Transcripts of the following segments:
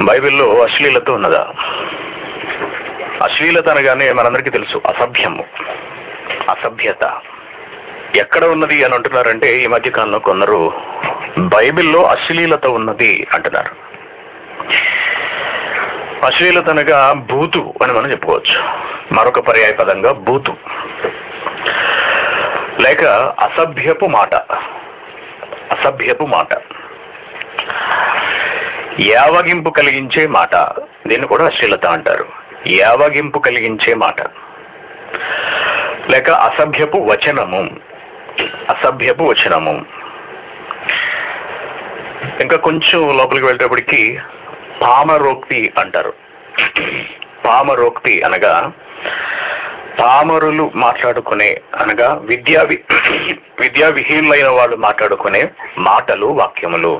బైబిల్లో అశ్లీలత ఉన్నదా అశ్లీలత అనగానే మనందరికీ తెలుసు అసభ్యము అసభ్యత ఎక్కడ ఉన్నది అని అంటున్నారంటే ఈ మధ్య కాలంలో కొందరు బైబిల్లో అశ్లీలత ఉన్నది అంటున్నారు అశ్లీలత అనగా బూతు అని మనం చెప్పుకోవచ్చు మరొక పర్యాయ పదంగా బూతు లేక అసభ్యపు మాట అసభ్యపు మాట యావగింపు కలిగించే మాట దీన్ని కూడా అశ్లీలత అంటారు యావగింపు కలిగించే మాట లేక అసభ్యపు వచనము అసభ్యపు వచనము ఇంకా కొంచెం లోపలికి వెళ్ళేటప్పటికి పామరోక్తి అంటారు పామరోక్తి అనగా పామరులు మాట్లాడుకునే అనగా విద్యా వి- విద్యా విహీనులైన వాళ్ళు మాట్లాడుకునే మాటలు వాక్యములు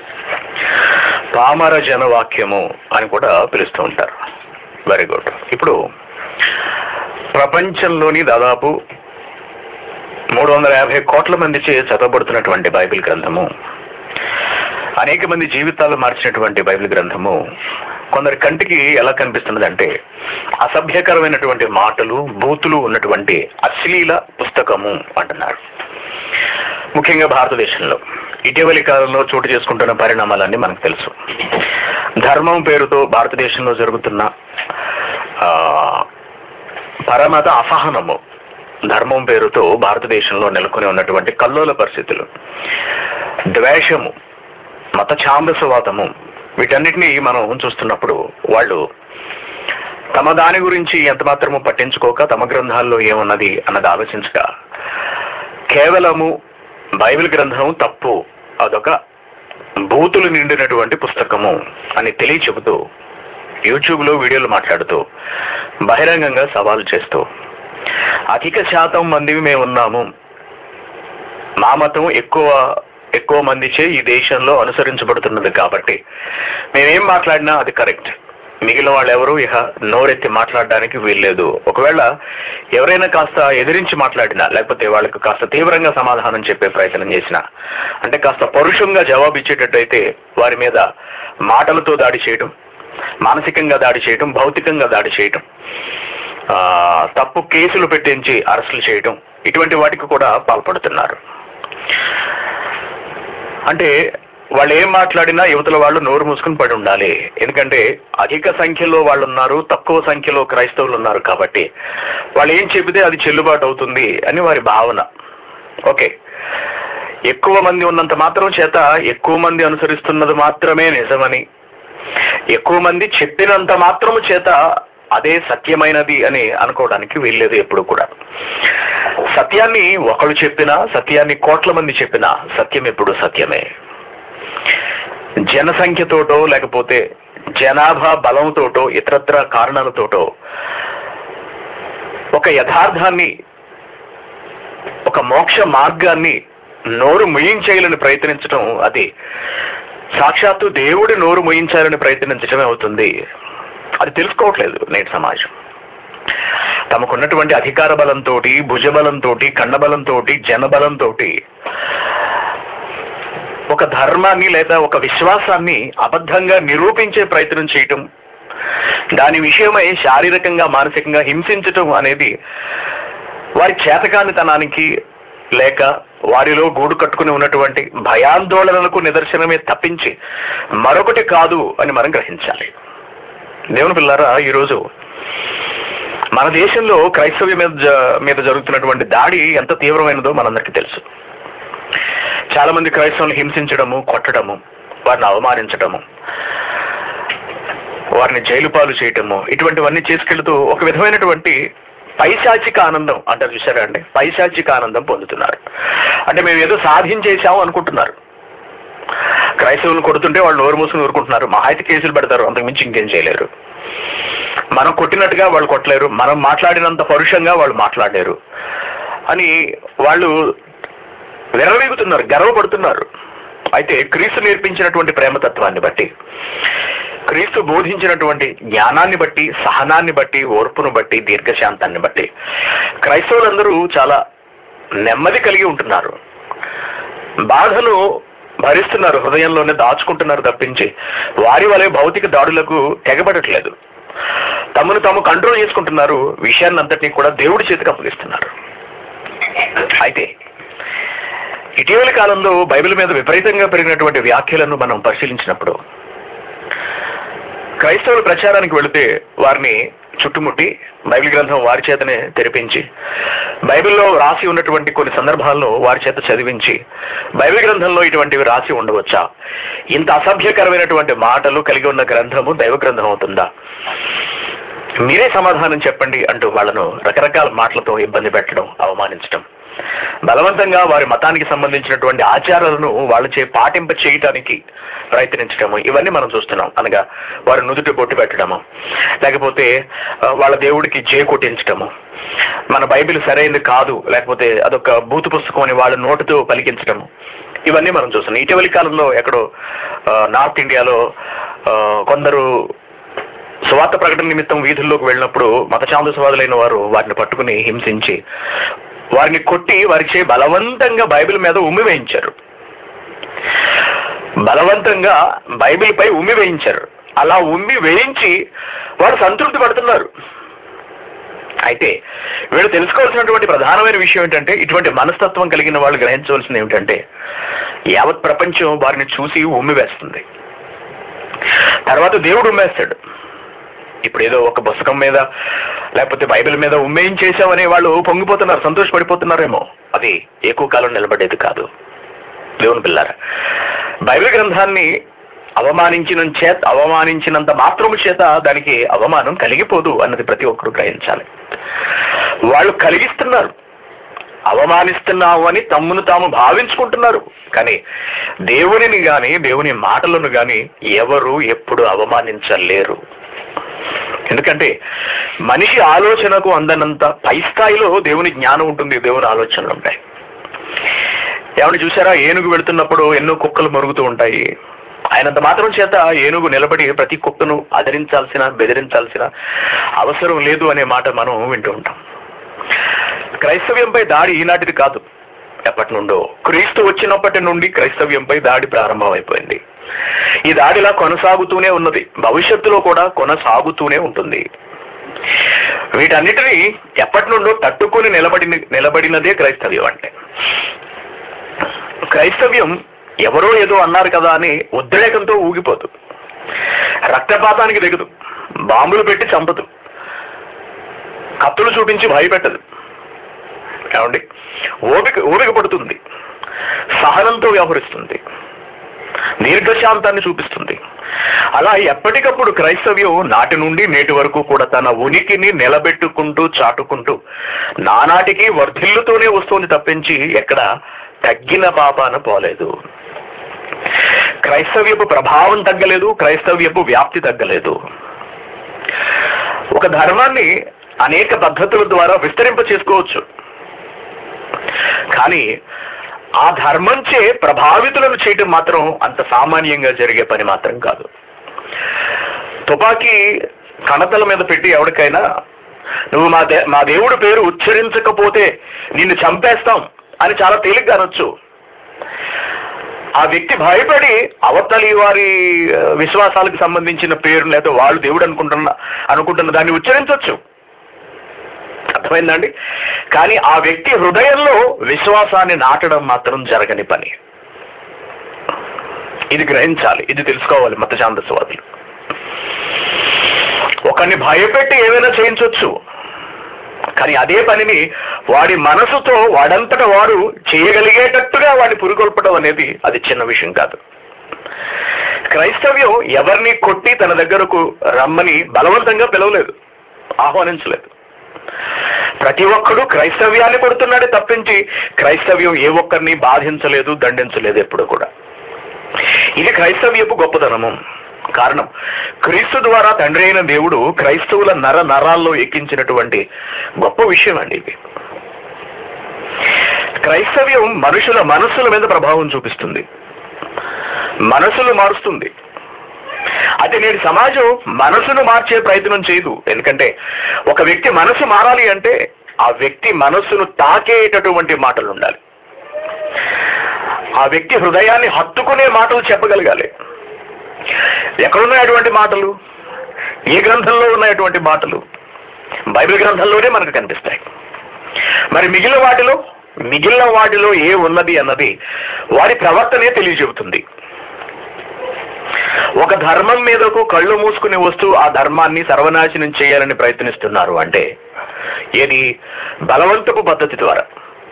పామర జన వాక్యము అని కూడా పిలుస్తూ ఉంటారు వెరీ గుడ్ ఇప్పుడు ప్రపంచంలోని దాదాపు మూడు వందల యాభై కోట్ల మందిచే చదవబడుతున్నటువంటి బైబిల్ గ్రంథము అనేక మంది జీవితాలు మార్చినటువంటి బైబిల్ గ్రంథము కొందరి కంటికి ఎలా కనిపిస్తున్నదంటే అసభ్యకరమైనటువంటి మాటలు బూతులు ఉన్నటువంటి అశ్లీల పుస్తకము అంటున్నారు ముఖ్యంగా భారతదేశంలో ఇటీవలి కాలంలో చోటు చేసుకుంటున్న పరిణామాలన్నీ మనకు తెలుసు ధర్మం పేరుతో భారతదేశంలో జరుగుతున్న ఆ, పరమత అసహనము ధర్మం పేరుతో భారతదేశంలో నెలకొని ఉన్నటువంటి కల్లోల పరిస్థితులు ద్వేషము మత ఛాందసవాదము వీటన్నిటినీ మనం చూస్తున్నప్పుడు వాళ్ళు తమ దాని గురించి ఎంత మాత్రము పట్టించుకోక తమ గ్రంథాల్లో ఏమున్నది అన్నది ఆలోచించక కేవలము బైబిల్ గ్రంథం తప్పు అదొక బూతులు నిండినటువంటి పుస్తకము అని తెలియ చెబుతూ యూట్యూబ్లో వీడియోలు మాట్లాడుతూ బహిరంగంగా సవాలు చేస్తూ అధిక శాతం మంది మేము ఉన్నాము మా మతం ఎక్కువ ఎక్కువ మందిచే ఈ దేశంలో అనుసరించబడుతున్నది కాబట్టి మేమేం మాట్లాడినా అది కరెక్ట్ మిగిలిన వాళ్ళు ఎవరు ఇక నోరెత్తి మాట్లాడడానికి వీల్లేదు ఒకవేళ ఎవరైనా కాస్త ఎదిరించి మాట్లాడినా లేకపోతే వాళ్ళకు కాస్త తీవ్రంగా సమాధానం చెప్పే ప్రయత్నం చేసినా అంటే కాస్త పరుషంగా జవాబు ఇచ్చేటట్టయితే వారి మీద మాటలతో దాడి చేయడం మానసికంగా దాడి చేయడం భౌతికంగా దాడి చేయడం ఆ, తప్పు కేసులు పెట్టించి అరెస్టులు చేయడం ఇటువంటి వాటికి కూడా పాల్పడుతున్నారు అంటే వాళ్ళు ఏం మాట్లాడినా యువతల వాళ్ళు నోరు మూసుకుని పడి ఉండాలి ఎందుకంటే అధిక సంఖ్యలో వాళ్ళు ఉన్నారు తక్కువ సంఖ్యలో క్రైస్తవులు ఉన్నారు కాబట్టి వాళ్ళు ఏం చెబితే అది చెల్లుబాటు అవుతుంది అని వారి భావన ఓకే ఎక్కువ మంది ఉన్నంత మాత్రం చేత ఎక్కువ మంది అనుసరిస్తున్నది మాత్రమే నిజమని ఎక్కువ మంది చెప్పినంత మాత్రము చేత అదే సత్యమైనది అని అనుకోవడానికి వీల్లేదు ఎప్పుడు కూడా సత్యాన్ని ఒకళ్ళు చెప్పినా సత్యాన్ని కోట్ల మంది చెప్పినా సత్యం ఎప్పుడు సత్యమే జనసంఖ్యతోటో లేకపోతే జనాభా బలంతోటో ఇతరత్ర కారణాలతోటో ఒక యథార్థాన్ని ఒక మోక్ష మార్గాన్ని నోరు ముయించేయాలని ప్రయత్నించడం అది సాక్షాత్తు దేవుడి నోరు ముయించాలని ప్రయత్నించడమే అవుతుంది అది తెలుసుకోవట్లేదు నేటి సమాజం తమకున్నటువంటి అధికార బలంతో భుజబలంతో కన్నబలంతో జనబలంతో ఒక ధర్మాన్ని లేదా ఒక విశ్వాసాన్ని అబద్ధంగా నిరూపించే ప్రయత్నం చేయటం దాని విషయమై శారీరకంగా మానసికంగా హింసించటం అనేది వారి చేతకానితనానికి లేక వారిలో గూడు కట్టుకుని ఉన్నటువంటి భయాందోళనలకు నిదర్శనమే తప్పించి మరొకటి కాదు అని మనం గ్రహించాలి దేవుని పిల్లారా ఈరోజు మన దేశంలో క్రైస్తవ్యం మీద జ- మీద జరుగుతున్నటువంటి దాడి ఎంత తీవ్రమైనదో మనందరికీ తెలుసు చాలా మంది క్రైస్తవులను హింసించడము కొట్టడము వారిని అవమానించడము వారిని జైలు పాలు చేయటము ఇటువంటివన్నీ చేసుకెళ్తూ ఒక విధమైనటువంటి పైశాచిక ఆనందం అంటారు చూసారా అండి పైశాచిక ఆనందం పొందుతున్నారు అంటే మేము ఏదో సాధించేశాము అనుకుంటున్నారు క్రైస్తవులను కొడుతుంటే వాళ్ళు నోరు మూసుకుని ఊరుకుంటున్నారు మహా అయితే కేసులు పెడతారు అంతకుమించి ఇంకేం చేయలేరు మనం కొట్టినట్టుగా వాళ్ళు కొట్టలేరు మనం మాట్లాడినంత పరుషంగా వాళ్ళు మాట్లాడలేరు అని వాళ్ళు విరవీగుతున్నారు గర్వపడుతున్నారు అయితే క్రీస్తు నేర్పించినటువంటి ప్రేమతత్వాన్ని బట్టి క్రీస్తు బోధించినటువంటి జ్ఞానాన్ని బట్టి సహనాన్ని బట్టి ఓర్పును బట్టి దీర్ఘశాంతాన్ని బట్టి క్రైస్తవులందరూ చాలా నెమ్మది కలిగి ఉంటున్నారు బాధను భరిస్తున్నారు హృదయంలోనే దాచుకుంటున్నారు తప్పించి వారి వలె భౌతిక దాడులకు తెగబడట్లేదు తమను తాము కంట్రోల్ చేసుకుంటున్నారు విషయాన్ని అంతటినీ కూడా దేవుడి చేతికి అప్పగిస్తున్నారు అయితే ఇటీవలి కాలంలో బైబిల్ మీద విపరీతంగా పెరిగినటువంటి వ్యాఖ్యలను మనం పరిశీలించినప్పుడు క్రైస్తవుల ప్రచారానికి వెళితే వారిని చుట్టుముట్టి బైబిల్ గ్రంథం వారి చేతనే తెరిపించి బైబిల్లో రాసి ఉన్నటువంటి కొన్ని సందర్భాల్లో వారి చేత చదివించి బైబిల్ గ్రంథంలో ఇటువంటివి రాసి ఉండవచ్చా ఇంత అసభ్యకరమైనటువంటి మాటలు కలిగి ఉన్న గ్రంథము దైవ గ్రంథం అవుతుందా మీరే సమాధానం చెప్పండి అంటూ వాళ్ళను రకరకాల మాటలతో ఇబ్బంది పెట్టడం అవమానించడం బలవంతంగా వారి మతానికి సంబంధించినటువంటి ఆచారాలను వాళ్ళచే పాటింప చేయటానికి ప్రయత్నించడము ఇవన్నీ మనం చూస్తున్నాం అనగా వారి నుదుటి బొట్టు పెట్టడము లేకపోతే ఆ, వాళ్ళ దేవుడికి జే కొట్టించడము మన బైబిల్ సరైనది కాదు లేకపోతే అదొక బూతు పుస్తకం అని వాళ్ళ నోటుతో పలికించడము ఇవన్నీ మనం చూస్తున్నాం ఇటీవలి కాలంలో ఎక్కడో ఆ, నార్త్ ఇండియాలో ఆ, కొందరు సువార్త ప్రకటన నిమిత్తం వీధుల్లోకి వెళ్ళినప్పుడు మత ఛాందసవాదులైన వారు వారిని పట్టుకుని హింసించి వారిని కొట్టి వారిచే బలవంతంగా బైబిల్ మీద ఉమ్మి వేయించారు బలవంతంగా బైబిల్ పై ఉమ్మి వేయించారు అలా ఉమ్మి వేయించి వారు సంతృప్తి పడుతున్నారు అయితే వీళ్ళు తెలుసుకోవాల్సినటువంటి ప్రధానమైన విషయం ఏంటంటే ఇటువంటి మనస్తత్వం కలిగిన వాళ్ళు గ్రహించవలసింది ఏమిటంటే యావత్ ప్రపంచం వారిని చూసి ఉమ్మి వేస్తుంది తర్వాత దేవుడు ఉమ్మేస్తాడు ఇప్పుడు ఏదో ఒక పుస్తకం మీద లేకపోతే బైబిల్ మీద ఉమ్మేయించేసామని వాళ్ళు పొంగిపోతున్నారు సంతోషపడిపోతున్నారేమో అది ఎక్కువ కాలం నిలబడేది కాదు దేవుని పిల్లారా బైబిల్ గ్రంథాన్ని అవమానించిన చేత అవమానించినంత మాత్రము చేత దానికి అవమానం కలిగిపోదు అన్నది ప్రతి ఒక్కరు గ్రహించాలి వాళ్ళు కలిగిస్తున్నారు అవమానిస్తున్నావు అని తమ్మును తాము భావించుకుంటున్నారు కానీ దేవునిని గాని దేవుని మాటలను గాని ఎవరు ఎప్పుడు అవమానించలేరు ఎందుకంటే మనిషి ఆలోచనకు అందనంత పై స్థాయిలో దేవుని జ్ఞానం ఉంటుంది దేవుని ఆలోచనలు ఉంటాయి ఏమని చూసారా ఏనుగు వెళుతున్నప్పుడు ఎన్నో కుక్కలు మరుగుతూ ఉంటాయి ఆయనంత మాత్రం చేత ఏనుగు నిలబడి ప్రతి కుక్కను అదరించాల్సిన బెదిరించాల్సిన అవసరం లేదు అనే మాట మనం వింటూ ఉంటాం క్రైస్తవ్యంపై దాడి ఈనాటిది కాదు ఎప్పటి నుండో క్రీస్తు వచ్చినప్పటి నుండి క్రైస్తవ్యంపై దాడి ప్రారంభమైపోయింది ఈ దాడిలా కొనసాగుతూనే ఉన్నది భవిష్యత్తులో కూడా కొనసాగుతూనే ఉంటుంది వీటన్నిటిని ఎప్పటి నుండో తట్టుకొని నిలబడిన నిలబడినదే క్రైస్తవ్యం అంటే క్రైస్తవ్యం ఎవరో ఏదో అన్నారు కదా అని ఉద్రేకంతో ఊగిపోదు రక్తపాతానికి దిగదు బాంబులు పెట్టి చంపదు కత్తులు చూపించి భయపెట్టదు ఏమండి ఓపిక ఓపిక పడుతుంది సహనంతో వ్యవహరిస్తుంది దీర్ఘశాంతాన్ని చూపిస్తుంది అలా ఎప్పటికప్పుడు క్రైస్తవ్యం నాటి నుండి నేటి వరకు కూడా తన ఉనికిని నిలబెట్టుకుంటూ చాటుకుంటూ నానాటికి వర్ధిల్లుతూనే వస్తుంది తప్పించి ఎక్కడ తగ్గిన పాపాన పోలేదు క్రైస్తవ్యపు ప్రభావం తగ్గలేదు క్రైస్తవ్యపు వ్యాప్తి తగ్గలేదు ఒక ధర్మాన్ని అనేక పద్ధతుల ద్వారా విస్తరింప చేసుకోవచ్చు కానీ ఆ ధర్మంచే ప్రభావితులను చేయటం మాత్రం అంత సామాన్యంగా జరిగే పని మాత్రం కాదు తుపాకీ కణతల మీద పెట్టి ఎవరికైనా నువ్వు మా దే మా దేవుడి పేరు ఉచ్చరించకపోతే నిన్ను చంపేస్తాం అని చాలా తేలిగ్గా అనొచ్చు ఆ వ్యక్తి భయపడి అవతలి వారి ఆ, విశ్వాసాలకు సంబంధించిన పేరు లేదా వాళ్ళు దేవుడు అనుకుంటున్న అనుకుంటున్న దాన్ని ఉచ్చరించవచ్చు అర్థమైందండి కానీ ఆ వ్యక్తి హృదయంలో విశ్వాసాన్ని నాటడం మాత్రం జరగని పని ఇది గ్రహించాలి ఇది తెలుసుకోవాలి మత ఛాందస్వాదులు ఒకరిని భయపెట్టి ఏమైనా చేయించవచ్చు కానీ అదే పనిని వాడి మనసుతో వాడంతట వాడు చేయగలిగేటట్టుగా వాడిని పురుగొల్పడం అనేది అది చిన్న విషయం కాదు క్రైస్తవ్యం ఎవరిని కొట్టి తన దగ్గరకు రమ్మని బలవంతంగా పిలవలేదు ఆహ్వానించలేదు ప్రతి ఒక్కడు క్రైస్తవ్యాన్ని కొడుతున్నాడే తప్పించి క్రైస్తవ్యం ఏ ఒక్కరిని బాధించలేదు దండించలేదు ఎప్పుడు కూడా ఇది క్రైస్తవ్యపు గొప్పతనము కారణం క్రీస్తు ద్వారా తండ్రి అయిన దేవుడు క్రైస్తవుల నర నరాల్లో ఎక్కించినటువంటి గొప్ప విషయం అండి ఇది క్రైస్తవ్యం మనుషుల మనస్సుల మీద ప్రభావం చూపిస్తుంది మనసులు మారుస్తుంది అయితే నేటి సమాజం మనసును మార్చే ప్రయత్నం చేయదు ఎందుకంటే ఒక వ్యక్తి మనసు మారాలి అంటే ఆ వ్యక్తి మనస్సును తాకేటటువంటి మాటలు ఉండాలి ఆ వ్యక్తి హృదయాన్ని హత్తుకునే మాటలు చెప్పగలగాలి ఎక్కడున్నాయి అటువంటి మాటలు ఏ గ్రంథంలో ఉన్నటువంటి మాటలు బైబిల్ గ్రంథంలోనే మనకు కనిపిస్తాయి మరి మిగిలిన వాటిలో మిగిలిన వాటిలో ఏ ఉన్నది అన్నది వారి ప్రవర్తనే తెలియజెబుతుంది ఒక ధర్మం మీదకు కళ్ళు మూసుకుని వస్తూ ఆ ధర్మాన్ని సర్వనాశనం చేయాలని ప్రయత్నిస్తున్నారు అంటే ఏది బలవంతపు పద్ధతి ద్వారా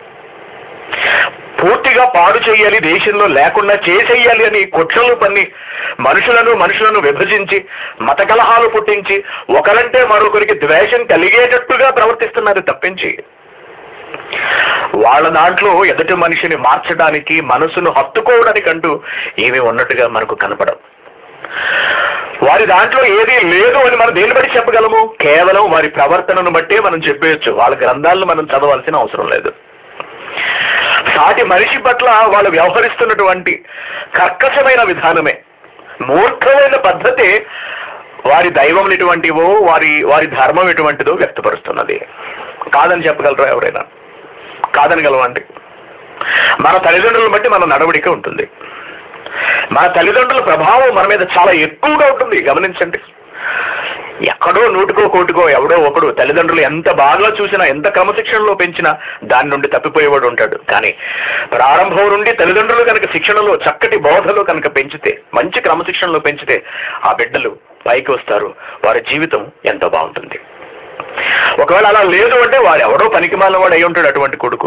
పూర్తిగా పాడు చేయాలి దేశంలో లేకుండా చేసేయాలి అని కుట్రలు పన్ని మనుషులను మనుషులను విభజించి మత కలహాలు పుట్టించి ఒకరంటే మరొకరికి ద్వేషం కలిగేటట్టుగా ప్రవర్తిస్తున్నారు తప్పించి వాళ్ళ దాంట్లో ఎదుటి మనిషిని మార్చడానికి మనసును హత్తుకోవడానికంటూ ఏమీ ఉన్నట్టుగా మనకు కనపడం వారి దాంట్లో ఏది లేదు అని మనం దేని బట్టి చెప్పగలము కేవలం వారి ప్రవర్తనను బట్టే మనం చెప్పేయచ్చు వాళ్ళ గ్రంథాలను మనం చదవాల్సిన అవసరం లేదు సాటి మనిషి పట్ల వాళ్ళు వ్యవహరిస్తున్నటువంటి కర్కశమైన విధానమే మూర్ఖమైన పద్ధతి వారి దైవం ఎటువంటివో వారి వారి ధర్మం ఎటువంటిదో వ్యక్తపరుస్తున్నది కాదని చెప్పగలరా ఎవరైనా కాదని గలవండి మన తల్లిదండ్రులను బట్టి మన నడవడిక ఉంటుంది మన తల్లిదండ్రుల ప్రభావం మన మీద చాలా ఎక్కువగా ఉంటుంది గమనించండి ఎక్కడో నూటికో కోటికో ఎవడో ఒకడు తల్లిదండ్రులు ఎంత బాగా చూసినా ఎంత క్రమశిక్షణలో పెంచినా దాని నుండి తప్పిపోయేవాడు ఉంటాడు కానీ ప్రారంభం నుండి తల్లిదండ్రులు కనుక శిక్షణలో చక్కటి బోధలో కనుక పెంచితే మంచి క్రమశిక్షణలో పెంచితే ఆ బిడ్డలు పైకి వస్తారు వారి జీవితం ఎంతో బాగుంటుంది ఒకవేళ అలా లేదు అంటే వాడు ఎవడో పనికి వాడు అయి ఉంటాడు అటువంటి కొడుకు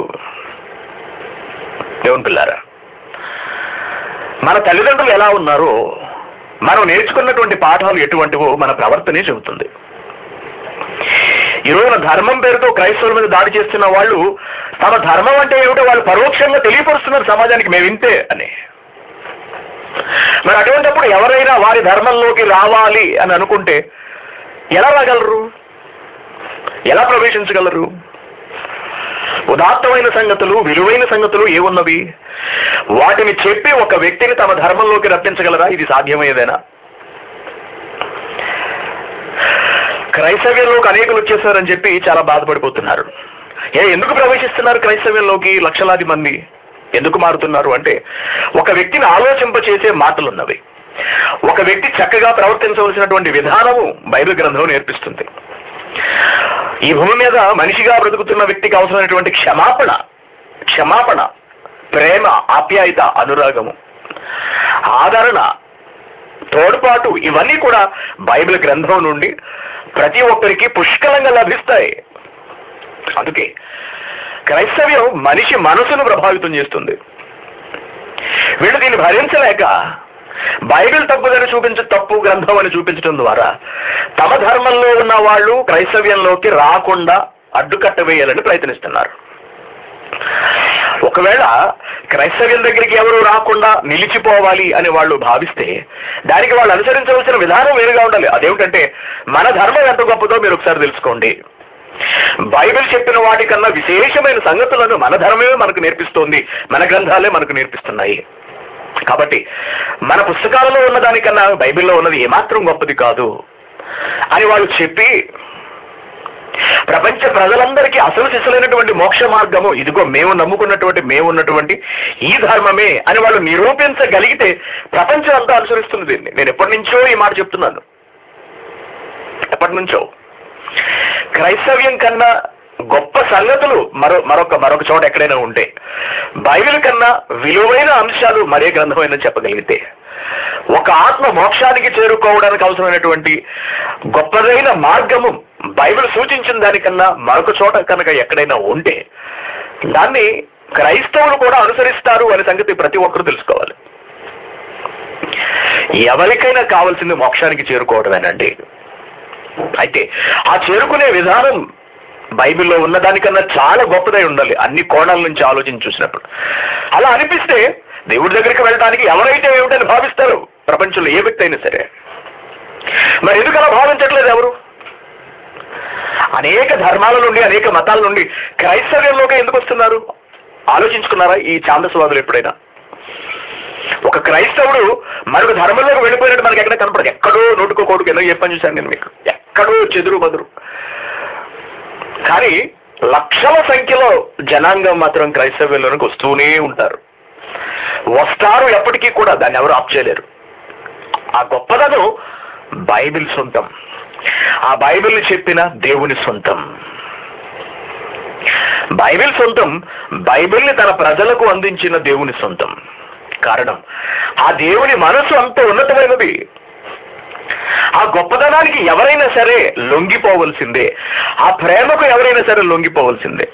దేవుని పిల్లారా మన తల్లిదండ్రులు ఎలా ఉన్నారో మనం నేర్చుకున్నటువంటి పాఠాలు ఎటువంటివో మన ప్రవర్తనే చెబుతుంది ఈ రోజున ధర్మం పేరుతో క్రైస్తవుల మీద దాడి చేస్తున్న వాళ్ళు తమ ధర్మం అంటే ఏమిటో వాళ్ళు పరోక్షంగా తెలియపరుస్తున్నారు సమాజానికి మేము ఇంతే అని మరి అటువంటిప్పుడు ఎవరైనా వారి ధర్మంలోకి రావాలి అని అనుకుంటే ఎలా రాగలరు ఎలా ప్రవేశించగలరు ఉదాత్తమైన సంగతులు విలువైన సంగతులు ఏమున్నవి వాటిని చెప్పి ఒక వ్యక్తిని తమ ధర్మంలోకి రప్పించగలరా ఇది సాధ్యమయ్యేదేనా క్రైస్తవ్యంలోకి అనేకులు వచ్చేసారని చెప్పి చాలా బాధపడిపోతున్నారు ఏ ఎందుకు ప్రవేశిస్తున్నారు క్రైస్తవ్యంలోకి లక్షలాది మంది ఎందుకు మారుతున్నారు అంటే ఒక వ్యక్తిని ఆలోచింపచేసే మాటలున్నవి ఒక వ్యక్తి చక్కగా ప్రవర్తించవలసినటువంటి విధానము బైబిల్ గ్రంథం నేర్పిస్తుంది ఈ భూమి మీద మనిషిగా బ్రతుకుతున్న వ్యక్తికి అవసరమైనటువంటి క్షమాపణ క్షమాపణ ప్రేమ ఆప్యాయత అనురాగము ఆదరణ తోడ్పాటు ఇవన్నీ కూడా బైబిల్ గ్రంథం నుండి ప్రతి ఒక్కరికి పుష్కలంగా లభిస్తాయి అందుకే క్రైస్తవ్యం మనిషి మనసును ప్రభావితం చేస్తుంది వీళ్ళు దీన్ని భరించలేక బైబిల్ తప్పుదని చూపించ తప్పు గ్రంథం అని చూపించడం ద్వారా తమ ధర్మంలో ఉన్న వాళ్ళు క్రైస్తవ్యంలోకి రాకుండా అడ్డుకట్ట వేయాలని ప్రయత్నిస్తున్నారు ఒకవేళ క్రైస్తవ్యం దగ్గరికి ఎవరు రాకుండా నిలిచిపోవాలి అని వాళ్ళు భావిస్తే దానికి వాళ్ళు అనుసరించవలసిన విధానం వేరుగా ఉండాలి అదేమిటంటే మన ధర్మం ఎంత గొప్పదో మీరు ఒకసారి తెలుసుకోండి బైబిల్ చెప్పిన వాటికన్నా విశేషమైన సంగతులను మన ధర్మమే మనకు నేర్పిస్తోంది మన గ్రంథాలే మనకు నేర్పిస్తున్నాయి కాబట్టి మన పుస్తకాలలో ఉన్న దానికన్నా బైబిల్లో ఉన్నది ఏమాత్రం గొప్పది కాదు అని వాళ్ళు చెప్పి ప్రపంచ ప్రజలందరికీ అసలు సిసలైనటువంటి మోక్ష మార్గము ఇదిగో మేము నమ్ముకున్నటువంటి మేము ఉన్నటువంటి ఈ ధర్మమే అని వాళ్ళు నిరూపించగలిగితే ప్రపంచం అంతా అనుసరిస్తుంది దీన్ని నేను ఎప్పటి నుంచో ఈ మాట చెప్తున్నాను ఎప్పటి నుంచో క్రైస్తవ్యం కన్నా గొప్ప సంగతులు మరో మరొక మరొక చోట ఎక్కడైనా ఉంటే బైబిల్ కన్నా విలువైన అంశాలు మరే గ్రంథమైనా చెప్పగలిగితే ఒక ఆత్మ మోక్షానికి చేరుకోవడానికి అవసరమైనటువంటి గొప్పదైన మార్గము బైబిల్ సూచించిన దానికన్నా మరొక చోట కనుక ఎక్కడైనా ఉంటే దాన్ని క్రైస్తవులు కూడా అనుసరిస్తారు అనే సంగతి ప్రతి ఒక్కరూ తెలుసుకోవాలి ఎవరికైనా కావాల్సింది మోక్షానికి చేరుకోవడమేనండి అయితే ఆ చేరుకునే విధానం బైబిల్లో ఉన్న దానికన్నా చాలా గొప్పదై ఉండాలి అన్ని కోణాల నుంచి ఆలోచించి చూసినప్పుడు అలా అనిపిస్తే దేవుడి దగ్గరికి వెళ్ళడానికి ఎవరైతే ఏమిటని భావిస్తారు ప్రపంచంలో ఏ వ్యక్తి అయినా సరే మరి ఎందుకు అలా భావించట్లేదు ఎవరు అనేక ధర్మాల నుండి అనేక మతాల నుండి క్రైస్తవ్యంలోకి ఎందుకు వస్తున్నారు ఆలోచించుకున్నారా ఈ ఛాందస్వాదులు ఎప్పుడైనా ఒక క్రైస్తవుడు మరొక ధర్మంలోకి వెళ్ళిపోయినట్టు మనకి ఎక్కడ కనపడదు ఎక్కడో నోటుకో కోటుకు ఎందుకు చెప్పని చూశాను నేను మీకు ఎక్కడో చెదురు బదురు కానీ లక్షల సంఖ్యలో జనాంగం మాత్రం క్రైస్తవ్యంలోనికి వస్తూనే ఉంటారు వస్తారు ఎప్పటికీ కూడా దాన్ని ఎవరు ఆప్ చేయలేరు ఆ గొప్పదనం బైబిల్ సొంతం ఆ బైబిల్ చెప్పిన దేవుని సొంతం బైబిల్ సొంతం బైబిల్ని తన ప్రజలకు అందించిన దేవుని సొంతం కారణం ఆ దేవుని మనసు అంత ఉన్నతమైనది ఆ గొప్పదనానికి ఎవరైనా సరే లొంగిపోవలసిందే ఆ ప్రేమకు ఎవరైనా సరే లొంగిపోవలసిందే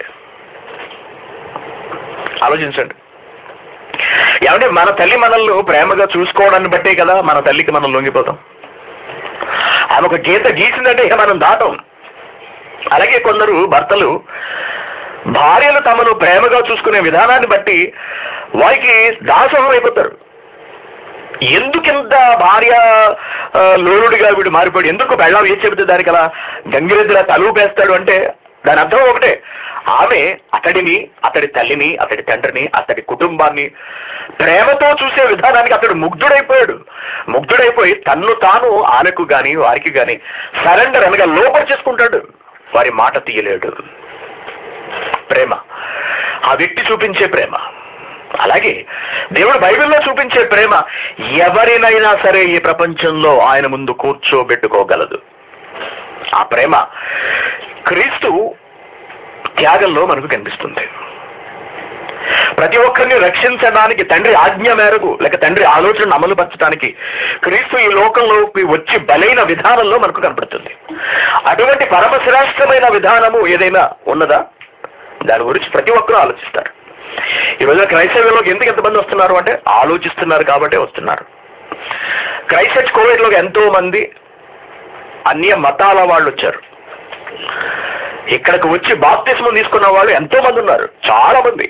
ఆలోచించండి ఏమంటే మన తల్లి మనల్ని ప్రేమగా చూసుకోవడాన్ని బట్టే కదా మన తల్లికి మనం లొంగిపోతాం ఆమె ఒక గీత గీసిందంటే ఇక మనం దాటం అలాగే కొందరు భర్తలు భార్యలు తమను ప్రేమగా చూసుకునే విధానాన్ని బట్టి వారికి దాసోహం అయిపోతారు ఎందుకింత భార్య ఆ, లోనుడిగా వీడు మారిపోయాడు ఎందుకు పెళ్ళాం ఏం చెబితే దానికి అలా గంగిరెద్దులా తలుపేస్తాడు అంటే దాని అర్థం ఒకటే ఆమె అతడిని అతడి తల్లిని అతడి తండ్రిని అతడి కుటుంబాన్ని ప్రేమతో చూసే విధానానికి అతడు ముగ్ధుడైపోయాడు ముగ్ధుడైపోయి తన్ను తాను ఆమెకు గాని వారికి గాని సరెండర్ అనగా లోపరిచేసుకుంటాడు వారి మాట తీయలేడు ప్రేమ ఆ వ్యక్తి చూపించే ప్రేమ అలాగే దేవుడు బైబిల్లో చూపించే ప్రేమ ఎవరినైనా సరే ఈ ప్రపంచంలో ఆయన ముందు కూర్చోబెట్టుకోగలదు ఆ ప్రేమ క్రీస్తు త్యాగంలో మనకు కనిపిస్తుంది ప్రతి ఒక్కరిని రక్షించడానికి తండ్రి ఆజ్ఞ మేరకు లేక తండ్రి ఆలోచనను అమలుపరచడానికి క్రీస్తు ఈ లోకంలోకి వచ్చి బలైన విధానంలో మనకు కనపడుతుంది అటువంటి పరమశ్రేష్టమైన విధానము ఏదైనా ఉన్నదా దాని గురించి ప్రతి ఒక్కరూ ఆలోచిస్తారు ఈ రోజున క్రైస్తవ్యంలోకి ఎందుకు ఎంతమంది వస్తున్నారు అంటే ఆలోచిస్తున్నారు కాబట్టే వస్తున్నారు క్రైస్ట్ కోవిడ్లోకి ఎంతో మంది అన్య మతాల వాళ్ళు వచ్చారు ఇక్కడికి వచ్చి బాప్తిస్మం తీసుకున్న వాళ్ళు ఎంతో మంది ఉన్నారు చాలా మంది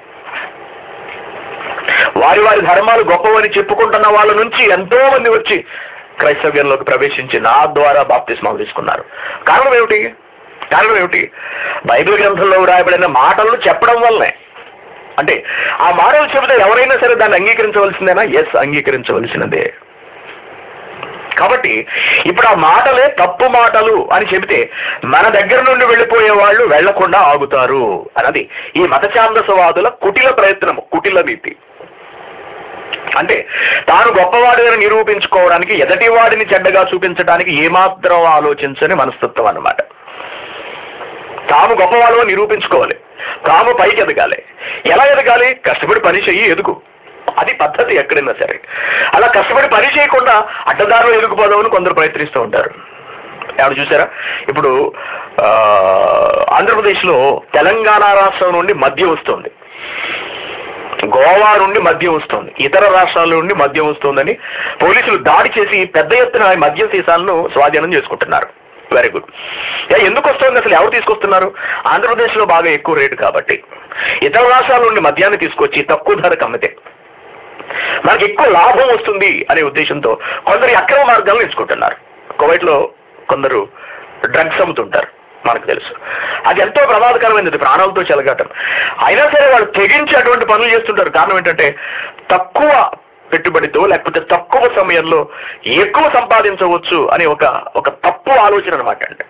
వారి వారి ధర్మాలు గొప్పవని చెప్పుకుంటున్న వాళ్ళ నుంచి ఎంతో మంది వచ్చి క్రైస్తవ్యంలోకి ప్రవేశించి నా ద్వారా బాప్తిస్మం తీసుకున్నారు కారణం ఏమిటి కారణం ఏమిటి బైబిల్ గ్రంథంలో వ్రాయబడిన మాటలను చెప్పడం వల్లనే అంటే ఆ మాటలు చెబితే ఎవరైనా సరే దాన్ని అంగీకరించవలసిందేనా ఎస్ అంగీకరించవలసినదే కాబట్టి ఇప్పుడు ఆ మాటలే తప్పు మాటలు అని చెబితే మన దగ్గర నుండి వెళ్ళిపోయే వాళ్ళు వెళ్లకుండా ఆగుతారు అన్నది ఈ మతఛాందసవాదుల కుటిల ప్రయత్నము కుటిల నీతి అంటే తాను గొప్పవాడిని నిరూపించుకోవడానికి ఎదటి వాడిని చెడ్డగా చూపించడానికి ఏమాత్రం ఆలోచించని మనస్తత్వం అన్నమాట తాము గొప్పవాడు అని నిరూపించుకోవాలి తాము పైకి ఎదగాలి ఎలా ఎదగాలి కష్టపడి పని చెయ్యి ఎదుగు అది పద్ధతి ఎక్కడైనా సరే అలా కష్టపడి పని చేయకుండా అడ్డదారులు ఎదుగుపోదామని కొందరు ప్రయత్నిస్తూ ఉంటారు ఎవరు చూసారా ఇప్పుడు ఆ, ఆంధ్రప్రదేశ్లో తెలంగాణ రాష్ట్రం నుండి మద్యం వస్తుంది గోవా నుండి మద్యం వస్తుంది ఇతర రాష్ట్రాల నుండి మద్యం వస్తుందని పోలీసులు దాడి చేసి పెద్ద ఎత్తున ఈ మద్యం సీసాలను స్వాధీనం చేసుకుంటున్నారు వెరీ గుడ్ ఎందుకు వస్తుంది అసలు ఎవరు తీసుకొస్తున్నారు ఆంధ్రప్రదేశ్ లో బాగా ఎక్కువ రేటు కాబట్టి ఇతర రాష్ట్రాల నుండి మద్యాన్ని తీసుకొచ్చి తక్కువ ధరకు అమ్మితే మనకి ఎక్కువ లాభం వస్తుంది అనే ఉద్దేశంతో కొందరు ఈ అక్రమ మార్గాలను ఎంచుకుంటున్నారు కువైట్ లో కొందరు డ్రగ్స్ అమ్ముతుంటారు మనకు తెలుసు అది ఎంతో ప్రమాదకరమైనది ప్రాణాలతో చెలగాటం అయినా సరే వాళ్ళు తెగించి అటువంటి పనులు చేస్తుంటారు కారణం ఏంటంటే తక్కువ పెట్టుబడితో లేకపోతే తక్కువ సమయంలో ఎక్కువ సంపాదించవచ్చు అనే ఒక ఒక తప్పు ఆలోచన అనమాట అండి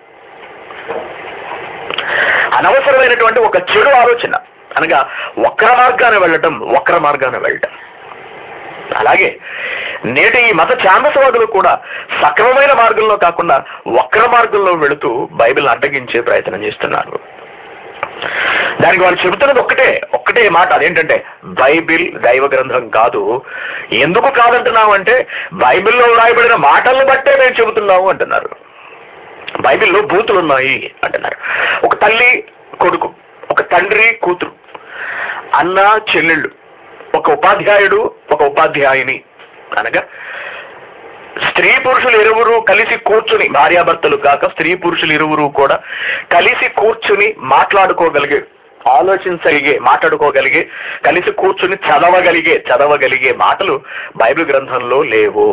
అనవసరమైనటువంటి ఒక చెడు ఆలోచన అనగా వక్ర మార్గాన వెళ్ళటం వక్ర మార్గాన వెళ్ళటం అలాగే నేటి ఈ మత ఛాందసవాదులు కూడా సక్రమమైన మార్గంలో కాకుండా వక్ర మార్గంలో వెళుతూ బైబిల్ అడ్డగించే ప్రయత్నం చేస్తున్నారు దానికి వాళ్ళు చెబుతున్నది ఒక్కటే ఒక్కటే మాట అదేంటంటే బైబిల్ దైవ గ్రంథం కాదు ఎందుకు కాదంటున్నావు అంటే బైబిల్లో వ్రాయబడిన మాటలను బట్టే మేము చెబుతున్నాము అంటున్నారు బైబిల్లో బూతులు ఉన్నాయి అంటున్నారు ఒక తల్లి కొడుకు ఒక తండ్రి కూతురు అన్న చెల్లెళ్ళు ఒక ఉపాధ్యాయుడు ఒక ఉపాధ్యాయుని అనగా స్త్రీ పురుషులు ఇరువురు కలిసి కూర్చుని భార్యాభర్తలు కాక స్త్రీ పురుషులు ఇరువురు కూడా కలిసి కూర్చుని మాట్లాడుకోగలిగే ఆలోచించగలిగే మాట్లాడుకోగలిగే కలిసి కూర్చుని చదవగలిగే చదవగలిగే మాటలు బైబిల్ గ్రంథంలో లేవు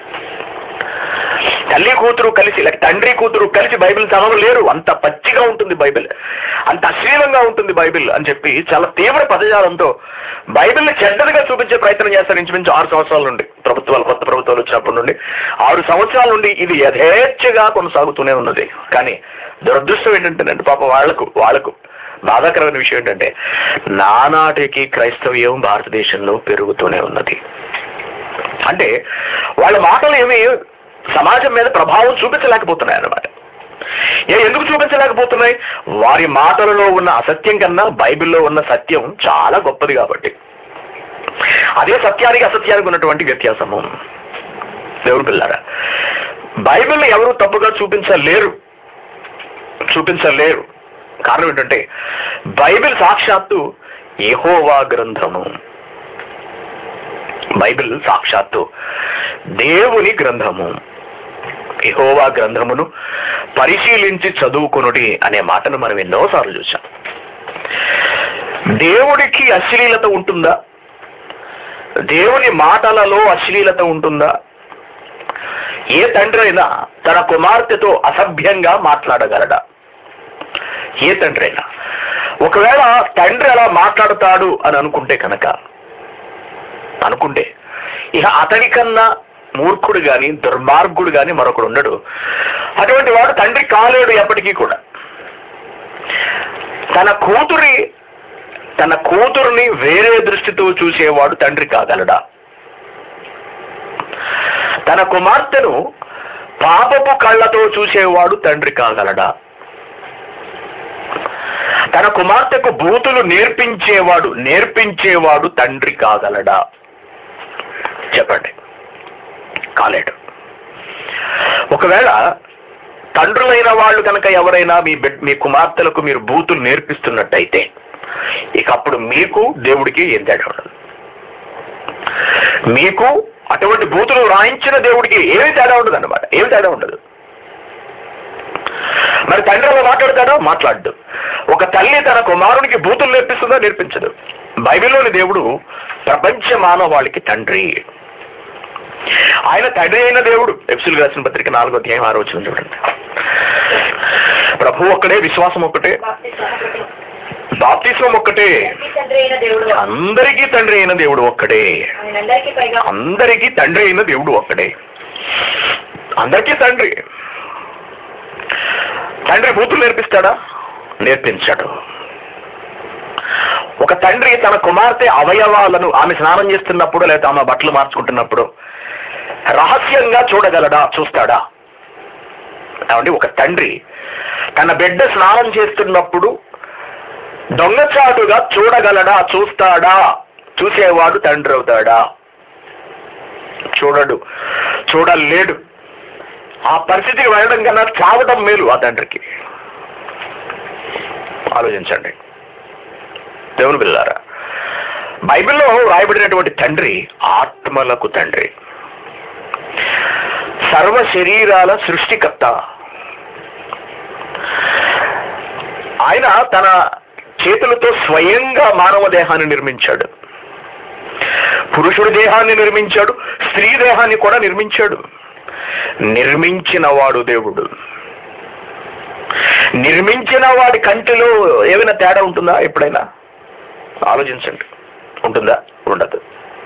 తల్లి కూతురు కలిసి లేక తండ్రి కూతురు కలిసి బైబిల్ చదవలేరు అంత పచ్చిగా ఉంటుంది బైబిల్ అంత అశ్లీలంగా ఉంటుంది బైబిల్ అని చెప్పి చాలా తీవ్ర పదజాలంతో బైబిల్ని చెడ్డదిగా చూపించే ప్రయత్నం చేస్తారు ఇంచుమించు ఆరు సంవత్సరాల నుండి ప్రభుత్వాలు కొత్త ప్రభుత్వాలు వచ్చినప్పటి నుండి ఆరు సంవత్సరాల నుండి ఇది యథేచ్ఛగా కొనసాగుతూనే ఉన్నది కానీ దురదృష్టం ఏంటంటేనండి పాపం వాళ్లకు వాళ్లకు బాధాకరమైన విషయం ఏంటంటే నానాటికి క్రైస్తవ్యం భారతదేశంలో పెరుగుతూనే ఉన్నది అంటే వాళ్ళ మాటలు ఏమి సమాజం మీద ప్రభావం చూపించలేకపోతున్నాయి అన్నమాట ఏ ఎందుకు చూపించలేకపోతున్నాయి వారి మాటలలో ఉన్న అసత్యం కన్నా బైబిల్లో ఉన్న సత్యం చాలా గొప్పది కాబట్టి అదే సత్యానికి అసత్యానికి ఉన్నటువంటి వ్యత్యాసము దేవుడు పిల్లారా బైబిల్ని ఎవరు తప్పుగా చూపించలేరు చూపించలేరు కారణం ఏంటంటే బైబిల్ సాక్షాత్తు యెహోవా గ్రంథము బైబిల్ సాక్షాత్తు దేవుని గ్రంథము యెహోవా గ్రంథమును పరిశీలించి చదువుకొనుడి అనే మాటను మనం ఎన్నోసార్లు చూసాం దేవుడికి అశ్లీలత ఉంటుందా దేవుని మాటలలో అశ్లీలత ఉంటుందా ఏ తండ్రి అయినా తన కుమార్తెతో అసభ్యంగా మాట్లాడగలడా ఏ తండ్రి అయినా ఒకవేళ తండ్రి అలా మాట్లాడతాడు అని అనుకుంటే కనుక అనుకుంటే ఇక అతడి కన్నా మూర్ఖుడు గాని దుర్మార్గుడు గాని మరొకడు ఉండడు అటువంటి వాడు తండ్రి కాలేడు ఎప్పటికీ కూడా తన కూతురి తన కూతురుని వేరే దృష్టితో చూసేవాడు తండ్రి కాగలడా తన కుమార్తెను పాపపు కళ్ళతో చూసేవాడు తండ్రి కాగలడా తన కుమార్తెకు బూతులు నేర్పించేవాడు నేర్పించేవాడు తండ్రి కాగలడా చెప్పండి కాలేడు ఒకవేళ తండ్రులైన వాళ్ళు కనుక ఎవరైనా మీ బిడ్ మీ కుమార్తెలకు మీరు బూతులు నేర్పిస్తున్నట్టయితే ఇక అప్పుడు మీకు దేవుడికి ఏం తేడా ఉండదు మీకు అటువంటి బూతులు రాయించిన దేవుడికి ఏమి తేడా ఉండదు అనమాట ఏమి తేడా ఉండదు మరి తండ్రి అలా మాట్లాడతాడా మాట్లాడు ఒక తల్లి తన కుమారునికి బూతులు నేర్పిస్తుందా నేర్పించదు బైబిల్లోని దేవుడు ప్రపంచ మానవాళికి తండ్రి ఆయన తండ్రి అయిన దేవుడు ఎఫ్సులు రాసిన పత్రిక నాలుగో అధ్యాయం ఆరో వచ్చిన చూడండి ప్రభు ఒక్కడే విశ్వాసం ఒక్కటే బాప్తిస్వం ఒక్కటే తండ్రి అయిన దేవుడు అందరికీ తండ్రి అయిన దేవుడు ఒక్కడే ఆయన అందరికీ పైగా అందరికీ తండ్రి అయిన దేవుడు ఒక్కడే అందరికీ తండ్రి తండ్రి బూతులు నేర్పిస్తాడా నేర్పించాడు ఒక తండ్రి తన కుమార్తె అవయవాలను ఆమె స్నానం చేస్తున్నప్పుడు లేదా ఆమె బట్టలు మార్చుకుంటున్నప్పుడు రహస్యంగా చూడగలడా చూస్తాడా ఏమండి ఒక తండ్రి తన బిడ్డ స్నానం చేస్తున్నప్పుడు దొంగచాటుగా చూడగలడా చూస్తాడా చూసేవాడు తండ్రి అవుతాడా చూడడు చూడలేడు ఆ పరిస్థితికి వెళ్ళడం కన్నా చావడం మేలు ఆ తండ్రికి ఆలోచించండి దేవుని పిల్లారా బైబిల్లో రాయబడినటువంటి తండ్రి ఆత్మలకు తండ్రి సర్వ శరీరాల సృష్టికర్త ఆయన తన చేతులతో స్వయంగా మానవ దేహాన్ని నిర్మించాడు పురుషుడి దేహాన్ని నిర్మించాడు స్త్రీ దేహాన్ని కూడా నిర్మించాడు నిర్మించిన వాడు దేవుడు నిర్మించిన వాడి కంటిలో ఏమైనా తేడా ఉంటుందా ఎప్పుడైనా ఆలోచించండి ఉంటుందా ఉండదు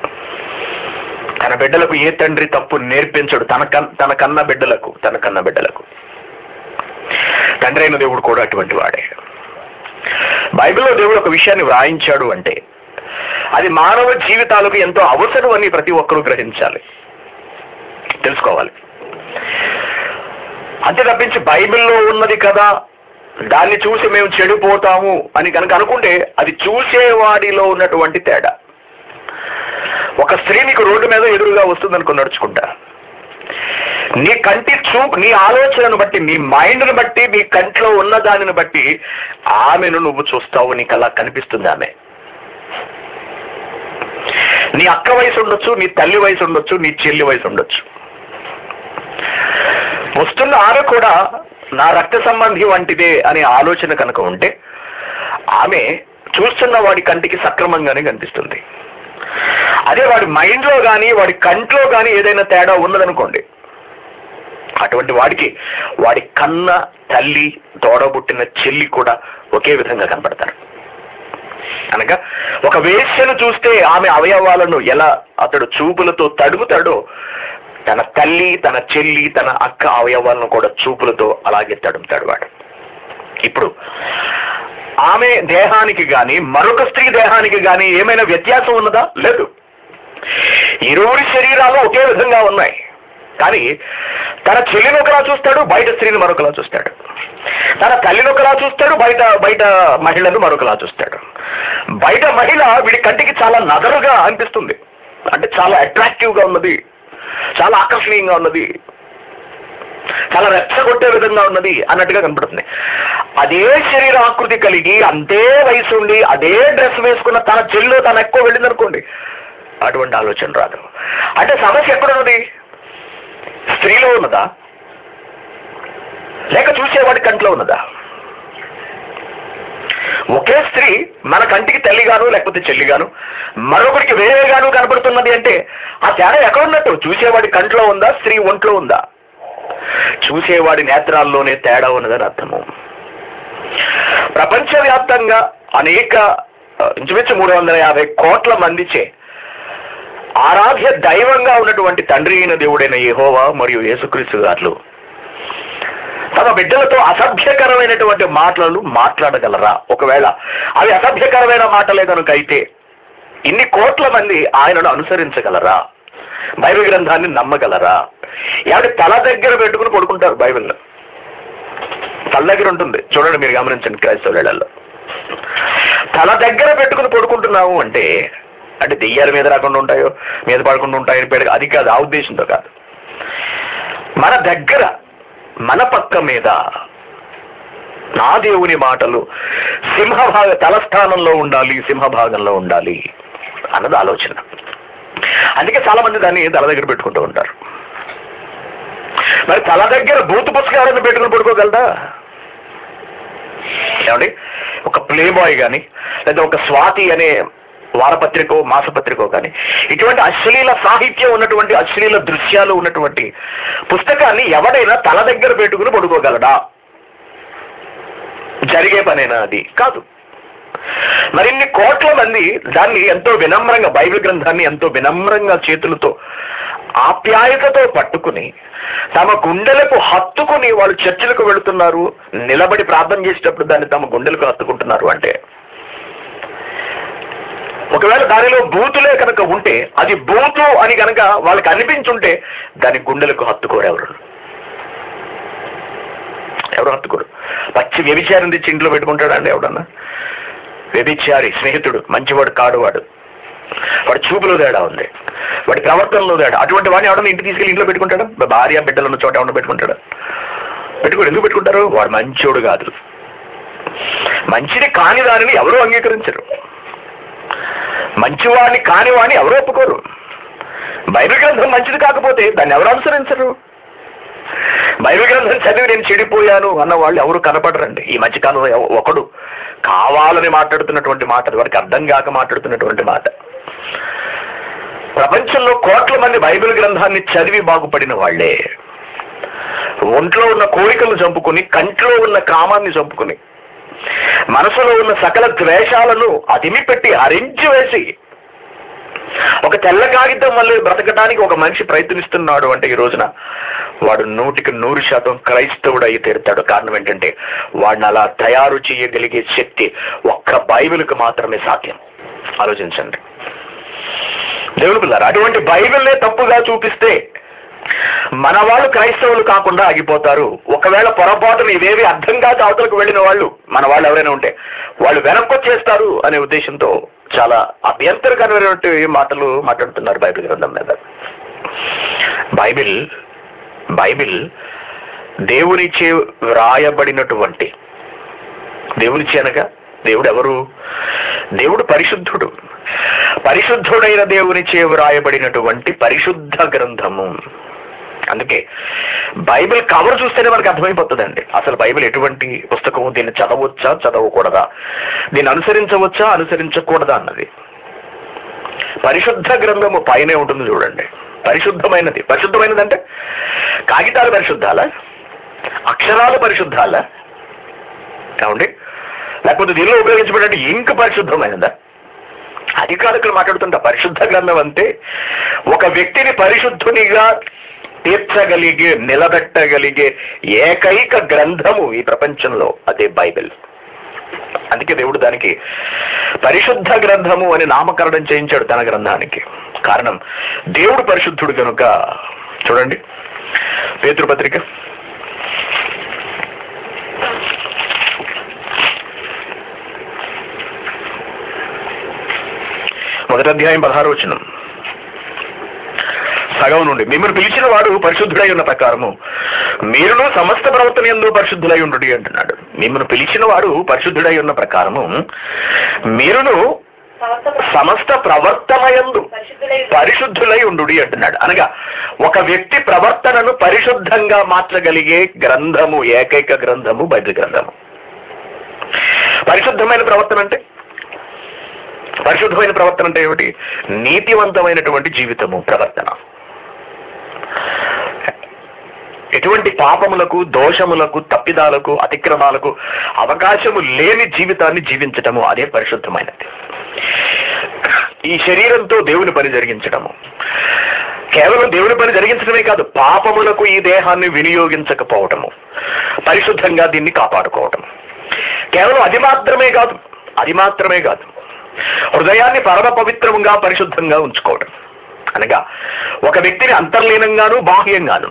తన బిడ్డలకు ఏ తండ్రి తప్పు నేర్పించడు తన కన్ తన కన్న బిడ్డలకు తన కన్న బిడ్డలకు తండ్రి అయిన దేవుడు కూడా అటువంటి వాడే బైబిల్లో దేవుడు ఒక విషయాన్ని వ్రాయించాడు అంటే అది మానవ జీవితాలకు ఎంతో అవసరం అని ప్రతి ఒక్కరూ గ్రహించాలి తెలుసుకోవాలి అంతే తప్పించి బైబిల్లో ఉన్నది కదా దాన్ని చూసి మేము చెడిపోతాము అని కనుక అనుకుంటే అది చూసేవాడిలో ఉన్నటువంటి తేడా ఒక స్త్రీ నీకు రోడ్డు మీద ఎదురుగా వస్తుందనుకో నడుచుకుంటా నీ కంటి చూపు నీ ఆలోచనను బట్టి నీ మైండ్ను బట్టి నీ కంట్లో ఉన్న దానిని బట్టి ఆమెను నువ్వు చూస్తావు నీకు అలా కనిపిస్తుంది ఆమె నీ అక్క వయసు ఉండొచ్చు నీ తల్లి వయసు ఉండొచ్చు నీ చెల్లి వయసు ఉండొచ్చు వస్తున్న ఆమె కూడా నా రక్త సంబంధి వంటిదే అనే ఆలోచన కనుక ఉంటే ఆమె చూస్తున్న వాడి కంటికి సక్రమంగానే కనిపిస్తుంది అదే వాడి మైండ్ లో కానీ వాడి కంట్లో కానీ ఏదైనా తేడా ఉన్నదనుకోండి అటువంటి వాడికి వాడి కన్న తల్లి తోడబుట్టిన చెల్లి కూడా ఒకే విధంగా కనపడతారు అనగా ఒక వేశ్యను చూస్తే ఆమె అవయవాలను ఎలా అతడు చూపులతో తడుగుతాడో తన తల్లి తన చెల్లి తన అక్క అవయవాలను కూడా చూపులతో అలాగే తడుముతాడు వాడు ఇప్పుడు ఆమె దేహానికి గాని మరొక స్త్రీ దేహానికి గాని ఏమైనా వ్యత్యాసం ఉన్నదా లేదు ఇరువురి శరీరాలు ఒకే విధంగా ఉన్నాయి కానీ తన చెల్లిని ఒకలా చూస్తాడు బయట స్త్రీని మరొకలా చూస్తాడు తన తల్లిని ఒకలా చూస్తాడు బయట బయట మహిళను మరొకలా చూస్తాడు బయట మహిళ వీడి కంటికి చాలా నగరుగా అనిపిస్తుంది అంటే చాలా అట్రాక్టివ్ గా ఉన్నది చాలా ఆకర్షణీయంగా ఉన్నది చాలా రెచ్చగొట్టే విధంగా ఉన్నది అన్నట్టుగా కనపడుతుంది అదే శరీర ఆకృతి కలిగి అంతే వయసు ఉండి అదే డ్రెస్ వేసుకున్న తన చెల్లు తన ఎక్కువ వెళ్ళింది అనుకోండి అటువంటి ఆలోచన రాదు అంటే సమస్య ఎక్కడ ఉన్నది స్త్రీలో ఉన్నదా లేక చూసేవాడి కంట్లో ఉన్నదా ఒకే స్త్రీ మన కంటికి తల్లిగాను లేకపోతే చెల్లిగాను మరొకరికి వేరేగాను కనపడుతున్నది అంటే ఆ తేడా ఎక్కడున్నట్టు చూసేవాడి కంట్లో ఉందా స్త్రీ ఒంట్లో ఉందా చూసేవాడి నేత్రాల్లోనే తేడా ఉన్నదని అర్థము ప్రపంచవ్యాప్తంగా అనేక ఆ, ఇంచుమించు మూడు వందల యాభై కోట్ల మందిచే ఆరాధ్య దైవంగా ఉన్నటువంటి తండ్రి అయిన దేవుడైన యెహోవా మరియు యేసుక్రీస్తు గారు తమ బిడ్డలతో అసభ్యకరమైనటువంటి మాటలు మాట్లాడగలరా ఒకవేళ అవి అసభ్యకరమైన మాటలే కనుక అయితే ఇన్ని కోట్ల మంది ఆయనను అనుసరించగలరా బైబిల్ గ్రంథాన్ని నమ్మగలరా ఎవరి తల దగ్గర పెట్టుకుని పడుకుంటారు బైబిల్లో తల దగ్గర ఉంటుంది చూడండి మీరు గమనించండి క్రైస్తవులలో తల దగ్గర పెట్టుకుని పడుకుంటున్నాము అంటే అంటే దెయ్యాల మీద రాకుండా ఉంటాయో మీద పడకుండా ఉంటాయని పెడక అది కాదు ఆ ఉద్దేశంతో కాదు మన దగ్గర మన పక్క మీద నా దేవుని మాటలు సింహభాగ తలస్థానంలో ఉండాలి సింహభాగంలో ఉండాలి అన్నది ఆలోచన అందుకే చాలా మంది దాన్ని తల దగ్గర పెట్టుకుంటూ ఉంటారు మరి తల దగ్గర బూతు పుస్తకాలను పెట్టుకుని పడుకోగలదా ఏమండి ఒక ప్లే బాయ్ కానీ లేదా ఒక స్వాతి అనే వారపత్రికో మాసపత్రికో కానీ ఇటువంటి అశ్లీల సాహిత్యం ఉన్నటువంటి అశ్లీల దృశ్యాలు ఉన్నటువంటి పుస్తకాన్ని ఎవడైనా తల దగ్గర పెట్టుకుని పడుకోగలడా జరిగే పనేనా అది కాదు మరిన్ని కోట్ల మంది దాన్ని ఎంతో వినమ్రంగా బైబిల్ గ్రంథాన్ని ఎంతో వినమ్రంగా చేతులతో ఆప్యాయతతో పట్టుకుని తమ గుండెలకు హత్తుకుని వాళ్ళు చర్చిలకు వెళుతున్నారు నిలబడి ప్రార్థన చేసేటప్పుడు దాన్ని తమ గుండెలకు హత్తుకుంటున్నారు అంటే ఒకవేళ దానిలో బూతులే కనుక ఉంటే అది బూతు అని కనుక వాళ్ళకి అనిపించుంటే దాని గుండెలకు హత్తుకోరు ఎవరు ఎవరు హత్తుకోరు పచ్చి వ్యభిచారం తెచ్చి ఇంట్లో పెట్టుకుంటాడా అండి ఎవడన్నా వ్యభిచారి స్నేహితుడు మంచివాడు కాడు వాడు వాడి చూపులో తేడా ఉంది వాడి ప్రవర్తనలో తేడా అటువంటి వాడిని ఎవడన్నా ఇంటికి తీసుకెళ్ళి ఇంట్లో పెట్టుకుంటాడా భార్య బిడ్డలు ఉన్న చోట ఎవడన్నా పెట్టుకుంటాడా పెట్టుకోడు ఎందుకు పెట్టుకుంటారు వాడు మంచోడు కాదు మంచిది కాని దానిని ఎవరూ అంగీకరించరు మంచివాడిని కాని వాడిని ఎవరు ఒప్పుకోరు బైబిల్ గ్రంథం మంచిది కాకపోతే దాన్ని ఎవరు అనుసరించరు బైబిల్ గ్రంథం చదివి నేను చెడిపోయాను అన్న వాళ్ళు ఎవరు కనపడరండి ఈ మధ్యకాలంలో ఎవ- ఒకడు కావాలని మాట్లాడుతున్నటువంటి మాట అది వాడికి అర్థం కాక మాట్లాడుతున్నటువంటి మాట ప్రపంచంలో కోట్ల మంది బైబిల్ గ్రంథాన్ని చదివి బాగుపడిన వాళ్ళే ఒంట్లో ఉన్న కోరికలు చంపుకుని కంట్లో ఉన్న కామాన్ని చంపుకుని మనసులో ఉన్న సకల ద్వేషాలను అదిమి పెట్టి హరించి వేసి ఒక తెల్ల కాగితం వల్ల బ్రతకడానికి ఒక మనిషి ప్రయత్నిస్తున్నాడు అంటే ఈ రోజున వాడు నూటికి నూరు శాతం క్రైస్తవుడు అయి తీరుతాడు కారణం ఏంటంటే వాడిని అలా తయారు చేయగలిగే శక్తి ఒక్క బైబిల్కి మాత్రమే సాధ్యం ఆలోచించండి దేవుని పిల్లారు అటువంటి బైబిల్నే తప్పుగా చూపిస్తే మన వాళ్ళు క్రైస్తవులు కాకుండా ఆగిపోతారు ఒకవేళ పొరపాటున ఇవేవి అర్థం కాక అవతలకు వెళ్ళిన వాళ్ళు మన వాళ్ళు ఎవరైనా ఉంటే వాళ్ళు వెనక్కొచ్చేస్తారు అనే ఉద్దేశంతో చాలా అభ్యంతరకరమైనటువంటి మాటలు మాట్లాడుతున్నారు బైబిల్ గ్రంథం మీద బైబిల్ బైబిల్ దేవునిచే వ్రాయబడినటువంటి దేవునిచే అనగా దేవుడు ఎవరు దేవుడు పరిశుద్ధుడు పరిశుద్ధుడైన దేవునిచే వ్రాయబడినటువంటి పరిశుద్ధ గ్రంథము అందుకే బైబిల్ కవర్ చూస్తేనే మనకు అర్థమైపోతుందండి అసలు బైబిల్ ఎటువంటి పుస్తకం దీన్ని చదవచ్చా చదవకూడదా దీన్ని అనుసరించవచ్చా అనుసరించకూడదా అన్నది పరిశుద్ధ గ్రంథము పైనే ఉంటుంది చూడండి పరిశుద్ధమైనది పరిశుద్ధమైనది అంటే కాగితాలు పరిశుద్ధాలా అక్షరాలు పరిశుద్ధాలా కావండి లేకపోతే దీనిలో ఉపయోగించబడే ఇంక్ పరిశుద్ధమైనదా అది కాదు ఇక్కడ మాట్లాడుతుంటా పరిశుద్ధ గ్రంథం అంటే ఒక వ్యక్తిని పరిశుద్ధునిగా తీర్చగలిగే నిలబెట్టగలిగే ఏకైక గ్రంథము ఈ ప్రపంచంలో అదే బైబిల్ అందుకే దేవుడు దానికి పరిశుద్ధ గ్రంథము అని నామకరణం చేయించాడు తన గ్రంథానికి కారణం దేవుడు పరిశుద్ధుడు కనుక చూడండి పేతృపత్రిక మొదటి అధ్యాయం పదహారు వచనం సగం నుండి మిమ్మల్ని పిలిచిన వాడు పరిశుద్ధుడై ఉన్న ప్రకారము మీరును సమస్త ప్రవర్తన ఎందు పరిశుద్ధులై ఉండు అంటున్నాడు మిమ్మల్ని పిలిచిన వాడు పరిశుద్ధుడై ఉన్న ప్రకారము మీరును సమస్త సమస్త ప్రవర్తనయందు పరిశుద్ధులై పరిశుద్ధులై ఉండు అంటున్నాడు అనగా ఒక వ్యక్తి ప్రవర్తనను పరిశుద్ధంగా మార్చగలిగే గ్రంథము ఏకైక గ్రంథము బైబిల్ గ్రంథము పరిశుద్ధమైన ప్రవర్తన అంటే పరిశుద్ధమైన ప్రవర్తన అంటే ఏమిటి నీతివంతమైనటువంటి జీవితము ప్రవర్తన ఎటువంటి పాపములకు దోషములకు తప్పిదాలకు అతిక్రమాలకు అవకాశము లేని జీవితాన్ని జీవించటము అదే పరిశుద్ధమైనది ఈ శరీరంతో దేవుని పని జరిగించడము కేవలం దేవుని పని జరిగించడమే కాదు పాపములకు ఈ దేహాన్ని వినియోగించకపోవటము పరిశుద్ధంగా దీన్ని కాపాడుకోవటం కేవలం అది మాత్రమే కాదు అది మాత్రమే కాదు హృదయాన్ని పరమ పవిత్రంగా పరిశుద్ధంగా ఉంచుకోవడం అనగా ఒక వ్యక్తిని అంతర్లీనంగాను బాహ్యంగాను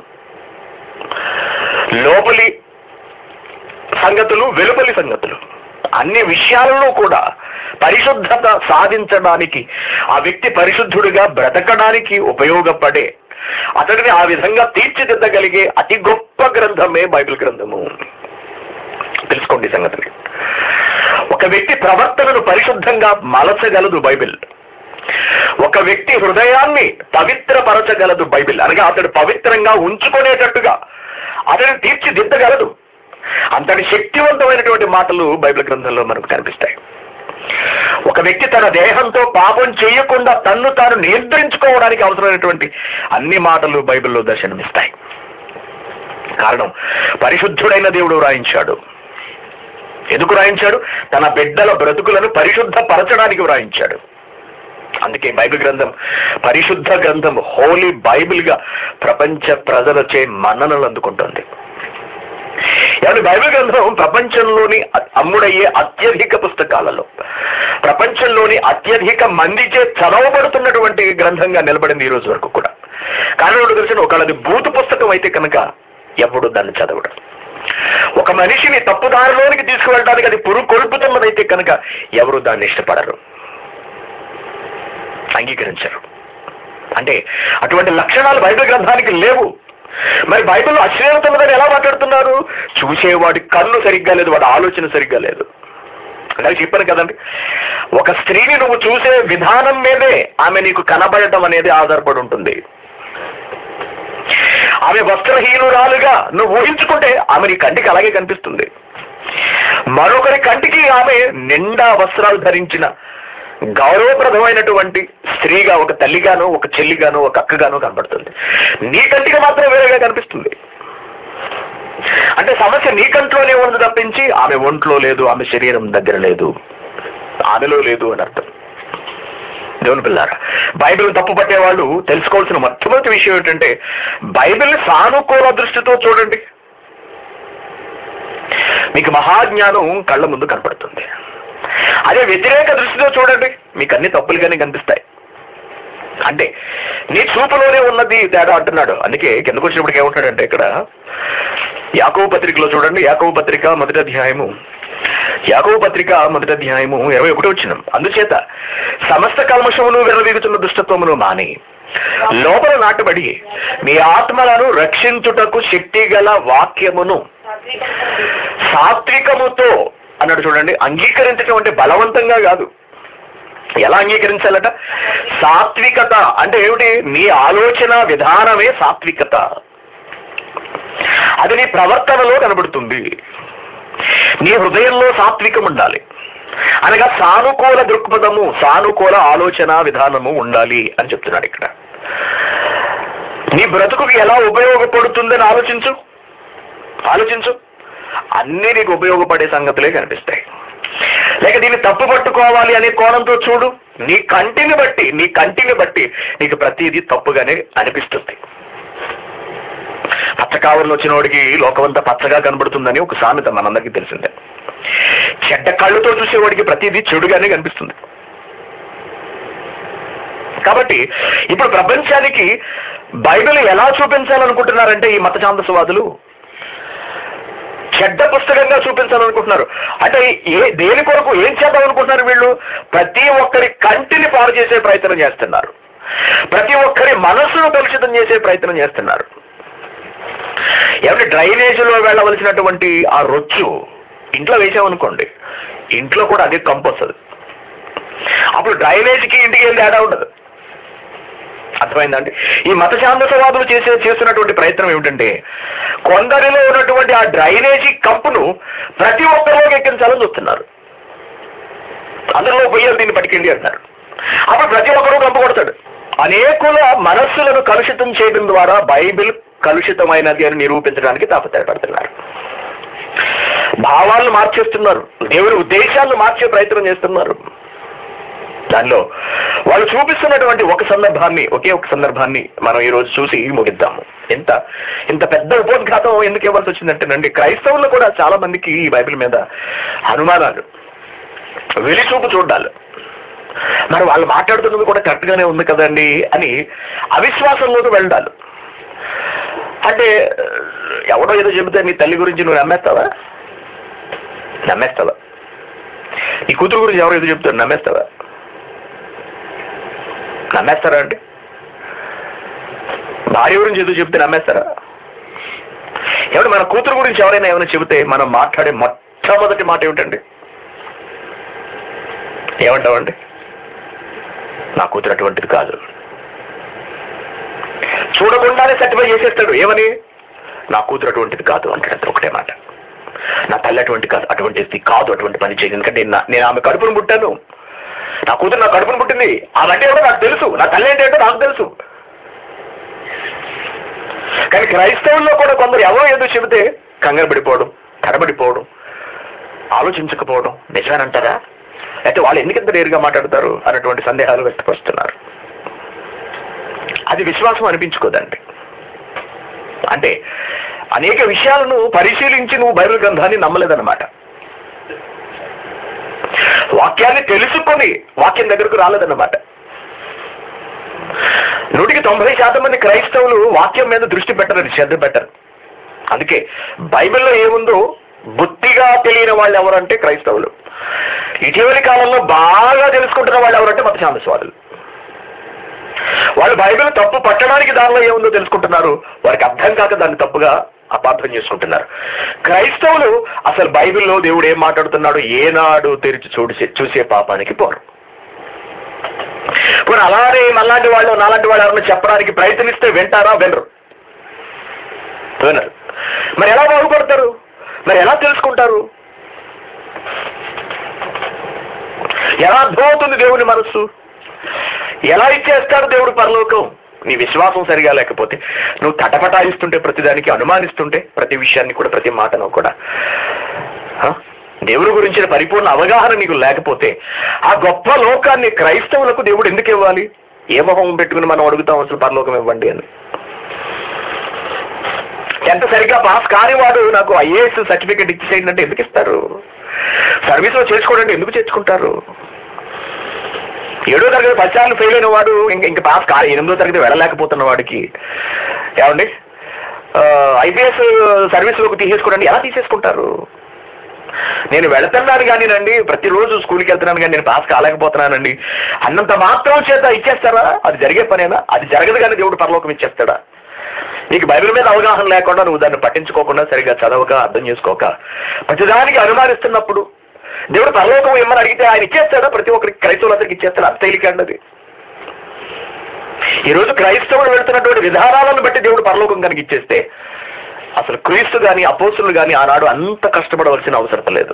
లోపలి సంగతులు వెలుపలి సంగతులు అన్ని విషయాలలో కూడా పరిశుద్ధత సాధించడానికి ఆ వ్యక్తి పరిశుద్ధుడిగా బ్రతకడానికి ఉపయోగపడే అతడిని ఆ విధంగా తీర్చిదిద్దగలిగే అతి గొప్ప గ్రంథమే బైబిల్ గ్రంథము తెలుసుకోండి ఈ సంగతిని ఒక వ్యక్తి ప్రవర్తనను పరిశుద్ధంగా మలచగలదు బైబిల్ ఒక వ్యక్తి హృదయాన్ని పవిత్రపరచగలదు బైబిల్ అనగా అతడు పవిత్రంగా ఉంచుకునేటట్టుగా అతడిని తీర్చిదిద్దగలదు అంతటి శక్తివంతమైనటువంటి మాటలు బైబిల్ గ్రంథంలో మనకు కనిపిస్తాయి ఒక వ్యక్తి తన దేహంతో పాపం చేయకుండా తన్ను తాను నియంత్రించుకోవడానికి అవసరమైనటువంటి అన్ని మాటలు బైబిల్లో దర్శనమిస్తాయి కారణం పరిశుద్ధుడైన దేవుడు వ్రాయించాడు ఎందుకు వ్రాయించాడు తన బిడ్డల బ్రతుకులను పరిశుద్ధపరచడానికి వ్రాయించాడు అందుకే బైబిల్ గ్రంథం పరిశుద్ధ గ్రంథం హోలీ బైబిల్ గా ప్రపంచ ప్రజలచే మన్ననలు అందుకుంటుంది ఏమంటే బైబిల్ గ్రంథం ప్రపంచంలోని అ- అమ్ముడయ్యే అత్యధిక పుస్తకాలలో ప్రపంచంలోని అత్యధిక మందిచే చదవబడుతున్నటువంటి గ్రంథంగా నిలబడింది ఈ రోజు వరకు కూడా కానీ ఒకటి తెలిసిన ఒకళ్ళది బూతు పుస్తకం అయితే కనుక ఎప్పుడు దాన్ని చదవడం ఒక మనిషిని తప్పుదారిలోనికి తీసుకువెళ్ళడానికి అది పురు కొల్పుతున్నదైతే కనుక ఎవరు దాన్ని ఇష్టపడరు అంగీకరించరు అంటే అటువంటి లక్షణాలు బైబిల్ గ్రంథానికి లేవు మరి బైబిల్ అశ్లీలత ఉన్నదని ఎలా మాట్లాడుతున్నారు చూసేవాడి కన్ను సరిగ్గా లేదు వాడి ఆలోచన సరిగ్గా లేదు అలా చెప్పాను కదండి ఒక స్త్రీని నువ్వు చూసే విధానం మీదే ఆమె నీకు కనబడటం అనేది ఆధారపడి ఉంటుంది ఆమె వస్త్రహీనురాలుగా నువ్వు ఊహించుకుంటే ఆమె నీ కంటికి అలాగే కనిపిస్తుంది మరొకరి కంటికి ఆమె నిండా వస్త్రాలు ధరించిన గౌరవప్రదమైనటువంటి స్త్రీగా ఒక తల్లిగాను ఒక చెల్లిగాను ఒక అక్కగాను కనబడుతుంది నీ కంటికి మాత్రం వేరేగా కనిపిస్తుంది అంటే సమస్య నీ కంట్లోనే ఉంది తప్పించి ఆమె ఒంట్లో లేదు ఆమె శరీరం దగ్గర లేదు ఆమెలో లేదు అని అర్థం దేవుని పిల్లారా బైబిల్ తప్పు పట్టే వాళ్ళు తెలుసుకోవాల్సిన మొట్టమొదటి విషయం ఏంటంటే బైబిల్ సానుకూల దృష్టితో చూడండి మీకు మహాజ్ఞానం కళ్ళ ముందు కనపడుతుంది అదే వ్యతిరేక దృష్టితో చూడండి మీకు అన్ని తప్పులుగానే కనిపిస్తాయి అంటే నీ చూపులోనే ఉన్నది తేడా అంటున్నాడు అందుకే కిందకు వచ్చినప్పటికి ఏమంటాడంటే ఇక్కడ యాకోబు పత్రికలో చూడండి యాకోబు పత్రిక మొదటి అధ్యాయము యాకోబు పత్రిక మొదటి అధ్యాయము ఇరవై ఒకటి వచ్చిన అందుచేత సమస్త కల్మషమును విరవీగుతున్న దుష్టత్వమును మాని లోపల నాటబడి మీ ఆత్మలను రక్షించుటకు శక్తి గల వాక్యమును సాత్వికముతో అన్నాడు చూడండి అంగీకరించడం అంటే బలవంతంగా కాదు ఎలా అంగీకరించాలట సాత్వికత అంటే ఏమిటి నీ ఆలోచన విధానమే సాత్వికత అది నీ ప్రవర్తనలో కనబడుతుంది నీ హృదయంలో సాత్వికం ఉండాలి అనగా సానుకూల దృక్పథము సానుకూల ఆలోచన విధానము ఉండాలి అని చెప్తున్నాడు ఇక్కడ నీ బ్రతుకుకి ఎలా ఉపయోగపడుతుందని ఆలోచించు ఆలోచించు అన్నీ నీకు ఉపయోగపడే సంగతులే కనిపిస్తాయి లేక దీన్ని తప్పు పట్టుకోవాలి అనే కోణంతో చూడు నీ కంటిని బట్టి నీ కంటిని బట్టి నీకు ప్రతిదీ తప్పుగానే అనిపిస్తుంది పచ్చ కావరిలో వచ్చిన వాడికి లోకమంతా పచ్చగా కనబడుతుందని ఒక సామెత మనందరికీ తెలిసిందే చెడ్డ కళ్ళుతో చూసేవాడికి ప్రతిదీ చెడుగానే కనిపిస్తుంది కాబట్టి ఇప్పుడు ప్రపంచానికి బైబిల్ ఎలా చూపించాలనుకుంటున్నారంటే ఈ మత ఛాందసవాదులు చెడ్డ పుస్తకంగా చూపించాలనుకుంటున్నారు అంటే ఏ దేని కొరకు ఏం చేద్దాం అనుకుంటున్నారు వీళ్ళు ప్రతి ఒక్కరి కంటిని పాడు చేసే ప్రయత్నం చేస్తున్నారు ప్రతి ఒక్కరి మనస్సును కలుషితం చేసే ప్రయత్నం చేస్తున్నారు ఏమంటే డ్రైనేజీలో వెళ్ళవలసినటువంటి ఆ రొచ్చు ఇంట్లో వేసామనుకోండి ఇంట్లో కూడా అదే కంపు వస్తుంది అప్పుడు డ్రైనేజీకి ఇంటికి ఏం తేడా ఉండదు అర్థమైందండి ఈ మత ఛాందసవాదులు చేసే చేస్తున్నటువంటి ప్రయత్నం ఏమిటంటే కొందరిలో ఉన్నటువంటి ఆ డ్రైనేజీ కంపును ప్రతి ఒక్కరిలోకి ఎక్కించాలని చూస్తున్నారు అందరిలో పోయాలి దీన్ని పట్టుకెళ్ళి అంటారు అప్పుడు ప్రతి ఒక్కరూ కంపు కొడతాడు అనేకుల మనస్సులను కలుషితం చేయడం ద్వారా బైబిల్ కలుషితమైనది అని నిరూపించడానికి తాపత్రయపడుతున్నారు భావాలను మార్చేస్తున్నారు దేవుని ఉద్దేశాలను మార్చే ప్రయత్నం చేస్తున్నారు దానిలో వాళ్ళు చూపిస్తున్నటువంటి ఒక సందర్భాన్ని ఒకే ఒక సందర్భాన్ని మనం ఈ రోజు చూసి ముగిద్దాము ఎంత ఇంత పెద్ద ఉపోద్ఘాతం ఎందుకు ఇవ్వాల్సి వచ్చిందంటేనండి క్రైస్తవులు కూడా చాలా మందికి ఈ బైబిల్ మీద అనుమానాలు వెలిచూపు చూడాలి మరి వాళ్ళు మాట్లాడుతున్నది కూడా కరెక్ట్ గానే ఉంది కదండి అని అవిశ్వాసంలోకి వెళ్ళాలి అంటే ఎవడో ఏదో చెబితే నీ తల్లి గురించి నువ్వు నమ్మేస్తావా నమ్మేస్తావా నీ కూతురు గురించి ఎవరో ఏదో చెప్తారు నమ్మేస్తావా నమ్మేస్తారా అండి భార్య గురించి ఏదో చెప్తే నమ్మేస్తారా ఏమంటే మన కూతురు గురించి ఎవరైనా ఏమైనా చెబితే మనం మాట్లాడే మొట్టమొదటి మాట ఏమిటండి ఏమంటావండి నా కూతురు అటువంటిది కాదు చూడకుండానే సర్టిఫై చేసేస్తాడు ఏమని నా కూతురు అటువంటిది కాదు అంటాడు అంతే ఒకటే మాట నా తల్లి అటువంటి కాదు అటువంటిది కాదు అటువంటి పని చేయదు ఎందుకంటే నేను నా- నేను ఆమె కడుపును పుట్టాను నా కూతురు నా కడుపును పుట్టింది ఆమె అంటే ఏంటో నాకు తెలుసు నా తల్లి అంటే ఏంటో నాకు తెలుసు కానీ క్రైస్తవుల్లో కూడా కొందరు ఎవరో ఏదో చెబితే కంగారు పడిపోవడం తడబడిపోవడం ఆలోచించకపోవడం నిజమేనంటారా అయితే వాళ్ళు ఎందుకు ఇంత నేరుగా మాట్లాడతారు అన్నటువంటి సందేహాలు వ్యక్తపరుస్తున్నారు అది విశ్వాసం అనిపించుకోదండి అంటే అనేక విషయాలను పరిశీలించి నువ్వు బైబిల్ గ్రంథాన్ని నమ్మలేదన్నమాట వాక్యాన్ని తెలుసుకొని వాక్యం దగ్గరకు రాలేదన్నమాట నూటికి తొంభై శాతం మంది క్రైస్తవులు వాక్యం మీద దృష్టి పెట్టరు శ్రద్ధ పెట్టరు అందుకే బైబిల్లో ఏముందో బుద్ధిగా తెలియని వాళ్ళు ఎవరంటే క్రైస్తవులు ఇటీవలి కాలంలో బాగా తెలుసుకుంటున్న వాళ్ళు ఎవరంటే మత ఛాందస్వాదులు వాళ్ళు బైబిల్ తప్పు పట్టడానికి దానిలో ఏముందో తెలుసుకుంటున్నారు వారికి అర్థం కాక దాన్ని తప్పుగా అపార్థం చేసుకుంటున్నారు క్రైస్తవులు అసలు బైబిల్లో దేవుడు ఏం మాట్లాడుతున్నాడు ఏనాడు తెరిచి చూసి చూసే పాపానికి పోరు ఇప్పుడు అలానే మళ్ళాంటి వాళ్ళు నాలాంటి వాళ్ళు ఎవరైనా చెప్పడానికి ప్రయత్నిస్తే వింటారా వినరు వినరు మరి ఎలా బాగుపడతారు మరి ఎలా తెలుసుకుంటారు ఎలా అర్థమవుతుంది దేవుని మనస్సు ఎలా ఇచ్చేస్తాడు దేవుడు పరలోకం నీ విశ్వాసం సరిగా లేకపోతే నువ్వు తటపటాయిస్తుంటే ప్రతిదానికి అనుమానిస్తుంటే ప్రతి విషయాన్ని కూడా ప్రతి మాటను కూడా ఆ? దేవుడి గురించిన పరిపూర్ణ అవగాహన నీకు లేకపోతే ఆ గొప్ప లోకాన్ని క్రైస్తవులకు దేవుడు ఎందుకు ఇవ్వాలి ఏ మొహం పెట్టుకుని మనం అడుగుతాం అసలు పరలోకం ఇవ్వండి అని ఎంత సరిగ్గా పాస్ కానివాడు నాకు ఐఏఎస్ సర్టిఫికేట్ ఇచ్చేసేయండి అంటే ఎందుకు ఇస్తారు సర్వీస్లో చేర్చుకోవడం ఎందుకు చేర్చుకుంటారు ఏడో తరగతి పచ్చాలు ఫెయిల్ అయిన వాడు ఇంక ఇంక పాస్ కా ఎనిమిదో తరగతి వెళ్ళలేకపోతున్న వాడికి ఏమండి ఐపీఎస్ సర్వీస్లోకి తీసేసుకోవడానికి ఎలా తీసేసుకుంటారు నేను వెళుతున్నాను కానీనండి ప్రతిరోజు స్కూల్కి వెళ్తున్నాను కానీ నేను పాస్ కాలేకపోతున్నానండి అన్నంత మాత్రం చేత ఇచ్చేస్తారా అది జరిగే పనేనా అది జరగదు కానీ దేవుడు పరలోకం ఇచ్చేస్తాడా నీకు బైబిల్ మీద అవగాహన లేకుండా నువ్వు దాన్ని పట్టించుకోకుండా సరిగా చదవక అర్థం చేసుకోక ప్రతిదానికి అనుమానిస్తున్నప్పుడు దేవుడు పరలోకం ఇమ్మని అడిగితే ఆయన ఇచ్చేస్తాడా ప్రతి ఒక్కరికి క్రైస్తవులందరికి ఇచ్చేస్తాడు అంత తేలిక అండి అది ఈ రోజు క్రైస్తవులు వెళ్తున్నటువంటి విధానాలను బట్టి దేవుడు పరలోకం కనుక ఇచ్చేస్తే అసలు క్రీస్తు గాని అపోసులు గాని ఆనాడు అంత కష్టపడవలసిన అవసరం లేదు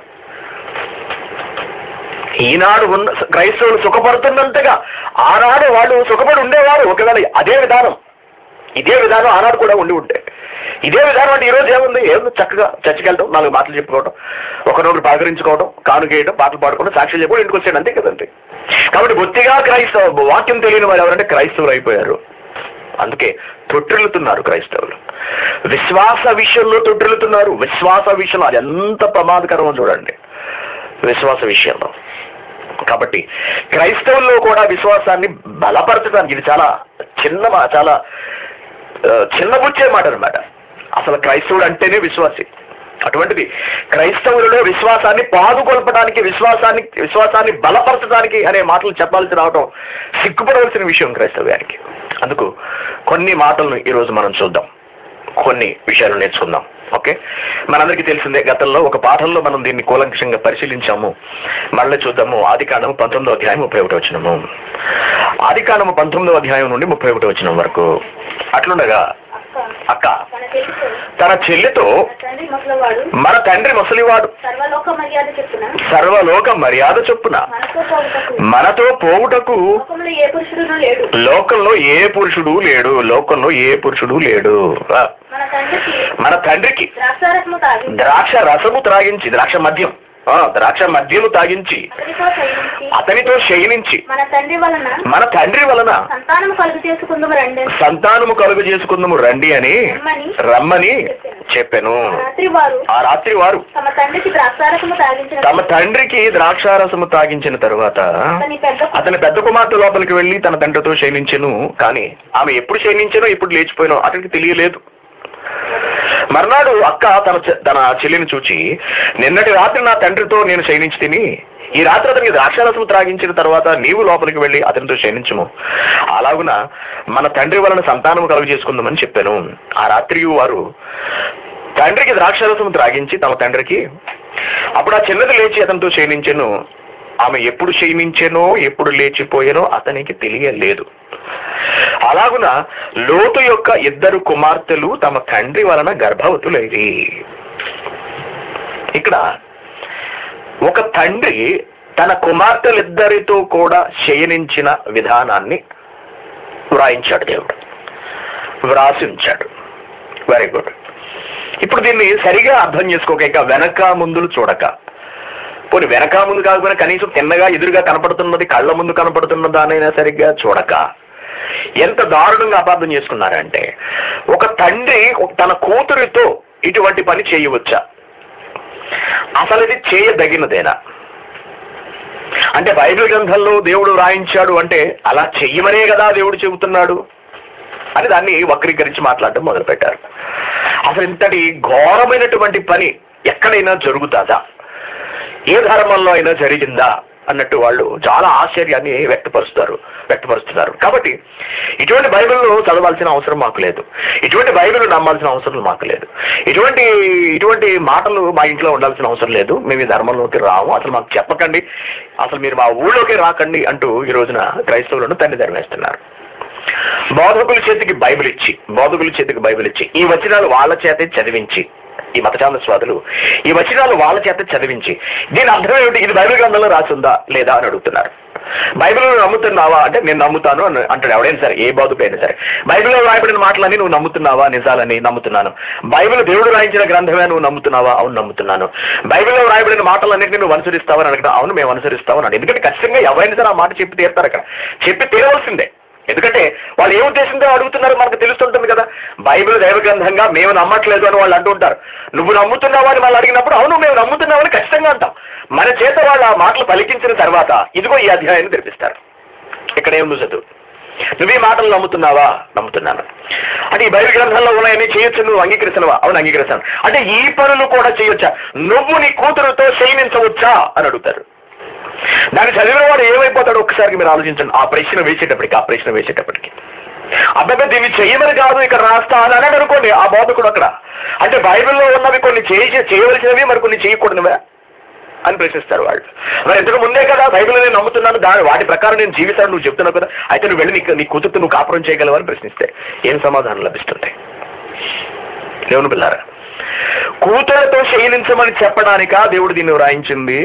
ఈనాడు ఉన్న క్రైస్తవులు సుఖపడుతున్నంతగా ఆనాడు వాళ్ళు సుఖపడి ఉండేవారు ఒకవేళ అదే విధానం ఇదే విధానం ఆనాడు కూడా ఉండి ఉంటే ఇదే విధానం అంటే ఈ రోజు ఏముంది ఏముంది చక్కగా చర్చికి వెళ్తాం నాలుగు మాటలు చెప్పుకోవడం ఒకరొకరు పలకరించుకోవడం కాను చేయడం పాటలు పాడుకోవడం సాక్షులు చెప్పుకోవడం ఇంటికి వచ్చాడు అంతే కదండి కాబట్టి బొత్తిగా క్రైస్తవ వాక్యం తెలియని వాళ్ళు ఎవరంటే క్రైస్తవులు అయిపోయారు అందుకే తొట్టిల్లుతున్నారు క్రైస్తవులు విశ్వాస విషయంలో తొట్టిల్లుతున్నారు విశ్వాస విషయంలో అది ఎంత ప్రమాదకరమో చూడండి విశ్వాస విషయంలో కాబట్టి క్రైస్తవుల్లో కూడా విశ్వాసాన్ని బలపరచడానికి ఇది చాలా చిన్న మా- చాలా ఆ, చిన్నబుచ్చే మాట అనమాట అసలు క్రైస్తవుడు అంటేనే విశ్వాసి అటువంటిది క్రైస్తవులలో విశ్వాసాన్ని పాదుకొల్పడానికి విశ్వాసాన్ని విశ్వాసాన్ని బలపరచడానికి అనే మాటలు చెప్పాల్సి రావటం సిగ్గుపడవలసిన విషయం క్రైస్తవ్యానికి అందుకు కొన్ని మాటలను ఈరోజు మనం చూద్దాం కొన్ని విషయాలు నేర్చుకుందాం ఓకే మనందరికీ తెలిసిందే గతంలో ఒక పాఠంలో మనం దీన్ని కూలంకషంగా పరిశీలించాము మళ్ళీ చూద్దాము ఆది కాండము పంతొమ్మిదో అధ్యాయం ముప్పై ఒకటి వచ్చినము ఆది కాండము పంతొమ్మిదో అధ్యాయం నుండి ముప్పై ఒకటి వచ్చిన వరకు అట్లుండగా అక్క అక్క తన తెలుసు తన చెల్లితో తన తండ్రి ముసలివాడు మన తండ్రి ముసలివాడు సర్వలోక మర్యాద చెప్పున సర్వలోక మర్యాద చొప్పున మనతో పోవుటకు మనతో పోవుటకు లోకంలో ఏ పురుషుడును లేడు లోకంలో ఏ పురుషుడు లేడు లోకంలో ఏ పురుషుడు లేడు ఆ, మన తండ్రికి మన తండ్రికి ద్రాక్షారసము తాగి ద్రాక్ష రసము త్రాగించి ద్రాక్ష మద్యం ఆ, ద్రాక్ష మద్యము తాగించి అతనితో శయనించి అతనితో శయనించి మన తండ్రి వలన మన తండ్రి వలన సంతానము కలుగు చేసుకుందాము రండి సంతానము కలుగు చేసుకుందాము రండి అని రమ్మని చెప్పాను రాత్రి వారు ఆ రాత్రి వారు తమ తండ్రికి ద్రాక్షారసము తాగించిన తమ తండ్రికి ద్రాక్షారసము తాగించిన తరువాత అతని పెద్ద అతని పెద్ద కుమార్తె లోపలికి వెళ్లి తన తండ్రితో శయనించెను కానీ ఆమె ఎప్పుడు శయనించెనో ఎప్పుడు లేచిపోయినో అతనికి తెలియలేదు మర్నాడు అక్క తన చె- తన చెల్లిని చూచి నిన్నటి రాత్రి నా తండ్రితో నేను శయనించి తిని ఈ రాత్రి అతనికి ద్రాక్షారసం త్రాగించిన తర్వాత నీవు లోపలికి వెళ్లి అతనితో శయనించము అలాగున మన తండ్రి వలన సంతానము కలుగు చేసుకుందామని చెప్పాను ఆ రాత్రి వారు తండ్రికి ద్రాక్షారసం త్రాగించి తమ తండ్రికి అప్పుడు ఆ చిన్నది లేచి అతనితో శయనించెను ఆమె ఎప్పుడు శయనించెనో ఎప్పుడు లేచిపోయానో అతనికి తెలియలేదు అలాగున లోతు యొక్క ఇద్దరు కుమార్తెలు తమ తండ్రి వలన గర్భవతులైరి ఇక్కడ ఒక తండ్రి తన కుమార్తెలిద్దరితో కూడా శయనించిన విధానాన్ని వ్రాయించాడు దేవుడు వ్రాసి ఉంచాడు వెరీ గుడ్ ఇప్పుడు దీన్ని సరిగా అర్థం చేసుకోక ఇక వెనక ముందులు చూడక పోనీ వెనక ముందు కాకపోయినా కనీసం తిన్నగా ఎదురుగా కనపడుతున్నది కళ్ళ ముందు కనపడుతున్న దానైనా సరిగ్గా చూడక ఎంత దారుణంగా అపార్థం చేసుకున్నారంటే ఒక తండ్రి ఒక- తన కూతురితో ఇటువంటి పని చేయవచ్చా అసలు ఇది చేయదగినదేనా అంటే బైబిల్ గ్రంథంలో దేవుడు రాయించాడు అంటే అలా చెయ్యమనే కదా దేవుడు చెబుతున్నాడు అని దాన్ని వక్రీకరించి మాట్లాడడం మొదలుపెట్టారు అసలు ఇంతటి ఘోరమైనటువంటి పని ఎక్కడైనా జరుగుతుందా ఏ ధర్మంలో అయినా జరిగిందా అన్నట్టు వాళ్ళు చాలా ఆశ్చర్యాన్ని వ్యక్తపరుస్తారు వ్యక్తపరుస్తున్నారు కాబట్టి ఇటువంటి బైబిల్ను చదవాల్సిన అవసరం మాకు లేదు ఇటువంటి బైబిల్ నమ్మాల్సిన అవసరం మాకు లేదు ఇటువంటి ఇటువంటి మాటలు మా ఇంట్లో ఉండాల్సిన అవసరం లేదు మేము ఈ ధర్మంలోకి రాము అసలు మాకు చెప్పకండి అసలు మీరు మా ఊళ్ళోకి రాకండి అంటూ ఈ రోజున క్రైస్తవులను తల్లి ధర్మేస్తున్నారు బోధకుల చేతికి బైబిల్ ఇచ్చి బోధకుల చేతికి బైబిల్ ఇచ్చి ఈ వచనాలు వాళ్ళ చేతే చదివించి ఈ మతచాంద స్వాదులు ఈ వచనాలు వాళ్ళ చేత చదివించి దీని అర్థం ఏమిటి ఇది బైబిల్ గ్రంథంలో రాసిందా లేదా అని అడుగుతున్నారు బైబిల్ నమ్ముతున్నావా అంటే నేను నమ్ముతాను అని అంటాడు ఎవడైనా సరే ఏ బోధకుడైనా సరే బైబిల్లో రాయబడిన మాటలన్నీ నువ్వు నమ్ముతున్నావా నిజాలని నమ్ముతున్నాను బైబిల్ దేవుడు రాయించిన గ్రంథమే నువ్వు నమ్ముతున్నావా అవును నమ్ముతున్నాను బైబిల్లో రాయబడిన మాటలన్నింటినీ నువ్వు అనుసరిస్తావని అడగడం అవును మేము అనుసరిస్తామని అన్నాడు ఎందుకంటే ఖచ్చితంగా ఎవరైనా సరే ఆ మాట చెప్పి తీరుతారు అక్కడ చెప్పి తీరవలసిందే ఎందుకంటే వాళ్ళు ఏ ఉద్దేశంతో అడుగుతున్నారో మనకు తెలుస్తుంటుంది కదా బైబిల్ దైవ గ్రంథంగా మేము నమ్మట్లేదు అని వాళ్ళు అంటుంటారు నువ్వు నమ్ముతున్నావా అని వాళ్ళు అడిగినప్పుడు అవును మేము నమ్ముతున్నామని ఖచ్చితంగా అంటాం మన చేత వాళ్ళు ఆ మాటలు పలికించిన తర్వాత ఇదిగో ఈ అధ్యాయాన్ని తెరిపిస్తారు ఇక్కడ ఏం చదువు నువ్వు ఈ మాటలు నమ్ముతున్నావా నమ్ముతున్నాను అంటే ఈ బైబిల్ గ్రంథంలో ఉన్నాయని చేయొచ్చు నువ్వు అంగీకరిస్తున్నావా అవును అంగీకరిస్తాను అంటే ఈ పనులు కూడా చేయొచ్చా నువ్వు నీ కూతురుతో శయనించవచ్చా అని అడుగుతారు దాన్ని చదివిన వాడు ఏమైపోతాడు ఒక్కసారికి మీరు ఆలోచించండి ఆ ప్రశ్న వేసేటప్పటికి ఆ ప్రశ్న వేసేటప్పటికి అబ్బాయి దీన్ని చెయ్యమని కాదు ఇక్కడ రాస్తా అని అన్నాడు అనుకోండి ఆ బోధకుడు అక్కడ అంటే బైబిల్లో ఉన్నవి కొన్ని చేయ చేయవలసినవి మరి కొన్ని చేయకూడనివే అని ప్రశ్నిస్తారు వాళ్ళు మరి ఇంతకు ముందే కదా బైబిల్ నేను నమ్ముతున్నాను దాని వాటి ప్రకారం నేను జీవితాను నువ్వు చెప్తున్నావు కదా అయితే నువ్వు వెళ్ళి నీకు నీ కూతురుతో నువ్వు కాపురం చేయగలవు అని ప్రశ్నిస్తే ఏం సమాధానం లభిస్తుంది దేవుని పిల్లారా కూతురుతో శయనించమని చెప్పడానికా దేవుడు దీన్ని వ్రాయించింది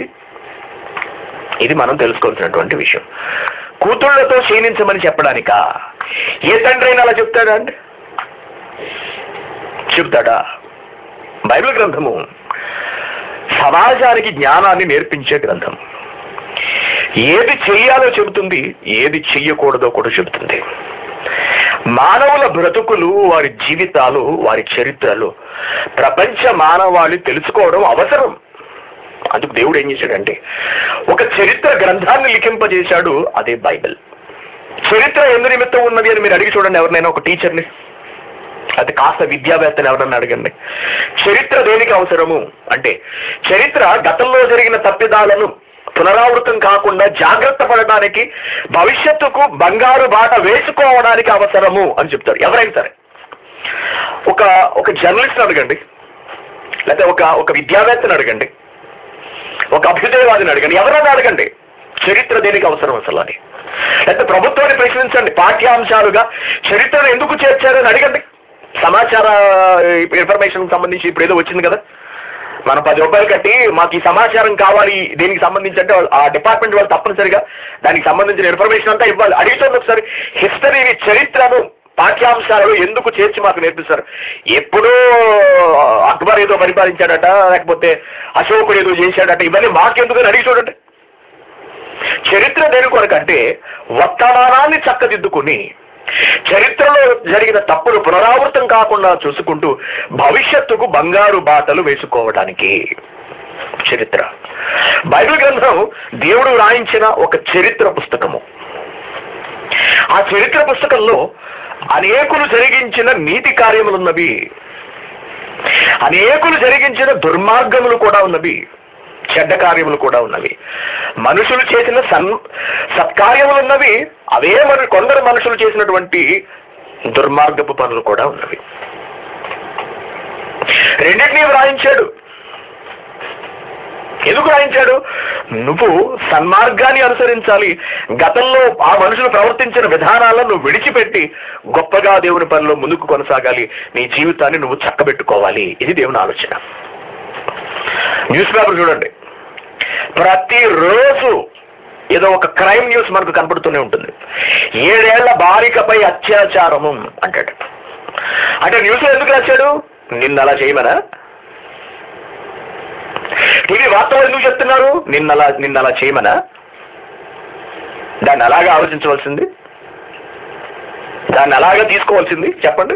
ఇది మనం తెలుసుకోవాల్సినటువంటి విషయం కూతుళ్లతో క్షీణించమని చెప్పడానికా ఏ తండ్రి అయినా అలా చెప్తాడా అండి చెప్తాడా బైబిల్ గ్రంథము సమాజానికి జ్ఞానాన్ని నేర్పించే గ్రంథం ఏది చెయ్యాలో చెబుతుంది ఏది చెయ్యకూడదో కూడా చెబుతుంది మానవుల బ్రతుకులు వారి జీవితాలు వారి చరిత్రలు ప్రపంచ మానవాళి తెలుసుకోవడం అవసరం అందుకు దేవుడు ఏం చేశాడంటే ఒక చరిత్ర గ్రంథాన్ని లిఖింపజేశాడు అదే బైబిల్ చరిత్ర ఎందు నిమిత్తం ఉన్నది అని మీరు అడిగి చూడండి ఎవరినైనా ఒక టీచర్ని అది కాస్త విద్యావేత్తని ఎవరన్నా అడగండి చరిత్ర దేనికి అవసరము అంటే చరిత్ర గతంలో జరిగిన తప్పిదాలను పునరావృతం కాకుండా జాగ్రత్త పడడానికి భవిష్యత్తుకు బంగారు బాట వేసుకోవడానికి అవసరము అని చెప్తారు ఎవరైనా సరే ఒక ఒక జర్నలిస్ట్ అడగండి లేకపోతే ఒక ఒక విద్యావేత్తని అడగండి ఒక అభ్యుదయవాదిని అడగండి ఎవరైనా అడగండి చరిత్ర దేనికి అవసరం అసలు అని లేకపోతే ప్రభుత్వాన్ని ప్రశ్నించండి పాఠ్యాంశాలుగా చరిత్రను ఎందుకు చేర్చారని అడగండి సమాచార ఇన్ఫర్మేషన్ సంబంధించి ఇప్పుడు ఏదో వచ్చింది కదా మనం పది రూపాయలు కట్టి మాకు ఈ సమాచారం కావాలి దేనికి సంబంధించి అంటే వాళ్ళు- ఆ డిపార్ట్మెంట్ వాళ్ళు తప్పనిసరిగా దానికి సంబంధించిన ఇన్ఫర్మేషన్ అంతా ఇవ్వాలి అడిగితే ఒకసారి హిస్టరీని చరిత్రను పాఠ్యాంశాలలో ఎందుకు చేర్చి మాకు నేర్పిస్తారు ఎప్పుడూ అక్బర్ ఏదో పరిపాలించాడట లేకపోతే అశోకుడు ఏదో చేశాడట ఇవన్నీ మాకెందుకు అని అడిగి చూడండి చరిత్ర దేని కొరకంటే వర్తమానాన్ని చక్కదిద్దుకుని చరిత్రలో జరిగిన తప్పులు పునరావృతం కాకుండా చూసుకుంటూ భవిష్యత్తుకు బంగారు బాటలు వేసుకోవడానికి చరిత్ర బైబిల్ గ్రంథం దేవుడు రాయించిన ఒక చరిత్ర పుస్తకము ఆ చరిత్ర పుస్తకంలో అనేకులు జరిగించిన నీతి కార్యములున్నవి అనేకులు జరిగించిన దుర్మార్గములు కూడా ఉన్నవి చెడ్డ కార్యములు కూడా ఉన్నవి మనుషులు చేసిన సన్ సత్కార్యములు ఉన్నవి అవే మన కొందరు మనుషులు చేసినటువంటి దుర్మార్గపు పనులు కూడా ఉన్నవి రెండింటినీ వ్రాయించాడు ఎందుకు రాయించాడు నువ్వు సన్మార్గాన్ని అనుసరించాలి గతంలో ఆ మనుషులు ప్రవర్తించిన విధానాలను నువ్వు విడిచిపెట్టి గొప్పగా దేవుని పనిలో ముందుకు కొనసాగాలి నీ జీవితాన్ని నువ్వు చక్కబెట్టుకోవాలి ఇది దేవుని ఆలోచన న్యూస్ పేపర్ చూడండి ప్రతిరోజు ఏదో ఒక క్రైమ్ న్యూస్ మనకు కనపడుతూనే ఉంటుంది ఏడేళ్ల బాలికపై అత్యాచారము అంటాడు అంటే న్యూస్ లో ఎందుకు రాశాడు నిన్న అలా చేయమనా టీవీ వార్తలు ఎందుకు చెప్తున్నారు నిన్న అలా నిన్న అలా చేయమనా దాన్ని అలాగా ఆలోచించవలసింది దాన్ని అలాగా తీసుకోవాల్సింది చెప్పండి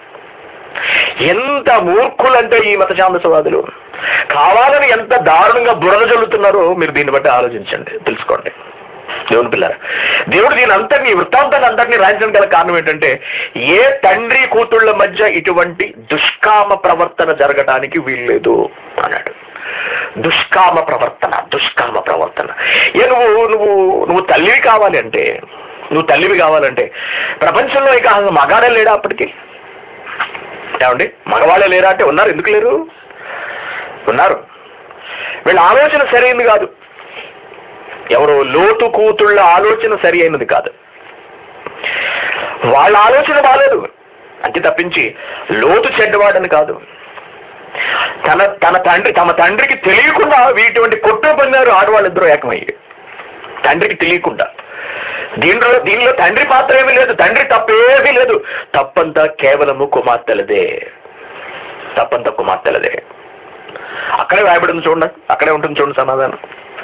ఎంత మూర్ఖులంటే ఈ మత ఛాందసవాదులు కావాలని ఎంత దారుణంగా బురద చల్లుతున్నారో మీరు దీన్ని బట్టి ఆలోచించండి తెలుసుకోండి దేవుని పిల్లరా దేవుడు దీని అంతటిని ఈ వృత్తాంతాన్ని అంతటిని రాయించడం గల కారణం ఏంటంటే ఏ తండ్రి కూతుళ్ళ మధ్య ఇటువంటి దుష్కామ ప్రవర్తన జరగడానికి వీల్లేదు అన్నాడు దుష్కామ ప్రవర్తన దుష్కామ ప్రవర్తన ఏ నువ్వు నువ్వు నువ్వు తల్లివి కావాలి అంటే నువ్వు తల్లివి కావాలంటే ప్రపంచంలో ఇక అసలు మగాడే లేడా అప్పటికి ఏమండి మగవాళ్ళే లేరా అంటే ఉన్నారు ఎందుకు లేరు ఉన్నారు వీళ్ళ ఆలోచన సరైనది కాదు ఎవరు లోతు కూతుళ్ళ ఆలోచన సరి అయినది కాదు వాళ్ళ ఆలోచన బాలేదు అంతే తప్పించి లోతు చెడ్డవాడని కాదు తన తన తండ్రి తమ తండ్రికి తెలియకుండా వీటువంటి కొట్టు పొందారు ఆడవాళ్ళిద్దరూ ఏకమయ్యి తండ్రికి తెలియకుండా దీనిలో దీనిలో తండ్రి పాత్ర ఏమీ లేదు తండ్రి తప్పేమీ లేదు తప్పంతా కేవలము కుమార్తెలదే తప్పంతా కుమార్తెలదే అక్కడే రాయబడింది చూడండి అక్కడే ఉంటుంది చూడండి సమాధానం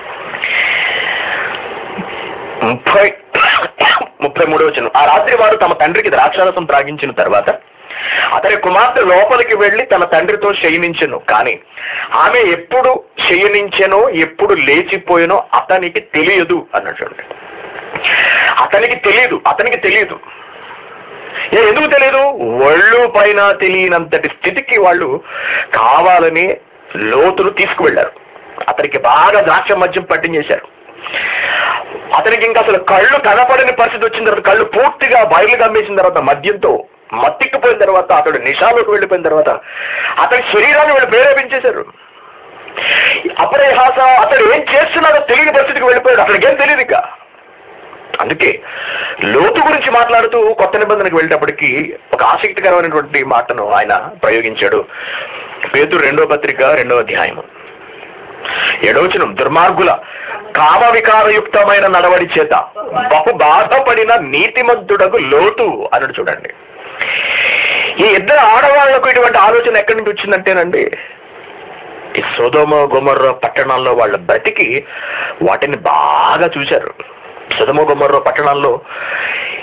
ముప్పై ముప్పై మూడో వచ్చిన ఆ రాత్రి వారు తమ తండ్రికి ద్రాక్షారసం త్రాగించిన తర్వాత అతని కుమార్తె లోపలికి వెళ్లి తన తండ్రితో శయనించెను కానీ ఆమె ఎప్పుడు శయనించెనో ఎప్పుడు లేచిపోయినో అతనికి తెలియదు అన్నాడు చూడండి అతనికి తెలియదు అతనికి తెలియదు ఏ, ఎందుకు తెలియదు ఒళ్ళు పైన తెలియనంతటి స్థితికి వాళ్ళు కావాలని లోతులు తీసుకువెళ్లారు అతనికి బాగా ద్రాక్ష మద్యం పట్టించేశారు అతనికి ఇంకా అసలు కళ్ళు కనపడని పరిస్థితి వచ్చిన తర్వాత కళ్ళు పూర్తిగా బయలు గమ్మేసిన తర్వాత మద్యంతో మత్తిక్కిపోయిన తర్వాత అతడు నిషాలోకి వెళ్ళిపోయిన తర్వాత అతని శరీరాన్ని వీళ్ళు ప్రేరేపించేశారు అప్పుడే హాస అతడు ఏం చేస్తున్నాడో తెలియని పరిస్థితికి వెళ్ళిపోయాడు అతనికి ఏం తెలియదు ఇక అందుకే లోతు గురించి మాట్లాడుతూ కొత్త నిబంధనకు వెళ్ళేటప్పటికి ఒక ఆసక్తికరమైనటువంటి మాటను ఆయన ప్రయోగించాడు పేతురు రెండో పత్రిక రెండో అధ్యాయము ఏడవచనం దుర్మార్గుల కామ వికారయుక్తమైన నడవడి చేత బహు బాధపడిన నీతిమంతుడకు లోతు అన్నాడు చూడండి ఈ ఇద్దరు ఆడవాళ్లకు ఇటువంటి ఆలోచన ఎక్కడి నుంచి వచ్చిందంటేనండి ఈ సోదోమ గుమర్ర పట్టణాల్లో వాళ్ళ బ్రతికి వాటిని బాగా చూశారు సుధమ గుమర్ర పట్టణాల్లో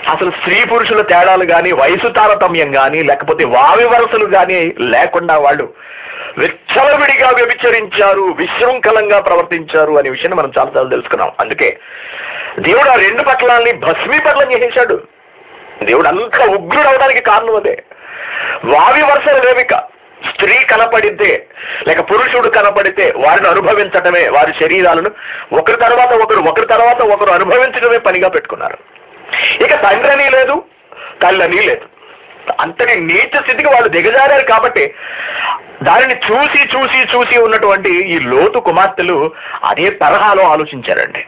అసలు స్త్రీ పురుషుల తేడాలు కానీ వయసు తారతమ్యం కానీ లేకపోతే వావి వరసలు కానీ లేకుండా వాళ్ళు విచ్చలవిడిగా వ్యభిచరించారు విశృంఖలంగా ప్రవర్తించారు అనే విషయాన్ని మనం చాలాసార్లు తెలుసుకున్నాం అందుకే దేవుడు ఆ రెండు పట్టణాలని భస్మీపట్లం చేసేశాడు దేవుడు అంత ఉగ్రుడు అవడానికి కారణం అదే వావి వరుసలు లేవిక స్త్రీ కనపడితే లేక పురుషుడు కనపడితే వారిని అనుభవించటమే వారి శరీరాలను ఒకరి తర్వాత ఒకరు ఒకరి తర్వాత ఒకరు అనుభవించడమే పనిగా పెట్టుకున్నారు ఇక తండ్రి అని లేదు తల్లని లేదు అంతటి నీచ స్థితికి వాళ్ళు దిగజారారు కాబట్టి దానిని చూసి చూసి చూసి ఉన్నటువంటి ఈ లోతు కుమార్తెలు అదే తరహాలో ఆలోచించారండి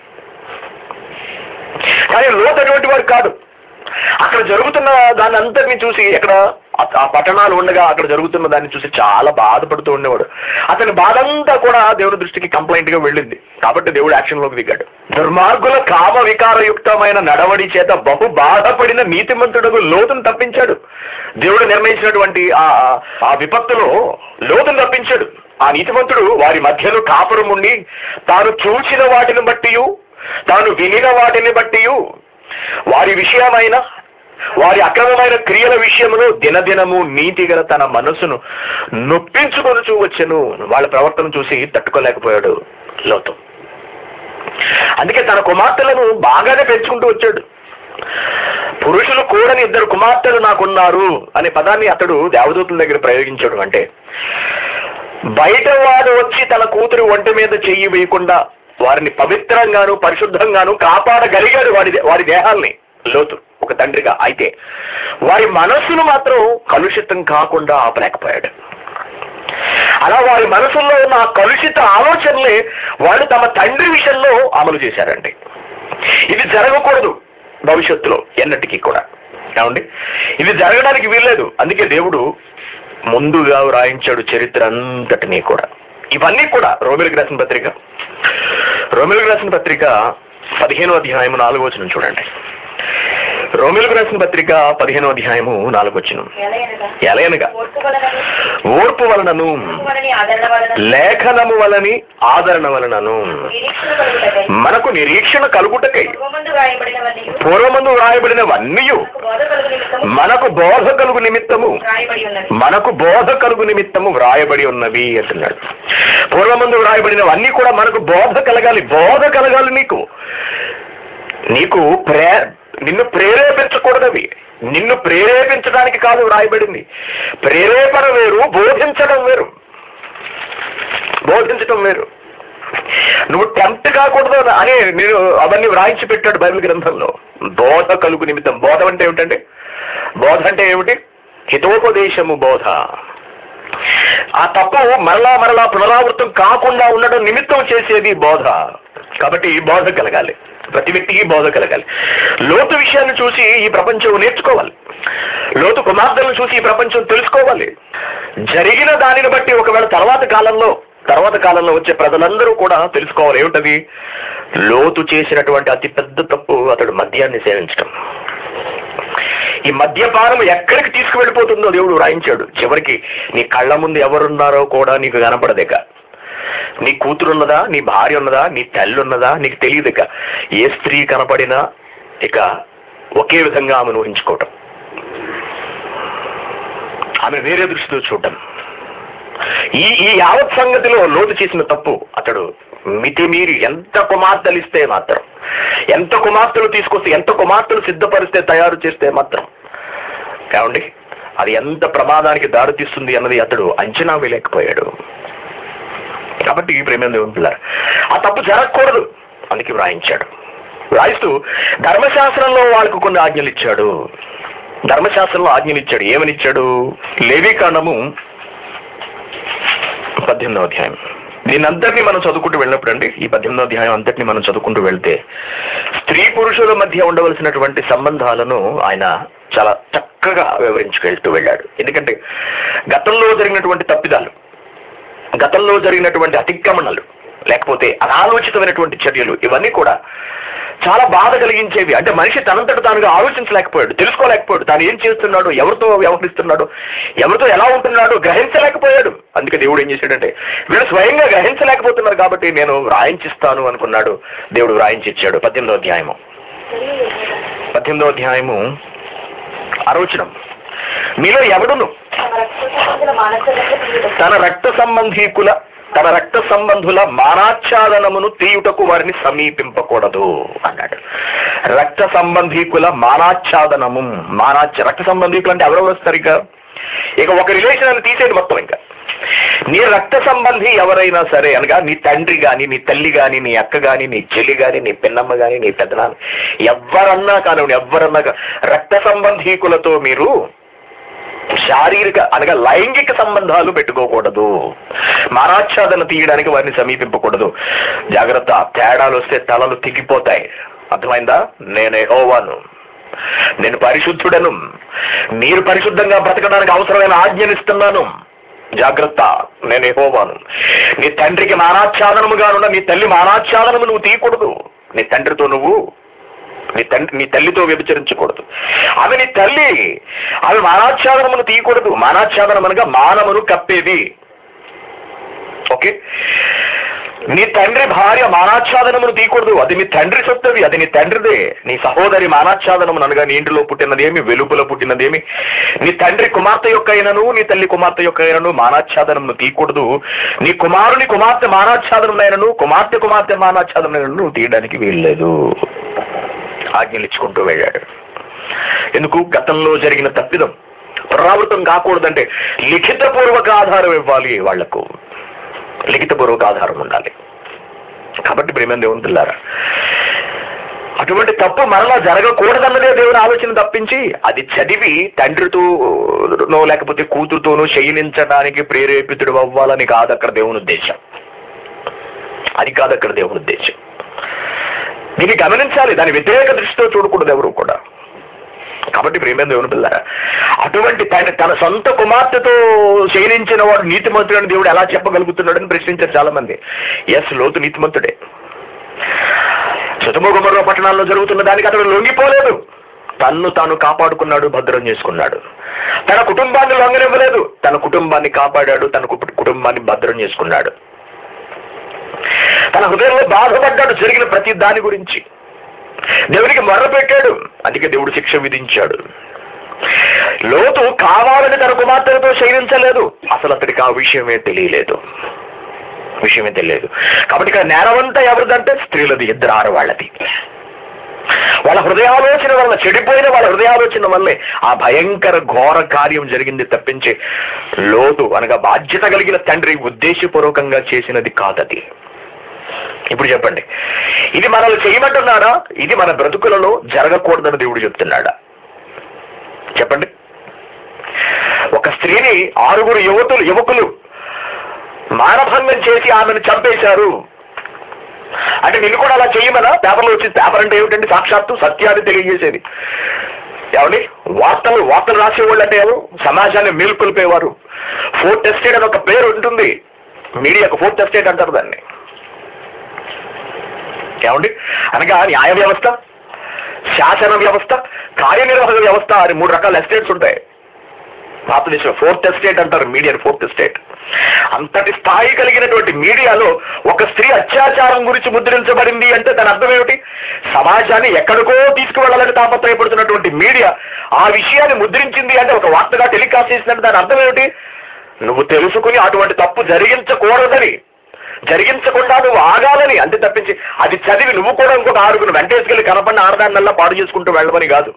కానీ లోతు అటువంటి వాడు కాదు అక్కడ జరుగుతున్న దాన్ని అంతటిని చూసి ఎక్కడ ఆ- ఆ పట్టణాలు ఉండగా అక్కడ జరుగుతున్న దాన్ని చూసి చాలా బాధపడుతూ ఉండేవాడు అతని బాధ అంతా కూడా దేవుడి దృష్టికి కంప్లైంట్ గా వెళ్ళింది కాబట్టి దేవుడు యాక్షన్ లోకి దిగాడు దుర్మార్గుల కామ వికారయుక్తమైన నడవడి చేత బహు బాధపడిన నీతిమంతుడు లోతును తప్పించాడు దేవుడు నిర్ణయించినటువంటి ఆ ఆ విపత్తులో లోతును తప్పించాడు ఆ నీతిమంతుడు వారి మధ్యలో కాపురం ఉండి తాను చూసిన వాటిని బట్టి తాను వినిన వాటిని బట్టి వారి విషయమైన వారి అక్రమమైన క్రియల విషయంలో దినదినము నీతిగల తన మనసును నొప్పించుకొని వచ్చెను వాళ్ళ ప్రవర్తన చూసి తట్టుకోలేకపోయాడు లోతు అందుకే తన కుమార్తెలను బాగానే పెంచుకుంటూ వచ్చాడు పురుషులు కూడని ఇద్దరు కుమార్తెలు నాకున్నారు అనే పదాన్ని అతడు దేవదూతుల దగ్గర ప్రయోగించాడు అంటే బయట వాడు వచ్చి తన కూతురు ఒంటి మీద చెయ్యి వేయకుండా వారిని పవిత్రంగాను పరిశుద్ధంగాను కాపాడగలిగాడు వారి వారి దేహాల్ని లోతు ఒక తండ్రిగా అయితే వారి మనస్సును మాత్రం కలుషితం కాకుండా ఆపలేకపోయాడు అలా వారి మనసుల్లో ఉన్న ఆ కలుషిత ఆలోచనలే వాళ్ళు తమ తండ్రి విషయంలో అమలు చేశారండి ఇది జరగకూడదు భవిష్యత్తులో ఎన్నటికీ కూడా ఏమండి ఇది జరగడానికి వీల్లేదు అందుకే దేవుడు ముందుగా వ్రాయించాడు చరిత్ర అంతటినీ కూడా ఇవన్నీ కూడా రోమిలకు రాసిన పత్రిక రోమిలకు రాసిన పత్రిక పదిహేనో అధ్యాయము నాలుగో వచనం చూడండి రోమిలకు రాసిన పత్రిక పదిహేనో అధ్యాయము నాలుగో వచనం ఎలయనగా ఎలయనగా ఓర్పు వలనను, ఓర్పు వలనను ఓర్పు వలని ఆదరణ వలనను, లేఖనము వలని ఆదరణ వలనను నిరీక్షణ కలుగుటకై, మనకు నిరీక్షణ కలుగుటకై పూర్వమందు వ్రాయబడినవన్నీ పూర్వమందు వ్రాయబడినవన్నీ మనకు బోధ కలుగు నిమిత్తము మనకు బోధ కలుగు నిమిత్తము వ్రాయబడి ఉన్నవి మనకు బోధ కలుగు నిమిత్తము వ్రాయబడి ఉన్నవి అంటున్నాడు పూర్వమందు వ్రాయబడినవన్నీ కూడా మనకు బోధ కలగాలి బోధ కలగాలి నీకు నీకు ప్రే నిన్ను ప్రేరేపించకూడదవి నిన్ను ప్రేరేపించడానికి కాదు వ్రాయబడింది ప్రేరేపణ వేరు బోధించడం వేరు బోధించడం వేరు నువ్వు టెంప్ట్ కాకూడదు అని నేను అవన్నీ వ్రాయించి పెట్టాడు బైబిల్ గ్రంథంలో బోధ కలుగు నిమిత్తం బోధ అంటే ఏమిటండి బోధ అంటే ఏమిటి హితోపదేశము బోధ ఆ తప్పు మరలా మరలా పునరావృతం కాకుండా ఉండడం నిమిత్తం చేసేది బోధ కాబట్టి ఈ బోధ కలగాలి ప్రతి వ్యక్తికి బోధ కలగాలి లోతు విషయాన్ని చూసి ఈ ప్రపంచం నేర్చుకోవాలి లోతు కుమార్తెలను చూసి ఈ ప్రపంచం తెలుసుకోవాలి జరిగిన దానిని బట్టి ఒకవేళ తర్వాత కాలంలో తర్వాత కాలంలో వచ్చే ప్రజలందరూ కూడా తెలుసుకోవాలి ఏమిటది లోతు చేసినటువంటి అతి పెద్ద తప్పు అతడు మద్యాన్ని సేవించడం ఈ మద్యపానం ఎక్కడికి తీసుకువెళ్ళిపోతుందో దేవుడు రాయించాడు చివరికి నీ కళ్ళ ముందు ఎవరున్నారో కూడా నీకు కనపడదేక నీ కూతురున్నదా నీ భార్య ఉన్నదా నీ తల్లి ఉన్నదా నీకు తెలియదు ఇక ఏ స్త్రీ కనపడినా ఇక ఒకే విధంగా ఆమెను ఊహించుకోవటం ఆమె వేరే దృష్టితో చూడటం ఈ ఈ యావత్ సంగతిలో లోతు చేసిన తప్పు అతడు మితిమీరి ఎంత కుమార్తెలు ఇస్తే మాత్రం ఎంత కుమార్తెలు తీసుకొస్తే ఎంత కుమార్తెలు సిద్ధపరిస్తే తయారు చేస్తే మాత్రం ఏమండి అది ఎంత ప్రమాదానికి దారితీస్తుంది అన్నది అతడు అంచనా వేయలేకపోయాడు కాబట్టి ఈ ప్రేమ దేవుని పిల్ల ఆ తప్పు జరగకూడదు అందుకే వ్రాయించాడు వ్రాయిస్తూ ధర్మశాస్త్రంలో వాళ్ళకు కొన్ని ఆజ్ఞలు ఇచ్చాడు ధర్మశాస్త్రంలో ఆజ్ఞలు ఇచ్చాడు ఏమని ఇచ్చాడు లేవీకాండము పద్దెనిమిదవ అధ్యాయం దీని అంతటిని మనం చదువుకుంటూ వెళ్ళినప్పుడు అండి ఈ పద్దెనిమిదవ అధ్యాయం అంతటిని మనం చదువుకుంటూ వెళ్తే స్త్రీ పురుషుల మధ్య ఉండవలసినటువంటి సంబంధాలను ఆయన చాలా చక్కగా వివరించుకెళ్తూ వెళ్ళాడు ఎందుకంటే గతంలో జరిగినటువంటి తప్పిదాలు గతంలో జరిగినటువంటి అతిక్రమణలు లేకపోతే అనాలోచితమైనటువంటి చర్యలు ఇవన్నీ కూడా చాలా బాధ కలిగించేవి అంటే మనిషి తనంతట తానుగా ఆలోచించలేకపోయాడు తెలుసుకోలేకపోయాడు తాను ఏం చేస్తున్నాడు ఎవరితో వ్యవహరిస్తున్నాడు ఎవరితో ఎలా ఉంటున్నాడు గ్రహించలేకపోయాడు అందుకే దేవుడు ఏం చేశాడంటే వీళ్ళు స్వయంగా గ్రహించలేకపోతున్నారు కాబట్టి నేను వ్రాయించిస్తాను అనుకున్నాడు దేవుడు వ్రాయించి ఇచ్చాడు పద్దెనిమిదో అధ్యాయము పద్దెనిమిదో అధ్యాయము అరోచనం మీలో ఎవడును తమ రక్త సంబంధుల మానసిక తీయుటకు తన రక్త సంబంధీకుల తన రక్త సంబంధుల మానాచ్ఛాదనమును తీయుటకు వారిని సమీపింపకూడదు అన్నాడు రక్త సంబంధీకుల మానాచ్ఛాదనము మానాచ రక్త సంబంధీకులు అంటే ఎవరెవరు వస్తారు ఇక ఇక ఒక రిలేషన్ అని తీసేది మొత్తం ఇంకా నీ రక్త సంబంధి ఎవరైనా సరే అనగా నీ తండ్రి గాని నీ తల్లి గాని నీ అక్క గాని నీ చెల్లి గాని నీ పెన్నమ్మ గాని నీ పెద్దనాన్న ఎవరన్నా కానివ్వండి ఎవరన్నా కా- రక్త సంబంధీకులతో మీరు శారీరక అనగా లైంగిక సంబంధాలు పెట్టుకోకూడదు మానాచ్ఛాదన తీయడానికి వారిని సమీపింపకూడదు జాగ్రత్త తేడాలు వస్తే తలలు తిగిపోతాయి అర్థమైందా నేనే హోవాను నేను పరిశుద్ధుడను మీరు పరిశుద్ధంగా బ్రతకడానికి అవసరమైన ఆజ్ఞనిస్తున్నాను జాగ్రత్త నేను హోవాను నీ తండ్రికి మానాచ్ఛాదనముగానున్న నీ తల్లి మానాచ్ఛాదనము నువ్వు తీయకూడదు నీ తండ్రితో నువ్వు నీ తండ్రి నీ తల్లితో వ్యభిచరించకూడదు ఆమె నీ తల్లి ఆమె మానాచ్ఛాదనమును తీయకూడదు మానాచ్ఛాదనం అనగా మానమును కప్పేది ఓకే నీ తండ్రి భార్య మానాచ్ఛాదనమును తీయకూడదు అది నీ తండ్రి సొత్తది అది నీ తండ్రిదే నీ సహోదరి మానాచ్ఛాదనము అనగా నీ ఇంటిలో పుట్టినదేమి వెలుపుల పుట్టినదేమి నీ తండ్రి కుమార్తె యొక్క అయినను నీ తల్లి కుమార్తె యొక్క అయినను మానాచ్ఛాదనమును తీయకూడదు నీ కుమారుని కుమార్తె మానాచ్ఛాదనమైనను కుమార్తె కుమార్తె మానాచ్ఛాదనమైనను నువ్వు తీయడానికి వీల్లేదు ఆజ్ఞలు ఇచ్చుకుంటూ వెళ్ళాడు ఎందుకు గతంలో జరిగిన తప్పిదం పునరావృతం కాకూడదంటే లిఖితపూర్వక ఆధారం ఇవ్వాలి వాళ్లకు లిఖితపూర్వక ఆధారం ఉండాలి కాబట్టి ప్రేమ దేవుని అటువంటి తప్పు మరలా జరగకూడదన్నదే దేవుని ఆలోచన తప్పించి అది చదివి తండ్రితోనో లేకపోతే కూతురుతోనో శయనించడానికి ప్రేరేపితుడు అవ్వాలని కాదు అక్కడ దేవుని ఉద్దేశం అది కాదు అక్కడ దేవుని ఉద్దేశం దీన్ని గమనించాలి దాని వ్యతిరేక దృష్టితో చూడకూడదు ఎవరు కూడా కాబట్టి ప్రేమ దేవుని పిల్లారా అటువంటి తన తన సొంత కుమార్తెతో శయనించిన వాడు నీతిమంతుడని దేవుడు ఎలా చెప్పగలుగుతున్నాడని ప్రశ్నించారు చాలా మంది ఎస్ లోతు నీతిమంతుడే శతముఖమర్వ పట్టణాల్లో జరుగుతున్న దానికి అతడు లొంగిపోలేదు తన్ను తాను కాపాడుకున్నాడు భద్రం చేసుకున్నాడు తన కుటుంబాన్ని లొంగనివ్వలేదు తన కుటుంబాన్ని కాపాడాడు తన కుటు- కుటుంబాన్ని భద్రం చేసుకున్నాడు తన హృదయంలో బాధపడ్డాడు జరిగిన ప్రతి దాని గురించి దేవునికి మొర్ర పెట్టాడు అందుకే దేవుడు శిక్ష విధించాడు లోతు కావాలని తన కుమార్తెలతో శయనించలేదు అసలు అతడికి ఆ విషయమే తెలియలేదు విషయమే తెలియదు కాబట్టి ఇక్కడ నేరవంతా ఎవరిదంటే స్త్రీలది ఇద్దరు ఆడవాళ్ళది వాళ్ళ హృదయాలోచన వల్ల చెడిపోయిన వాళ్ళ హృదయాలోచన వల్లే ఆ భయంకర ఘోర కార్యం జరిగింది తప్పించి లోతు అనగా బాధ్యత కలిగిన తండ్రి ఉద్దేశపూర్వకంగా చేసినది కాదది ఇప్పుడు చెప్పండి ఇది మనల్ని చేయమంటున్నాడా ఇది మన బ్రతుకులలో జరగకూడదని దేవుడు చెప్తున్నాడా చెప్పండి ఒక స్త్రీని ఆరుగురు యువతులు యువకులు మానభంగం చేసి ఆమెను చంపేశారు అంటే నిన్ను కూడా అలా చేయమనా పేపర్లో వచ్చి పేపర్ అంటే ఏమిటండి సాక్షాత్తు సత్యాన్ని తెలియజేసేది ఏమండి వార్తలు వార్తలు రాసేవాళ్ళు అంటే ఎవరు సమాజాన్ని మేల్కొల్పేవారు ఫోర్త్ ఎస్టేట్ అని ఒక పేరు ఉంటుంది మీడియాకు ఫోర్త్ ఎస్టేట్ అంటారు దాన్ని ఏమండి అనగా న్యాయ వ్యవస్థ శాసన వ్యవస్థ కార్యనిర్వాహక వ్యవస్థ అని మూడు రకాల ఎస్టేట్స్ ఉంటాయి భారతదేశంలో ఫోర్త్ ఎస్టేట్ అంటారు మీడియా ఫోర్త్ ఎస్టేట్ అంతటి స్థాయి కలిగినటువంటి మీడియాలో ఒక స్త్రీ అత్యాచారం గురించి ముద్రించబడింది అంటే దాని అర్థం ఏమిటి సమాజాన్ని ఎక్కడికో తీసుకువెళ్ళాలని తాపత్రయపడుతున్నటువంటి మీడియా ఆ విషయాన్ని ముద్రించింది అంటే ఒక వార్తగా టెలికాస్ట్ చేసినట్టు దాని అర్థం ఏమిటి నువ్వు తెలుసుకుని అటువంటి తప్పు జరిగించకూడదని జరిగించకుండా నువ్వు ఆగాలని అంతే తప్పించి అది చదివి నువ్వు కూడా ఇంకొక ఆరుగురు వెంటేసుకెళ్ళి కనపడిన ఆడదాన్నల్లా పాడు చేసుకుంటూ వెళ్ళమని కాదు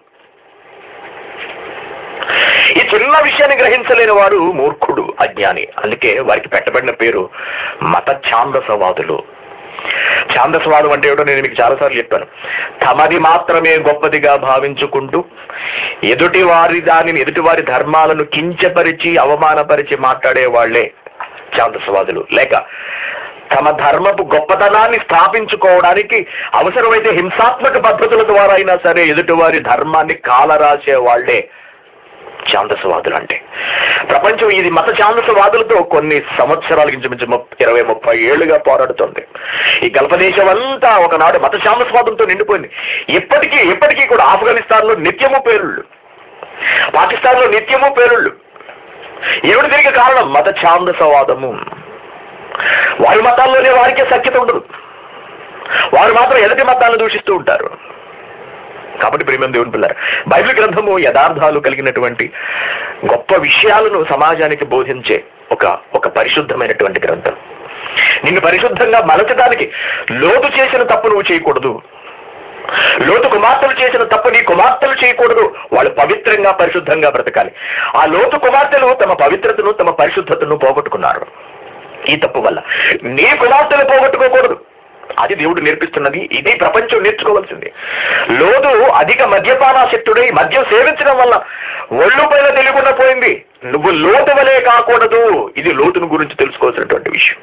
ఈ చిన్న విషయాన్ని గ్రహించలేని వాడు మూర్ఖుడు అజ్ఞాని అందుకే వారికి పెట్టబడిన పేరు మత ఛాందసవాదులు ఛాందసవాదం అంటే ఏమిటో నేను మీకు చాలాసార్లు చెప్పాను తమది మాత్రమే గొప్పదిగా భావించుకుంటూ ఎదుటి వారి దానిని ఎదుటి వారి ధర్మాలను కించపరిచి అవమానపరిచి మాట్లాడే వాళ్లే ఛాందసవాదులు లేక తమ ధర్మపు గొప్పతనాన్ని స్థాపించుకోవడానికి అవసరమైతే హింసాత్మక పద్ధతుల ద్వారా అయినా సరే ఎదుటివారి ధర్మాన్ని కాలరాసే వాళ్లే ఛాందసవాదులు అంటే ప్రపంచం ఇది మత ఛాందసవాదులతో కొన్ని సంవత్సరాల ఇంచుమించు ముప్ప- ఇరవై ముప్పై ఏళ్లుగా పోరాడుతోంది ఈ గల్పదేశం అంతా ఒకనాడు మత ఛాందసవాదంతో నిండిపోయింది ఇప్పటికీ ఇప్పటికీ కూడా ఆఫ్ఘనిస్తాన్ లో నిత్యము పేరుళ్ళు పాకిస్తాన్ లో నిత్యము పేరుళ్ళు ఏమిటి దీనికి కారణం మత ఛాందసవాదము వారి మతాల్లోనే వారికే సఖ్యత ఉండదు వారు మాత్రం ఎదుటి మతాలను దూషిస్తూ ఉంటారు కాబట్టి ప్రేమ దేవుని పిల్లలు బైబిల్ గ్రంథము యథార్థాలు కలిగినటువంటి గొప్ప విషయాలను సమాజానికి బోధించే ఒక ఒక పరిశుద్ధమైనటువంటి గ్రంథం నిన్ను పరిశుద్ధంగా మలచడానికి లోతు చేసిన తప్పు నువ్వు చేయకూడదు లోతు కుమార్తెలు చేసిన తప్పు నీ కుమార్తెలు చేయకూడదు వాళ్ళు పవిత్రంగా పరిశుద్ధంగా బ్రతకాలి ఆ లోతు కుమార్తెలు తమ పవిత్రతను తమ పరిశుద్ధతను పోగొట్టుకున్నారు ఈ తప్పు వల్ల నీ కుమార్తెలు పోగొట్టుకోకూడదు అది దేవుడు నేర్పిస్తున్నది ఇది ప్రపంచం నేర్చుకోవాల్సింది లోతు అధిక మద్యపానాశక్తుడై మద్యం సేవించడం వల్ల ఒళ్ళు పైన తెలియకుండా పోయింది నువ్వు లోతు వలే కాకూడదు ఇది లోతును గురించి తెలుసుకోవాల్సినటువంటి విషయం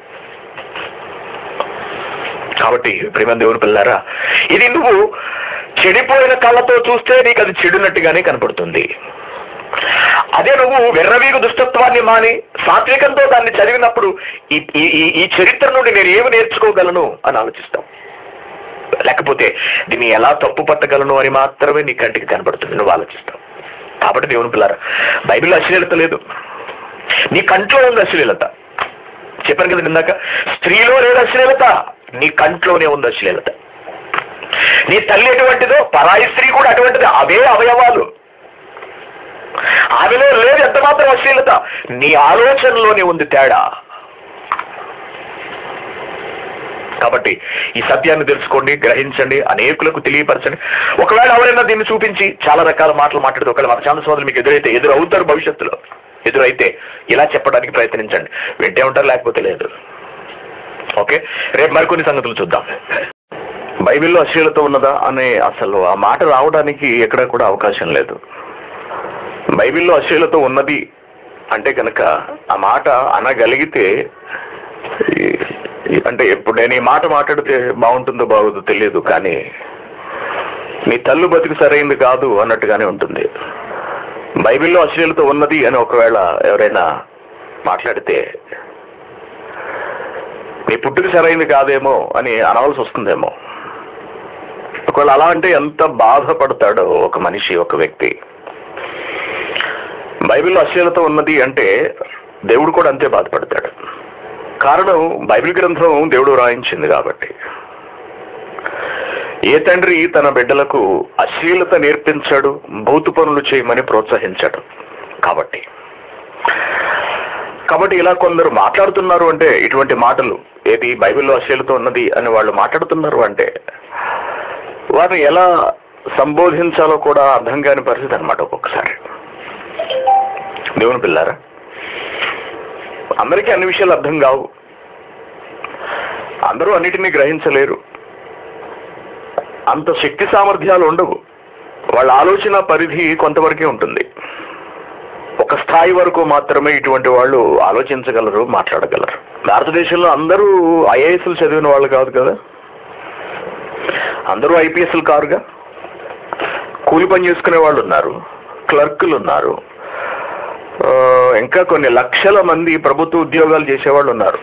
కాబట్టి ప్రేమ దేవుని పిల్లారా ఇది నువ్వు చెడిపోయిన కళ్ళతో చూస్తే నీకు అది చెడునట్టుగానే కనపడుతుంది అదే నువ్వు వెర్రవీగు దుష్టత్వాన్ని మాని సాత్వికంతో దాన్ని చదివినప్పుడు ఈ ఈ- ఈ- ఈ చరిత్ర నుండి నేను ఏమి నేర్చుకోగలను అని ఆలోచిస్తాం లేకపోతే దీన్ని ఎలా తప్పు పట్టగలను అని మాత్రమే నీ కంటికి కనపడుతుంది నువ్వు ఆలోచిస్తావు కాబట్టి దేవుని పిల్లారా బైబిల్లో అశ్లీలత లేదు నీ కంట్లో ఉంది అశ్లీలత చెప్పాను కదా ఇందాక స్త్రీలో లేదు అశ్లీలత నీ కంట్లోనే ఉంది అశ్లీలత నీ తల్లి ఎటువంటిదో పరాయి స్త్రీ కూడా అటువంటిది అవే అవయవాలు ఆమెలో లేదు ఎంత మాత్రం అశ్లీలత నీ ఆలోచనలోనే ఉంది తేడా కాబట్టి ఈ సత్యాన్ని తెలుసుకోండి గ్రహించండి అనేకులకు తెలియపరచండి ఒకవేళ ఎవరైనా దీన్ని చూపించి చాలా రకాల మాటలు మాట్లాడితే ఒకవేళ మతచాంద సోదరులు మీకు ఎదురైతే ఎదురవుతారు భవిష్యత్తులో ఎదురైతే ఇలా చెప్పడానికి ప్రయత్నించండి వింటే ఉంటారు లేకపోతే లేదు ఓకే రేపు మరికొన్ని సంగతులు చూద్దాం బైబిల్లో అశ్లీలత ఉన్నదా అనే అసలు ఆ మాట రావడానికి ఎక్కడ కూడా అవకాశం లేదు బైబిల్లో అశ్లీలత ఉన్నది అంటే కనుక ఆ మాట అనగలిగితే ఈ- ఈ- అంటే ఎప్పుడు నేను ఈ మాట మాట్లాడితే బాగుంటుందో బాగోదో తెలియదు కానీ నీ తల్లు బతుకు సరైంది కాదు అన్నట్టుగానే ఉంటుంది బైబిల్లో అశ్లీలత ఉన్నది అని ఒకవేళ ఎవరైనా మాట్లాడితే నీ పుట్టుక సరైంది కాదేమో అని అనవలసి వస్తుందేమో ఒకవేళ అలా అంటే ఎంత బాధపడతాడో ఒక మనిషి ఒక వ్యక్తి బైబిల్లో అశ్లీలత ఉన్నది అంటే దేవుడు కూడా అంతే బాధపడతాడు కారణం బైబిల్ గ్రంథం దేవుడు రాయించింది కాబట్టి ఏ తండ్రి తన బిడ్డలకు అశ్లీలత నేర్పించాడు భౌతు పనులు చేయమని ప్రోత్సహించాడు కాబట్టి కాబట్టి ఇలా కొందరు మాట్లాడుతున్నారు అంటే ఇటువంటి మాటలు ఏది బైబిల్లో అశ్లీలత ఉన్నది అని వాళ్ళు మాట్లాడుతున్నారు అంటే వారిని ఎలా సంబోధించాలో కూడా అర్థం కాని పరిస్థితి అనమాట ఒక్కొక్కసారి దేవుని పిల్లారా అందరికీ అన్ని విషయాలు అర్థం కావు అందరూ అన్నిటినీ గ్రహించలేరు అంత శక్తి సామర్థ్యాలు ఉండవు వాళ్ళ ఆలోచన పరిధి కొంతవరకే ఉంటుంది ఒక స్థాయి వరకు మాత్రమే ఇటువంటి వాళ్ళు ఆలోచించగలరు మాట్లాడగలరు భారతదేశంలో అందరూ ఐఏఎస్లు చదివిన వాళ్ళు కాదు కదా అందరూ ఐపీఎస్లు కారుగా కూలి పని చేసుకునే వాళ్ళు ఉన్నారు క్లర్కులు ఉన్నారు ఆ, ఇంకా కొన్ని లక్షల మంది ప్రభుత్వ ఉద్యోగాలు చేసేవాళ్ళు ఉన్నారు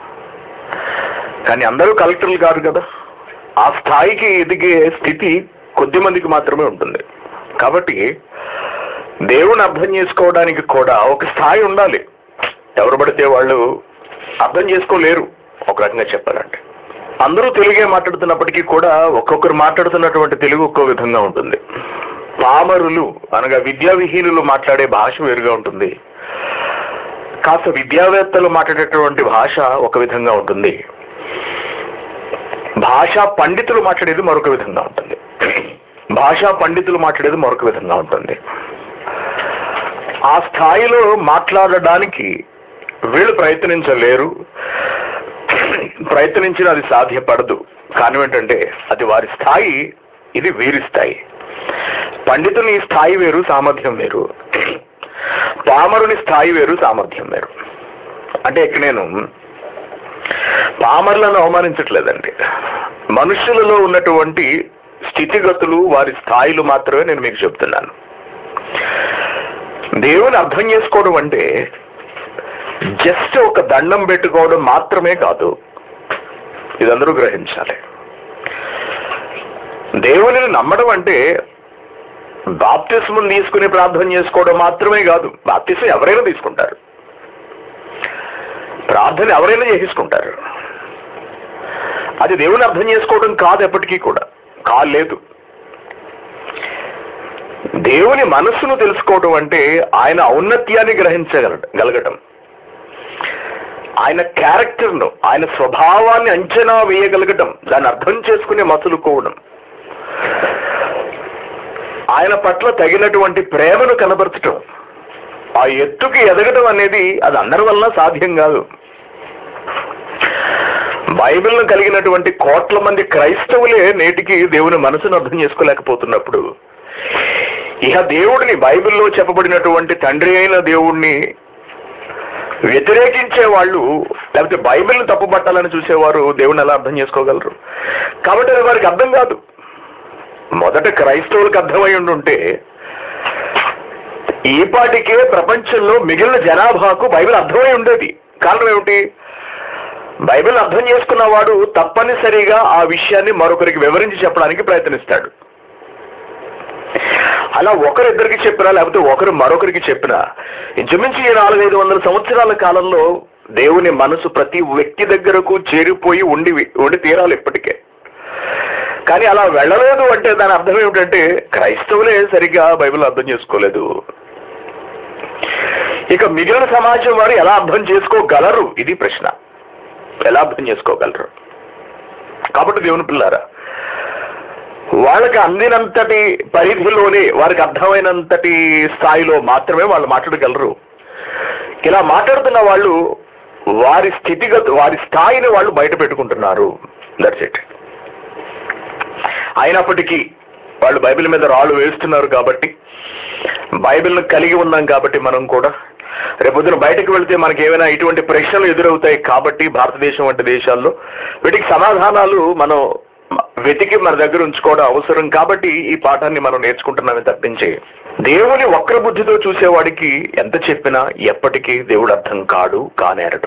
కానీ అందరూ కలెక్టర్లు కాదు కదా ఆ స్థాయికి ఎదిగే స్థితి కొద్ది మందికి మాత్రమే ఉంటుంది కాబట్టి దేవుని అర్థం చేసుకోవడానికి కూడా ఒక స్థాయి ఉండాలి ఎవరు పడితే వాళ్ళు అర్థం చేసుకోలేరు ఒక రకంగా చెప్పాలంటే అందరూ తెలుగే మాట్లాడుతున్నప్పటికీ కూడా ఒక్కొక్కరు మాట్లాడుతున్నటువంటి తెలుగు ఒక్కో విధంగా ఉంటుంది పామరులు అనగా విద్యా విహీనులు మాట్లాడే భాష వేరుగా ఉంటుంది కాస్త విద్యావేత్తలు మాట్లాడేటువంటి భాష ఒక విధంగా ఉంటుంది భాషా పండితులు మాట్లాడేది మరొక విధంగా ఉంటుంది భాషా పండితులు మాట్లాడేది మరొక విధంగా ఉంటుంది ఆ స్థాయిలో మాట్లాడడానికి వీళ్ళు ప్రయత్నించలేరు ప్రయత్నించిన అది సాధ్యపడదు కానీ ఏంటంటే అది వారి స్థాయి ఇది వీరి స్థాయి పండితుని స్థాయి వేరు సామర్థ్యం వేరు పామరుని స్థాయి వేరు సామర్థ్యం వేరు అంటే ఇక్కడ నేను పామరులను అవమానించట్లేదండి మనుషులలో ఉన్నటువంటి స్థితిగతులు వారి స్థాయిలు మాత్రమే నేను మీకు చెప్తున్నాను దేవుని అర్థం చేసుకోవడం అంటే జస్ట్ ఒక దండం పెట్టుకోవడం మాత్రమే కాదు ఇదందరూ గ్రహించాలి దేవునిని నమ్మడం అంటే బాప్తిస్మం తీసుకుని ప్రార్థన చేసుకోవడం మాత్రమే కాదు బాప్తిస్మం ఎవరైనా తీసుకుంటారు ప్రార్థన ఎవరైనా చేసుకుంటారు అది దేవుని అర్థం చేసుకోవడం కాదు ఎప్పటికీ కూడా కాలేదు దేవుని మనస్సును తెలుసుకోవడం అంటే ఆయన ఔన్నత్యాన్ని గ్రహించగల గలగటం ఆయన క్యారెక్టర్ను ఆయన స్వభావాన్ని అంచనా వేయగలగటం దాన్ని అర్థం చేసుకునే మసులుకోవడం ఆయన పట్ల తగినటువంటి ప్రేమను కనబరచటం ఆ ఎత్తుకి ఎదగటం అనేది అది అందరి వల్ల సాధ్యం కాదు బైబిల్ను కలిగినటువంటి కోట్ల మంది క్రైస్తవులే నేటికి దేవుని మనసును అర్థం చేసుకోలేకపోతున్నప్పుడు ఇహ దేవుడిని బైబిల్లో చెప్పబడినటువంటి తండ్రి అయిన దేవుణ్ణి వ్యతిరేకించే వాళ్ళు లేకపోతే బైబిల్ని తప్పుపట్టాలని చూసేవారు దేవుని ఎలా అర్థం చేసుకోగలరు కాబట్టి అది వారికి అర్థం కాదు మొదట క్రైస్తవులకు అర్థమై ఉండుంటే ఈ పాటికే ప్రపంచంలో మిగిలిన జనాభాకు బైబిల్ అర్థమై ఉండేది కారణం ఏమిటి బైబిల్ అర్థం చేసుకున్నవాడు తప్పనిసరిగా ఆ విషయాన్ని మరొకరికి వివరించి చెప్పడానికి ప్రయత్నిస్తాడు అలా ఒకరిద్దరికి చెప్పినా లేకపోతే ఒకరు మరొకరికి చెప్పినా ఇంచుమించు ఈ నాలుగైదు వందల సంవత్సరాల కాలంలో దేవుని మనసు ప్రతి వ్యక్తి దగ్గరకు చేరిపోయి ఉండి ఉండి తీరాలి ఇప్పటికే కానీ అలా వెళ్ళలేదు అంటే దాని అర్థం ఏమిటంటే క్రైస్తవులే సరిగ్గా బైబిల్ అర్థం చేసుకోలేదు ఇక మిగిలిన సమాజం వారు ఎలా అర్థం చేసుకోగలరు ఇది ప్రశ్న ఎలా అర్థం చేసుకోగలరు కాబట్టి దేవుని పిల్లారా వాళ్ళకి అందినంతటి పరిధిలోనే వారికి అర్థమైనంతటి స్థాయిలో మాత్రమే వాళ్ళు మాట్లాడగలరు ఇలా మాట్లాడుతున్న వాళ్ళు వారి స్థితిగత వారి స్థాయిని వాళ్ళు బయట పెట్టుకుంటున్నారు దట్స్ ఇట్ అయినప్పటికీ వాళ్ళు బైబిల్ మీద రాళ్ళు వేస్తున్నారు కాబట్టి బైబిల్ను కలిగి ఉన్నాం కాబట్టి మనం కూడా రేపొద్దున బయటకు వెళ్తే మనకి ఏమైనా ఇటువంటి ప్రశ్నలు ఎదురవుతాయి కాబట్టి భారతదేశం వంటి దేశాల్లో వీటికి సమాధానాలు మనం వెతికి మన దగ్గర ఉంచుకోవడం అవసరం కాబట్టి ఈ పాఠాన్ని మనం నేర్చుకుంటున్నామే తప్పించి దేవుని వక్ర బుద్ధితో చూసేవాడికి ఎంత చెప్పినా ఎప్పటికీ దేవుడు అర్థం కాడు కానేరడు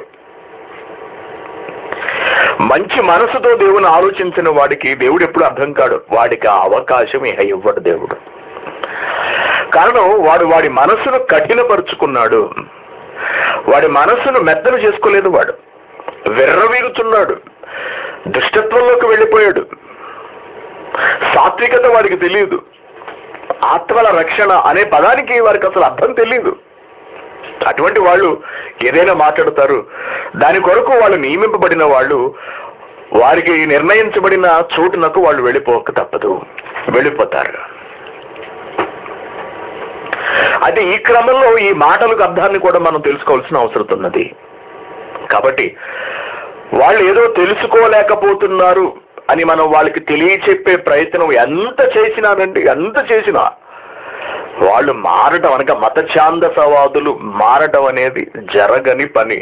మంచి మనసుతో దేవుని ఆలోచించిన వాడికి దేవుడు ఎప్పుడు అర్థం కాడు వాడికి ఆ అవకాశం ఇహ ఇవ్వడు దేవుడు కారణం వాడు వాడి మనసును కఠినపరుచుకున్నాడు వాడి మనసును మెత్తను చేసుకోలేదు వాడు వెర్రవీగుతున్నాడు దుష్టత్వంలోకి వెళ్ళిపోయాడు సాత్వికత వాడికి తెలియదు ఆత్మల రక్షణ అనే పదానికి వారికి అసలు అర్థం తెలియదు అటువంటి వాళ్ళు ఏదైనా మాట్లాడతారు దాని కొరకు వాళ్ళు నియమింపబడిన వాళ్ళు వారికి నిర్ణయించబడిన చోటునకు వాళ్ళు వెళ్ళిపోక తప్పదు వెళ్ళిపోతారు అయితే ఈ క్రమంలో ఈ మాటలకు అర్థాన్ని కూడా మనం తెలుసుకోవాల్సిన అవసరం ఉన్నది కాబట్టి వాళ్ళు ఏదో తెలుసుకోలేకపోతున్నారు అని మనం వాళ్ళకి తెలియచెప్పే ప్రయత్నం ఎంత చేసినానండి ఎంత చేసినా వాళ్ళు మారటం అనక మత ఛాందసవాదులు మారటం అనేది జరగని పని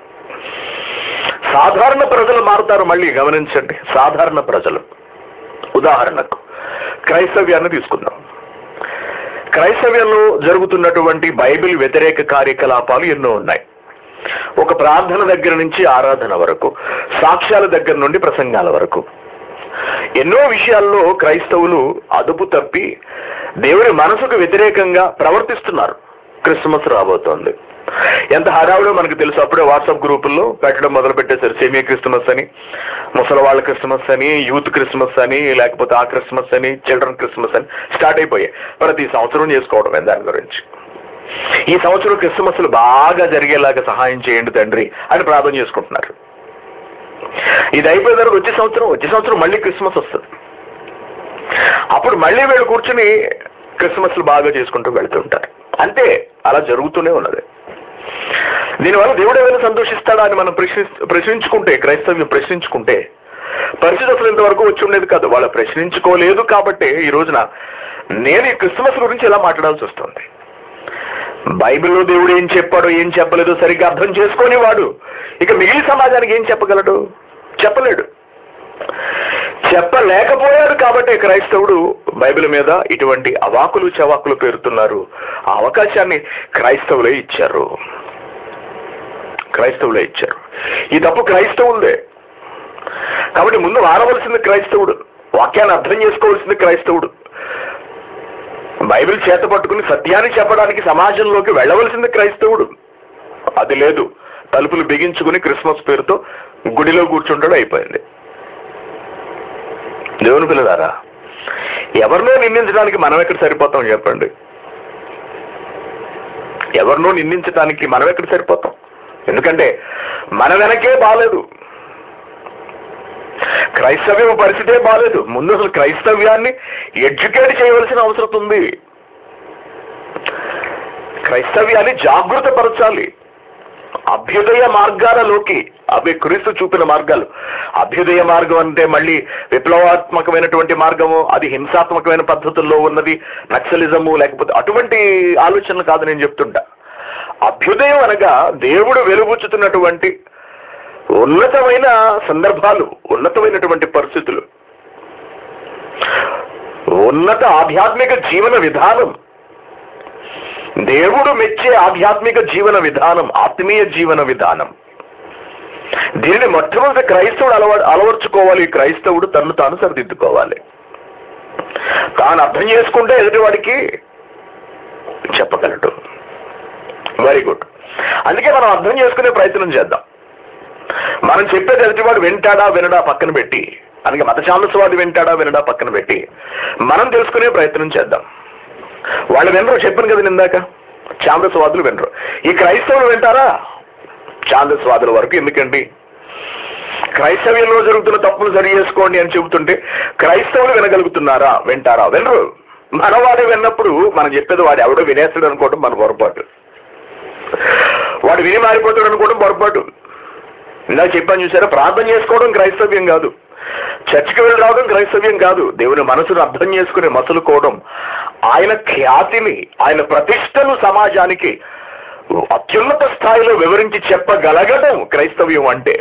సాధారణ ప్రజలు మారుతారు మళ్ళీ గమనించండి సాధారణ ప్రజలు ఉదాహరణకు క్రైస్తవ్యాన్ని తీసుకుందాం క్రైస్తవ్యంలో జరుగుతున్నటువంటి బైబిల్ వ్యతిరేక కార్యకలాపాలు ఎన్నో ఉన్నాయి ఒక ప్రార్థన దగ్గర నుంచి ఆరాధన వరకు సాక్ష్యాల దగ్గర నుండి ప్రసంగాల వరకు ఎన్నో విషయాల్లో క్రైస్తవులు అదుపు తప్పి దేవుని మనసుకు వ్యతిరేకంగా ప్రవర్తిస్తున్నారు క్రిస్మస్ రాబోతోంది ఎంత హడావుడో మనకు తెలుసు అప్పుడే వాట్సాప్ గ్రూపుల్లో పెట్టడం మొదలు పెట్టేశారు సెమీ క్రిస్మస్ అని ముసలి వాళ్ళ క్రిస్మస్ అని యూత్ క్రిస్మస్ అని లేకపోతే ఆ క్రిస్మస్ అని చిల్డ్రన్ క్రిస్మస్ అని స్టార్ట్ అయిపోయాయి ప్రతి సంవత్సరం చేసుకోవడమే దాని గురించి ఈ సంవత్సరం క్రిస్మస్లు బాగా జరిగేలాగా సహాయం చేయండి తండ్రి అని ప్రార్థన చేసుకుంటున్నారు ఇది అయిపోయిన తర్వాత వచ్చే సంవత్సరం వచ్చే సంవత్సరం మళ్ళీ క్రిస్మస్ వస్తుంది అప్పుడు మళ్ళీ వీళ్ళు కూర్చుని క్రిస్మస్లు బాగా చేసుకుంటూ వెళ్తుంటారు అంతే అలా జరుగుతూనే ఉన్నది దీనివల్ల దేవుడు ఏమైనా సంతోషిస్తాడా అని మనం ప్రశ్ని ప్రశ్నించుకుంటే క్రైస్తవ్యం ప్రశ్నించుకుంటే పరిస్థితి అసలు ఇంతవరకు వచ్చి ఉండేది కాదు వాళ్ళు ప్రశ్నించుకోలేదు కాబట్టి ఈ రోజున నేను ఈ క్రిస్మస్ గురించి ఎలా మాట్లాడాల్సి వస్తుంది బైబిల్లో దేవుడు ఏం చెప్పాడో ఏం చెప్పలేదో సరిగ్గా అర్థం చేసుకొని వాడు ఇక మిగిలిన సమాజానికి ఏం చెప్పగలడు చెప్పలేడు చెప్పలేకపోయాడు కాబట్టి క్రైస్తవుడు బైబిల్ మీద ఇటువంటి అవాకులు చవాకులు పేరుతున్నారు ఆ అవకాశాన్ని క్రైస్తవులే ఇచ్చారు క్రైస్తవులే ఇచ్చారు ఈ తప్పు క్రైస్తవులదే కాబట్టి ముందు మారవలసింది క్రైస్తవుడు వాక్యాన్ని అర్థం చేసుకోవాల్సింది క్రైస్తవుడు బైబిల్ చేత పట్టుకుని సత్యాన్ని చెప్పడానికి సమాజంలోకి వెళ్ళవలసింది క్రైస్తవుడు అది లేదు తలుపులు బిగించుకుని క్రిస్మస్ పేరుతో గుడిలో కూర్చుంటాడు అయిపోయింది దేవుని పిల్లలారా ఎవరినో నిందించడానికి మనం ఎక్కడ సరిపోతాం చెప్పండి ఎవరినో నిందించడానికి మనం ఎక్కడ సరిపోతాం ఎందుకంటే మన వెనకే బాలేదు క్రైస్తవ్యం పరిస్థితే బాలేదు ముందు అసలు క్రైస్తవ్యాన్ని ఎడ్యుకేట్ చేయవలసిన అవసరం ఉంది క్రైస్తవ్యాన్ని జాగృత పరచాలి అభ్యుదయ మార్గాలలోకి అవి క్రీస్తు చూపిన మార్గాలు అభ్యుదయ మార్గం అంటే మళ్ళీ విప్లవాత్మకమైనటువంటి మార్గము అది హింసాత్మకమైన పద్ధతుల్లో ఉన్నది నక్సలిజము లేకపోతే అటువంటి ఆలోచనలు కాదు నేను చెప్తుంటా అభ్యుదయం అనగా దేవుడు వెలుగుచ్చుతున్నటువంటి ఉన్నతమైన సందర్భాలు ఉన్నతమైనటువంటి పరిస్థితులు ఉన్నత ఆధ్యాత్మిక జీవన విధానం దేవుడు మెచ్చే ఆధ్యాత్మిక జీవన విధానం ఆత్మీయ జీవన విధానం దీనిని మొట్టమొదటి క్రైస్తవుడు అలవ అలవర్చుకోవాలి ఈ క్రైస్తవుడు తను తాను సరిదిద్దుకోవాలి తాను అర్థం చేసుకుంటే ఎదుటివాడికి చెప్పగలడు వెరీ గుడ్ అందుకే మనం అర్థం చేసుకునే ప్రయత్నం చేద్దాం మనం చెప్పేది ఎదుటివాడు వింటాడా వినడా పక్కన పెట్టి అందుకే మత చామస్వాడు వింటాడా వినడా పక్కన పెట్టి మనం తెలుసుకునే ప్రయత్నం చేద్దాం వాళ్ళు వినరు చెప్పాను కదా ఇందాక చాందస్వాదులు వినరు ఈ క్రైస్తవులు వింటారా చాందస్వాదుల వరకు ఎందుకండి క్రైస్తవ్యంలో జరుగుతున్న తప్పులు సరి చేసుకోండి అని చెబుతుంటే క్రైస్తవులు వినగలుగుతున్నారా వింటారా వినరు మనవాడే విన్నప్పుడు మనం చెప్పేది వాడు ఎవడో వినేస్తాడు అనుకోవడం మన పొరపాటు వాడు విని మారిపోతాడు అనుకోవడం పొరపాటు ఇందాక చెప్పాను చూసారా ప్రార్థన చేసుకోవడం క్రైస్తవ్యం కాదు చర్చికి వెళ్ళి రావడం క్రైస్తవ్యం కాదు దేవుని మనసును అర్థం చేసుకుని మసులుకోవడం ఆయన ఖ్యాతిని ఆయన ప్రతిష్టను సమాజానికి అత్యున్నత స్థాయిలో వివరించి చెప్పగలగడం క్రైస్తవ్యం అంటే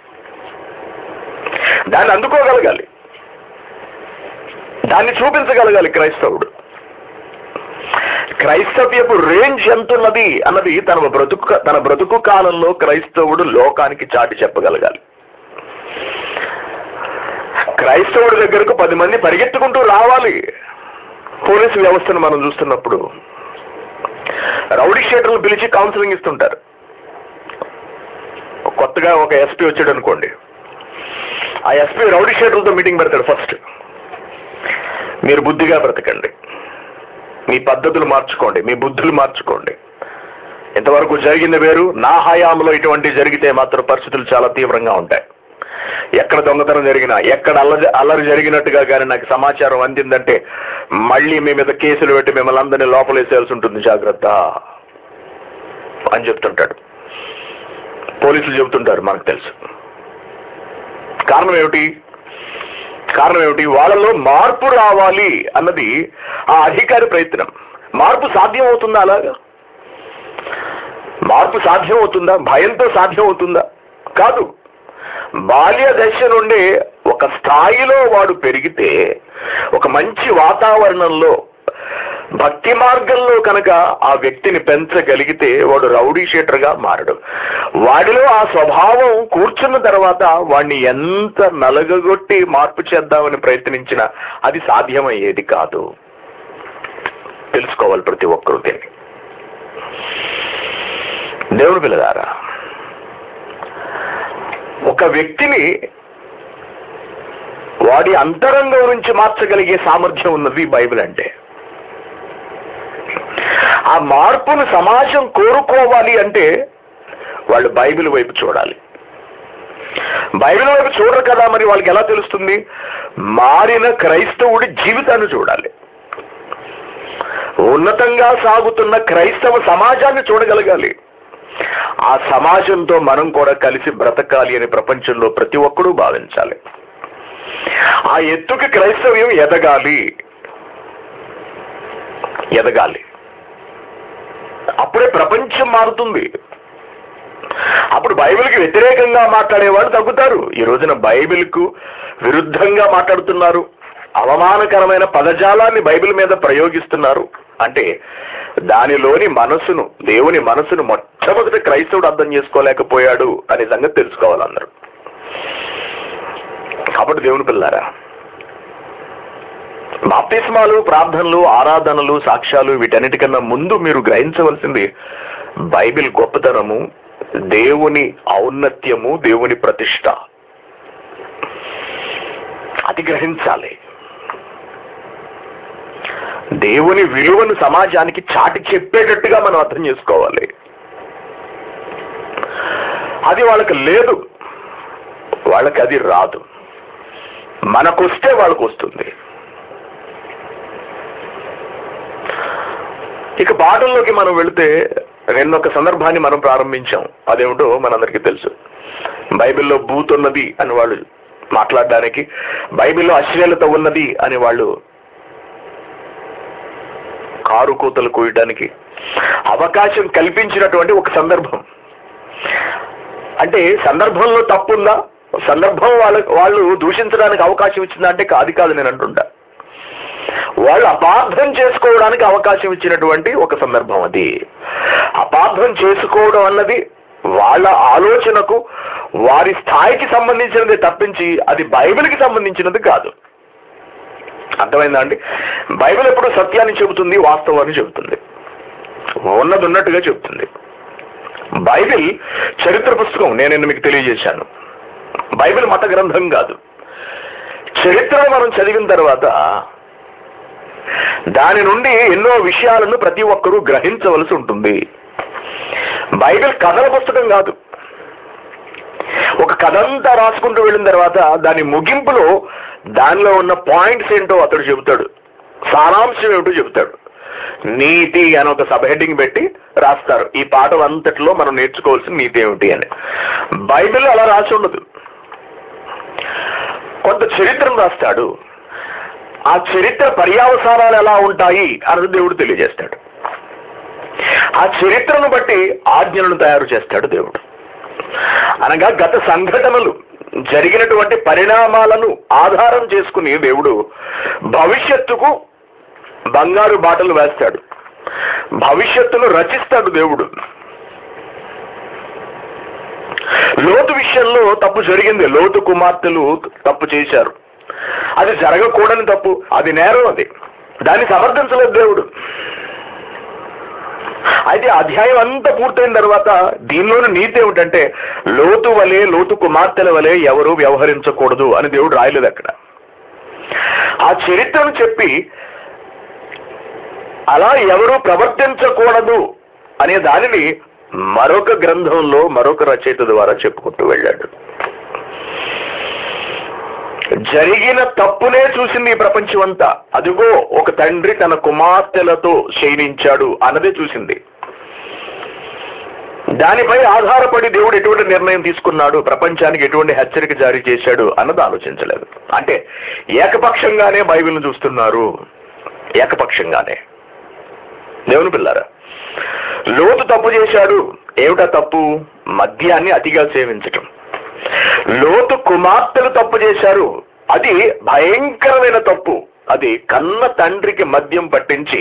దాన్ని అందుకోగలగాలి దాన్ని చూపించగలగాలి క్రైస్తవుడు క్రైస్తవ్యపు రేంజ్ ఎంతున్నది అన్నది తన బ్రతుకు తన బ్రతుకు కాలంలో క్రైస్తవుడు లోకానికి చాటి చెప్పగలగాలి క్రైస్తవుడి దగ్గరకు పది మంది పరిగెత్తుకుంటూ రావాలి పోలీసు వ్యవస్థను మనం చూస్తున్నప్పుడు రౌడీ షీటర్లు పిలిచి కౌన్సిలింగ్ ఇస్తుంటారు కొత్తగా ఒక ఎస్పీ వచ్చాడు అనుకోండి ఆ ఎస్పీ రౌడీ షీటర్లతో మీటింగ్ పెడతాడు ఫస్ట్ మీరు బుద్ధిగా బ్రతకండి మీ పద్ధతులు మార్చుకోండి మీ బుద్ధులు మార్చుకోండి ఇంతవరకు జరిగింది వేరు నా హయాంలో ఇటువంటి జరిగితే మాత్రం పరిస్థితులు చాలా తీవ్రంగా ఉంటాయి ఎక్కడ దొంగతనం జరిగినా ఎక్కడ అల్లరి అల్లరి జరిగినట్టుగా కానీ నాకు సమాచారం అందిందంటే మళ్ళీ మీ మీద కేసులు పెట్టి మిమ్మల్ని అందరినీ లోపలేసేయాల్సి ఉంటుంది జాగ్రత్త అని చెప్తుంటాడు పోలీసులు చెబుతుంటారు మనకు తెలుసు కారణం ఏమిటి కారణం ఏమిటి వాళ్ళలో మార్పు రావాలి అన్నది ఆ అధికారి ప్రయత్నం మార్పు సాధ్యం అవుతుందా అలాగా మార్పు సాధ్యం అవుతుందా భయంతో సాధ్యం అవుతుందా కాదు బాల్య దశ నుండి ఒక స్థాయిలో వాడు పెరిగితే ఒక మంచి వాతావరణంలో భక్తి మార్గంలో కనుక ఆ వ్యక్తిని పెంచగలిగితే వాడు రౌడీ షీటర్గా మారడు వాడిలో ఆ స్వభావం కూర్చున్న తర్వాత వాడిని ఎంత నలగగొట్టి మార్పు చేద్దామని ప్రయత్నించినా అది సాధ్యమయ్యేది కాదు తెలుసుకోవాలి ప్రతి ఒక్కరూ దీన్ని దేవుడు పిల్లగారా ఒక వ్యక్తిని వాడి అంతరంగం నుంచి మార్చగలిగే సామర్థ్యం ఉన్నది బైబిల్ అంటే ఆ మార్పును సమాజం కోరుకోవాలి అంటే వాళ్ళు బైబిల్ వైపు చూడాలి బైబిల్ వైపు చూడరు కదా మరి వాళ్ళకి ఎలా తెలుస్తుంది మారిన క్రైస్తవుడి జీవితాన్ని చూడాలి ఉన్నతంగా సాగుతున్న క్రైస్తవ సమాజాన్ని చూడగలగాలి ఆ సమాజంతో మనం కూడా కలిసి బ్రతకాలి అని ప్రపంచంలో ప్రతి ఒక్కరూ భావించాలి ఆ ఎత్తుకి క్రైస్తవ్యం ఎదగాలి ఎదగాలి అప్పుడే ప్రపంచం మారుతుంది అప్పుడు బైబిల్కి వ్యతిరేకంగా మాట్లాడేవాళ్ళు తగ్గుతారు ఈ రోజున బైబిల్కు విరుద్ధంగా మాట్లాడుతున్నారు అవమానకరమైన పదజాలాన్ని బైబిల్ మీద ప్రయోగిస్తున్నారు అంటే దానిలోని మనసును దేవుని మనసును మొట్టమొదటి క్రైస్తవుడు అర్థం చేసుకోలేకపోయాడు అనే సంగతి తెలుసుకోవాలి అందరూ కాబట్టి దేవుని పిల్లారా బాప్తిస్మాలు ప్రార్థనలు ఆరాధనలు సాక్ష్యాలు వీటన్నిటికన్నా ముందు మీరు గ్రహించవలసింది బైబిల్ గొప్పతనము దేవుని ఔన్నత్యము దేవుని ప్రతిష్ట అది గ్రహించాలి దేవుని విలువను సమాజానికి చాటి చెప్పేటట్టుగా మనం అర్థం చేసుకోవాలి అది వాళ్ళకి లేదు వాళ్ళకి అది రాదు మనకొస్తే వాళ్ళకు వస్తుంది ఇక పాటల్లోకి మనం వెళితే రెండొక సందర్భాన్ని మనం ప్రారంభించాం అదేమిటో మనందరికీ తెలుసు బైబిల్లో బూత్ ఉన్నది అని వాళ్ళు మాట్లాడడానికి బైబిల్లో అశ్లీలత ఉన్నది అని వాళ్ళు కారు కూతలు కూయడానికి అవకాశం కల్పించినటువంటి ఒక సందర్భం అంటే సందర్భంలో తప్పుందా సందర్భం వాళ్ళ వాళ్ళు దూషించడానికి అవకాశం ఇచ్చిందా అంటే కాదు కాదు నేను అంటుంటా వాళ్ళు అపార్థం చేసుకోవడానికి అవకాశం ఇచ్చినటువంటి ఒక సందర్భం అది అపార్థం చేసుకోవడం అన్నది వాళ్ళ ఆలోచనకు వారి స్థాయికి సంబంధించినది తప్పించి అది బైబిల్కి సంబంధించినది కాదు అర్థమైందా అండి బైబిల్ ఎప్పుడు సత్యాన్ని చెబుతుంది వాస్తవాన్ని చెబుతుంది ఉన్నది ఉన్నట్టుగా చెబుతుంది బైబిల్ చరిత్ర పుస్తకం నేను మీకు తెలియజేశాను బైబిల్ మత గ్రంథం కాదు చరిత్ర మనం చదివిన తర్వాత దాని నుండి ఎన్నో విషయాలను ప్రతి ఒక్కరూ గ్రహించవలసి ఉంటుంది బైబిల్ కథల పుస్తకం కాదు ఒక కథ అంతా రాసుకుంటూ వెళ్ళిన తర్వాత దాని ముగింపులో దానిలో ఉన్న పాయింట్స్ ఏంటో అతడు చెబుతాడు సారాంశం ఏమిటో చెబుతాడు నీతి అని ఒక సబ్ హెడ్డింగ్ పెట్టి రాస్తారు ఈ పాఠం అంతటిలో మనం నేర్చుకోవాల్సిన నీతి ఏమిటి అని బైబిల్ అలా రాసి ఉండదు కొంత చరిత్రను రాస్తాడు ఆ చరిత్ర పర్యావసానాలు ఎలా ఉంటాయి అన్నది దేవుడు తెలియజేస్తాడు ఆ చరిత్రను బట్టి ఆజ్ఞలను తయారు చేస్తాడు దేవుడు అనగా గత సంఘటనలు జరిగినటువంటి పరిణామాలను ఆధారం చేసుకుని దేవుడు భవిష్యత్తుకు బంగారు బాటలు వేస్తాడు భవిష్యత్తును రచిస్తాడు దేవుడు లోతు విషయంలో తప్పు జరిగింది లోతు కుమార్తెలు తప్పు చేశారు అది జరగకూడని తప్పు అది నేరం అది దాన్ని సమర్థించలేదు దేవుడు అయితే అధ్యాయం అంతా పూర్తయిన తర్వాత దీనిలోని నీతి ఏమిటంటే లోతు వలె లోతు కుమార్తెల వలె ఎవరు వ్యవహరించకూడదు అని దేవుడు రాయలేదు అక్కడ ఆ చరిత్రను చెప్పి అలా ఎవరు ప్రవర్తించకూడదు అనే దానిని మరొక గ్రంథంలో మరొక రచయిత ద్వారా చెప్పుకుంటూ వెళ్ళాడు జరిగిన తప్పునే చూసింది ఈ ప్రపంచం అంతా అదిగో ఒక తండ్రి తన కుమార్తెలతో శయనించాడు అన్నదే చూసింది దానిపై ఆధారపడి దేవుడు ఎటువంటి నిర్ణయం తీసుకున్నాడు ప్రపంచానికి ఎటువంటి హెచ్చరిక జారీ చేశాడు అన్నది ఆలోచించలేదు అంటే ఏకపక్షంగానే బైబిల్ను చూస్తున్నారు ఏకపక్షంగానే దేవుని పిల్లారా లోతు తప్పు చేశాడు ఏమిటా తప్పు మద్యాన్ని అతిగా సేవించటం లోతు కుమార్తెలు తప్పు చేశారు అది భయంకరమైన తప్పు అది కన్న తండ్రికి మద్యం పట్టించి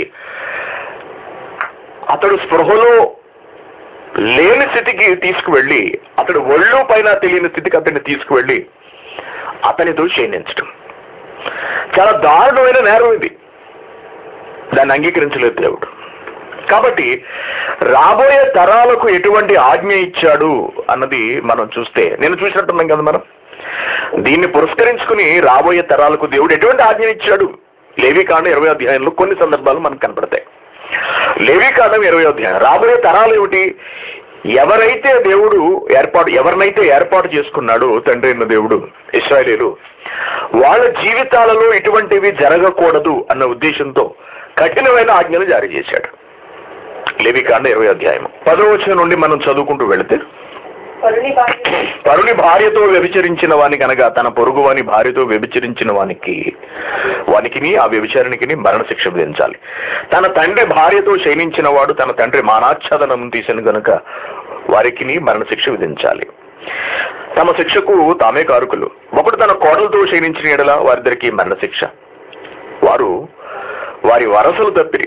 అతడు స్పృహలో లేని స్థితికి తీసుకువెళ్ళి అతడు ఒళ్ళు పైన తెలియని స్థితికి అతన్ని తీసుకువెళ్ళి అతనితో క్షీణించడం చాలా దారుణమైన నేరం ఇది దాన్ని అంగీకరించలేదు దేవుడు కాబట్టి రాబోయే తరాలకు ఎటువంటి ఆజ్ఞ ఇచ్చాడు అన్నది మనం చూస్తే నేను చూసినట్టున్నాం కదా మనం దీన్ని పురస్కరించుకుని రాబోయే తరాలకు దేవుడు ఎటువంటి ఆజ్ఞ ఇచ్చాడు లేవి కాండ ఇరవై అధ్యాయంలో కొన్ని సందర్భాలు మనకు కనపడతాయి లేవి కాండం ఇరవై అధ్యాయం రాబోయే తరాలు ఏమిటి ఎవరైతే దేవుడు ఏర్పాటు ఎవరినైతే ఏర్పాటు చేసుకున్నాడో తండ్రి అయిన దేవుడు ఇస్రాయలీలు వాళ్ళ జీవితాలలో ఇటువంటివి జరగకూడదు అన్న ఉద్దేశంతో కఠినమైన ఆజ్ఞలు జారీ చేశాడు లేవికాండ ఇరవై అధ్యాయం పదవచనం నుండి మనం చదువుకుంటూ వెళితే పరుని భార్య పరుని భార్యతో వ్యభిచరించిన వానికి అనగా తన పొరుగు వాని భార్యతో వ్యభిచరించిన వానికి వానికి ఆ వ్యభిచారణకి మరణశిక్ష విధించాలి తన తండ్రి భార్యతో శయనించిన వాడు తన తండ్రి మానాచ్ఛాదనం తీసిన గనుక వారికి మరణశిక్ష విధించాలి తమ శిక్షకు తామే కారుకులు ఒకడు తన కోడలతో శయనించిన ఎడల వారిద్దరికి మరణశిక్ష వారు వారి వరసలు తప్పిరి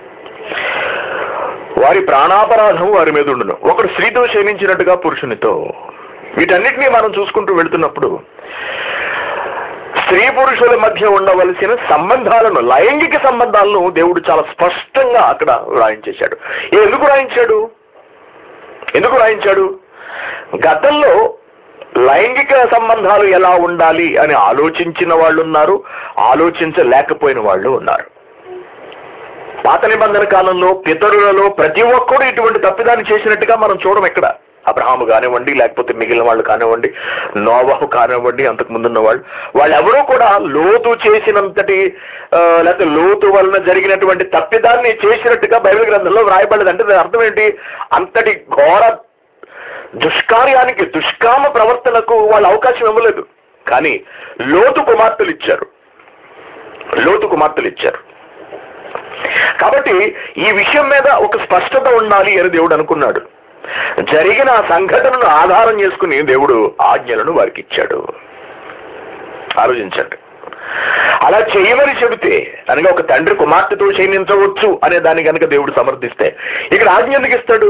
వారి ప్రాణాపరాధం వారి మీద ఉండును ఒకడు స్త్రీతో శయనించినట్టుగా పురుషునితో వీటన్నిటినీ మనం చూసుకుంటూ వెళ్తున్నప్పుడు స్త్రీ పురుషుల మధ్య ఉండవలసిన సంబంధాలను లైంగిక సంబంధాలను దేవుడు చాలా స్పష్టంగా అక్కడ రాయించేశాడు ఎందుకు రాయించాడు ఎందుకు రాయించాడు గతంలో లైంగిక సంబంధాలు ఎలా ఉండాలి అని ఆలోచించిన వాళ్ళు ఉన్నారు ఆలోచించలేకపోయిన వాళ్ళు ఉన్నారు పాత నిబంధన కాలంలో పితరులలో ప్రతి ఒక్కడు ఇటువంటి తప్పిదాన్ని చేసినట్టుగా మనం చూడం ఎక్కడ అబ్రహాము కానివ్వండి లేకపోతే మిగిలిన వాళ్ళు కానివ్వండి నోవహు కానివ్వండి అంతకు ముందున్న వాళ్ళు వాళ్ళు ఎవరూ కూడా లోతు చేసినంతటి ఆ, లేకపోతే లోతు వలన జరిగినటువంటి తప్పిదాన్ని చేసినట్టుగా బైబిల్ గ్రంథంలో వ్రాయబడలేదు అంటే దాని అర్థం ఏంటి అంతటి ఘోర దుష్కార్యానికి దుష్కామ ప్రవర్తనకు వాళ్ళు అవకాశం ఇవ్వలేదు కానీ లోతు కుమార్తెలు ఇచ్చారు లోతు కుమార్తెలు ఇచ్చారు కాబట్టి ఈ విషయం మీద ఒక స్పష్టత ఉండాలి అని దేవుడు అనుకున్నాడు జరిగిన ఆ సంఘటనను ఆధారం చేసుకుని దేవుడు ఆజ్ఞలను వారికి ఇచ్చాడు ఆలోచించండి అలా చేయమని చెబితే అనగా ఒక తండ్రి కుమార్తెతో క్షీణించవచ్చు అనే దాన్ని కనుక దేవుడు సమర్థిస్తే ఇక్కడ ఆజ్ఞ ఎందుకు ఇస్తాడు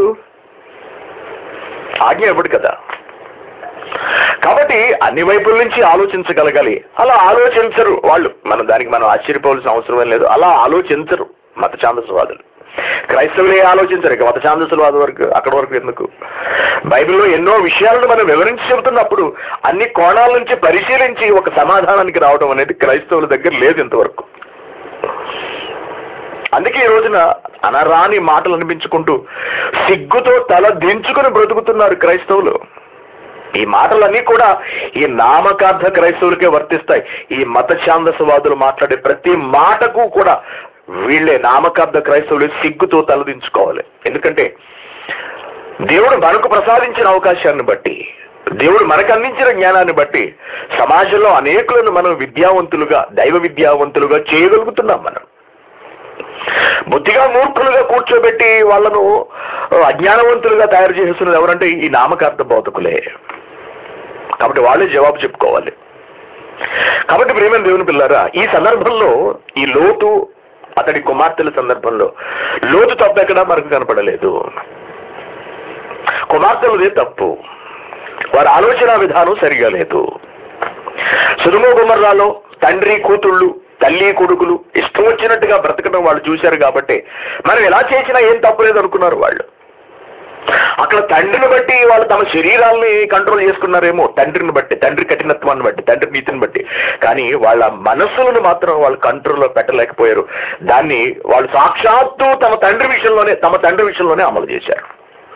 ఆజ్ఞ ఇవ్వడు కదా కాబట్టి అన్ని వైపుల నుంచి ఆలోచించగలగాలి అలా ఆలోచించరు వాళ్ళు మనం దానికి మనం ఆశ్చర్యపోవాల్సిన అవసరం లేదు అలా ఆలోచించరు మత ఛాందసవాదులు క్రైస్తవులే ఆలోచించరు ఇక మత ఛాందసవాద వరకు అక్కడ వరకు ఎందుకు బైబిల్లో ఎన్నో విషయాలను మనం వివరించి చెబుతున్నప్పుడు అన్ని కోణాల నుంచి పరిశీలించి ఒక సమాధానానికి రావడం అనేది క్రైస్తవుల దగ్గర లేదు ఇంతవరకు అందుకే ఈ రోజున అనరాని మాటలు అనిపించుకుంటూ సిగ్గుతో తల దించుకుని బ్రతుకుతున్నారు క్రైస్తవులు ఈ మాటలన్నీ కూడా ఈ నామకార్థ క్రైస్తవులకే వర్తిస్తాయి ఈ మత ఛాందసవాదులు మాట్లాడే ప్రతి మాటకు కూడా వీళ్ళే నామకార్థ క్రైస్తవులు సిగ్గుతో తలదించుకోవాలి ఎందుకంటే దేవుడు మనకు ప్రసాదించిన అవకాశాన్ని బట్టి దేవుడు మనకు అందించిన జ్ఞానాన్ని బట్టి సమాజంలో అనేకులను మనం విద్యావంతులుగా దైవ విద్యావంతులుగా చేయగలుగుతున్నాం మనం బుద్ధిగా మూర్ఖులుగా కూర్చోబెట్టి వాళ్ళను అజ్ఞానవంతులుగా తయారు చేస్తున్నది ఎవరంటే ఈ నామకార్థ బోధకులే కాబట్టి వాళ్ళే జవాబు చెప్పుకోవాలి కాబట్టి ప్రేమ దేవుని పిల్లారా ఈ సందర్భంలో ఈ లోతు అతడి కుమార్తెల సందర్భంలో లోతు తప్పు ఎక్కడా మనకు కనపడలేదు కుమార్తెలదే తప్పు వారి ఆలోచన విధానం సరిగా లేదు సురుము గుమర్రాలో తండ్రి కూతుళ్ళు తల్లి కొడుకులు ఇష్టం వచ్చినట్టుగా బ్రతకడం వాళ్ళు చూశారు కాబట్టి మనం ఎలా చేసినా ఏం తప్పులేదు అనుకున్నారు వాళ్ళు అక్కడ తండ్రిని బట్టి వాళ్ళు తమ శరీరాల్ని కంట్రోల్ చేసుకున్నారేమో తండ్రిని బట్టి తండ్రి కఠినత్వాన్ని బట్టి తండ్రి నీతిని బట్టి కానీ వాళ్ళ మనస్సులను మాత్రం వాళ్ళు కంట్రోల్లో పెట్టలేకపోయారు దాన్ని వాళ్ళు సాక్షాత్తు తమ తండ్రి విషయంలోనే తమ తండ్రి విషయంలోనే అమలు చేశారు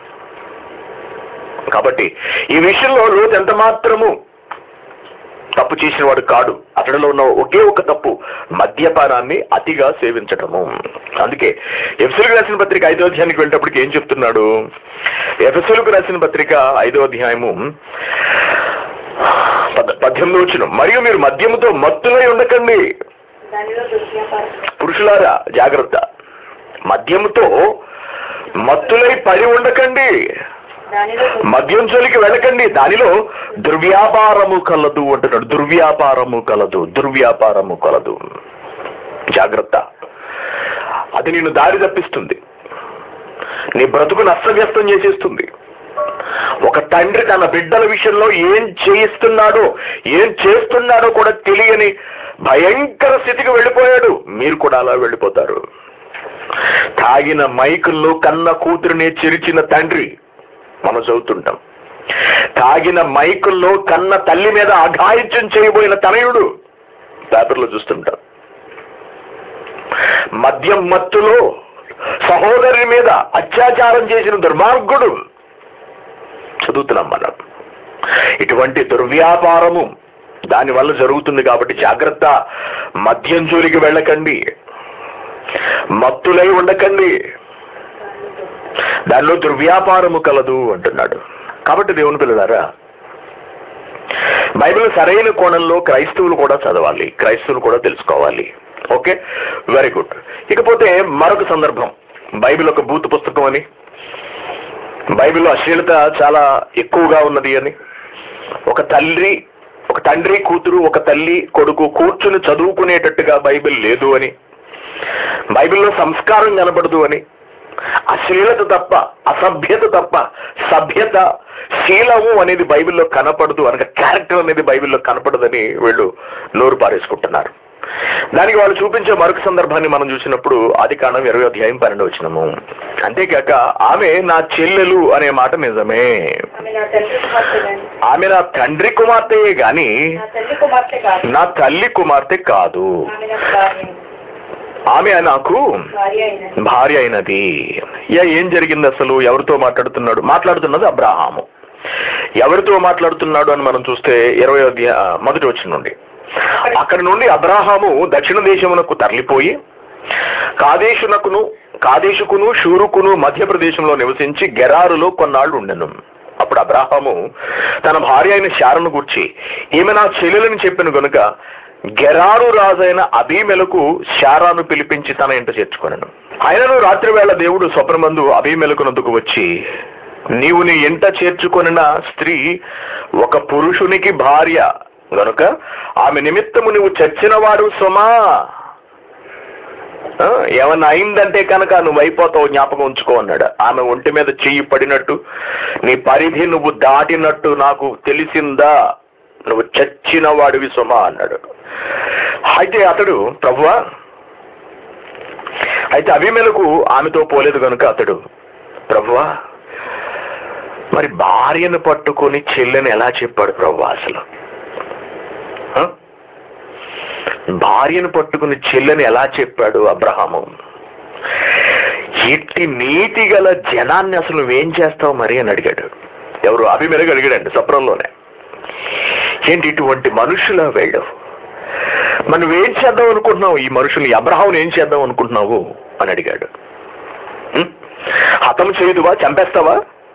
కాబట్టి ఈ విషయంలో లోతు ఎంత మాత్రము తప్పు చేసిన వాడు కాడు అతడిలో ఉన్న ఒకే ఒక తప్పు మద్యపానాన్ని అతిగా సేవించటము అందుకే ఎఫ్సులకు రాసిన పత్రిక ఐదో అధ్యాయానికి వెళ్ళేటప్పటికి ఏం చెప్తున్నాడు ఎఫ్ఎస్ఎలకు రాసిన పత్రిక ఐదో అధ్యాయము పద్- పద్దెనిమిది వచ్చిన మరియు మీరు మద్యముతో మత్తులై ఉండకండి దానిలో దుర్వ్యాపారం పురుషులారా జాగ్రత్త మద్యముతో మత్తులై పడి ఉండకండి దానిలో దుర్- మద్యం జోలికి వెళ్ళకండి దానిలో దుర్వ్యాపారము కలదు అంటున్నాడు దుర్వ్యాపారము కలదు దుర్వ్యాపారము కలదు జాగ్రత్త అది నిన్ను దారి తప్పిస్తుంది నీ బ్రతుకును అస్తవ్యస్తం చేసేస్తుంది ఒక తండ్రి తన బిడ్డల విషయంలో ఏం చేయిస్తున్నాడో ఏం చేస్తున్నాడో కూడా తెలియని భయంకర స్థితికి వెళ్ళిపోయాడు మీరు కూడా అలా వెళ్ళిపోతారు తాగిన మైకుల్లో కన్న కూతురిని చెరిచిన తండ్రి మనం చదువుతుంటాం తాగిన మైకుల్లో కన్న తల్లి మీద అఘాయిత్యం చేయబోయిన తనయుడు పేపర్లో చూస్తుంటాం మద్యం మత్తులో సహోదరుని మీద అత్యాచారం చేసిన దుర్మార్గుడు చదువుతున్నాం మనం ఇటువంటి దుర్వ్యాపారము దాని వల్ల జరుగుతుంది కాబట్టి జాగ్రత్త మద్యం జోలికి వెళ్ళకండి మత్తులై ఉండకండి దానిలో దుర్వ్యాపారము కలదు అంటున్నాడు కాబట్టి దేవుని పిల్లలారా బైబిల్ సరైన కోణంలో క్రైస్తవులు కూడా చదవాలి క్రైస్తవులు కూడా తెలుసుకోవాలి ఓకే వెరీ గుడ్ ఇకపోతే మరొక సందర్భం బైబిల్ ఒక బూత్ పుస్తకం అని బైబిల్లో అశ్లీలత చాలా ఎక్కువగా ఉన్నది అని ఒక తల్లి ఒక తండ్రి కూతురు ఒక తల్లి కొడుకు కూర్చుని చదువుకునేటట్టుగా బైబిల్ లేదు అని బైబిల్లో సంస్కారం కనబడదు అని అశ్లీలత తప్ప అసభ్యత తప్ప సభ్యత శీలము అనేది బైబిల్లో కనపడదు అనగా క్యారెక్టర్ అనేది బైబిల్లో కనపడదని వీళ్ళు నోరు పారేసుకుంటున్నారు దానికి వాళ్ళు చూపించే మరొక సందర్భాన్ని మనం చూసినప్పుడు ఆది కాండం ఇరవై అధ్యాయం పన్నెండు వచ్చినము అంతేకాక ఆమె నా చెల్లెలు అనే మాట నిజమే ఆమె నా తండ్రి కుమార్తెనండి ఆమె నా తండ్రి కుమార్తెయే గాని నా తల్లి కుమార్తె కాదు నా తల్లి కుమార్తె కాదు ఆమె నా భార్య ఆమె నాకు భార్య అయినది భార్య అయినది యా ఏం జరిగింది అసలు ఎవరితో మాట్లాడుతున్నాడు మాట్లాడుతున్నది అబ్రహాము ఎవరితో మాట్లాడుతున్నాడు అని మనం చూస్తే ఇరవై అధ్యాయ మొదటి వచ్చిన నుండి అక్కడి నుండి అబ్రహాము దక్షిణ దేశమునకు తరలిపోయి కాదేశునకును కాదేశుకును షూరుకును మధ్యప్రదేశంలో నివసించి గెరారులో కొన్నాళ్ళు ఉండెను అప్పుడు అబ్రాహాము తన భార్య అయిన శారను గుర్చి ఈమె నా చెల్లెలని చెప్పిన గనుక గెరారు రాజైన అబీమెలకు శారాను పిలిపించి తన ఇంట చేర్చుకొనను ఆయనను రాత్రి వేళ దేవుడు స్వప్నమందు అబీమెలకునందుకు వచ్చి నీవు నీ ఇంట చేర్చుకొనిన స్త్రీ ఒక పురుషునికి భార్య గనుక ఆమె నిమిత్తము నువ్వు చచ్చినవాడు సుమా ఆ, ఏమన్నా అయిందంటే కనుక నువ్వు అయిపోతావు జ్ఞాపకం ఉంచుకో అన్నాడు ఆమె ఒంటి మీద చెయ్యి పడినట్టు నీ పరిధి నువ్వు దాటినట్టు నాకు తెలిసిందా నువ్వు చచ్చిన వాడివి సుమా అన్నాడు అయితే అతడు ప్రభువా అయితే అభిమేలకు ఆమెతో పోలేదు కనుక అతడు ప్రభువా మరి భార్యను పట్టుకొని చెల్లెని ఎలా చెప్పాడు ప్రభు అసలు ఆ? భార్యను పట్టుకుని చెల్లెని ఎలా చెప్పాడు అబ్రహాము ఇట్టి నీతి గల జనాన్ని అసలు నువ్వేం చేస్తావు మరి అని అడిగాడు ఎవరు అభిమేలకు అడిగాడండి సప్రంలోనే ఏంటి ఇటువంటి మనుషుల వెళ్ళు మరి నువ్వేం చేద్దాం అనుకుంటున్నావు ఈ మనుషులు ఈ అబ్రహాం ఏం చేద్దాం అనుకుంటున్నావు అని అడిగాడు హ్మ్? హతం చేయుదువా చంపేస్తావా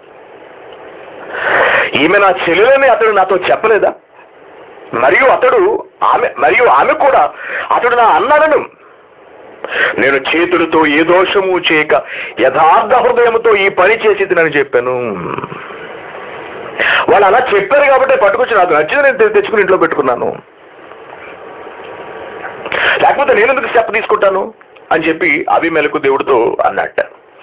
ఈమె నా చెల్లెలని అతడు నాతో చెప్పలేదా మరియు అతడు ఆమె మరియు ఆమె కూడా అతడు నా అన్నాడను నేను చేతులతో ఏ దోషము చేయక యథార్థ హృదయముతో ఈ పని చేసి తినని చెప్పాను వాళ్ళు అలా చెప్పారు కాబట్టి పట్టుకొచ్చి నాకు నచ్చింది నేను తె- తెచ్చుకుని ఇంట్లో పెట్టుకున్నాను లేకపోతే నేను ఎందుకు స్టెప్ తీసుకుంటాను అని చెప్పి అభిమేలకు దేవుడితో అన్నట్ట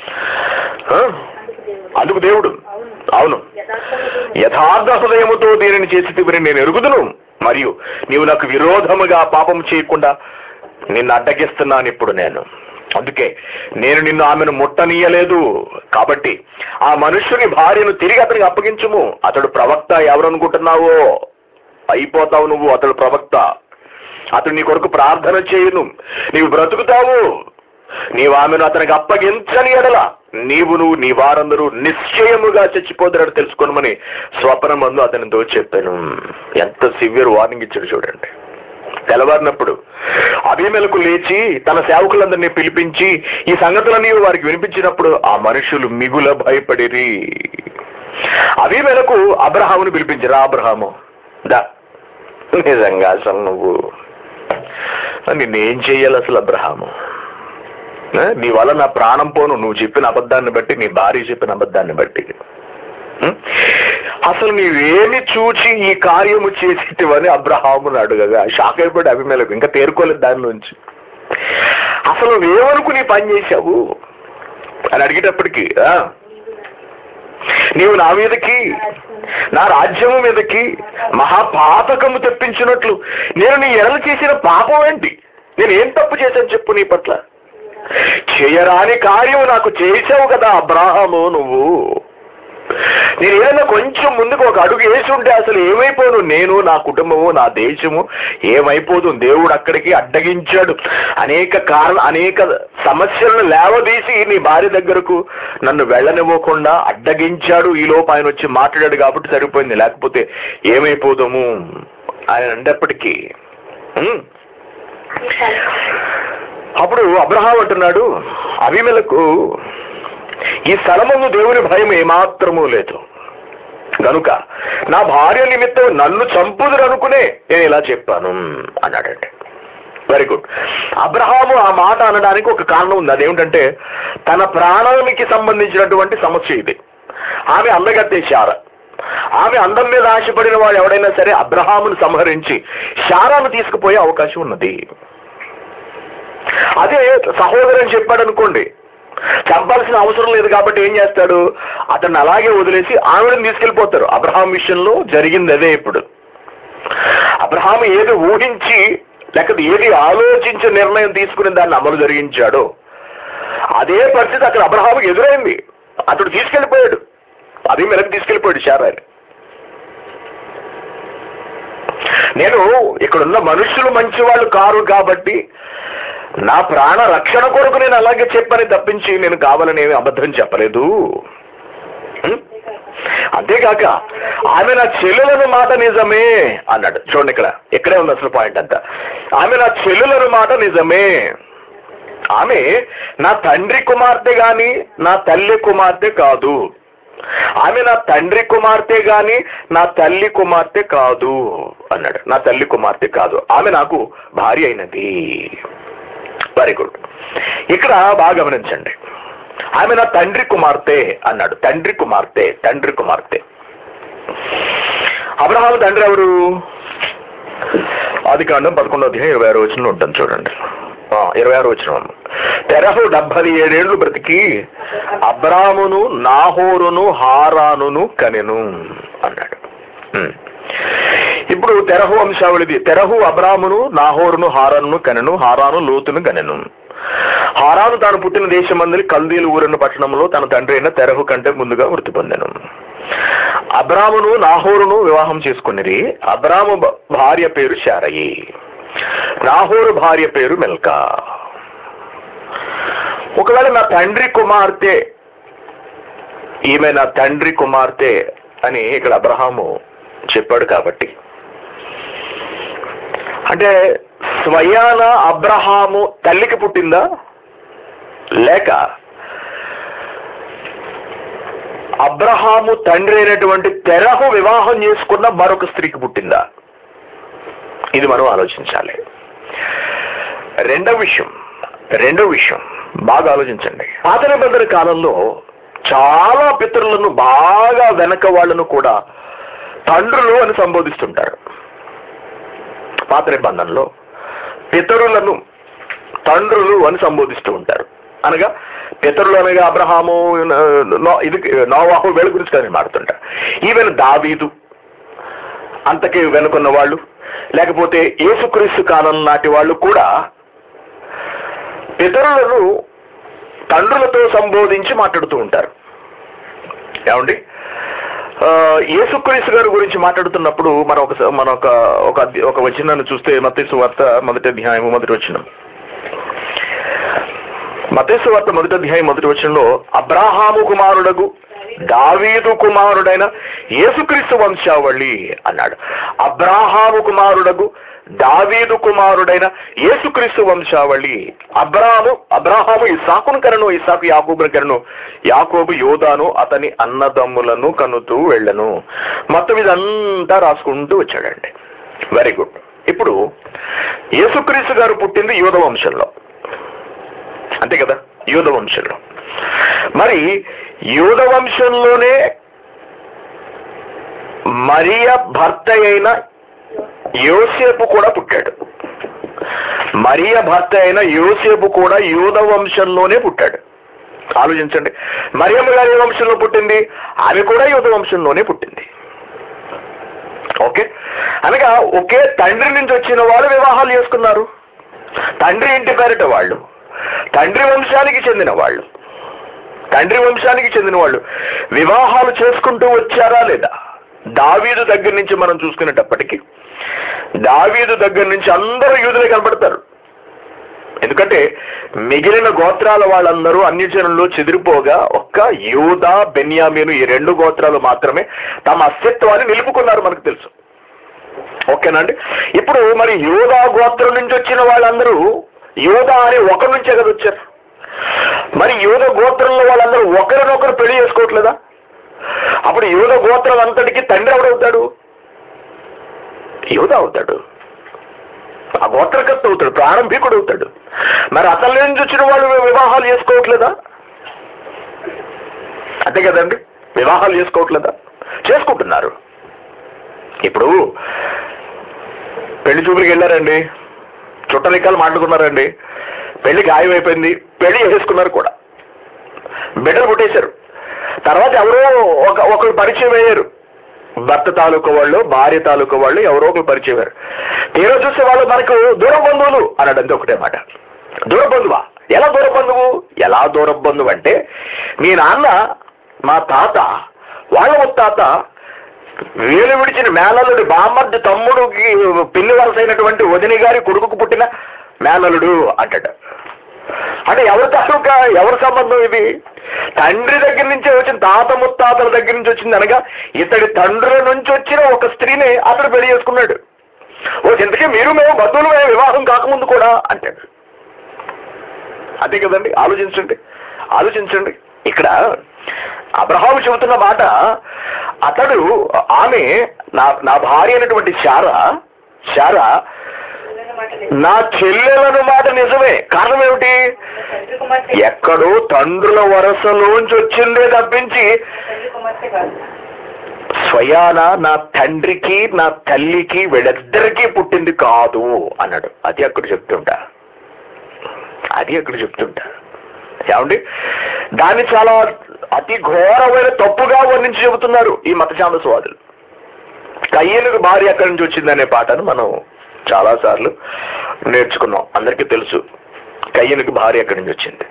ఆ? అందుకు దేవుడు అందుకు దేవుడు అవును అవును యథార్థముగా యథార్థ హృదయముతో దీనిని చేసి తిరిగి నేను ఎరుగుదును మరియు నీవు నాకు విరోధముగా పాపం చేయకుండా నిన్ను అడ్డగిస్తున్నాను ఇప్పుడు నేను అందుకే నేను నిన్ను ఆమెను ముట్టనీయలేదు కాబట్టి ఆ మనుష్యుని భార్యను తిరిగి అతనికి అప్పగించుము అతడు ప్రవక్త ఎవరనుకుంటున్నావో అయిపోతావు నువ్వు అతడు ప్రవక్త అతడు నీ కొరకు ప్రార్థన చేయును నీవు బ్రతుకుతావు నీవు ఆమెను అతనికి అప్పగించని ఎడల నీవు నువ్వు నీ వారందరూ నిశ్చయముగా చచ్చిపోతారని తెలుసుకోనమని స్వప్నమందు అతనితో చెప్పాను ఎంత సివియర్ వార్నింగ్ ఇచ్చాడు చూడండి తెల్లవారినప్పుడు అభిమేలకు లేచి తన సేవకులందరినీ పిలిపించి ఈ సంగతులన్నీ వారికి వినిపించినప్పుడు ఆ మనుషులు మిగుల భయపడిరి అభిమేలకు అబ్రహామును పిలిపించరా అబ్రహాము దా నిజంగా అసలు నువ్వు నిన్నేం చెయ్యాలి అసలు అబ్రహాము ఆ? నీ వల్ల నా ప్రాణం పోను నువ్వు చెప్పిన అబద్ధాన్ని బట్టి నీ భార్య చెప్పిన అబద్ధాన్ని బట్టి ఉం? అసలు నీవేమి చూచి ఈ కార్యము చేసేటివని అబ్రహామును అడుగగా షాక్ అయిపోయాడు అభిమేలకు ఇంకా తేరుకోలేదు దాని నుంచి అసలు నువ్వేమనుకుని పని చేశావు అని అడిగేటప్పటికి ఆ, నీవు నా మీదకి నా రాజ్యము మీదకి మహాపాతకము తెప్పించినట్లు నేను నీ ఎడలు చేసిన పాపం ఏంటి నేను ఏం తప్పు చేశాను చెప్పు నీ పట్ల చేయరాని కార్యం నాకు చేసావు కదా అబ్రాహము నువ్వు నేను ఏదైనా కొంచెం ముందుకు ఒక అడుగు వేసి ఉంటే అసలు ఏమైపోను నేను నా కుటుంబము నా దేశము ఏమైపోదు దేవుడు అక్కడికి అడ్డగించాడు అనేక కారణ అనేక సమస్యలను లేవదీసి నీ భార్య దగ్గరకు నన్ను వెళ్ళనివ్వకుండా అడ్డగించాడు ఈ లోపు ఆయన వచ్చి మాట్లాడాడు కాబట్టి సరిపోయింది లేకపోతే ఏమైపోదాము ఆయన అంటప్పటికీ "ఉమ్, అప్పుడు అబ్రహాం అంటున్నాడు అభిమలకు ఈ స్థలమును దేవుని భయం ఏమాత్రమూ లేదు గనుక నా భార్య నిమిత్తం నన్ను చంపుదురు అనుకునే నేను ఇలా చెప్పాను అన్నాడంటే వెరీ గుడ్ అబ్రహాము ఆ మాట అనడానికి ఒక కారణం ఉంది అదేమిటంటే తన ప్రాణానికి సంబంధించినటువంటి సమస్య ఇది ఆమె అందగత్తే శార ఆమె అందం మీద ఆశపడిన వాడు ఎవడైనా సరే అబ్రహామును సంహరించి శారాను తీసుకుపోయే అవకాశం ఉన్నది అదే సహోదరని చెప్పాడు అనుకోండి చంపాల్సిన అవసరం లేదు కాబట్టి ఏం చేస్తాడు అతన్ని అలాగే వదిలేసి ఆవిడని తీసుకెళ్లిపోతారు అబ్రహాం విషయంలో జరిగింది అదే ఇప్పుడు అబ్రహాం ఏది ఊహించి లేకపోతే ఏది ఆలోచించి నిర్ణయం తీసుకుని దాన్ని అమలు జరిగించాడో అదే పరిస్థితి అక్కడ అబ్రహాముకి ఎదురైంది అతడు తీసుకెళ్లిపోయాడు అది మెలకు తీసుకెళ్లిపోయాడు శారాని నేను ఇక్కడున్న మనుషులు మంచి వాళ్ళు కారు కాబట్టి నా ప్రాణ రక్షణ కొరకు నేను అలాగే చెప్పని తప్పించి నేను కావాలని ఏమి అబద్ధం చెప్పలేదు ఉం? అంతేకాక ఆమె నా చెల్లెలను మాట నిజమే అన్నాడు చూడండి ఇక్కడ ఇక్కడే ఉంది అసలు పాయింట్ అంతా ఆమె నా చెల్లెలను మాట నిజమే ఆమె నా తండ్రి కుమార్తె గాని నా తల్లి కుమార్తె కాదు ఆమె నా తండ్రి కుమార్తె గాని నా తల్లి కుమార్తె కాదు అన్నాడు నా తల్లి కుమార్తె కాదు ఆమె నాకు భార్య అయినది వెరీ గుడ్ ఇక్కడ బాగా గమనించండి ఆమె నా తండ్రి కుమార్తె అన్నాడు తండ్రి కుమార్తె తండ్రి కుమార్తె అబ్రహాము తండ్రి ఎవరు ఆది కాండం పదకొండో అధ్యాయం ఇరవై ఆరు వచ్చిన ఉంటుంది చూడండి ఆ, ఇరవై ఆరు వచ్చిన తెరహు డెబ్బై ఏడేళ్లు బ్రతికి అబ్రామును నాహోరును హారానును కనెను అన్నాడు ఉమ్. ఇప్పుడు తెరహు వంశావళిది తెరహు అబ్రామును నాహోరును హారాను కనెను హారాను లోతును కనెను హారాను తాను పుట్టిన దేశమందరి కల్దీలు ఊరిన పట్టణంలో తన తండ్రి అయిన తెరహు కంటే ముందుగా మృతి పొందెను అబ్రామును నాహోరును వివాహం చేసుకునిరి అబ్రాము భ- భార్య పేరు శారయి నాహోరు భార్య పేరు మెల్కా ఒకవేళ నా తండ్రి కుమార్తె ఈమె నా తండ్రి కుమార్తె అని ఇక్కడ అబ్రహాము చెప్పాడు కాబట్టి అంటే స్వయాన అబ్రహాము తల్లికి పుట్టిందా లేక అబ్రహాము తండ్రి అయినటువంటి తెరహు వివాహం చేసుకున్న మరొక స్త్రీకి పుట్టిందా ఇది మనం ఆలోచించాలి రెండవ విషయం రెండవ విషయం బాగా ఆలోచించండి పాత నిబంధన కాలంలో చాలా పితరులను బాగా వెనక వాళ్ళను కూడా తండ్రులు అని సంబోధిస్తుంటారు పాత నిబంధనలో పితరులను తండ్రులు అని సంబోధిస్తూ ఉంటారు అనగా పితరులు అనగా అబ్రహాము నో- ఇది నోవాహు వీళ్ళ గురించి కానీ మాడుతుంటారు ఈవెన్ దావీదు అంతకి వెనుకున్న వాళ్ళు లేకపోతే యేసుక్రీస్తు కాలం నాటి వాళ్ళు కూడా పితరులను తండ్రులతో సంబోధించి మాట్లాడుతూ ఉంటారు ఏమండి ఆ, యేసుక్రీస్తు గారి గురించి మాట్లాడుతున్నప్పుడు మనం ఒక మన ఒక ఒక అధ్య- ఒక వచనాన్ని చూస్తే మత్తయి వార్త మొదటి అధ్యాయం మొదటి వచనం మతేసు వార్త మొదటి అధ్యాయం మొదటి వచనంలో అబ్రాహాము కుమారుడగు దావీదు కుమారుడైన యేసుక్రీస్తు వంశావళి అన్నాడు అబ్రాహాము కుమారుడగు దావీదు కుమారుడైన యేసుక్రీస్తు వంశావళి అబ్రాహాము అబ్రాహాము ఇసాకును కరను ఇసాకు యాకోబును కరను యాకోబు యోధాను అతని అన్నదమ్ములను కనుతూ వెళ్ళను మొత్తం ఇదంతా రాసుకుంటూ వచ్చాడండి వెరీ గుడ్ ఇప్పుడు యేసుక్రీస్తు గారు పుట్టింది యోధ వంశంలో అంతే కదా యూద వంశంలో మరి యూద వంశంలోనే మరియ భర్త అయిన యోసేపు కూడా పుట్టాడు మరియ భర్త అయిన యోసేపు కూడా యూద వంశంలోనే పుట్టాడు ఆలోచించండి మరియమ్మ గారి ఏ వంశంలో పుట్టింది ఆమె కూడా యూద వంశంలోనే పుట్టింది ఓకే అనగా ఒకే తండ్రి నుంచి వచ్చిన వాళ్ళు వివాహాలు చేసుకున్నారు తండ్రి ఇంటి పేరిట వాళ్ళు తండ్రి వంశానికి చెందిన వాళ్ళు తండ్రి వంశానికి చెందిన వాళ్ళు వివాహాలు చేసుకుంటూ వచ్చారా లేదా దావీదు దగ్గర నుంచి మనం చూసుకునేటప్పటికీ దావీదు దగ్గర నుంచి అందరూ యూదులే కనబడతారు ఎందుకంటే మిగిలిన గోత్రాల వాళ్ళందరూ అన్యజనుల్లో చెదిరిపోగా ఒక్క యూదా బెన్యామీను ఈ రెండు గోత్రాలు మాత్రమే తమ అస్తిత్వాన్ని నిలుపుకున్నారు మనకు తెలుసు ఓకేనండి ఇప్పుడు మరి యోధా గోత్రం నుంచి వచ్చిన వాళ్ళందరూ యోధా అనే ఒకరి నుంచే కదా వచ్చారు మరి యోధ గోత్రంలో వాళ్ళందరూ ఒకరినొకరు పెళ్లి చేసుకోవట్లేదా అప్పుడు యోధ గోత్రం అంతటికి తండ్రి ఎవడవుతాడు యోధ అవుతాడు ఆ గోత్రకర్త అవుతాడు ప్రారంభికుడు అవుతాడు మరి అతని నుంచి వచ్చిన వాళ్ళు వివాహాలు చేసుకోవట్లేదా అంతే కదండి వివాహాలు చేసుకోవట్లేదా చేసుకుంటున్నారు ఇప్పుడు పెళ్లి చూపులకు వెళ్ళారండి చుట్టరికాలు మాట్లాడుకున్నారండి పెళ్లి గాయం అయిపోయింది పెళ్లి చేసుకున్నారు కూడా బిడ్డలు పుట్టేశారు తర్వాత ఎవరో ఒక ఒకరు పరిచయం అయ్యారు భర్త తాలూకా వాళ్ళు భార్య తాలూకా వాళ్ళు ఎవరో ఒకరు పరిచయం అయ్యారు తీరా చూసే వాళ్ళు మనకు దూర బంధువులు అన్నాడు అంతే ఒకటే మాట దూర బంధువా ఎలా దూర బంధువు ఎలా దూర బంధువు అంటే మీ నాన్న మా తాత వాళ్ళ ముత్తాత వేలు విడిచిన మేనల్లుడి బామ్మర్ది తమ్ముడుకి పిల్లి వరసైనటువంటి వదిని గారి కొడుకుకు పుట్టిన మేనల్లుడు అంటాడు అంటే ఎవరి తాలూకా ఎవరి సంబంధం ఇది తండ్రి దగ్గర నుంచే వచ్చిన తాత ముత్తాతల దగ్గర నుంచి వచ్చింది అనగా ఇతడి తండ్రుల నుంచి వచ్చిన ఒక స్త్రీని అతడు పెళ్లి చేసుకున్నాడు ఓ ఇంతకీ మీరు మేము బంధువులు మేము వివాహం కాకముందు కూడా అంటాడు అదే కదండి ఆలోచించండి ఆలోచించండి ఇక్కడ అబ్రహాము చెబుతున్న మాట అతడు ఆమె నా నా భార్య అయినటువంటి శారా శారా పిల్లల మాట లేదు. నా చెల్లెలను మాట నిజమే కారణం ఏమిటి నా తండ్రి కుమార్తె ఎక్కడో తండ్రుల వరసలోంచి వచ్చిందే తప్పించి నా తండ్రి కుమార్తె కాదు స్వయాన నా తండ్రికి నా తల్లికి వీళ్ళిద్దరికీ పుట్టింది కాదు అన్నాడు అది అక్కడ చెప్తుంటా అది అక్కడ చెప్తుంటా ఏమండి దాన్ని చాలా అతి ఘోరమైన తప్పుగా వర్ణించి చెబుతున్నారు ఈ మతశాంత స్వాదులు కయ్యలకు భార్య ఎక్కడి నుంచి వచ్చిందనే పాటను మనం చాలా సార్లు నేర్చుకున్నాం అందరికీ తెలుసు కయ్యనికి భార్య ఎక్కడి నుంచి వచ్చింది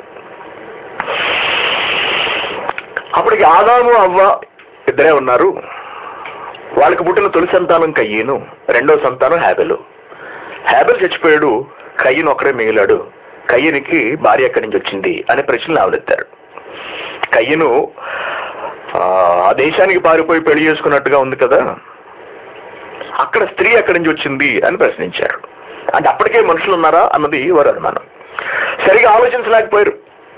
అప్పటికి ఆదాము అవ్వ ఇద్దరే ఉన్నారు వాళ్ళకి పుట్టిన తొలి సంతానం కయ్యను రెండో సంతానం హ్యాబెలు హ్యాబెల్ చచ్చిపోయాడు కయ్యను ఒక్కడే మిగిలాడు కయ్యనికి భార్య ఎక్కడి నుంచి వచ్చింది అనే ప్రశ్నలు లేవనెత్తారు కయ్యను ఆ ఆ దేశానికి పారిపోయి పెళ్లి చేసుకున్నట్టుగా ఉంది కదా అక్కడ స్త్రీ ఎక్కడి నుంచి వచ్చింది అని ప్రశ్నించారు అంటే అప్పటికే మనుషులు ఉన్నారా అన్నది వారు అనుమానం సరిగా ఆలోచించలేకపోయారు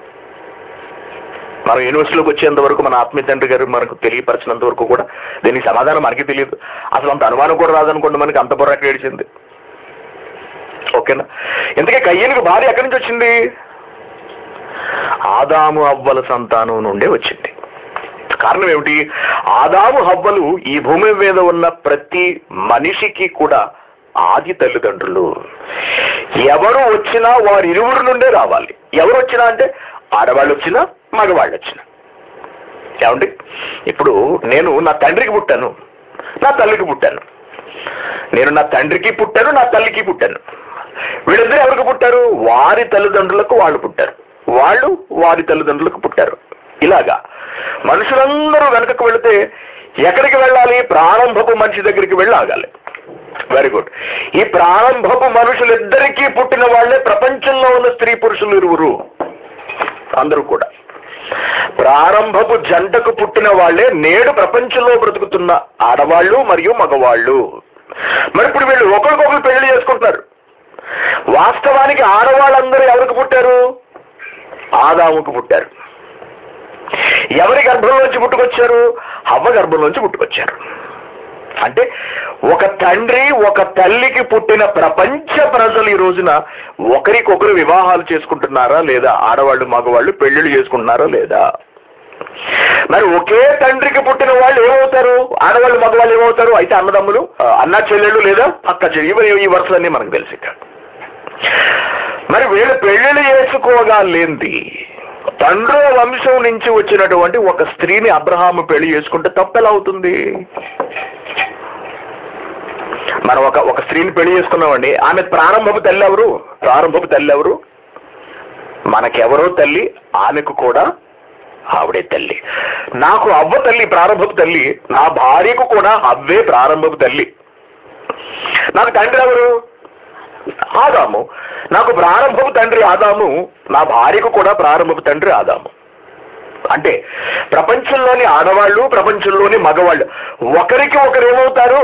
మనం యూనివర్సిటీలోకి వచ్చేంత వరకు మన ఆత్మీయ తండ్రి గారు మనకు తెలియపరిచినంత వరకు కూడా దీనికి సమాధానం మనకి తెలియదు అసలు అంత అనుమానం కూడా రాదనుకోండి మనకి అంత బుర్ర ఏడిచింది ఓకేనా ఇంతకీ కయ్యనికి భార్య ఎక్కడి నుంచి వచ్చింది ఆదాము అవ్వల సంతానం నుండే వచ్చింది కారణం ఏమిటి ఆదాము హవ్వలు ఈ భూమి మీద ఉన్న ప్రతి మనిషికి కూడా ఆది తల్లిదండ్రులు ఎవరు వచ్చినా వారి ఇరువురు నుండే రావాలి ఎవరు వచ్చినా అంటే ఆడవాళ్ళు వచ్చినా మగవాళ్ళు వచ్చినా ఏమండి ఇప్పుడు నేను నా తండ్రికి పుట్టాను నా తల్లికి పుట్టాను నేను నా తండ్రికి పుట్టాను నా తల్లికి పుట్టాను వీళ్ళిద్దరు ఎవరికి పుట్టారు వారి తల్లిదండ్రులకు వాళ్ళు పుట్టారు వాళ్ళు వారి తల్లిదండ్రులకు పుట్టారు ఇలాగా మనుషులందరూ వెనకకు వెళితే ఎక్కడికి వెళ్ళాలి ప్రారంభపు మనిషి దగ్గరికి వెళ్ళి ఆగాలి వెరీ గుడ్ ఈ ప్రారంభపు మనుషులిద్దరికీ పుట్టిన వాళ్ళే ప్రపంచంలో ఉన్న స్త్రీ పురుషులు ఇరువురు అందరూ కూడా ప్రారంభపు జంటకు పుట్టిన వాళ్ళే నేడు ప్రపంచంలో బ్రతుకుతున్న ఆడవాళ్ళు మరియు మగవాళ్ళు మరి ఇప్పుడు వీళ్ళు ఒకరికొకరు పెళ్లి చేసుకుంటున్నారు వాస్తవానికి ఆడవాళ్ళందరూ ఎవరికి పుట్టారు ఆదాముకు పుట్టారు ఎవరి గర్భంలోంచి పుట్టుకొచ్చారు హవ్వ గర్భంలోంచి పుట్టుకొచ్చారు అంటే ఒక తండ్రి ఒక తల్లికి పుట్టిన ప్రపంచ ప్రజలు ఈ రోజున ఒకరికొకరు వివాహాలు చేసుకుంటున్నారా లేదా ఆడవాళ్ళు మగవాళ్ళు పెళ్లిళ్ళు చేసుకుంటున్నారా లేదా మరి ఒకే తండ్రికి పుట్టిన వాళ్ళు ఏమవుతారు ఆడవాళ్ళు మగవాళ్ళు ఏమవుతారు అయితే అన్నదమ్ములు ఆ, అన్న చెల్లెళ్ళు లేదా అక్క చెల్లి ఇవి ఈ వరుసలన్నీ మనకు తెలుసు ఇక మరి వీళ్ళు పెళ్లిళ్ళు చేసుకోగా లేంది తండ్రుల వంశం నుంచి వచ్చినటువంటి ఒక స్త్రీని అబ్రహాము పెళ్లి చేసుకుంటే తప్పెలా అవుతుంది మనం ఒక ఒక స్త్రీని పెళ్లి చేసుకున్నామండి ఆమె ప్రారంభపు తల్లి ఎవరు ప్రారంభపు తల్లి ఎవరు మనకెవరో తల్లి ఆమెకు కూడా ఆవిడే తల్లి నాకు అవ్వ తల్లి ప్రారంభపు తల్లి నా భార్యకు కూడా అవ్వే ప్రారంభపు తల్లి నాకు తండ్రి ఎవరు ఆదాము నాకు ప్రారంభపు తండ్రి ఆదాము నా భార్యకు కూడా ప్రారంభపు తండ్రి ఆదాము అంటే ప్రపంచంలోని ఆడవాళ్ళు ప్రపంచంలోని మగవాళ్ళు ఒకరికి ఒకరు ఏమవుతారు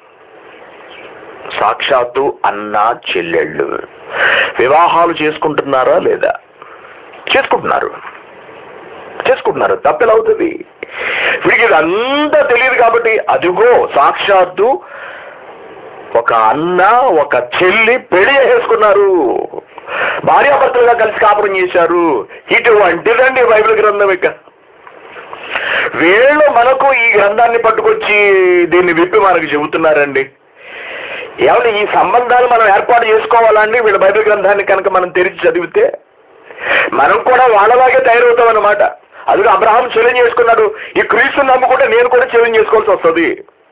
సాక్షాత్తు అన్న చెల్లెళ్ళు వివాహాలు చేసుకుంటున్నారా లేదా చేసుకుంటున్నారు చేసుకుంటున్నారు తప్పెలా అవుతుంది వీడికి ఇదంతా తెలియదు కాబట్టి అదిగో సాక్షాత్తు ఒక అన్న ఒక చెల్లి పెళ్లి చేసుకున్నారు భార్యాభర్తలుగా కలిసి కాపురం చేశారు ఇటువంటిదండి బైబిల్ గ్రంథం ఇక వీళ్ళు మనకు ఈ గ్రంథాన్ని పట్టుకొచ్చి దీన్ని విప్పి మనకు చెబుతున్నారండి ఏమంటే ఈ సంబంధాలు మనం ఏర్పాటు చేసుకోవాలండి వీళ్ళ బైబిల్ గ్రంథాన్ని కనుక మనం తెరిచి చదివితే మనం కూడా వాళ్ళలాగే తయారవుతాం అన్నమాట అందుకే అబ్రహాం చెల్యం చేసుకున్నాడు ఈ క్రీస్తు నమ్ముకుంటే నేను కూడా చెల్యం చేసుకోవాల్సి వస్తుంది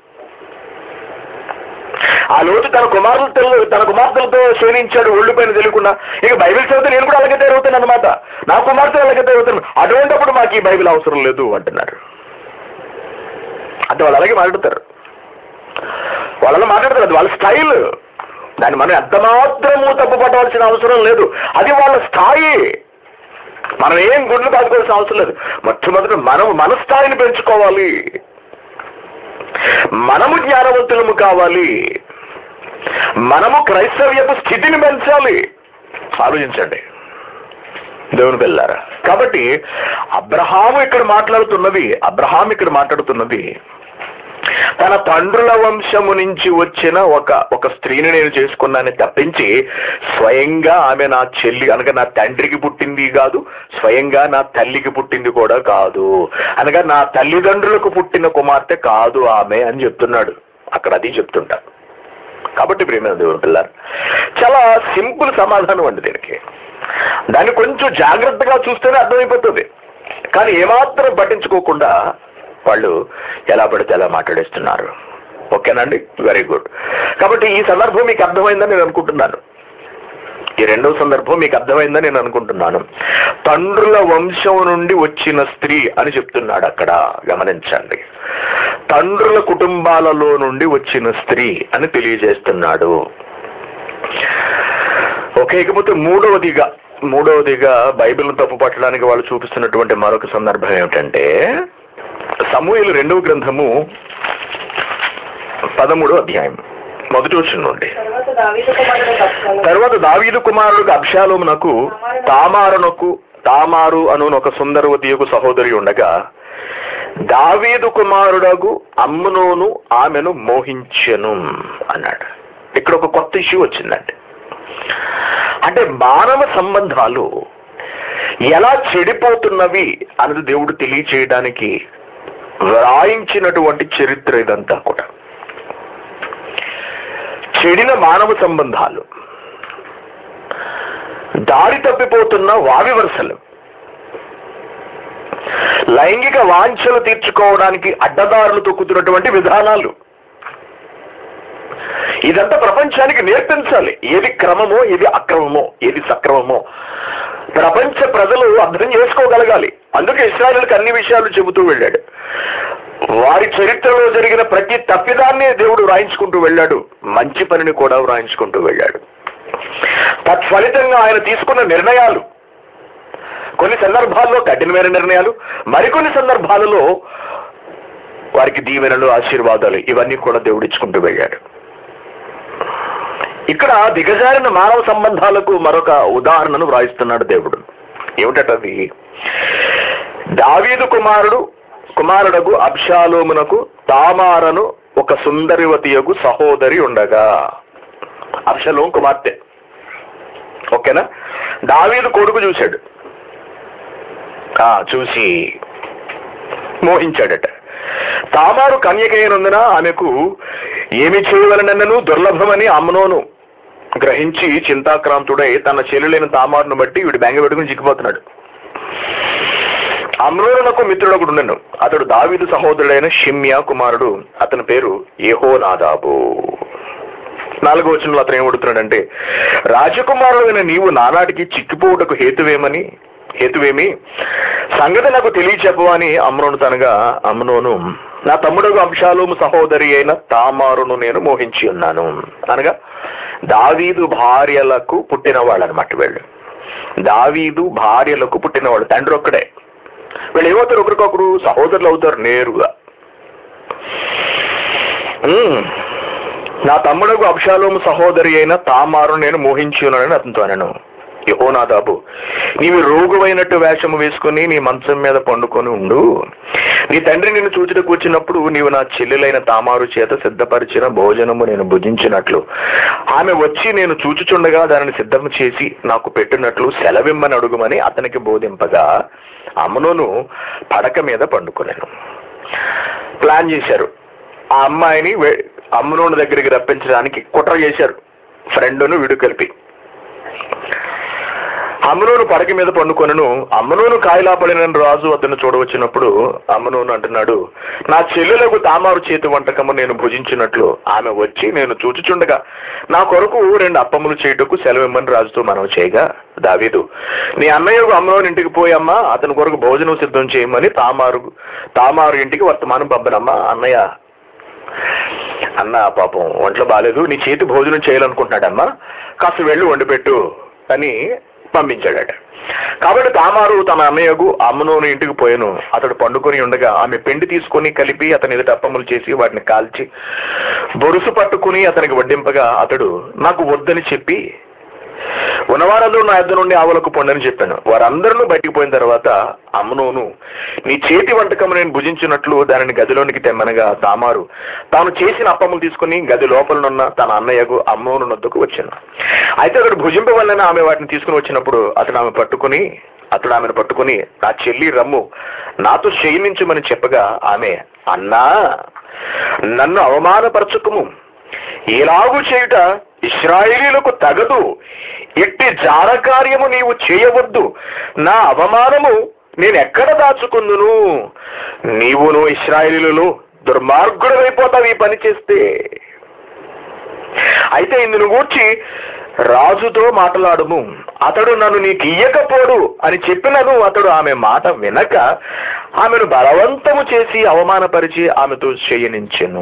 ఆ లోతు తన కుమారులతో తన కుమార్తెలతో శోధించాడు ఒళ్ళు పైన తెలియకుండా ఇక బైబిల్ చదివితే నేను కూడా అలాగే తయారవుతాను అనమాట నా కుమార్తె అలాగే తయారవుతాను అటువంటిప్పుడు మాకు ఈ బైబిల్ అవసరం లేదు అంటున్నారు అంటే వాళ్ళు అలాగే మాట్లాడతారు వాళ్ళలో మాట్లాడతారు అది వాళ్ళ స్టైల్ దాన్ని మనం ఎంత మాత్రము తప్పు పట్టవలసిన అవసరం లేదు అది వాళ్ళ స్థాయి మనం ఏం గుడ్లు కాదుకోవాల్సిన అవసరం లేదు మొట్టమొదటి మనం మన స్థాయిని పెంచుకోవాలి మనము జ్ఞానవంతులము కావాలి మనము క్రైస్తవ్యపు స్థితిని పెంచాలి ఆలోచించండి దేవుని వెళ్ళారా కాబట్టి అబ్రహాము ఇక్కడ మాట్లాడుతున్నది అబ్రహాం ఇక్కడ మాట్లాడుతున్నది తన తండ్రుల వంశము నుంచి వచ్చిన ఒక ఒక స్త్రీని నేను చేసుకున్నానని తప్పించి స్వయంగా ఆమె నా చెల్లి అనగా నా తండ్రికి పుట్టింది కాదు స్వయంగా నా తల్లికి పుట్టింది కూడా కాదు అనగా నా తల్లిదండ్రులకు పుట్టిన కుమార్తె కాదు ఆమె అని చెప్తున్నాడు అక్కడ అది చెప్తుంటా కాబట్టి ప్రేమ దేవుని పిల్లలు చాలా సింపుల్ సమాధానం అండి దీనికి దాన్ని కొంచెం జాగ్రత్తగా చూస్తేనే అర్థమైపోతుంది కానీ ఏమాత్రం పట్టించుకోకుండా వాళ్ళు ఎలా పడితే ఎలా మాట్లాడేస్తున్నారు ఓకేనండి వెరీ గుడ్ కాబట్టి ఈ సందర్భం మీకు అర్థమైందని నేను అనుకుంటున్నాను ఈ రెండవ సందర్భం మీకు అర్థమైందని నేను అనుకుంటున్నాను తండ్రుల వంశం నుండి వచ్చిన స్త్రీ అని చెప్తున్నాడు అక్కడ గమనించండి తండ్రుల కుటుంబాలలో నుండి వచ్చిన స్త్రీ అని తెలియజేస్తున్నాడు ఓకే ఇకపోతే మూడవదిగా మూడవదిగా బైబిల్ను తప్పు పట్టడానికి వాళ్ళు చూపిస్తున్నటువంటి మరొక సందర్భం ఏమిటంటే సమూహలు రెండవ గ్రంథము పదమూడో అధ్యాయం మొదటి వచ్చిన నుండి తర్వాత దావీదు కుమారుడు అబ్షాలోము తర్వాత దావీదు కుమారుడు అబ్షాలోమునకు తామారునకు తామారు అను ఒక సుందరవతియకు సహోదరి ఉండగా దావీదు కుమారుడగు అమ్మునోను ఆమెను మోహించెను అన్నాడు ఇక్కడ ఒక కొత్త ఇష్యూ వచ్చిందండి అంటే మానవ సంబంధాలు ఎలా చెడిపోతున్నవి అన్నది దేవుడు తెలియచేయడానికి వ్రాయించినటువంటి చరిత్ర ఇదంతా కూడా చెడిన మానవ సంబంధాలు దారి తప్పిపోతున్న వావి వరుసలు లైంగిక వాంఛలు తీర్చుకోవడానికి అడ్డదారులు తొక్కుతున్నటువంటి విధానాలు ఇదంతా ప్రపంచానికి నేర్పించాలి ఏది క్రమమో ఏది అక్రమమో ఏది సక్రమమో ప్రపంచ ప్రజలు అర్థం చేసుకోగలగాలి అందుకే ఇస్రాయలుకి అన్ని విషయాలు చెబుతూ వెళ్ళాడు వారి చరిత్రలో జరిగిన ప్రతి తప్పిదాన్ని దేవుడు వ్రాయించుకుంటూ వెళ్ళాడు మంచి పనిని కూడా వ్రాయించుకుంటూ వెళ్ళాడు తత్ఫలితంగా ఆయన తీసుకున్న నిర్ణయాలు కొన్ని సందర్భాల్లో కఠినమైన నిర్ణయాలు మరికొన్ని సందర్భాలలో వారికి దీవెనలు ఆశీర్వాదాలు ఇవన్నీ కూడా దేవుడు ఇచ్చుకుంటూ వెళ్ళాడు ఇక్కడ దిగజారిన మానవ సంబంధాలకు మరొక ఉదాహరణను వ్రాయిస్తున్నాడు దేవుడు ఏమిటది దావీదు కుమారుడు కుమారుడకు అబ్షాలోమునకు తామారను ఒక సుందరివతియగు సహోదరి ఉండగా అబ్షలోం కుమార్తె ఓకేనా దావీదు కొడుకు చూశాడు ఆ చూసి మోహించాడట తామారు కన్యకైనందున ఆమెకు ఏమి చేయవలనన్నను దుర్లభమని అమ్మనోను గ్రహించి చింతాక్రాంతుడై తన చెల్లెలైన తామారును బట్టి వీడు బెంగ పెట్టుకుని చిక్కిపోతున్నాడు అమ్రోనునకు మిత్రుడు ఒకడు ఉండను అతడు దావీదు సహోదరుడైన షిమ్యా కుమారుడు అతని పేరు యెహోనాదాబు నాలుగో వచనంలో అతను ఏమడుతున్నాడంటే రాజకుమారుడైన నీవు నానాటికి చిక్కిపోవుటకు హేతువేమని హేతువేమి సంగతి నాకు తెలియచెప్పవని అమ్రోను తనగా అమ్నోను నా తమ్ముడు అంశాలోము సహోదరి అయిన తామారును నేను మోహించి ఉన్నాను అనగా దావీదు భార్యలకు పుట్టినవాళ్ళు అనమాట వీళ్ళు దావీదు భార్యలకు పుట్టినవాడు తండ్రి ఒక్కడే వీళ్ళు ఏమవుతారు ఒకరికొకరు సహోదరులు అవుతారు నేరుగా ఉమ్. నా తమ్ముడకు అబ్షాలోము సహోదరి అయిన తామారు నేను మోహించి ఉన్నానని అతనితో అనను యహోనాదాబు నీవు రోగువైనట్టు వేషము వేసుకుని నీ మంచం మీద పండుకొని ఉండు నీ తండ్రి నిన్ను చూచుట కూర్చున్నప్పుడు నీవు నా చెల్లెలైన తామారు చేత సిద్ధపరిచిన భోజనము నేను భుజించినట్లు ఆమె వచ్చి నేను చూచుచుండగా దానిని సిద్ధం చేసి నాకు పెట్టినట్లు సెలవిమ్మని అడుగుమని అతనికి బోధింపగా అమ్మనోను పడక మీద పండుకొనేను ప్లాన్ చేశారు ఆ అమ్మాయిని వే- అమ్మనోని దగ్గరికి రప్పించడానికి కుట్ర చేశారు ఫ్రెండ్ను వీడు కలిపి అమ్మనోను పడక మీద పండుకొనను అమ్మనోను కాయలా పడిన రాజు అతను చూడవచ్చినప్పుడు అమ్మనోను అంటున్నాడు నా చెల్లెలకు తామారు చేతి వంటకము నేను భుజించినట్లు ఆమె వచ్చి నేను చూచుచుండగా నా కొరకు రెండు అప్పములు చేయుటకు సెలవిమ్మని రాజుతో మనం చేయగా దావీదు నీ అన్నయ్యకు అమ్మనోని ఇంటికి పోయమ్మా అతని కొరకు భోజనం సిద్ధం చేయమని తామారు తామారు ఇంటికి వర్తమానం పంపనమ్మా అన్నయ్య అన్న పాపం ఒంట్లో బాగాలేదు నీ చేతి భోజనం చేయాలనుకుంటున్నాడమ్మా కాస్త వెళ్ళి వండి పెట్టు అని పంపించాడట కాబట్టి తామారు తన అన్నయ్యకు అమ్మనోని ఇంటికి పోయాను అతడు పండుకొని ఉండగా ఆమె పిండి తీసుకొని కలిపి అతని ఎదుట అప్పములు చేసి వాటిని కాల్చి బొరుసు పట్టుకుని అతనికి వడ్డింపగా అతడు నాకు వద్దని చెప్పి ఉన్నవారందరూ నా ఇద్దరు నుండి ఆవులకు పొండని చెప్పాను వారందరూ బయటికి పోయిన తర్వాత అమ్మనోను నీ చేతి వంటకం నేను భుజించినట్లు దానిని గదిలోనికి తెమ్మనగా తామారు తాను చేసిన అప్పములు తీసుకుని గది లోపలనున్న తన అన్నయ్యకు అమ్మోను నొద్దుకు వచ్చాను అయితే అతడు భుజింపవల్లని ఆమె వాటిని తీసుకుని వచ్చినప్పుడు అతడు ఆమె పట్టుకుని అతడు ఆమెను పట్టుకుని నా చెల్లి రమ్ము నాతో శయనించమని చెప్పగా ఆమె అన్నా నన్ను అవమానపరచుకుము ఇలాగు చేయుట ఇస్రాయేలీలకు తగదు ఎట్టి జార కార్యము నీవు చేయవద్దు నా అవమానము నేను ఎక్కడ దాచుకుందును నీవును ఇస్రాయేలీలలో దుర్మార్గుడమైపోతావు ఈ పని చేస్తే అయితే ఇందును గూర్చి రాజుతో మాట్లాడుము అతడు నన్ను నీకు ఇయ్యకపోడు అని చెప్పినను అతడు ఆమె మాట వినక ఆమెను బలవంతము చేసి అవమానపరిచి ఆమెతో చేయనించెను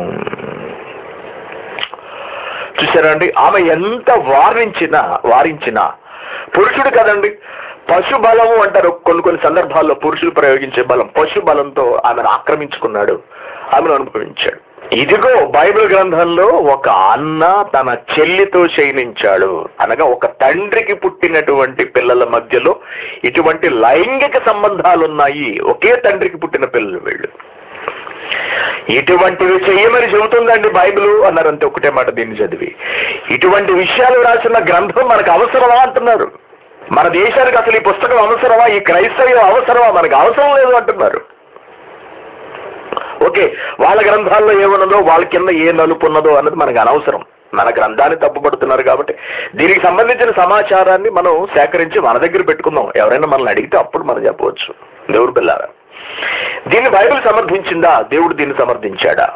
చూసారండి ఆమె ఎంత వారించినా వారించినా పురుషుడు కదండి పశు బలము అంటారు కొన్ని కొన్ని సందర్భాల్లో పురుషులు ప్రయోగించే బలం పశు బలంతో ఆమెను ఆక్రమించుకున్నాడు ఆమెను అనుభవించాడు ఇదిగో బైబిల్ గ్రంథంలో ఒక అన్న తన చెల్లితో శయనించాడు అనగా ఒక తండ్రికి పుట్టినటువంటి పిల్లల మధ్యలో ఇటువంటి లైంగిక సంబంధాలు ఉన్నాయి ఒకే తండ్రికి పుట్టిన పిల్లలు వీళ్ళు ఇటువంటివి చెయ్యమని చెబుతుందండి బైబిల్ అన్నారు అంతే ఒకటే మాట దీన్ని చదివి ఇటువంటి విషయాలు రాసిన గ్రంథం మనకు అవసరమా అంటున్నారు మన దేశానికి అసలు ఈ పుస్తకం అవసరమా ఈ క్రైస్తవ్యం అవసరమా మనకు అవసరం లేదు అంటున్నారు ఓకే వాళ్ళ గ్రంథాల్లో ఏమున్నదో వాళ్ళ కింద ఏ నలుపు ఉన్నదో అన్నది మనకు అనవసరం మన గ్రంథాన్ని తప్పుపడుతున్నారు కాబట్టి దీనికి సంబంధించిన సమాచారాన్ని మనం సేకరించి మన దగ్గర పెట్టుకుందాం ఎవరైనా మనల్ని అడిగితే అప్పుడు మనం చెప్పవచ్చు దేవుడు పిల్లారా దీన్ని బైబిల్ సమర్థించిందా దేవుడు దీన్ని సమర్థించాడా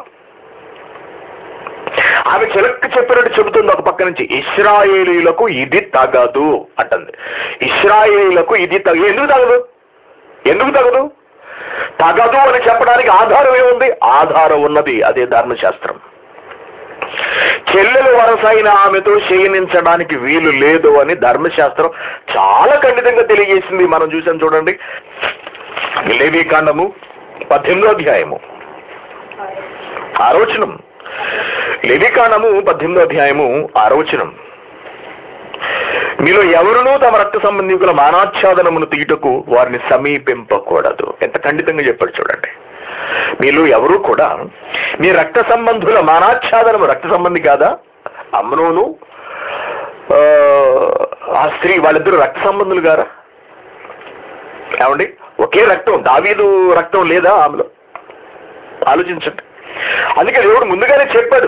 ఆమె చిలక్కి చెప్పినట్టు చెబుతుంది ఒక పక్క నుంచి ఇస్రాయేలీలకు ఇది తగదు అంటుంది ఇస్రాయేలీలకు ఇది తగదు ఎందుకు తగదు ఎందుకు తగదు తగదు అని చెప్పడానికి ఆధారం ఏముంది ఆధారం ఉన్నది అదే ధర్మశాస్త్రం చెల్లెలు వరసైన ఆమెతో శయనించడానికి వీలు లేదు అని ధర్మశాస్త్రం చాలా ఖండితంగా తెలియజేసింది మనం చూసాం చూడండి లేవీ కాండము పద్దెనిమిదో అధ్యాయము ఆరోచనం లేవికాండము పద్దెనిమిదో అధ్యాయము ఆరోచనం మీలో ఎవరునూ తమ రక్త సంబంధికుల మానాచ్ఛాదనమును తీయుటకు వారిని సమీపింపకూడదు ఎంత ఖండితంగా చెప్పాడు చూడండి మీలో ఎవరు కూడా మీ రక్త సంబంధుల మానాచ్ఛాదనము రక్త సంబంధి కాదా అమ్మనోను ఆ, ఆ స్త్రీ వాళ్ళిద్దరు రక్త సంబంధులు గారా ఏమండి ఒకే రక్తం దావీదు రక్తం లేదా ఆమెలో ఆలోచించండి అందుకే దేవుడు ముందుగానే చెప్పాడు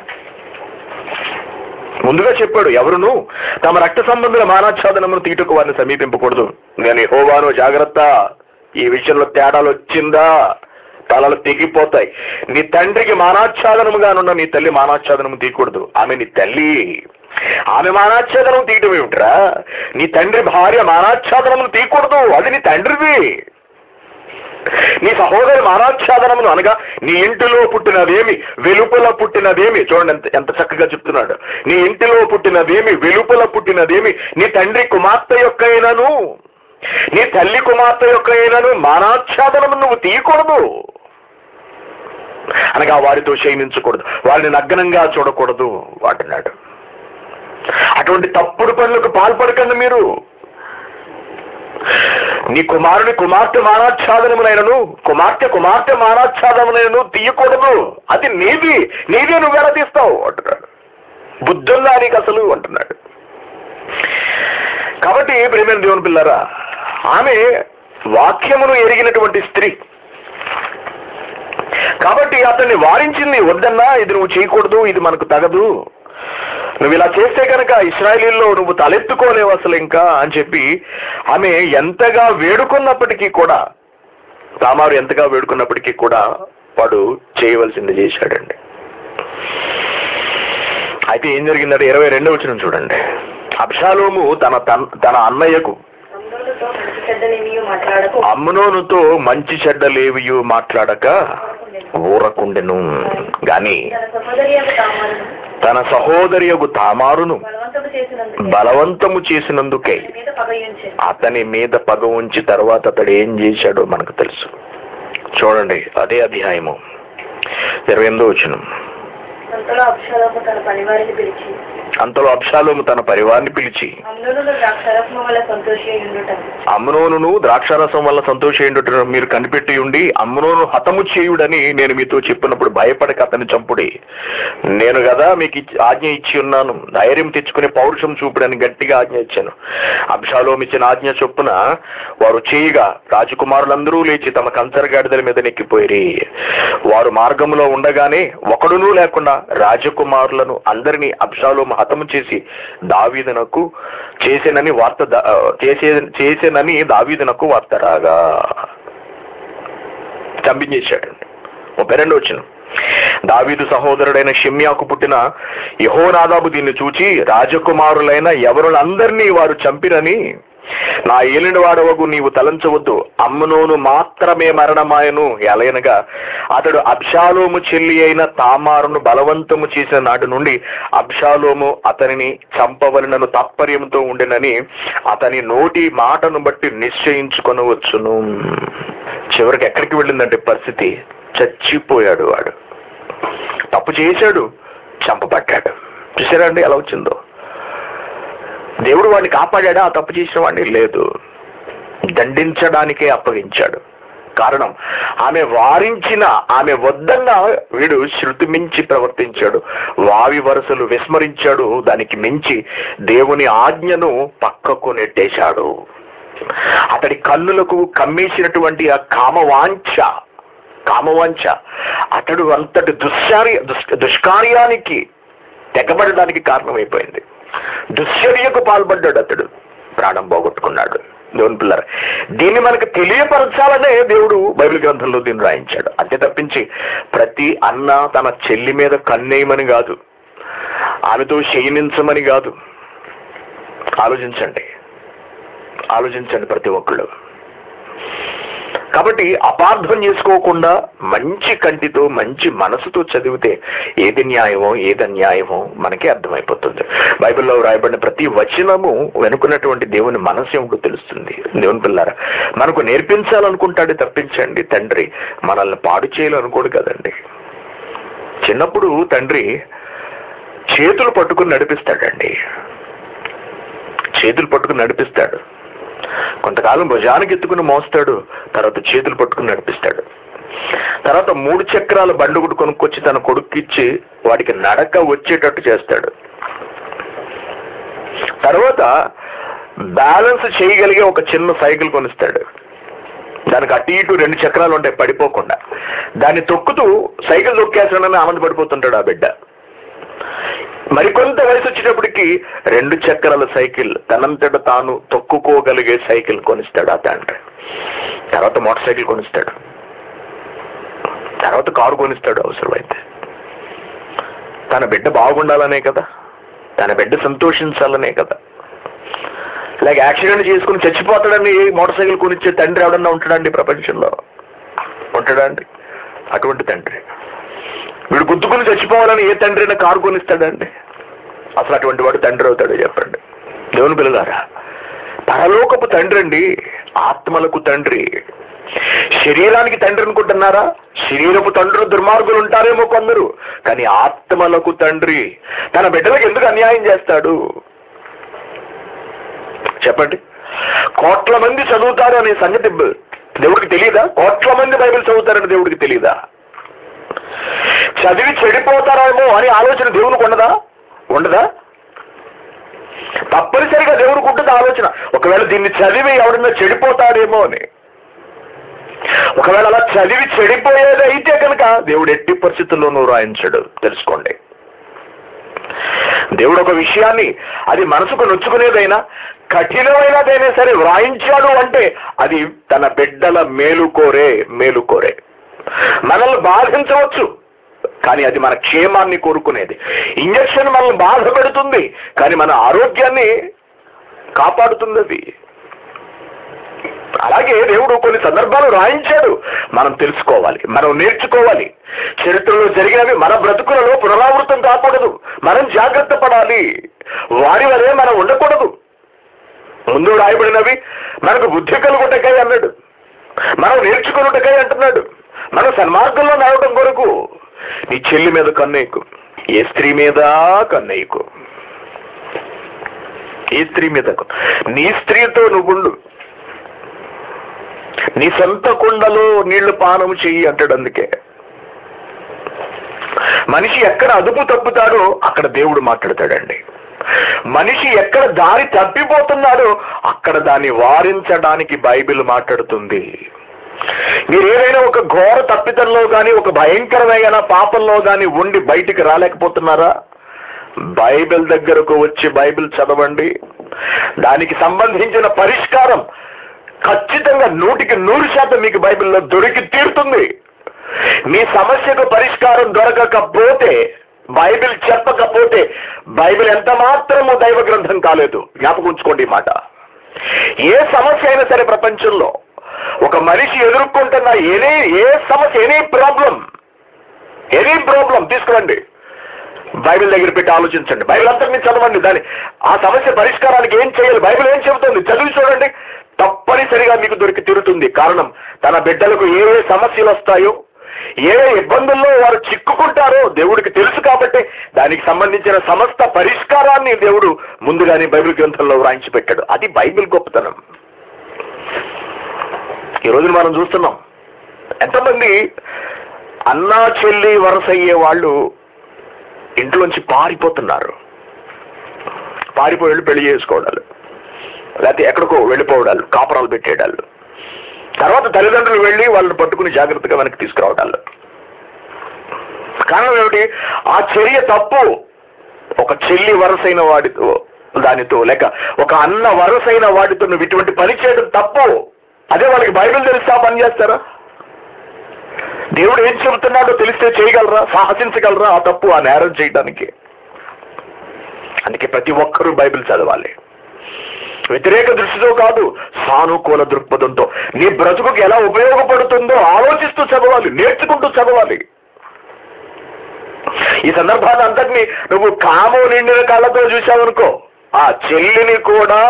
ముందుగా చెప్పాడు ఎవరును తమ రక్త సంబంధుల మానాచ్ఛాదనమును తీటుకు వారిని సమీపింపకూడదు కానీ హోవాను జాగ్రత్త ఈ విషయంలో తేడాలు వచ్చిందా తలలు తెగిపోతాయి నీ తండ్రికి మానాచ్ఛాదనముగానున్న నీ తల్లి మానాచ్ఛాదనము తీయకూడదు ఆమె నీ తల్లి ఆమె మానాచ్ఛాదనం తీయటం ఏమిట్రా నీ తండ్రి భార్య మానాచ్ఛాదనమును తీయకూడదు అది నీ తండ్రిది నీ సహోదరి మానాచ్ఛాదనమును అనగా నీ ఇంటిలో పుట్టినదేమి వెలుపల పుట్టినదేమి చూడండి ఎంత ఎంత చక్కగా చెప్తున్నాడు నీ ఇంటిలో పుట్టినదేమి వెలుపల పుట్టినదేమి నీ తండ్రి కుమార్తె యొక్క అయినను నీ తల్లి కుమార్తె యొక్క అయినను మానాచ్ఛాదనము నువ్వు తీయకూడదు అనగా వారితో శయనించకూడదు వారిని నగ్నంగా చూడకూడదు అంటున్నాడు అటువంటి తప్పుడు పనులకు పాల్పడకండి మీరు నీ కుమారుని కుమార్తె మానాచ్ఛాదనమునైనను కుమార్తె కుమార్తె మానాచ్ఛాదనమునైనను తీయకూడదు అది నీది నీదే నువ్వు ఎలా తీస్తావు అంటున్నాడు బుద్ధుందా నీకు అసలు అంటున్నాడు కాబట్టి ప్రేమైన దేవుని పిల్లరా ఆమె వాక్యమును ఎరిగినటువంటి స్త్రీ కాబట్టి అతన్ని వారించింది వద్దన్నా ఇది నువ్వు చేయకూడదు ఇది మనకు తగదు నువ్వు ఇలా చేస్తే కనుక ఇస్రాయలీల్లో నువ్వు తలెత్తుకోలేవు అసలు ఇంకా అని చెప్పి ఆమె ఎంతగా వేడుకున్నప్పటికీ కూడా తామారు ఎంతగా వేడుకున్నప్పటికీ కూడా వాడు చేయవలసింది చేశాడండి అయితే ఏం జరిగిందంటే ఇరవై రెండో వచ్చిన చూడండి అబ్షాలోము తన తన్- తన అన్నయ్యకు అందరితో మంచి చెడ్డలేమియో మాట్లాడకు అమ్నోనుతో మంచి చెడ్డలేవియు మాట్లాడక ఊరకుండెను ఊరకుండెను గాని తన సహోదరి యొక్క తామారును తన సహోదరి యొక్క తామారును బలవంతము చేసినందుకు బలవంతము చేసినందుకే అతని మీద పగయించెను అతని మీద పగ ఉంచి తర్వాత అతడు ఏం చేశాడో మనకు తెలుసు చూడండి అదే అధ్యాయము ఇరవై ఎనిమిదో వచ్చిన అంతలో అభిషాలోము తన పనివారిని పిలిచి అంతలో అబ్షాలోము తన పరివారాన్ని పిలిచి అమ్నుడు ద్రాక్షారత్నం వల్ల సంతోషి ఉండుట అమ్నోనును ద్రాక్షారసం వల్ల సంతోషేయుడు మీరు కనిపెట్టి ఉండి అమ్నోను హతము చేయుడని నేను మీతో చెప్పినప్పుడు భయపడక అతని చంపుడి నేను కదా మీకు ఇచ్చి- ఆజ్ఞ ఇచ్చి ఉన్నాను ధైర్యం తెచ్చుకుని పౌరుషం చూపుడని గట్టిగా ఆజ్ఞ ఇచ్చాను అభిషాలోం ఇచ్చిన ఆజ్ఞ చొప్పున వారు చేయగా రాజకుమారులందరూ లేచి తమ కంచరగాడిదల మీద నెక్కిపోయి వారు మార్గంలో ఉండగానే ఒకడునూ లేకుండా రాజకుమారులను అందరినీ అబ్షాలోము హతము చేసి దావీదునకు చేసేనని వార్త దా- ఆ, చేసే చేసేనని దావీదునకు వార్త రాగా చంపించేశాడండి ముప్పై రెండు వచ్చిన దావీదు సహోదరుడైన షిమ్యాకు పుట్టిన యహోనాదాబు దీన్ని చూచి రాజకుమారులైన ఎవరులందరినీ వారు చంపిరని నా ఏలిన వాడవగు నీవు తలంచవద్దు అమ్మునోను మాత్రమే మరణమాయను ఎలయనగా అతడు అబ్షాలోము చెల్లి అయిన తామారును బలవంతము చేసిన నాటి నుండి అబ్షాలోము అతనిని చంపవలనను తాత్పర్యంతో ఉండినని అతని నోటి మాటను బట్టి నిశ్చయించుకొనవచ్చును చివరికి ఎక్కడికి వెళ్ళిందంటే పరిస్థితి చచ్చిపోయాడు వాడు తప్పు చేశాడు చంపబడ్డాడు చూసారా అండి ఎలా వచ్చిందో దేవుడు వాడిని కాపాడా ఆ తప్పు చేసిన వాడిని లేదు దండించడానికే అప్పగించాడు కారణం ఆమె వారించిన ఆమె వద్దన్న వీడు శృతి మించి ప్రవర్తించాడు వావి వరుసలు విస్మరించాడు దానికి మించి దేవుని ఆజ్ఞను పక్కకు నెట్టేశాడు అతడి కన్నులకు కమ్మేసినటువంటి ఆ కామవాంఛ కామవాంఛ అతడు అంతటి దుశ్చారి దుష్- దుష్కార్యానికి తెగబడడానికి కారణమైపోయింది దుశ్చర్యకు పాల్పడ్డాడు అతడు ప్రాణం పోగొట్టుకున్నాడు దేవుని పిల్లర దీన్ని మనకు తెలియపరచాలనే దేవుడు బైబిల్ గ్రంథంలో దీన్ని రాయించాడు అంతే తప్పించి ప్రతి అన్న తన చెల్లి మీద కన్నేయమని కాదు ఆమెతో శయనించమని కాదు ఆలోచించండి ఆలోచించండి ప్రతి ఒక్కళ్ళు కాబట్టి అపార్థం చేసుకోకుండా మంచి కంటితో మంచి మనసుతో చదివితే ఏది న్యాయమో ఏది అన్యాయమో మనకి అర్థమైపోతుంది బైబిల్లో రాయబడిన ప్రతి వచనము వెనుకున్నటువంటి దేవుని మనసు ఏమిటో తెలుస్తుంది దేవుని పిల్లారా మనకు నేర్పించాలనుకుంటాడే తప్పించండి తండ్రి మనల్ని పాడు చేయాలనుకోడు కదండి చిన్నప్పుడు తండ్రి చేతులు పట్టుకుని నడిపిస్తాడండి చేతులు పట్టుకుని నడిపిస్తాడు కొంతకాలం భుజానికి ఎత్తుకుని మోస్తాడు తర్వాత చేతులు పట్టుకుని నడిపిస్తాడు తర్వాత మూడు చక్రాల బండి ఒకటి కొనుక్కొచ్చి తన కొడుక్కిచ్చి వాడికి నడక వచ్చేటట్టు చేస్తాడు తర్వాత బ్యాలెన్స్ చేయగలిగే ఒక చిన్న సైకిల్ కొనిస్తాడు దానికి అటు ఇటు రెండు చక్రాలు ఉంటాయి పడిపోకుండా దాన్ని తొక్కుతూ సైకిల్ తొక్కేస్తాడని ఆనందపడిపోతుంటాడు ఆ బిడ్డ మరికొంత వయసు వచ్చేటప్పటికి రెండు చక్రాల సైకిల్ తనంతట తాను తొక్కుకోగలిగే సైకిల్ కొనిస్తాడు ఆ తండ్రి తర్వాత మోటార్ సైకిల్ కొనిస్తాడు తర్వాత కారు కొనిస్తాడు అవసరమైతే తన బిడ్డ బాగుండాలనే కదా తన బిడ్డ సంతోషించాలనే కదా లేక యాక్సిడెంట్ చేసుకుని చచ్చిపోతాడని మోటార్ సైకిల్ కొనిచ్చే తండ్రి ఎవడన్నా ఉంటాడండి ప్రపంచంలో ఉంటాడా అండి అటువంటి తండ్రి వీడు గుద్దుకుని చచ్చిపోవాలని ఏ తండ్రి అయినా కారు కొనిస్తాడండి అసలు అటువంటి వాడు తండ్రి అవుతాడు చెప్పండి దేవుని పిల్లలారా పరలోకపు తండ్రి అండి ఆత్మలకు తండ్రి శరీరానికి తండ్రి అనుకుంటున్నారా శరీరపు తండ్రులు దుర్మార్గులు ఉంటారేమో కొందరు కానీ ఆత్మలకు తండ్రి తన బిడ్డలకు ఎందుకు అన్యాయం చేస్తాడు చెప్పండి కోట్ల మంది చదువుతారు అనే సంగతి దేవుడికి తెలియదా కోట్ల మంది బైబిల్ చదువుతారని దేవుడికి తెలియదా చదివి చెడిపోతారేమో అని ఆలోచన దేవునికి ఉండదా ఉండదా తప్పనిసరిగా దేవునికి ఉంటుంది ఆలోచన ఒకవేళ దీన్ని చదివి ఎవడన్నా చెడిపోతాడేమో అని ఒకవేళ అలా చదివి చెడిపోయేది అయితే కనుక దేవుడు ఎట్టి పరిస్థితుల్లోనూ రాయించడు తెలుసుకోండి దేవుడు ఒక విషయాన్ని అది మనసుకు నొచ్చుకునేదైనా కఠినమైనదైనా సరే వ్రాయించాడు అంటే అది తన బిడ్డల మేలు కోరే మేలు కోరే మనల్ని బాధించవచ్చు కానీ అది మన క్షేమాన్ని కోరుకునేది ఇంజక్షన్ మనల్ని బాధ పెడుతుంది కానీ మన ఆరోగ్యాన్ని కాపాడుతుంది అది అలాగే దేవుడు కొన్ని సందర్భాలు రాయించాడు మనం తెలుసుకోవాలి మనం నేర్చుకోవాలి చరిత్రలో జరిగినవి మన బ్రతుకులలో పునరావృతం కాకూడదు మనం జాగ్రత్త పడాలి వారి వలె మనం ఉండకూడదు ముందు రాయబడినవి మనకు బుద్ధి కలుగుటకై అన్నాడు మనం నేర్చుకున్నటకై అంటున్నాడు మనం సన్మార్గంలో నడవడం కొరకు నీ చెల్లి మీద కన్నేకు ఏ స్త్రీ మీద కన్నేయకు ఏ స్త్రీ మీద కు- నీ స్త్రీతో నువ్వుండు నీ సొంత కుండలో నీళ్లు పానం చెయ్యి అంటాడు అందుకే మనిషి ఎక్కడ అదుపు తప్పుతాడో అక్కడ దేవుడు మాట్లాడతాడండి మనిషి ఎక్కడ దారి తప్పిపోతున్నాడో అక్కడ దాన్ని వారించడానికి బైబిల్ మాట్లాడుతుంది మీరు ఏదైనా ఒక ఘోర తప్పితంలో గాని ఒక భయంకరమైన పాపంలో గాని ఉండి బయటికి రాలేకపోతున్నారా బైబిల్ దగ్గరకు వచ్చి బైబిల్ చదవండి దానికి సంబంధించిన పరిష్కారం ఖచ్చితంగా నూటికి నూరు శాతం మీకు బైబిల్లో దొరికి తీరుతుంది మీ సమస్యకు పరిష్కారం దొరకకపోతే బైబిల్ చెప్పకపోతే బైబిల్ ఎంత మాత్రము దైవ గ్రంథం కాలేదు జ్ఞాపకం ఉంచుకోండి ఈ మాట ఏ సమస్య అయినా సరే ప్రపంచంలో ఒక మనిషి ఎదుర్కొంటున్న ఎనీ ఏ సమస్య ఎనీ ప్రాబ్లం ఎనీ ప్రాబ్లం తీసుకురండి బైబిల్ దగ్గర పెట్టి ఆలోచించండి బైబిల్ అంతా మీరు చదవండి దాని ఆ సమస్య పరిష్కారానికి ఏం చేయాలి బైబిల్ ఏం చెబుతుంది చదివి చూడండి తప్పనిసరిగా మీకు దొరికి తీరుతుంది కారణం తన బిడ్డలకు ఏ ఏ సమస్యలు వస్తాయో ఏ ఏ ఇబ్బందుల్లో వారు చిక్కుకుంటారో దేవుడికి తెలుసు కాబట్టి దానికి సంబంధించిన సమస్త పరిష్కారాన్ని దేవుడు ముందుగానే బైబిల్ గ్రంథంలో వ్రాయించి పెట్టాడు అది బైబిల్ గొప్పతనం ఈ రోజున మనం చూస్తున్నాం ఎంతమంది అన్నా చెల్లి వరస అయ్యే వాళ్ళు ఇంట్లోంచి పారిపోతున్నారు పారిపోయి వెళ్ళి పెళ్లి చేసుకోవడాలు లేకపోతే ఎక్కడికో వెళ్ళిపోవడాలు కాపురాలు పెట్టేయడాలు తర్వాత తల్లిదండ్రులు వెళ్ళి వాళ్ళని పట్టుకుని జాగ్రత్తగా వెనక్కి తీసుకురావడాలు కారణం ఏమిటి ఆ చర్య తప్పు ఒక చెల్లి వరసైన వాడితో దానితో లేక ఒక అన్న వరసైన వాడితో నువ్వు ఇటువంటి పని చేయడం తప్పు అదే వాళ్ళకి బైబిల్ తెలిస్తే ఆ పని చేస్తారా దేవుడు ఏం చెబుతున్నాడో తెలిస్తే చేయగలరా సాహసించగలరా ఆ తప్పు ఆ నేరం చేయడానికి అందుకే ప్రతి ఒక్కరూ బైబిల్ చదవాలి వ్యతిరేక దృష్టితో కాదు సానుకూల దృక్పథంతో నీ బ్రతుకుకి ఎలా ఉపయోగపడుతుందో ఆలోచిస్తూ చదవాలి నేర్చుకుంటూ చదవాలి ఈ సందర్భాన్ని అంతటిని నువ్వు కాము నిండిన కళ్ళతో చూసావనుకో ఆ చెల్లిని కూడా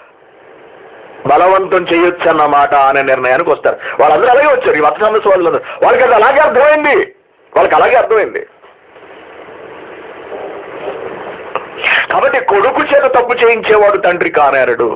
బలవంతం చేయొచ్చు అన్నమాట అనే నిర్ణయానికి వస్తారు వాళ్ళందరూ అలాగే వచ్చారు ఈ మత సమస్య వాళ్ళందరూ వాళ్ళకి అది అలాగే అర్థమైంది వాళ్ళకి అలాగే అర్థమైంది కాబట్టి కొడుకు చేత తప్పు చేయించేవాడు తండ్రి కానేరడు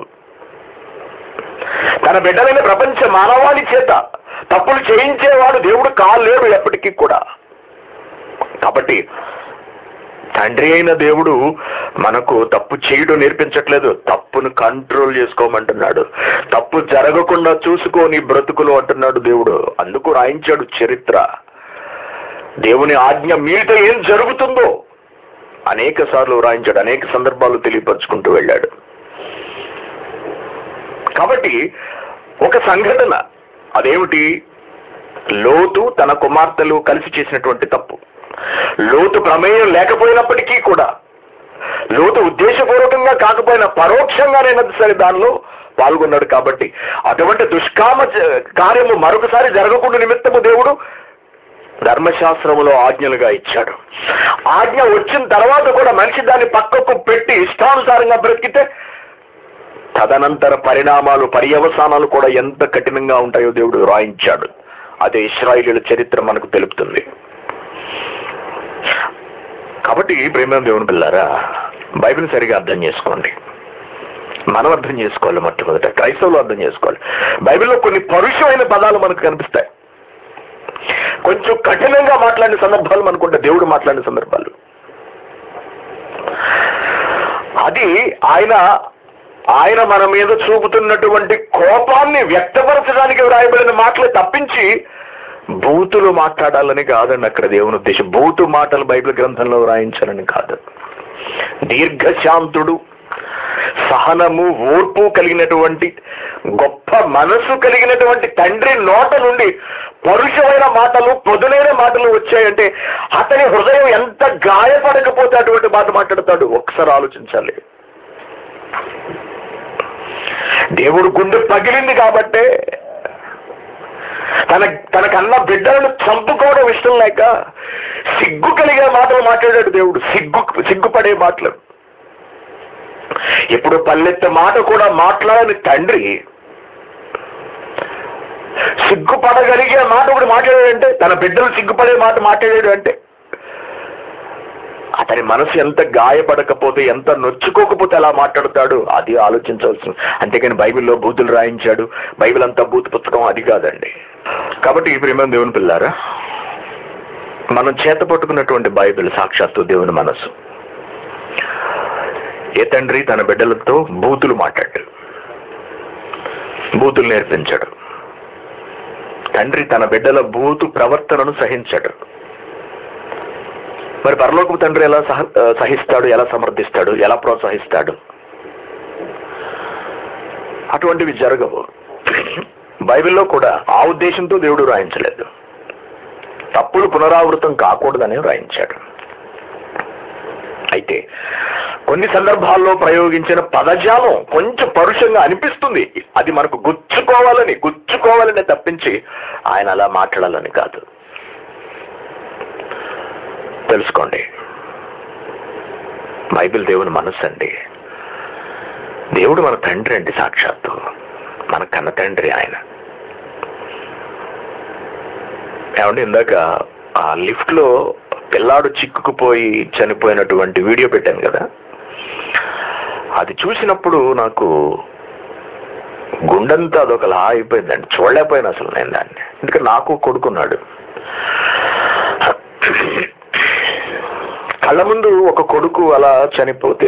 తన బిడ్డలైన ప్రపంచ మానవాళి చేత తప్పులు చేయించేవాడు దేవుడు కాలేడు ఎప్పటికీ కూడా కాబట్టి తండ్రి అయిన దేవుడు మనకు తప్పు చేయడం నేర్పించట్లేదు తప్పును కంట్రోల్ చేసుకోమంటున్నాడు తప్పు జరగకుండా చూసుకో నీ బ్రతుకులు అంటున్నాడు దేవుడు అందుకు రాయించాడు చరిత్ర దేవుని ఆజ్ఞ మీతో ఏం జరుగుతుందో అనేక సార్లు రాయించాడు అనేక సందర్భాలు తెలియపరుచుకుంటూ వెళ్ళాడు కాబట్టి ఒక సంఘటన అదేమిటి లోతు తన కుమార్తెలు కలిసి చేసినటువంటి తప్పు లోతు ప్రమేయం లేకపోయినప్పటికీ కూడా లోతు ఉద్దేశపూర్వకంగా కాకపోయినా పరోక్షంగానైనా సరే దానిలో పాల్గొన్నాడు కాబట్టి అటువంటి దుష్కామ చ- కార్యము మరొకసారి జరగకుండా నిమిత్తము దేవుడు ధర్మశాస్త్రములో ఆజ్ఞలుగా ఇచ్చాడు ఆజ్ఞ వచ్చిన తర్వాత కూడా మనిషి దాన్ని పక్కకు పెట్టి ఇష్టానుసారంగా బ్రతికితే తదనంతర పరిణామాలు పర్యవసానాలు కూడా ఎంత కఠినంగా ఉంటాయో దేవుడు రాయించాడు అదే ఇస్రాయిలీల చరిత్ర మనకు తెలుపుతుంది కాబట్టి ప్రేమ దేవుని పిల్లారా బైబిల్ సరిగా అర్థం చేసుకోండి మనం అర్థం చేసుకోవాలి మొట్టమొదట క్రైస్తవులు అర్థం చేసుకోవాలి బైబిల్లో కొన్ని పరుషమైన పదాలు మనకు కనిపిస్తాయి కొంచెం కఠినంగా మాట్లాడిన సందర్భాలు మనకుంటే దేవుడు మాట్లాడిన సందర్భాలు అది ఆయన ఆయన మన మీద చూపుతున్నటువంటి కోపాన్ని వ్యక్తపరచడానికి వ్రాయబడిన మాటలు తప్పించి బూతులు మాట్లాడాలని కాదండి అక్కడ దేవుని ఉద్దేశం బూతు మాటలు బైబిల్ గ్రంథంలో వ్రాయించాలని కాదు దీర్ఘశాంతుడు సహనము ఓర్పు కలిగినటువంటి గొప్ప మనసు కలిగినటువంటి తండ్రి నోట నుండి పరుషమైన మాటలు పొదునైన మాటలు వచ్చాయంటే అతని హృదయం ఎంత గాయపడకపోతే అటువంటి మాట మాట్లాడతాడు ఒకసారి ఆలోచించాలి దేవుడు గుండె పగిలింది కాబట్టే తన తన కన్న బిడ్డలను చంపుకోవడం ఇష్టం లేక సిగ్గు కలిగే మాటలు మాట్లాడాడు దేవుడు సిగ్గు సిగ్గుపడే మాటలు ఇప్పుడు పల్లెత్త మాట కూడా మాట్లాడని తండ్రి సిగ్గుపడగలిగే మాట ఒకటి మాట్లాడాడంటే తన బిడ్డలు సిగ్గుపడే మాట మాట్లాడాడు అంటే అతని మనసు ఎంత గాయపడకపోతే ఎంత నొచ్చుకోకపోతే అలా మాట్లాడతాడు అది ఆలోచించవలసిన అంతేకాని బైబిల్లో బూతులు రాయించాడు బైబిల్ అంతా బూత్ పుస్తకం అది కాదండి కాబట్టి ఈ ప్రేమ దేవుని పిల్లారా మనం చేత పట్టుకున్నటువంటి బైబిల్ సాక్షాత్తు దేవుని మనసు ఏ తండ్రి తన బిడ్డలతో బూతులు మాట్లాడాడు బూతులు నేర్పించాడు తండ్రి తన బిడ్డల బూతు ప్రవర్తనను సహించాడు మరి పరలోకపు తండ్రి ఎలా సహ ఆ, సహిస్తాడు ఎలా సమర్థిస్తాడు ఎలా ప్రోత్సహిస్తాడు అటువంటివి జరగవు బైబిల్లో కూడా ఆ ఉద్దేశంతో దేవుడు రాయించలేదు తప్పులు పునరావృతం కాకూడదని రాయించాడు అయితే కొన్ని సందర్భాల్లో ప్రయోగించిన పదజాలం కొంచెం పరుషంగా అనిపిస్తుంది అది మనకు గుచ్చుకోవాలని గుచ్చుకోవాలని తప్పించి ఆయన అలా మాట్లాడాలని కాదు తెలుసుకోండి బైబిల్ దేవుని మనస్సు అండి దేవుడు మన తండ్రి అండి సాక్షాత్తు మన కన్న తండ్రి ఆయన ఏమంటే ఇందాక ఆ లిఫ్ట్ లో పిల్లాడు చిక్కుకుపోయి చనిపోయినటువంటి వీడియో పెట్టాను కదా అది చూసినప్పుడు నాకు గుండెంతా అదొకలా అయిపోయిందండి చూడలేకపోయాను అసలు నేను దాన్ని ఎందుకంటే నాకు కొడుకున్నాడు కళ్ళ ముందు ఒక కొడుకు అలా చనిపోతే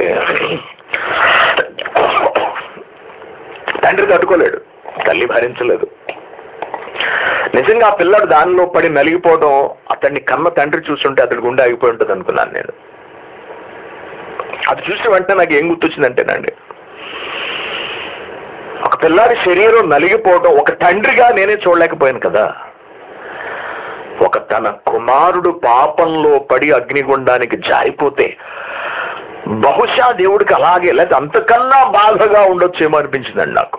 తండ్రి తట్టుకోలేడు తల్లి భరించలేదు నిజంగా ఆ పిల్లాడు దానిలో పడి నలిగిపోవడం అతన్ని కన్న తండ్రి చూస్తుంటే అతడి గుండె ఆగిపోయి ఉంటుంది అనుకున్నాను నేను అది చూసిన వెంటనే నాకు ఏం గుర్తొచ్చిందంటేనండి ఒక పిల్లాడి శరీరం నలిగిపోవడం ఒక తండ్రిగా నేనే చూడలేకపోయాను కదా ఒక తన కుమారుడు పాపంలో పడి అగ్నిగుండానికి జారిపోతే బహుశా దేవుడికి అలాగే లేదా అంతకన్నా బాధగా ఉండొచ్చేమో అనిపించిందండి నాకు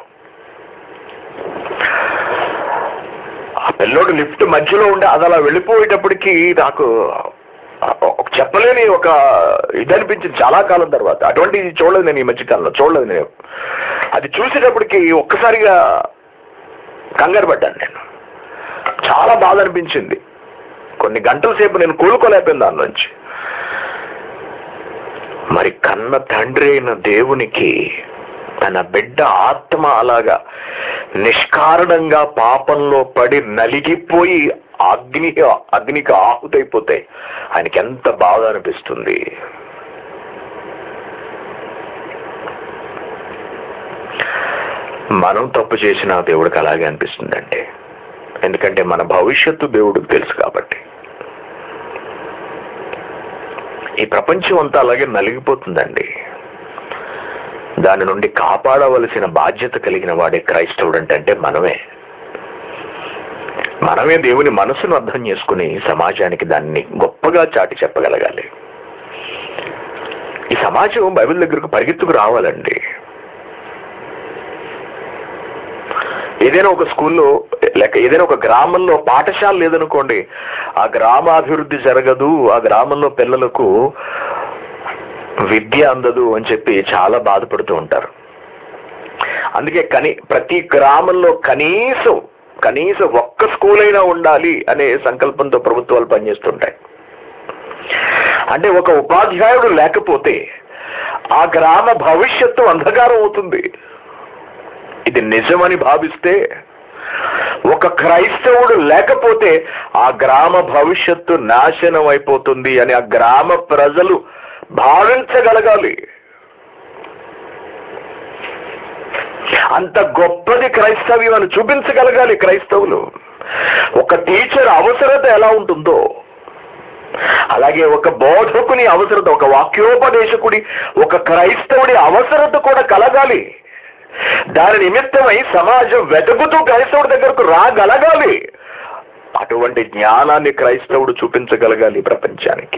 ఆ పిల్లోడు లిఫ్ట్ మధ్యలో ఉండి అది అలా వెళ్ళిపోయేటప్పటికి నాకు ఒక చెప్పలేని ఒక ఇది అనిపించింది చాలా కాలం తర్వాత అటువంటి ఇది చూడలేదు నేను ఈ మధ్య కాలంలో చూడలేదు నేను అది చూసేటప్పటికి ఒక్కసారిగా కంగారు పడ్డాను నేను చాలా బాధ అనిపించింది కొన్ని గంటల సేపు నేను కోలుకోలేకపోయింది దాని నుంచి మరి కన్న తండ్రి అయిన దేవునికి తన బిడ్డ ఆత్మ అలాగా నిష్కారణంగా పాపంలో పడి నలిగిపోయి అగ్ని అగ్నికి ఆహుతైపోతే ఆయనకి ఎంత బాధ అనిపిస్తుంది మనం తప్పు చేసిన దేవుడికి అలాగే అనిపిస్తుందండి ఎందుకంటే మన భవిష్యత్తు దేవుడికి తెలుసు కాబట్టి ఈ ప్రపంచం అంతా అలాగే నలిగిపోతుందండి దాని నుండి కాపాడవలసిన బాధ్యత కలిగిన వాడే క్రైస్తవుడు అంటే అంటే మనమే మనమే దేవుని మనసును అర్థం చేసుకుని సమాజానికి దాన్ని గొప్పగా చాటి చెప్పగలగాలి ఈ సమాజం బైబిల్ దగ్గరకు పరిగెత్తుకు రావాలండి ఏదైనా ఒక స్కూల్లో లేక ఏదైనా ఒక గ్రామంలో పాఠశాల లేదనుకోండి ఆ గ్రామాభివృద్ధి జరగదు ఆ గ్రామంలో పిల్లలకు విద్య అందదు అని చెప్పి చాలా బాధపడుతూ ఉంటారు అందుకే కని ప్రతి గ్రామంలో కనీసం కనీసం ఒక్క స్కూల్ అయినా ఉండాలి అనే సంకల్పంతో ప్రభుత్వాలు పనిచేస్తుంటాయి అంటే ఒక ఉపాధ్యాయుడు లేకపోతే ఆ గ్రామ భవిష్యత్తు అంధకారం అవుతుంది ఇది నిజమని భావిస్తే ఒక క్రైస్తవుడు లేకపోతే ఆ గ్రామ భవిష్యత్తు నాశనం అయిపోతుంది అని ఆ గ్రామ ప్రజలు భావించగలగాలి అంత గొప్పది క్రైస్తవ్యం అని చూపించగలగాలి క్రైస్తవులు ఒక టీచర్ అవసరత ఎలా ఉంటుందో అలాగే ఒక బోధకుని అవసరత ఒక వాక్యోపదేశకుడి ఒక క్రైస్తవుడి అవసరత కూడా కలగాలి దాని నిమిత్తమై సమాజం వెతుకుతూ క్రైస్తవుడి దగ్గరకు రాగలగాలి అటువంటి జ్ఞానాన్ని క్రైస్తవుడు చూపించగలగాలి ప్రపంచానికి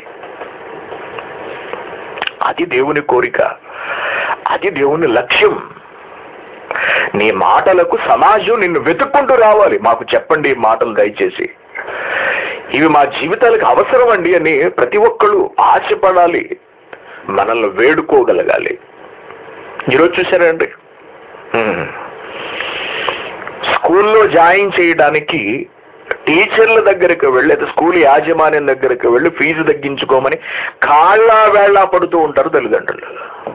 అది దేవుని కోరిక అది దేవుని లక్ష్యం నీ మాటలకు సమాజం నిన్ను వెతుక్కుంటూ రావాలి మాకు చెప్పండి ఈ మాటలు దయచేసి ఇవి మా జీవితాలకు అవసరం అండి అని ప్రతి ఒక్కళ్ళు ఆశపడాలి మనల్ని వేడుకోగలగాలి ఈరోజు చూసారండి హ్మ్. స్కూల్లో జాయిన్ చేయడానికి టీచర్ల దగ్గరికి వెళ్ళి లేదా స్కూల్ యాజమాన్యం దగ్గరికి వెళ్ళి ఫీజు తగ్గించుకోమని కాళ్ళ వేళ్ళ పడుతూ ఉంటారు తల్లిదండ్రులు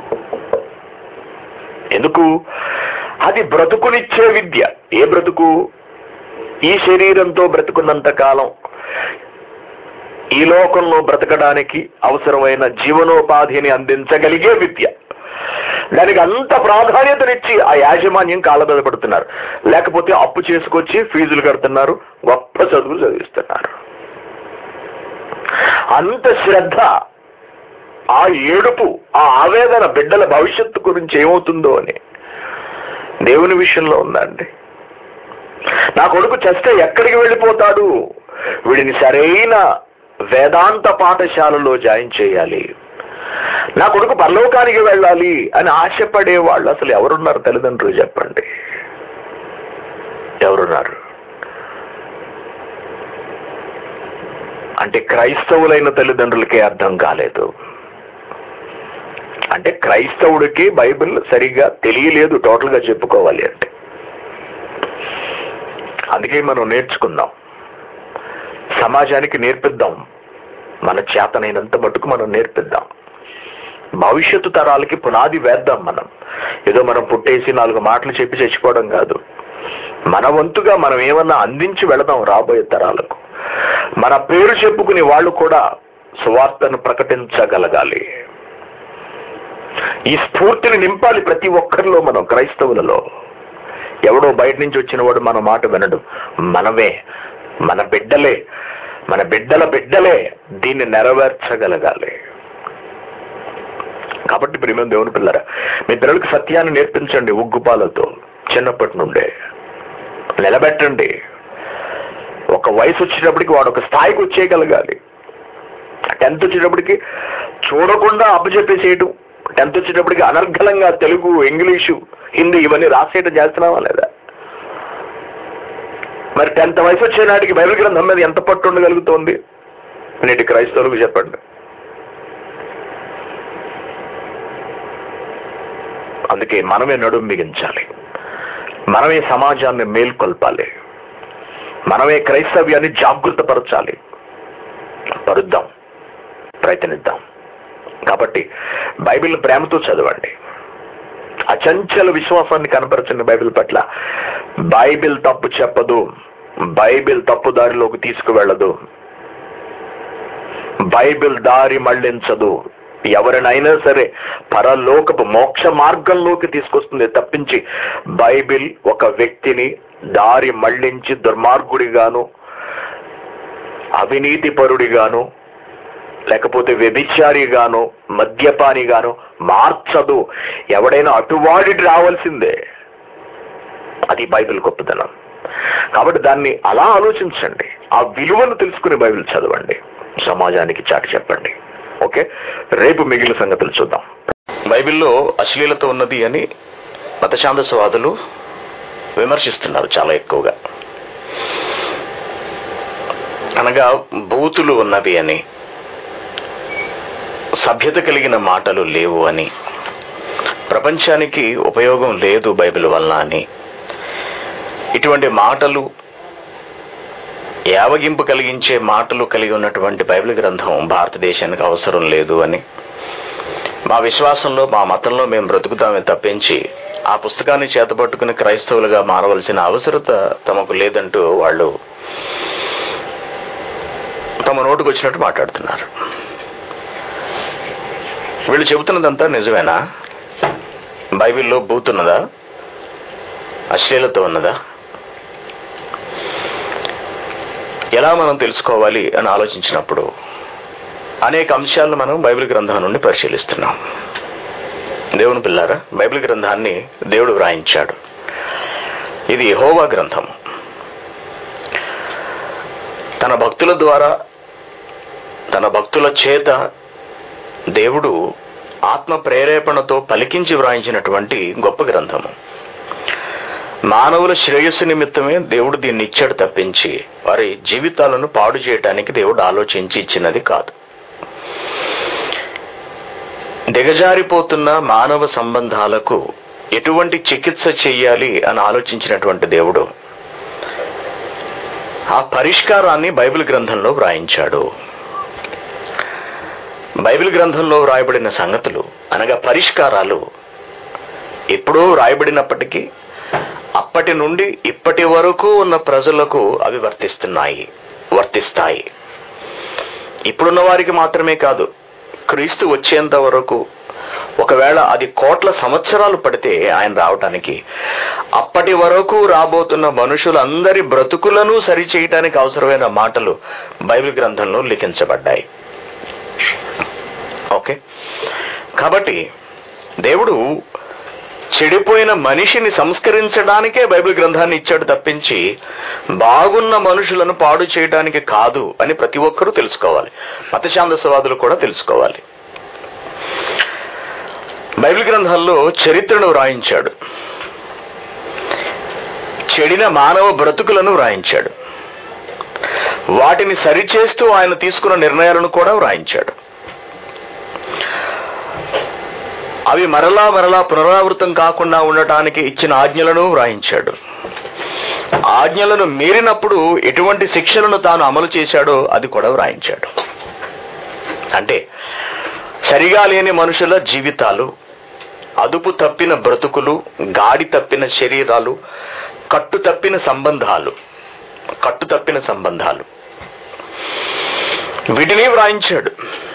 ఎందుకు అది బ్రతుకునిచ్చే విద్య ఏ బ్రతుకు ఈ శరీరంతో బ్రతుకున్నంత కాలం ఈ లోకంలో బ్రతకడానికి అవసరమైన జీవనోపాధిని అందించగలిగే విద్య దానికి అంత ప్రాధాన్యతనిచ్చి ఆ యాజమాన్యం కాళ్ళ మీద పడుతున్నారు లేకపోతే అప్పు చేసుకొచ్చి ఫీజులు కడుతున్నారు గొప్ప చదువులు చదివిస్తున్నారు అంత శ్రద్ధ ఆ ఏడుపు ఆ ఆవేదన బిడ్డల భవిష్యత్తు గురించి ఏమవుతుందో అని దేవుని విషయంలో ఉందండి నా కొడుకు చస్తే ఎక్కడికి వెళ్ళిపోతాడు వీడిని సరైన వేదాంత పాఠశాలలో జాయిన్ చేయాలి నా కొడుకు పరలోకానికి వెళ్ళాలి అని ఆశపడే వాళ్ళు అసలు ఎవరున్నారు తల్లిదండ్రులు చెప్పండి ఎవరున్నారు అంటే క్రైస్తవులైన తల్లిదండ్రులకే అర్థం కాలేదు అంటే క్రైస్తవుడికి బైబిల్ సరిగ్గా తెలియలేదు టోటల్ గా చెప్పుకోవాలి అంటే అందుకే మనం నేర్చుకుందాం సమాజానికి నేర్పిద్దాం మన చేతనైనంత మటుకు మనం నేర్పిద్దాం భవిష్యత్తు తరాలకి పునాది వేద్దాం మనం ఏదో మనం పుట్టేసి నాలుగు మాటలు చెప్పి చచ్చిపోవడం కాదు మన వంతుగా మనం ఏమన్నా అందించి వెళదాం రాబోయే తరాలకు మన పేరు చెప్పుకుని వాళ్ళు కూడా సువార్తను ప్రకటించగలగాలి ఈ స్ఫూర్తిని నింపాలి ప్రతి ఒక్కరిలో మనం క్రైస్తవులలో ఎవడో బయట నుంచి వచ్చిన వాడు మన మాట వినడు మనమే మన బిడ్డలే మన బిడ్డల బిడ్డలే దీన్ని నెరవేర్చగలగాలి కాబట్టి ప్రియమైన దేవుని పిల్లరా మీ పిల్లలకి సత్యాన్ని నేర్పించండి ఉగ్గుపాలతో చిన్నప్పటి నుండే నిలబెట్టండి ఒక వయసు వచ్చేటప్పటికి వాడు ఒక స్థాయికి వచ్చేయగలగాలి టెన్త్ వచ్చేటప్పటికి చూడకుండా అప్పచెప్పేసేయటం టెన్త్ వచ్చేటప్పటికి అనర్గళంగా తెలుగు ఇంగ్లీషు హిందీ ఇవన్నీ రాసేయటం చేస్తున్నావా లేదా మరి టెన్త్ వయసు వచ్చే నాటికి బైబిల్ గ్రంథం మీద ఎంత పట్టు ఉండగలుగుతోంది నేటి క్రైస్తవులకు చెప్పండి అందుకే మనమే నడుం బిగించాలి మనమే సమాజాన్ని మేల్కొల్పాలి మనమే క్రైస్తవ్యాన్ని జాగృతపరచాలి పరుద్దాం ప్రయత్నిద్దాం కాబట్టి బైబిల్ ప్రేమతో చదవండి అచంచల విశ్వాసాన్ని కనపరచండి బైబిల్ పట్ల బైబిల్ తప్పు చెప్పదు బైబిల్ తప్పు దారిలోకి తీసుకువెళ్ళదు బైబిల్ దారి మళ్లించదు ఎవరినైనా సరే పరలోకపు మోక్ష మార్గంలోకి తీసుకొస్తుంది తప్పించి బైబిల్ ఒక వ్యక్తిని దారి మళ్లించి దుర్మార్గుడిగాను అవినీతి పరుడిగాను లేకపోతే వ్యభిచారిగాను మద్యపానిగాను మార్చదు ఎవడైనా అటువాడి రావాల్సిందే అది బైబిల్ గొప్పదనం కాబట్టి దాన్ని అలా ఆలోచించండి ఆ విలువను తెలుసుకుని బైబిల్ చదవండి సమాజానికి చాటి చెప్పండి ఓకే రేపు మిగిలిన సంగతులు చూద్దాం బైబిల్లో అశ్లీలత ఉన్నది అని మత ఛాందస్వాదులు విమర్శిస్తున్నారు చాలా ఎక్కువగా అనగా బూతులు ఉన్నవి అని సభ్యత కలిగిన మాటలు లేవు అని ప్రపంచానికి ఉపయోగం లేదు బైబిల్ వలన అని ఇటువంటి మాటలు యావగింపు కలిగించే మాటలు కలిగి ఉన్నటువంటి బైబిల్ గ్రంథం భారతదేశానికి అవసరం లేదు అని మా విశ్వాసంలో మా మతంలో మేము బ్రతుకుతామే తప్పించి ఆ పుస్తకాన్ని చేతపట్టుకుని క్రైస్తవులుగా మారవలసిన అవసరత తమకు లేదంటూ వాళ్ళు తమ నోటుకు వచ్చినట్టు మాట్లాడుతున్నారు వీళ్ళు చెబుతున్నదంతా నిజమేనా బైబిల్లో బూతున్నదా అశ్లీలత ఉన్నదా ఎలా మనం తెలుసుకోవాలి అని ఆలోచించినప్పుడు అనేక అంశాలను మనం బైబిల్ గ్రంథం నుండి పరిశీలిస్తున్నాం దేవుని పిల్లారా బైబిల్ గ్రంథాన్ని దేవుడు వ్రాయించాడు ఇది యెహోవా గ్రంథం తన భక్తుల ద్వారా తన భక్తుల చేత దేవుడు ఆత్మ ప్రేరేపణతో పలికించి వ్రాయించినటువంటి గొప్ప గ్రంథము మానవుల శ్రేయస్సు నిమిత్తమే దేవుడు దీన్ని ఇచ్చాడు తప్పించి వారి జీవితాలను పాడు చేయడానికి దేవుడు ఆలోచించి ఇచ్చినది కాదు దిగజారిపోతున్న మానవ సంబంధాలకు ఎటువంటి చికిత్స చెయ్యాలి అని ఆలోచించినటువంటి దేవుడు ఆ పరిష్కారాన్ని బైబిల్ గ్రంథంలో వ్రాయించాడు బైబిల్ గ్రంథంలో వ్రాయబడిన సంగతులు అనగా పరిష్కారాలు ఎప్పుడో వ్రాయబడినప్పటికీ అప్పటి నుండి ఇప్పటి వరకు ఉన్న ప్రజలకు అవి వర్తిస్తున్నాయి వర్తిస్తాయి ఇప్పుడున్న వారికి మాత్రమే కాదు క్రీస్తు వచ్చేంత వరకు ఒకవేళ అది కోట్ల సంవత్సరాలు పడితే ఆయన రావటానికి అప్పటి వరకు రాబోతున్న మనుషులందరి బ్రతుకులను సరిచేయటానికి అవసరమైన మాటలు బైబిల్ గ్రంథంలో లిఖించబడ్డాయి ఓకే కాబట్టి దేవుడు చెడిపోయిన మనిషిని సంస్కరించడానికే బైబిల్ గ్రంథాన్ని ఇచ్చాడు తప్పించి బాగున్న మనుషులను పాడు చేయడానికి కాదు అని ప్రతి ఒక్కరూ తెలుసుకోవాలి మతశాంతసవాదులు కూడా తెలుసుకోవాలి బైబిల్ గ్రంథాల్లో చరిత్రను వ్రాయించాడు చెడిన మానవ బ్రతుకులను వ్రాయించాడు వాటిని సరిచేస్తూ ఆయన తీసుకున్న నిర్ణయాలను కూడా వ్రాయించాడు అవి మరలా మరలా పునరావృతం కాకుండా ఉండటానికి ఇచ్చిన ఆజ్ఞలను వ్రాయించాడు ఆజ్ఞలను మీరినప్పుడు ఎటువంటి శిక్షలను తాను అమలు చేశాడో అది కూడా వ్రాయించాడు అంటే సరిగా లేని మనుషుల జీవితాలు అదుపు తప్పిన బ్రతుకులు గాడి తప్పిన శరీరాలు కట్టు తప్పిన సంబంధాలు కట్టు తప్పిన సంబంధాలు వీటిని వ్రాయించాడు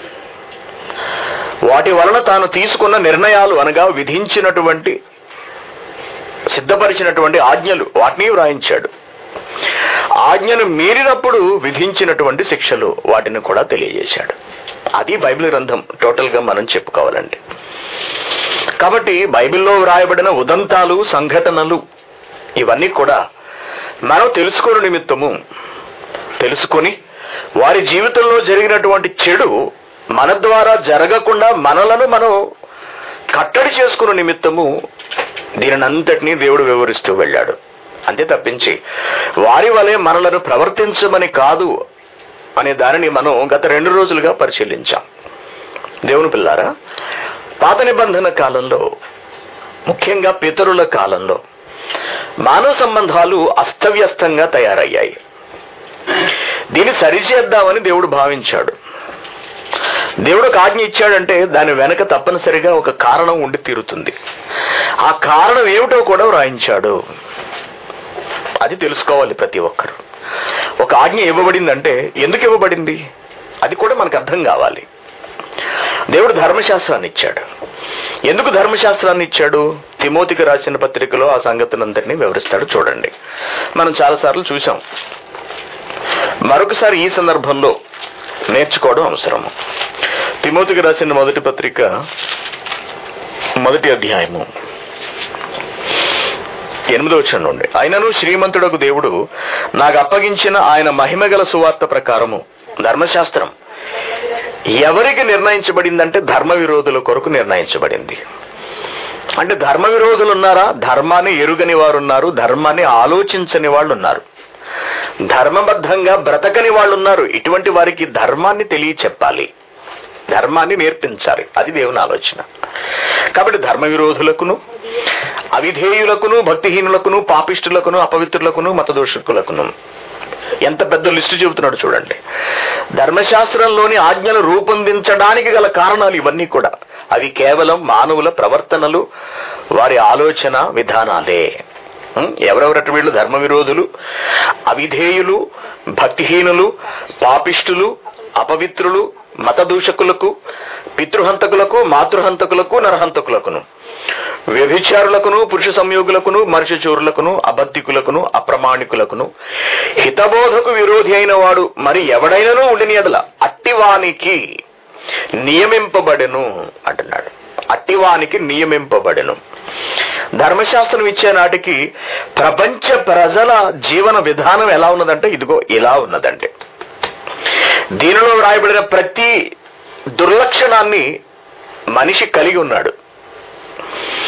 వాటి వలన తాను తీసుకున్న నిర్ణయాలు అనగా విధించినటువంటి సిద్ధపరిచినటువంటి ఆజ్ఞలు వాటిని వ్రాయించాడు ఆజ్ఞను మీరినప్పుడు విధించినటువంటి శిక్షలు వాటిని కూడా తెలియజేశాడు అది బైబిల్ గ్రంథం టోటల్ గా మనం చెప్పుకోవాలండి కాబట్టి బైబిల్లో వ్రాయబడిన ఉదంతాలు సంఘటనలు ఇవన్నీ కూడా మనం తెలుసుకోని నిమిత్తము తెలుసుకొని వారి జీవితంలో జరిగినటువంటి చెడు మన ద్వారా జరగకుండా మనలను మనం కట్టడి చేసుకున్న నిమిత్తము దీనినంతటినీ దేవుడు వివరిస్తూ వెళ్ళాడు అంతే తప్పించి వారి వలె మనలను ప్రవర్తించమని కాదు అనే దానిని మనం గత రెండు రోజులుగా పరిశీలించాం దేవుని పిల్లారా పాత నిబంధన కాలంలో ముఖ్యంగా పితరుల కాలంలో మానవ సంబంధాలు అస్తవ్యస్తంగా తయారయ్యాయి దీన్ని సరిచేద్దామని దేవుడు భావించాడు దేవుడు ఒక ఆజ్ఞ ఇచ్చాడంటే దాని వెనక తప్పనిసరిగా ఒక కారణం ఉండి తీరుతుంది ఆ కారణం ఏమిటో కూడా వ్రాయించాడు అది తెలుసుకోవాలి ప్రతి ఒక్కరు ఒక ఆజ్ఞ ఇవ్వబడిందంటే ఎందుకు ఇవ్వబడింది అది కూడా మనకు అర్థం కావాలి దేవుడు ధర్మశాస్త్రాన్ని ఇచ్చాడు ఎందుకు ధర్మశాస్త్రాన్ని ఇచ్చాడు తిమోతికి రాసిన పత్రికలో ఆ సంగతినంతటినీ వివరిస్తాడు చూడండి మనం చాలాసార్లు చూసాం మరొకసారి ఈ సందర్భంలో నేర్చుకోవడం అవసరము తిమోతికి రాసిన మొదటి పత్రిక మొదటి అధ్యాయము ఎనిమిదో వచ్చిన నుండి ఆయనను శ్రీమంతుడకు దేవుడు నాకు అప్పగించిన ఆయన మహిమగల సువార్త ప్రకారము ధర్మశాస్త్రం ఎవరికి నిర్ణయించబడిందంటే ధర్మ విరోధుల కొరకు నిర్ణయించబడింది అంటే ధర్మ విరోధులు ఉన్నారా ధర్మాన్ని ఎరుగని వారు ఉన్నారు ధర్మాన్ని ఆలోచించని వాళ్ళు ఉన్నారు ధర్మబద్ధంగా బ్రతకని వాళ్ళు ఉన్నారు ఇటువంటి వారికి ధర్మాన్ని తెలియ చెప్పాలి ధర్మాన్ని నేర్పించాలి అది దేవుని ఆలోచన కాబట్టి ధర్మ విరోధులకును అవిధేయులకును భక్తిహీనులకును పాపిష్టులకును అపవిత్రులకును మతదోషకులకును ఎంత పెద్ద లిస్టు చెబుతున్నాడు చూడండి ధర్మశాస్త్రంలోని ఆజ్ఞలు రూపొందించడానికి గల కారణాలు ఇవన్నీ కూడా అవి కేవలం మానవుల ప్రవర్తనలు వారి ఆలోచన విధానాలే ఉం? ఎవరెవరటి వీళ్ళు ధర్మ విరోధులు అవిధేయులు భక్తిహీనులు పాపిష్టులు అపవిత్రులు మతదూషకులకు పితృహంతకులకు మాతృహంతకులకు నరహంతకులకును వ్యభిచారులకును పురుష సంయోగులకును మరుషచూరులకును అబద్ధికులకును అప్రమాణికులకును హితబోధకు విరోధి అయిన వాడు మరి ఎవడైనను ఉండిని ఎడల అట్టివానికి నియమింపబడెను అంటున్నాడు అట్టివానికి నియమింపబడెను ధర్మశాస్త్రం ఇచ్చే నాటికి ప్రపంచ ప్రజల జీవన విధానం ఎలా ఉన్నదంటే ఇదిగో ఇలా ఉన్నదంటే దీనిలో వ్రాయబడిన ప్రతి దుర్లక్షణాన్ని మనిషి కలిగి ఉన్నాడు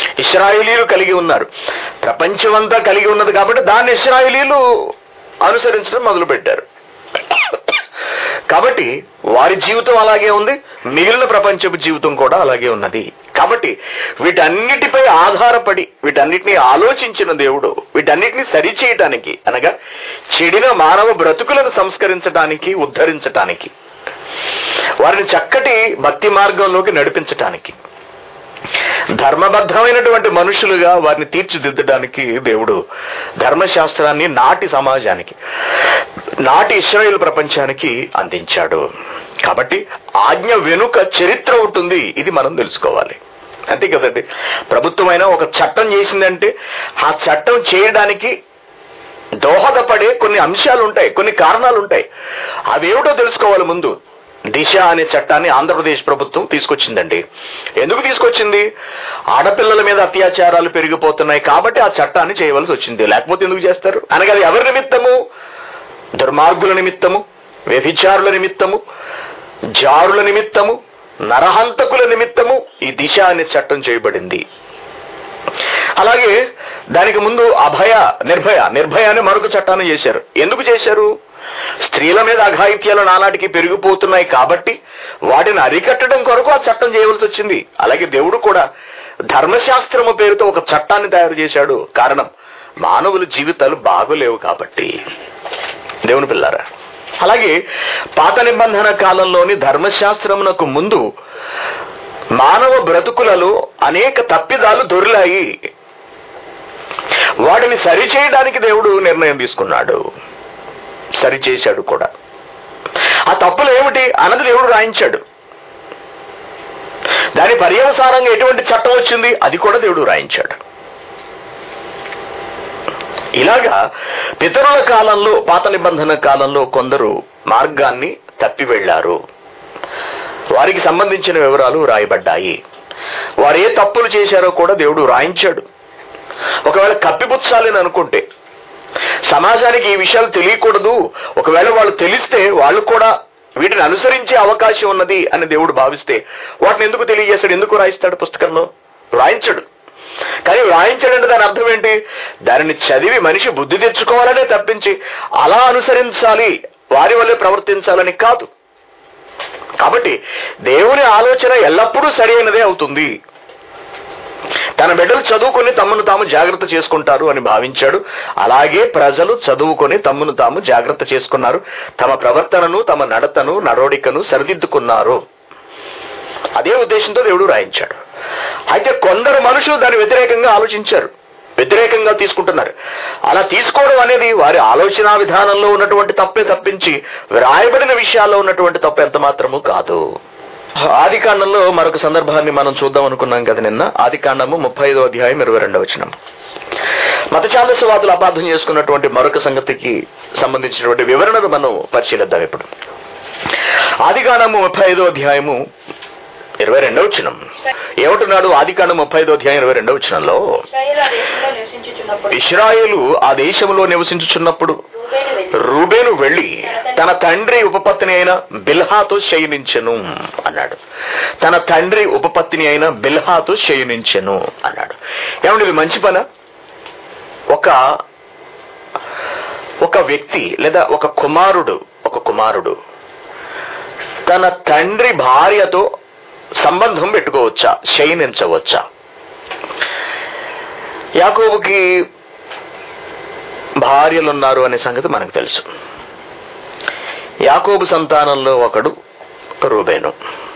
ఇస్రాయేలీలు కలిగి ఉన్నారు ప్రపంచమంతా కలిగి ఉన్నది కాబట్టి దాన్ని ఇస్రాయేలీలు అనుసరించడం మొదలుపెట్టారు కాబట్టి వారి జీవితం అలాగే ఉంది మిగిలిన ప్రపంచపు జీవితం కూడా అలాగే ఉన్నది కాబట్టి వీటన్నిటిపై ఆధారపడి వీటన్నిటిని ఆలోచించిన దేవుడు వీటన్నిటిని సరిచేయటానికి అనగా చెడిన మానవ బ్రతుకులను సంస్కరించడానికి ఉద్ధరించటానికి వారిని చక్కటి భక్తి మార్గంలోకి నడిపించటానికి ధర్మబద్ధమైనటువంటి మనుషులుగా వారిని తీర్చిదిద్దడానికి దేవుడు ధర్మశాస్త్రాన్ని నాటి సమాజానికి నాటి ఇస్రాయేల్ ప్రపంచానికి అందించాడు కాబట్టి ఆజ్ఞ వెనుక చరిత్ర ఉంటుంది ఇది మనం తెలుసుకోవాలి అంతే కదండి ప్రభుత్వమైన ఒక చట్టం చేసిందంటే ఆ చట్టం చేయడానికి దోహదపడే కొన్ని అంశాలు ఉంటాయి కొన్ని కారణాలు ఉంటాయి అవేమిటో తెలుసుకోవాలి ముందు దిశ అనే చట్టాన్ని ఆంధ్రప్రదేశ్ ప్రభుత్వం తీసుకొచ్చిందండి ఎందుకు తీసుకొచ్చింది ఆడపిల్లల మీద అత్యాచారాలు పెరిగిపోతున్నాయి కాబట్టి ఆ చట్టాన్ని చేయవలసి వచ్చింది లేకపోతే ఎందుకు చేస్తారు అనగా అది ఎవరి నిమిత్తము దుర్మార్గుల నిమిత్తము వ్యభిచారుల నిమిత్తము జారుల నిమిత్తము నరహంతకుల నిమిత్తము ఈ దిశ అనే చట్టం చేయబడింది అలాగే దానికి ముందు అభయ నిర్భయ నిర్భయ అనే మరొక చట్టాన్ని చేశారు ఎందుకు చేశారు స్త్రీల మీద అఘాయిత్యాలు నానాటికి పెరిగిపోతున్నాయి కాబట్టి వాటిని అరికట్టడం కొరకు ఆ చట్టం చేయవలసి వచ్చింది అలాగే దేవుడు కూడా ధర్మశాస్త్రము పేరుతో ఒక చట్టాన్ని తయారు చేశాడు కారణం మానవుల జీవితాలు బాగోలేవు కాబట్టి దేవుని పిల్లారా అలాగే పాత నిబంధన కాలంలోని ధర్మశాస్త్రమునకు ముందు మానవ బ్రతుకులలో అనేక తప్పిదాలు దొరిలాయి వాటిని సరిచేయడానికి దేవుడు నిర్ణయం తీసుకున్నాడు సరిచేశాడు కూడా ఆ తప్పులు ఏమిటి అన్నది దేవుడు రాయించాడు దాని పర్యవసానంగా ఎటువంటి చట్టం వచ్చింది అది కూడా దేవుడు రాయించాడు ఇలాగా పితరుల కాలంలో పాత నిబంధన కాలంలో కొందరు మార్గాన్ని తప్పి వెళ్ళారు వారికి సంబంధించిన వివరాలు రాయబడ్డాయి వారు ఏ తప్పులు చేశారో కూడా దేవుడు రాయించాడు ఒకవేళ కప్పిపుచ్చాలని అనుకుంటే సమాజానికి ఈ విషయాలు తెలియకూడదు ఒకవేళ వాళ్ళు తెలిస్తే వాళ్ళు కూడా వీటిని అనుసరించే అవకాశం ఉన్నది అని దేవుడు భావిస్తే వాటిని ఎందుకు తెలియజేస్తాడు ఎందుకు రాయిస్తాడు పుస్తకంలో రాయించడు కానీ రాయించడంటే దాని అర్థం ఏంటి దానిని చదివి మనిషి బుద్ధి తెచ్చుకోవాలనే తప్పించి అలా అనుసరించాలి వారి వల్లే ప్రవర్తించాలని కాదు కాబట్టి దేవుని ఆలోచన ఎల్లప్పుడూ సరైనదే అవుతుంది తన బిడ్డలు చదువుకొని తమను తాము జాగ్రత్త చేసుకుంటారు అని భావించాడు అలాగే ప్రజలు చదువుకొని తమను తాము జాగ్రత్త చేసుకున్నారు తమ ప్రవర్తనను తమ నడతను నడవడికను సరిదిద్దుకున్నారు అదే ఉద్దేశంతో దేవుడు రాయించాడు అయితే కొందరు మనుషులు దాని వ్యతిరేకంగా ఆలోచించారు వ్యతిరేకంగా తీసుకుంటున్నారు అలా తీసుకోవడం అనేది వారి ఆలోచన విధానంలో ఉన్నటువంటి తప్పే తప్పించి వ్రాయబడిన విషయాల్లో ఉన్నటువంటి తప్పు ఎంత మాత్రము కాదు ఆది కాండంలో మరొక సందర్భాన్ని మనం చూద్దాం అనుకున్నాం కదా నిన్న ఆది కాండము ముప్పై ఐదో అధ్యాయం ఇరవై రెండవ వచనం మత ఛాందస్వాదులు అపార్థం చేసుకున్నటువంటి మరొక సంగతికి సంబంధించినటువంటి వివరణను మనం పరిశీలిద్దాం ఇప్పుడు ఆది కాండము ముప్పై ఐదో అధ్యాయము ఇరవై రెండవ వచనం ఏమంటున్నాడు ఆది కాండం ముప్పై ఐదో అధ్యాయం ఇరవై రెండవ వచనంలో ఇశ్రాయేలు ఆ దేశంలో నివసించుచున్నప్పుడు ఇస్రాయేలు ఆ దేశంలో నివసించుచున్నప్పుడు రూబేను వెళ్ళి రూబేను వెళ్ళి తన తండ్రి ఉపపత్ని అయిన బిల్హాతో శయనించెను అన్నాడు తన తండ్రి ఉపపత్ని అయిన బిల్హాతో శయనించెను అన్నాడు ఏమండి ఇది మంచి పన ఒక ఒక వ్యక్తి లేదా ఒక కుమారుడు ఒక కుమారుడు తన తండ్రి భార్యతో సంబంధం పెట్టుకోవచ్చా శయనించవచ్చా యాకోబుకి భార్యలు ఉన్నారు అనే సంగతి మనకు తెలుసు యాకోబు సంతానంలో ఒకడు రూబేను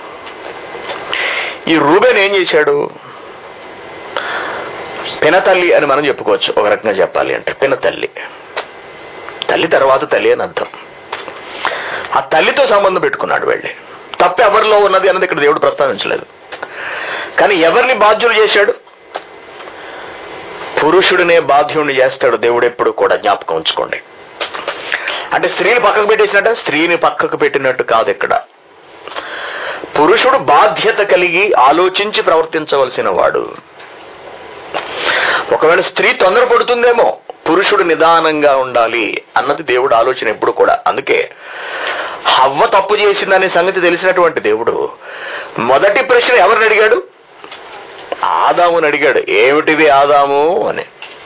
ఈ రూబేన్ ఏం చేశాడు పినతల్లి అని మనం చెప్పుకోవచ్చు ఒక రకంగా చెప్పాలి అంటే పినతల్లి తల్లి తర్వాత తల్లి అని అర్థం ఆ తల్లితో సంబంధం పెట్టుకున్నాడు వెళ్ళి తప్పు ఎవరిలో ఉన్నది అన్నది ఇక్కడ దేవుడు ప్రస్తావించలేదు కానీ ఎవరిని బాధ్యులు చేశాడు పురుషుడినే బాధ్యుడిని చేస్తాడు దేవుడు ఎప్పుడు కూడా జ్ఞాపకం ఉంచుకోండి అంటే స్త్రీని పక్కకు పెట్టేసినట్ట స్త్రీని పక్కకు పెట్టినట్టు కాదు ఇక్కడ పురుషుడు బాధ్యత కలిగి ఆలోచించి ప్రవర్తించవలసిన వాడు ఒకవేళ స్త్రీ తొందరపడుతుందేమో పురుషుడు నిదానంగా ఉండాలి అన్నది దేవుడు ఆలోచన ఎప్పుడు కూడా అందుకే హవ్వ తప్పు చేసిందనే సంగతి తెలిసినటువంటి దేవుడు మొదటి ప్రశ్న ఎవరిని అడిగాడు ఆదాముని అడిగాడు ఏమిటిది ఆదాము అని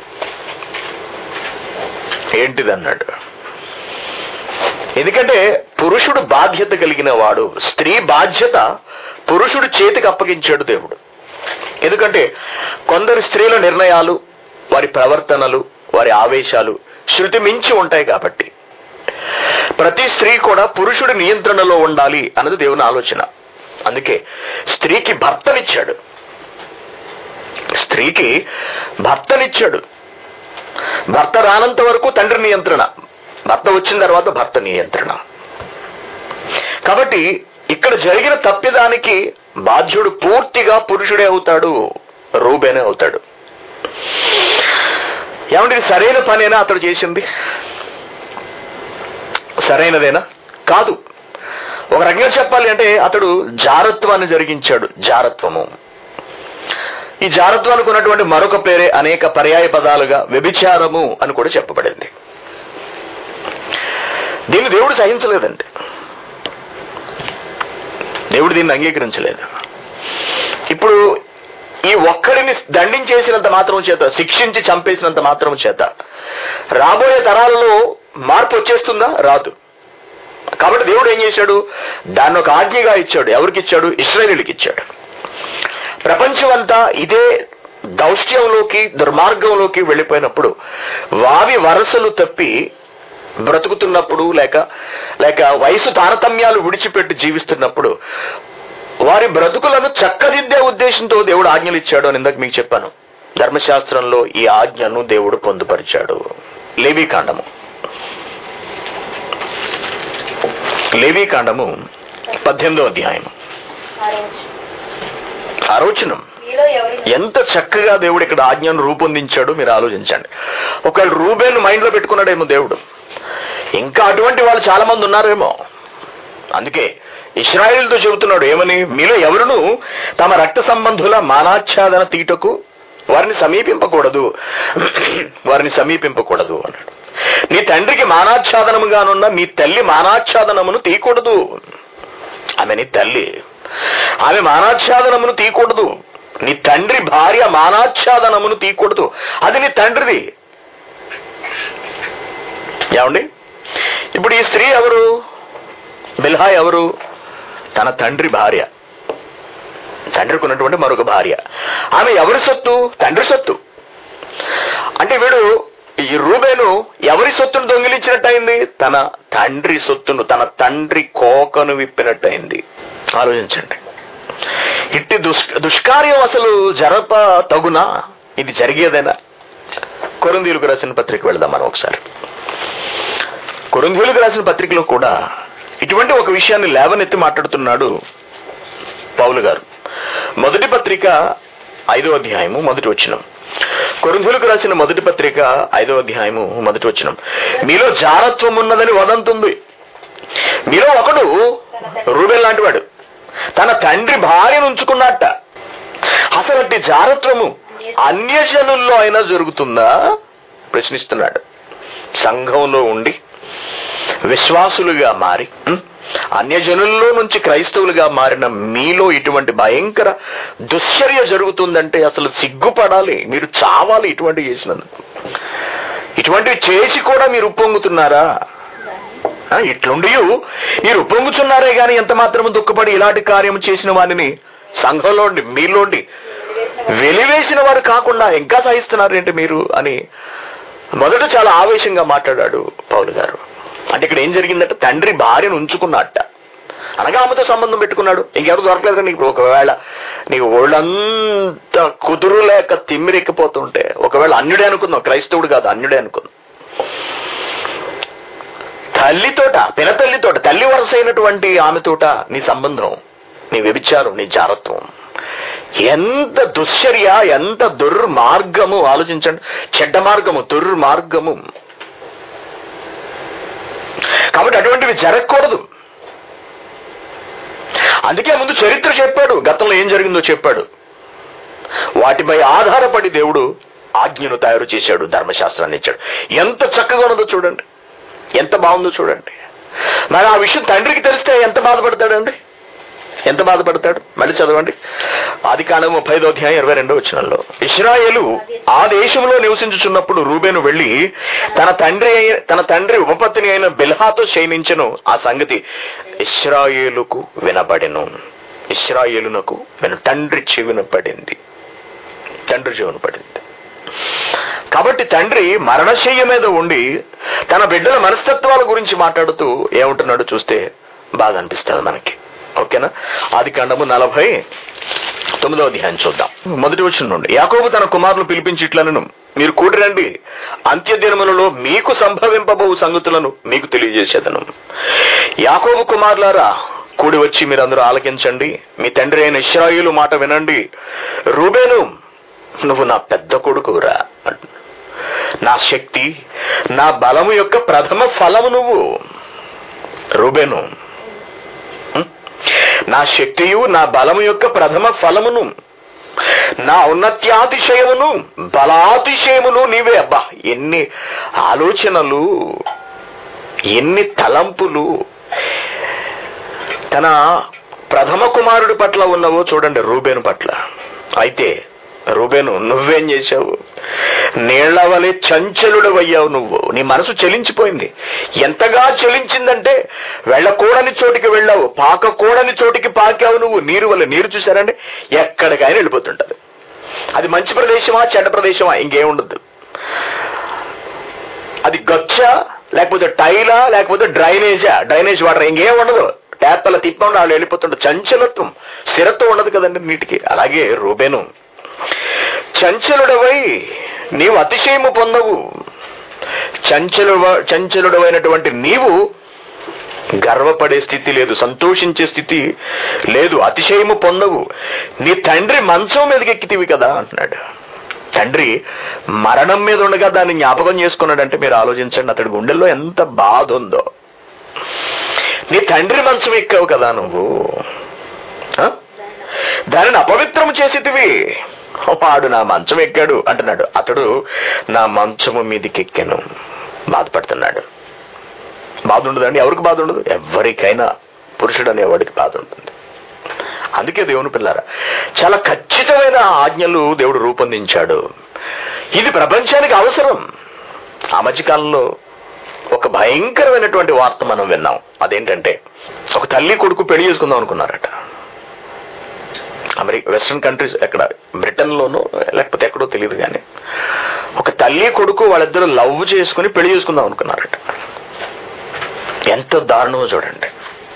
ఏంటిది అన్నాడు ఎందుకంటే పురుషుడు బాధ్యత కలిగిన వాడు స్త్రీ బాధ్యత పురుషుడు చేతికి అప్పగించాడు దేవుడు ఎందుకంటే కొందరు స్త్రీల నిర్ణయాలు వారి ప్రవర్తనలు వారి ఆవేశాలు శృతి మించి ఉంటాయి కాబట్టి ప్రతి స్త్రీ కూడా పురుషుడి నియంత్రణలో ఉండాలి అన్నది దేవుని ఆలోచన అందుకే స్త్రీకి భర్తనిచ్చాడు స్త్రీకి భర్తనిచ్చాడు భర్త రానంత వరకు తండ్రి నియంత్రణ భర్త వచ్చిన తర్వాత భర్త నియంత్రణ కాబట్టి ఇక్కడ జరిగిన తప్పిదానికి బాధ్యుడు పూర్తిగా పురుషుడే అవుతాడు రూబేనే అవుతాడు ఏమంటే ఇది సరైన పనేనా అతడు చేసింది సరైనదేనా కాదు ఒక రకంగా చెప్పాలి అంటే అతడు జారత్వాన్ని జరిగించాడు జారత్వము ఈ జారత్వానికి ఉన్నటువంటి మరొక పేరే అనేక పర్యాయ పదాలుగా వ్యభిచారము అని కూడా చెప్పబడింది దీన్ని దేవుడు సహించలేదండి దేవుడు దీన్ని అంగీకరించలేదు ఇప్పుడు ఈ ఒక్కడిని దండించేసినంత మాత్రం చేత శిక్షించి చంపేసినంత మాత్రం చేత రాబోయే తరాలలో మార్పు వచ్చేస్తుందా రాదు కాబట్టి దేవుడు ఏం చేశాడు దాన్ని ఒక ఆజ్ఞగా ఇచ్చాడు ఎవరికి ఇచ్చాడు ఇస్రాయేలీకి ఇచ్చాడు ప్రపంచం అంతా ఇదే దౌష్ట్యంలోకి దుర్మార్గంలోకి వెళ్ళిపోయినప్పుడు వావి వరసలు తప్పి బ్రతుకుతున్నప్పుడు లేక లేక వయసు తారతమ్యాలు విడిచిపెట్టి జీవిస్తున్నప్పుడు వారి బ్రతుకులను చక్కదిద్దే ఉద్దేశంతో దేవుడు ఆజ్ఞలు ఇచ్చాడు అని ఇందాక మీకు చెప్పాను ధర్మశాస్త్రంలో ఈ ఆజ్ఞను దేవుడు పొందుపరిచాడు లేవీకాండము లేవీకాండము పద్దెనిమిదో అధ్యాయం ఆలోచనం మీలో ఎవరు ఎంత చక్కగా దేవుడు ఇక్కడ ఆజ్ఞను రూపొందించాడో మీరు ఆలోచించండి ఒకవేళ రూబేన్ మైండ్ లో పెట్టుకున్నాడేమో దేవుడు ఇంకా అటువంటి వాళ్ళు చాలా మంది ఉన్నారేమో అందుకే ఇస్రాయేల్తో చెబుతున్నాడు ఏమని మీలో ఎవరును తమ రక్త సంబంధుల మానాచ్ఛాదన తీటకు వారిని సమీపింపకూడదు వారిని సమీపింపకూడదు అన్నాడు నీ తండ్రికి మానాచ్ఛాదనముగానున్న నీ తల్లి మానాచ్ఛాదనమును తీయకూడదు ఆమె నీ తల్లి ఆమె మానాచ్ఛాదనమును తీయకూడదు నీ తండ్రి భార్య మానాచ్ఛాదనమును తీయకూడదు అది నీ తండ్రిది ఏమండి ఇప్పుడు ఈ స్త్రీ ఎవరు బిల్హా ఎవరు తన తండ్రి భార్య తండ్రికి ఉన్నటువంటి మరొక భార్య ఆమె ఎవరి సొత్తు తండ్రి సొత్తు అంటే వీడు ఈ రూబేను ఎవరి సొత్తును దొంగిలించినట్టయింది తన తండ్రి సొత్తును తన తండ్రి కోకను విప్పినట్టయింది ఆలోచించండి ఇట్టి దుష్ దుష్కార్యం అసలు జరప తగునా ఇది జరిగేదేనా కొరందీలకు రాసిన పత్రిక వెళదాం మనం ఒకసారి కొరందీలకు రాసిన పత్రికలో కూడా ఇటువంటి ఒక విషయాన్ని లేవనెత్తి మాట్లాడుతున్నాడు పౌలు గారు మొదటి పత్రిక ఐదో అధ్యాయము మొదటి వచ్చినం కొరింథులకు రాసిన మొదటి పత్రిక ఐదో అధ్యాయము మొదటి వచ్చినం మీలో జారత్వం ఉన్నదని వదంతుంది మీలో ఒకడు రూబెల్ లాంటి వాడు తన తండ్రి భార్యను ఉంచుకున్నట్ట అసలు అట్టి జారత్వము అన్యజనుల్లో అయినా జరుగుతుందా ప్రశ్నిస్తున్నాడు సంఘంలో ఉండి విశ్వాసులుగా మారి ఉం? అన్యజనుల్లో నుంచి క్రైస్తవులుగా మారిన మీలో ఇటువంటి భయంకర దుశ్చర్య జరుగుతుందంటే అసలు సిగ్గుపడాలి మీరు చావాలి ఇటువంటి చేసినందుకు ఇటువంటివి చేసి కూడా మీరు ఉప్పొంగుతున్నారా ఆ, ఇట్లుండి మీరు ఉప్పొంగుతున్నారే గాని ఎంత మాత్రము దుఃఖపడి ఇలాంటి కార్యం చేసిన వారిని సంఘంలోండి మీలోండి వెలివేసిన వారు కాకుండా ఇంకా సహిస్తున్నారేంటి మీరు అని మొదట చాలా ఆవేశంగా మాట్లాడాడు పౌలు గారు అంటే ఇక్కడ ఏం జరిగిందంటే తండ్రి భార్యను ఉంచుకున్నట్ట అనగా ఆమెతో సంబంధం పెట్టుకున్నాడు ఇంకెవరు దొరకలేదు నీకు ఒకవేళ నీకు ఒళ్ళంతా కుదురు లేక తిమ్మిరెక్కిపోతుంటే ఒకవేళ అన్యుడే అనుకుందాం క్రైస్తవుడు కాదు అన్యుడే అనుకుందాం తల్లితోట పినతల్లితోట తల్లి వరుస అయినటువంటి ఆమెతోట నీ సంబంధం నీ వ్యభిచారం నీ జారత్వం ఎంత దుశ్చర్య ఎంత దుర్మార్గము ఆలోచించండి చెడ్డ మార్గము దుర్మార్గము కాబట్టి అటువంటివి జరగకూడదు అందుకే ముందు చరిత్ర చెప్పాడు గతంలో ఏం జరిగిందో చెప్పాడు వాటిపై ఆధారపడి దేవుడు ఆజ్ఞను తయారు చేశాడు ధర్మశాస్త్రాన్ని ఇచ్చాడు ఎంత చక్కగా ఉన్నదో చూడండి ఎంత బాగుందో చూడండి మరి ఆ విషయం తండ్రికి తెలిస్తే ఎంత బాధపడతాడండి ఎంత బాధపడతాడు మళ్ళీ చదవండి ఆది కాండం ముప్పై ఐదో అధ్యాయం ఇరవై రెండో వచ్చినంలో ఇస్రాయేలు ఆ దేశంలో నివసించుచున్నప్పుడు రూబేను వెళ్లి తన తండ్రి అయిన తన తండ్రి ఉపపత్ని అయిన బిల్హాతో శయనించను ఆ సంగతి ఇస్రాయేలుకు వినబడెను ఇస్రాయేలునకు విన తండ్రి చెవిన పడింది తండ్రి చెవిన పడింది కాబట్టి తండ్రి మరణశయ్య మీద ఉండి తన బిడ్డల మనస్తత్వాల గురించి మాట్లాడుతూ ఏమంటున్నాడో చూస్తే బాధ అనిపిస్తుంది మనకి ఓకేనా ఆది కాండము నలభై తొమ్మిదో అధ్యాయం చూద్దాం మొదటి వచ్చిన నుండి యాకోబు తన కుమారులు పిలిపించి ఇట్లనను మీరు కూడి రండి అంత్యదినములలో మీకు సంభవింపబో సంగతులను మీకు తెలియజేసేదను యాకోబు కుమారులారా కూడి వచ్చి మీరందరూ ఆలకించండి మీ తండ్రి అయిన ఇస్రాయిలు మాట వినండి రూబేను నువ్వు నా పెద్ద కొడుకురా అంటున్నాడు. నా శక్తి నా బలము యొక్క ప్రథమ ఫలము నువ్వు రూబేను హ్మ్? నా శక్తియు నా బలము యొక్క ప్రథమ ఫలమును నా ఉన్నత్యాతిశయమును బలాతిశయమును నీవే అబ్బా ఎన్ని ఆలోచనలు ఎన్ని తలంపులు తన ప్రథమ కుమారుడి పట్ల ఉన్నవో చూడండి రూబేను పట్ల అయితే రూబేను నువ్వేం చేశావు నీళ్ల వలె చంచలుడవయ్యావు నువ్వు నీ మనసు చలించిపోయింది ఎంతగా చలించిందంటే వెళ్ళకూడని చోటికి వెళ్ళావు పాకకూడని చోటికి పాకావు నువ్వు నీరు వల్ల నీరు చూసారండి ఎక్కడికైనా వెళ్ళిపోతుంటది అది మంచి ప్రదేశమా చెడ్డ ప్రదేశమా ఇంకేముండదు అది గచ్చ లేకపోతే టైలా లేకపోతే డ్రైనేజా డ్రైనేజ్ వాటర్ ఇంకేం ఉండదు ట్యాప్ అలా తిప్పకుండా వాళ్ళు వెళ్ళిపోతుంటారు చంచలత్వం స్థిరత్వం ఉండదు కదండి నీటికి అలాగే రూబేను చంచలుడవై నీవు అతిశయము పొందవు చంచలు చంచలుడవైనటువంటి నీవు గర్వపడే స్థితి లేదు సంతోషించే స్థితి లేదు అతిశయము పొందవు నీ తండ్రి మంచం మీదకి ఎక్కితివి కదా అంటున్నాడు తండ్రి మరణం మీద ఉండగా దాన్ని జ్ఞాపకం చేసుకున్నాడంటే మీరు ఆలోచించండి అతడి గుండెల్లో ఎంత బాధ ఉందో నీ తండ్రి మంచం ఎక్కావు కదా నువ్వు ఆ? దానిని అపవిత్రము చేసేటివి వాడు నా మంచం ఎక్కాడు అంటున్నాడు అతడు నా మంచము మీదకి ఎక్కాను బాధపడుతున్నాడు బాధ ఉండదండి ఎవరికి బాధ ఉండదు ఎవరికైనా పురుషుడు అనేవాడికి బాధ ఉంటుంది అందుకే దేవుని పిల్లారా చాలా ఖచ్చితమైన ఆజ్ఞలు దేవుడు రూపొందించాడు ఇది ప్రపంచానికి అవసరం ఆ మధ్యకాలంలో ఒక భయంకరమైనటువంటి వార్త మనం విన్నాం అదేంటంటే ఒక తల్లి కొడుకు పెళ్లి చేసుకుందాం అనుకున్నారట అమెరికా వెస్ట్రన్ కంట్రీస్ ఎక్కడ బ్రిటన్లోనూ లేకపోతే ఎక్కడో తెలియదు కానీ ఒక తల్లి కొడుకు వాళ్ళిద్దరూ లవ్ చేసుకుని పెళ్లి చేసుకుందాం అనుకున్నారట ఎంత దారుణమో చూడండి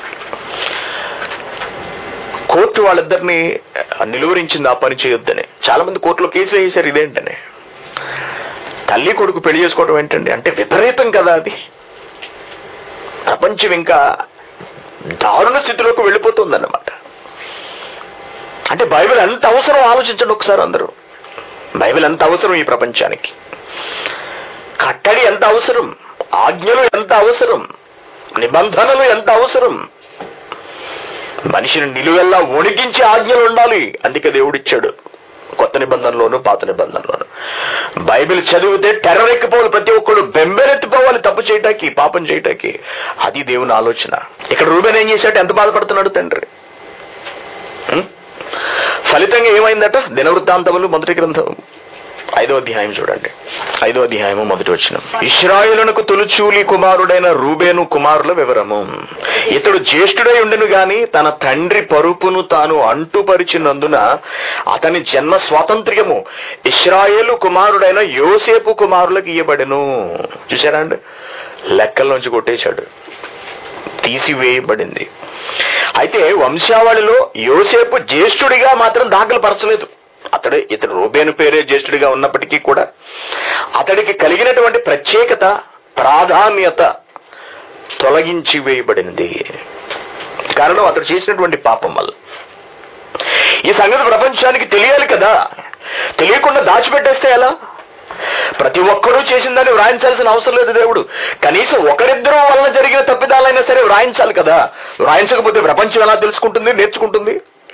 కోర్టు వాళ్ళిద్దరిని నిలువరించింది ఆ పని చేయొద్దని చాలా మంది కోర్టులో కేసులు వేసారు ఇదేంటని తల్లి కొడుకు పెళ్లి చేసుకోవడం ఏంటండి అంటే విపరీతం కదా అది ప్రపంచం ఇంకా దారుణ స్థితిలోకి వెళ్ళిపోతుందన్నమాట అంటే బైబిల్ ఎంత అవసరం ఆలోచించండి ఒకసారి అందరూ బైబిల్ ఎంత అవసరం ఈ ప్రపంచానికి కట్టడి ఎంత అవసరం ఆజ్ఞలు ఎంత అవసరం నిబంధనలు ఎంత అవసరం మనిషిని నిలువెల్లా వణికించే ఆజ్ఞలు ఉండాలి అందుకే దేవుడిచ్చాడు కొత్త నిబంధనలోను పాత నిబంధనలోను బైబిల్ చదివితే టెర్రర్ ఎక్కిపోవాలి ప్రతి ఒక్కడు బెంబెలెత్తిపోవాలి తప్పు చేయటానికి పాపం చేయటానికి అది దేవుని ఆలోచన ఇక్కడ రూబేన్ ఏం చేశాడు ఎంత బాధపడుతున్నాడు తండ్రి ఉం? ఫలితంగా ఏమైందట దినవృత్తాంతములు మొదటి గ్రంథం ఐదో అధ్యాయం చూడండి ఐదో అధ్యాయము మొదటి వచ్చిన ఇస్రాయేలునకు తొలుచూలి కుమారుడైన రూబేను కుమారుల వివరము ఇతడు జ్యేష్ఠుడై ఉండెను గాని తన తండ్రి పరుపును తాను అంటుపరిచినందున అతని జన్మ స్వాతంత్ర్యము ఇస్రాయేలు కుమారుడైన యోసేపు కుమారులకు ఇయ్యబడెను చూసారా అండి లెక్కల్లోంచి కొట్టేశాడు తీసివేయబడింది అయితే వంశావళిలో యోసేపు జ్యేష్ఠుడిగా మాత్రం దాఖలు పరచలేదు అతడే ఇతడు రూబేను పేరే జ్యేష్ఠుడిగా ఉన్నప్పటికీ కూడా అతడికి కలిగినటువంటి ప్రత్యేకత ప్రాధాన్యత తొలగించి వేయబడింది కారణం అతడు చేసినటువంటి పాపం వల్ల ఈ సంగతి ప్రపంచానికి తెలియాలి కదా తెలియకుండా దాచిపెట్టేస్తే ఎలా ప్రతి ఒక్కరూ చేసిందని వ్రాయించాల్సిన అవసరం లేదు దేవుడు కనీసం ఒకరిద్దరు వల్ల జరిగిన తప్పిదాలైనా సరే వ్రాయించాలి కదా వ్రాయించకపోతే ప్రపంచం ఎలా తెలుసుకుంటుంది నేర్చుకుంటుంది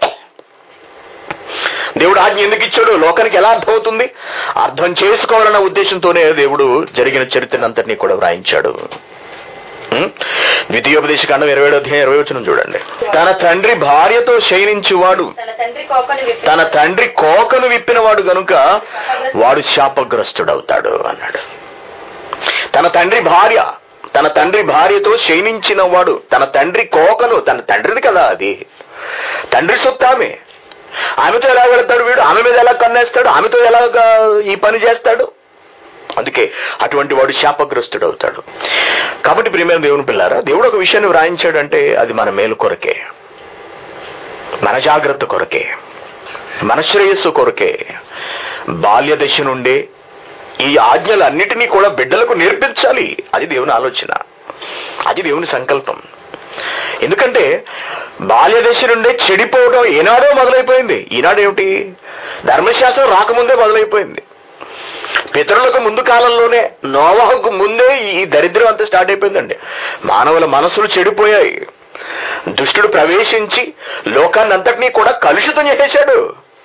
దేవుడు ఆజ్ఞ ఎందుకు ఇచ్చాడు లోకానికి ఎలా అర్థమవుతుంది అర్థం చేసుకోవాలన్న ఉద్దేశంతోనే దేవుడు జరిగిన చరిత్రను అంతటినీ కూడా వ్రాయించాడు ఉం? ద్వితీయోపదేశ కాండం ఇరవై ఏడో అధ్యాయం ఇరవై వచ్చిన చూడండి తన తండ్రి భార్యతో శయనించువాడు తన తండ్రి కోకను విప్పి తన తండ్రి కోకను విప్పినవాడు గనుక వాడు శాపగ్రస్తుడవుతాడు అన్నాడు తన తండ్రి భార్య తన తండ్రి భార్యతో శయనించిన వాడు తన తండ్రి కోకను తన తండ్రిది కదా అది తండ్రి సొత్తు ఆమె ఆమెతో ఎలా వెళ్తాడు వీడు ఆమె మీద ఎలా కన్నేస్తాడు ఆమెతో ఎలాగా ఈ పని చేస్తాడు అందుకే అటువంటి వాడు శాపగ్రస్తుడు అవుతాడు కాబట్టి ప్రియమైన దేవుని పిల్లారా దేవుడు ఒక విషయాన్ని వ్రాయించాడంటే అది మన మేలు కొరకే మన జాగ్రత్త కొరకే మన శ్రేయస్సు కొరకే బాల్య దశ నుండే ఈ ఆజ్ఞలన్నిటినీ కూడా బిడ్డలకు నేర్పించాలి అది దేవుని ఆలోచన అది దేవుని సంకల్పం ఎందుకంటే బాల్య దశ నుండే చెడిపోవడం ఏనాడో మొదలైపోయింది ఈనాడేమిటి ధర్మశాస్త్రం రాకముందే మొదలైపోయింది పితరులకు ముందు కాలంలోనే నోవాహుకు ముందే ఈ దరిద్రం అంతా స్టార్ట్ అయిపోయిందండి మానవుల మనసులు చెడిపోయాయి దుష్టుడు ప్రవేశించి లోకాన్ని అంతటినీ కూడా కలుషితం చేసేశాడు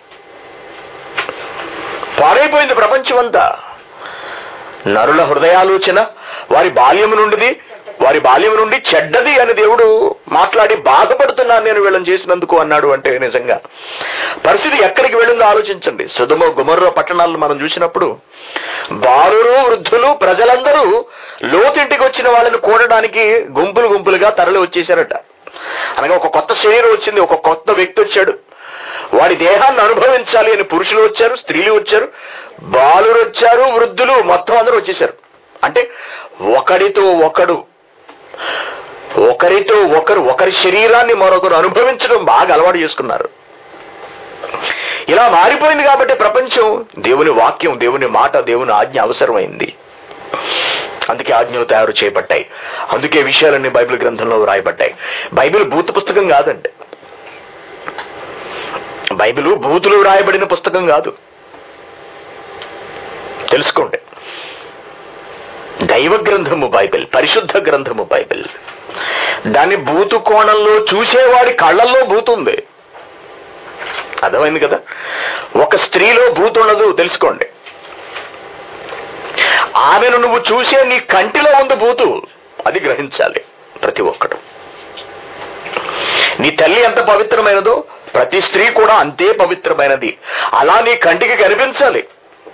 పాడైపోయింది ప్రపంచం అంతా నరుల హృదయాలోచన వారి బాల్యం నుండిది వారి బాల్యం నుండి చెడ్డది అని దేవుడు మాట్లాడి బాధపడుతున్నాను నేను వీళ్ళని చేసినందుకు అన్నాడు అంటే నిజంగా పరిస్థితి ఎక్కడికి వెళ్ళిందో ఆలోచించండి సుధమ గుమర్ర పట్టణాలను మనం చూసినప్పుడు బాలురు వృద్ధులు ప్రజలందరూ లోతింటికి వచ్చిన వాళ్ళని కూడడానికి గుంపులు గుంపులుగా తరలి వచ్చేసారట అనగా ఒక కొత్త శరీరం వచ్చింది ఒక కొత్త వ్యక్తి వచ్చాడు వాడి దేహాన్ని అనుభవించాలి అని పురుషులు వచ్చారు స్త్రీలు వచ్చారు బాలురు వచ్చారు వృద్ధులు మొత్తం అందరూ వచ్చేసారు అంటే ఒకడితో ఒకడు ఒకరితో ఒకరు ఒకరి శరీరాన్ని మరొకరు అనుభవించడం బాగా అలవాటు చేసుకున్నారు ఇలా మారిపోయింది కాబట్టి ప్రపంచం దేవుని వాక్యం దేవుని మాట దేవుని ఆజ్ఞ అవసరమైంది అందుకే ఆజ్ఞలు తయారు చేయబడ్డాయి అందుకే విషయాలన్నీ బైబిల్ గ్రంథంలో వ్రాయబడ్డాయి బైబిల్ భూత పుస్తకం కాదండి బైబిల్ భూతులు వ్రాయబడిన పుస్తకం కాదు తెలుసుకోండి దైవ గ్రంథము బైబిల్ పరిశుద్ధ గ్రంథము బైబిల్ దాన్ని బూతు కోణంలో చూసేవాడి కళ్ళల్లో బూతుంది అర్థమైంది కదా ఒక స్త్రీలో బూతు ఉండదు తెలుసుకోండి ఆమెను నువ్వు చూసే నీ కంటిలో ఉంది బూతు అది గ్రహించాలి ప్రతి ఒక్కడు నీ తల్లి ఎంత పవిత్రమైనదో ప్రతి స్త్రీ కూడా అంతే పవిత్రమైనది అలా నీ కంటికి కనిపించాలి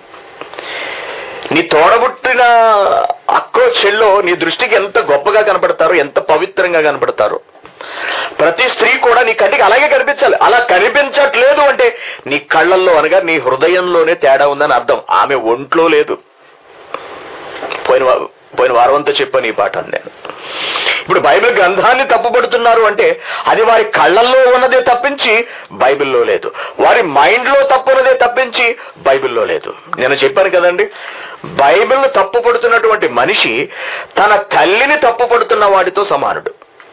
నీ తోడబుట్టిన అక్కో చెల్లో నీ దృష్టికి ఎంత గొప్పగా కనపడతారో ఎంత పవిత్రంగా కనపడతారో ప్రతి స్త్రీ కూడా నీ కంటికి అలాగే కనిపించాలి అలా కనిపించట్లేదు అంటే నీ కళ్ళల్లో అనగా నీ హృదయంలోనే తేడా ఉందని అర్థం ఆమె ఒంట్లో లేదు పోయిన వా- పోయిన వారం అంతా చెప్పాను ఈ పాఠ నేను ఇప్పుడు బైబిల్ గ్రంథాన్ని తప్పుపడుతున్నారు అంటే అది వారి కళ్ళల్లో ఉన్నదే తప్పించి బైబిల్లో లేదు వారి మైండ్లో తప్పు ఉన్నదే తప్పించి బైబిల్లో లేదు నేను చెప్పాను కదండి బైబిల్ తప్పుపడుతున్నటువంటి మనిషి తన తల్లిని తప్పుపడుతున్న వాడితో సమానుడు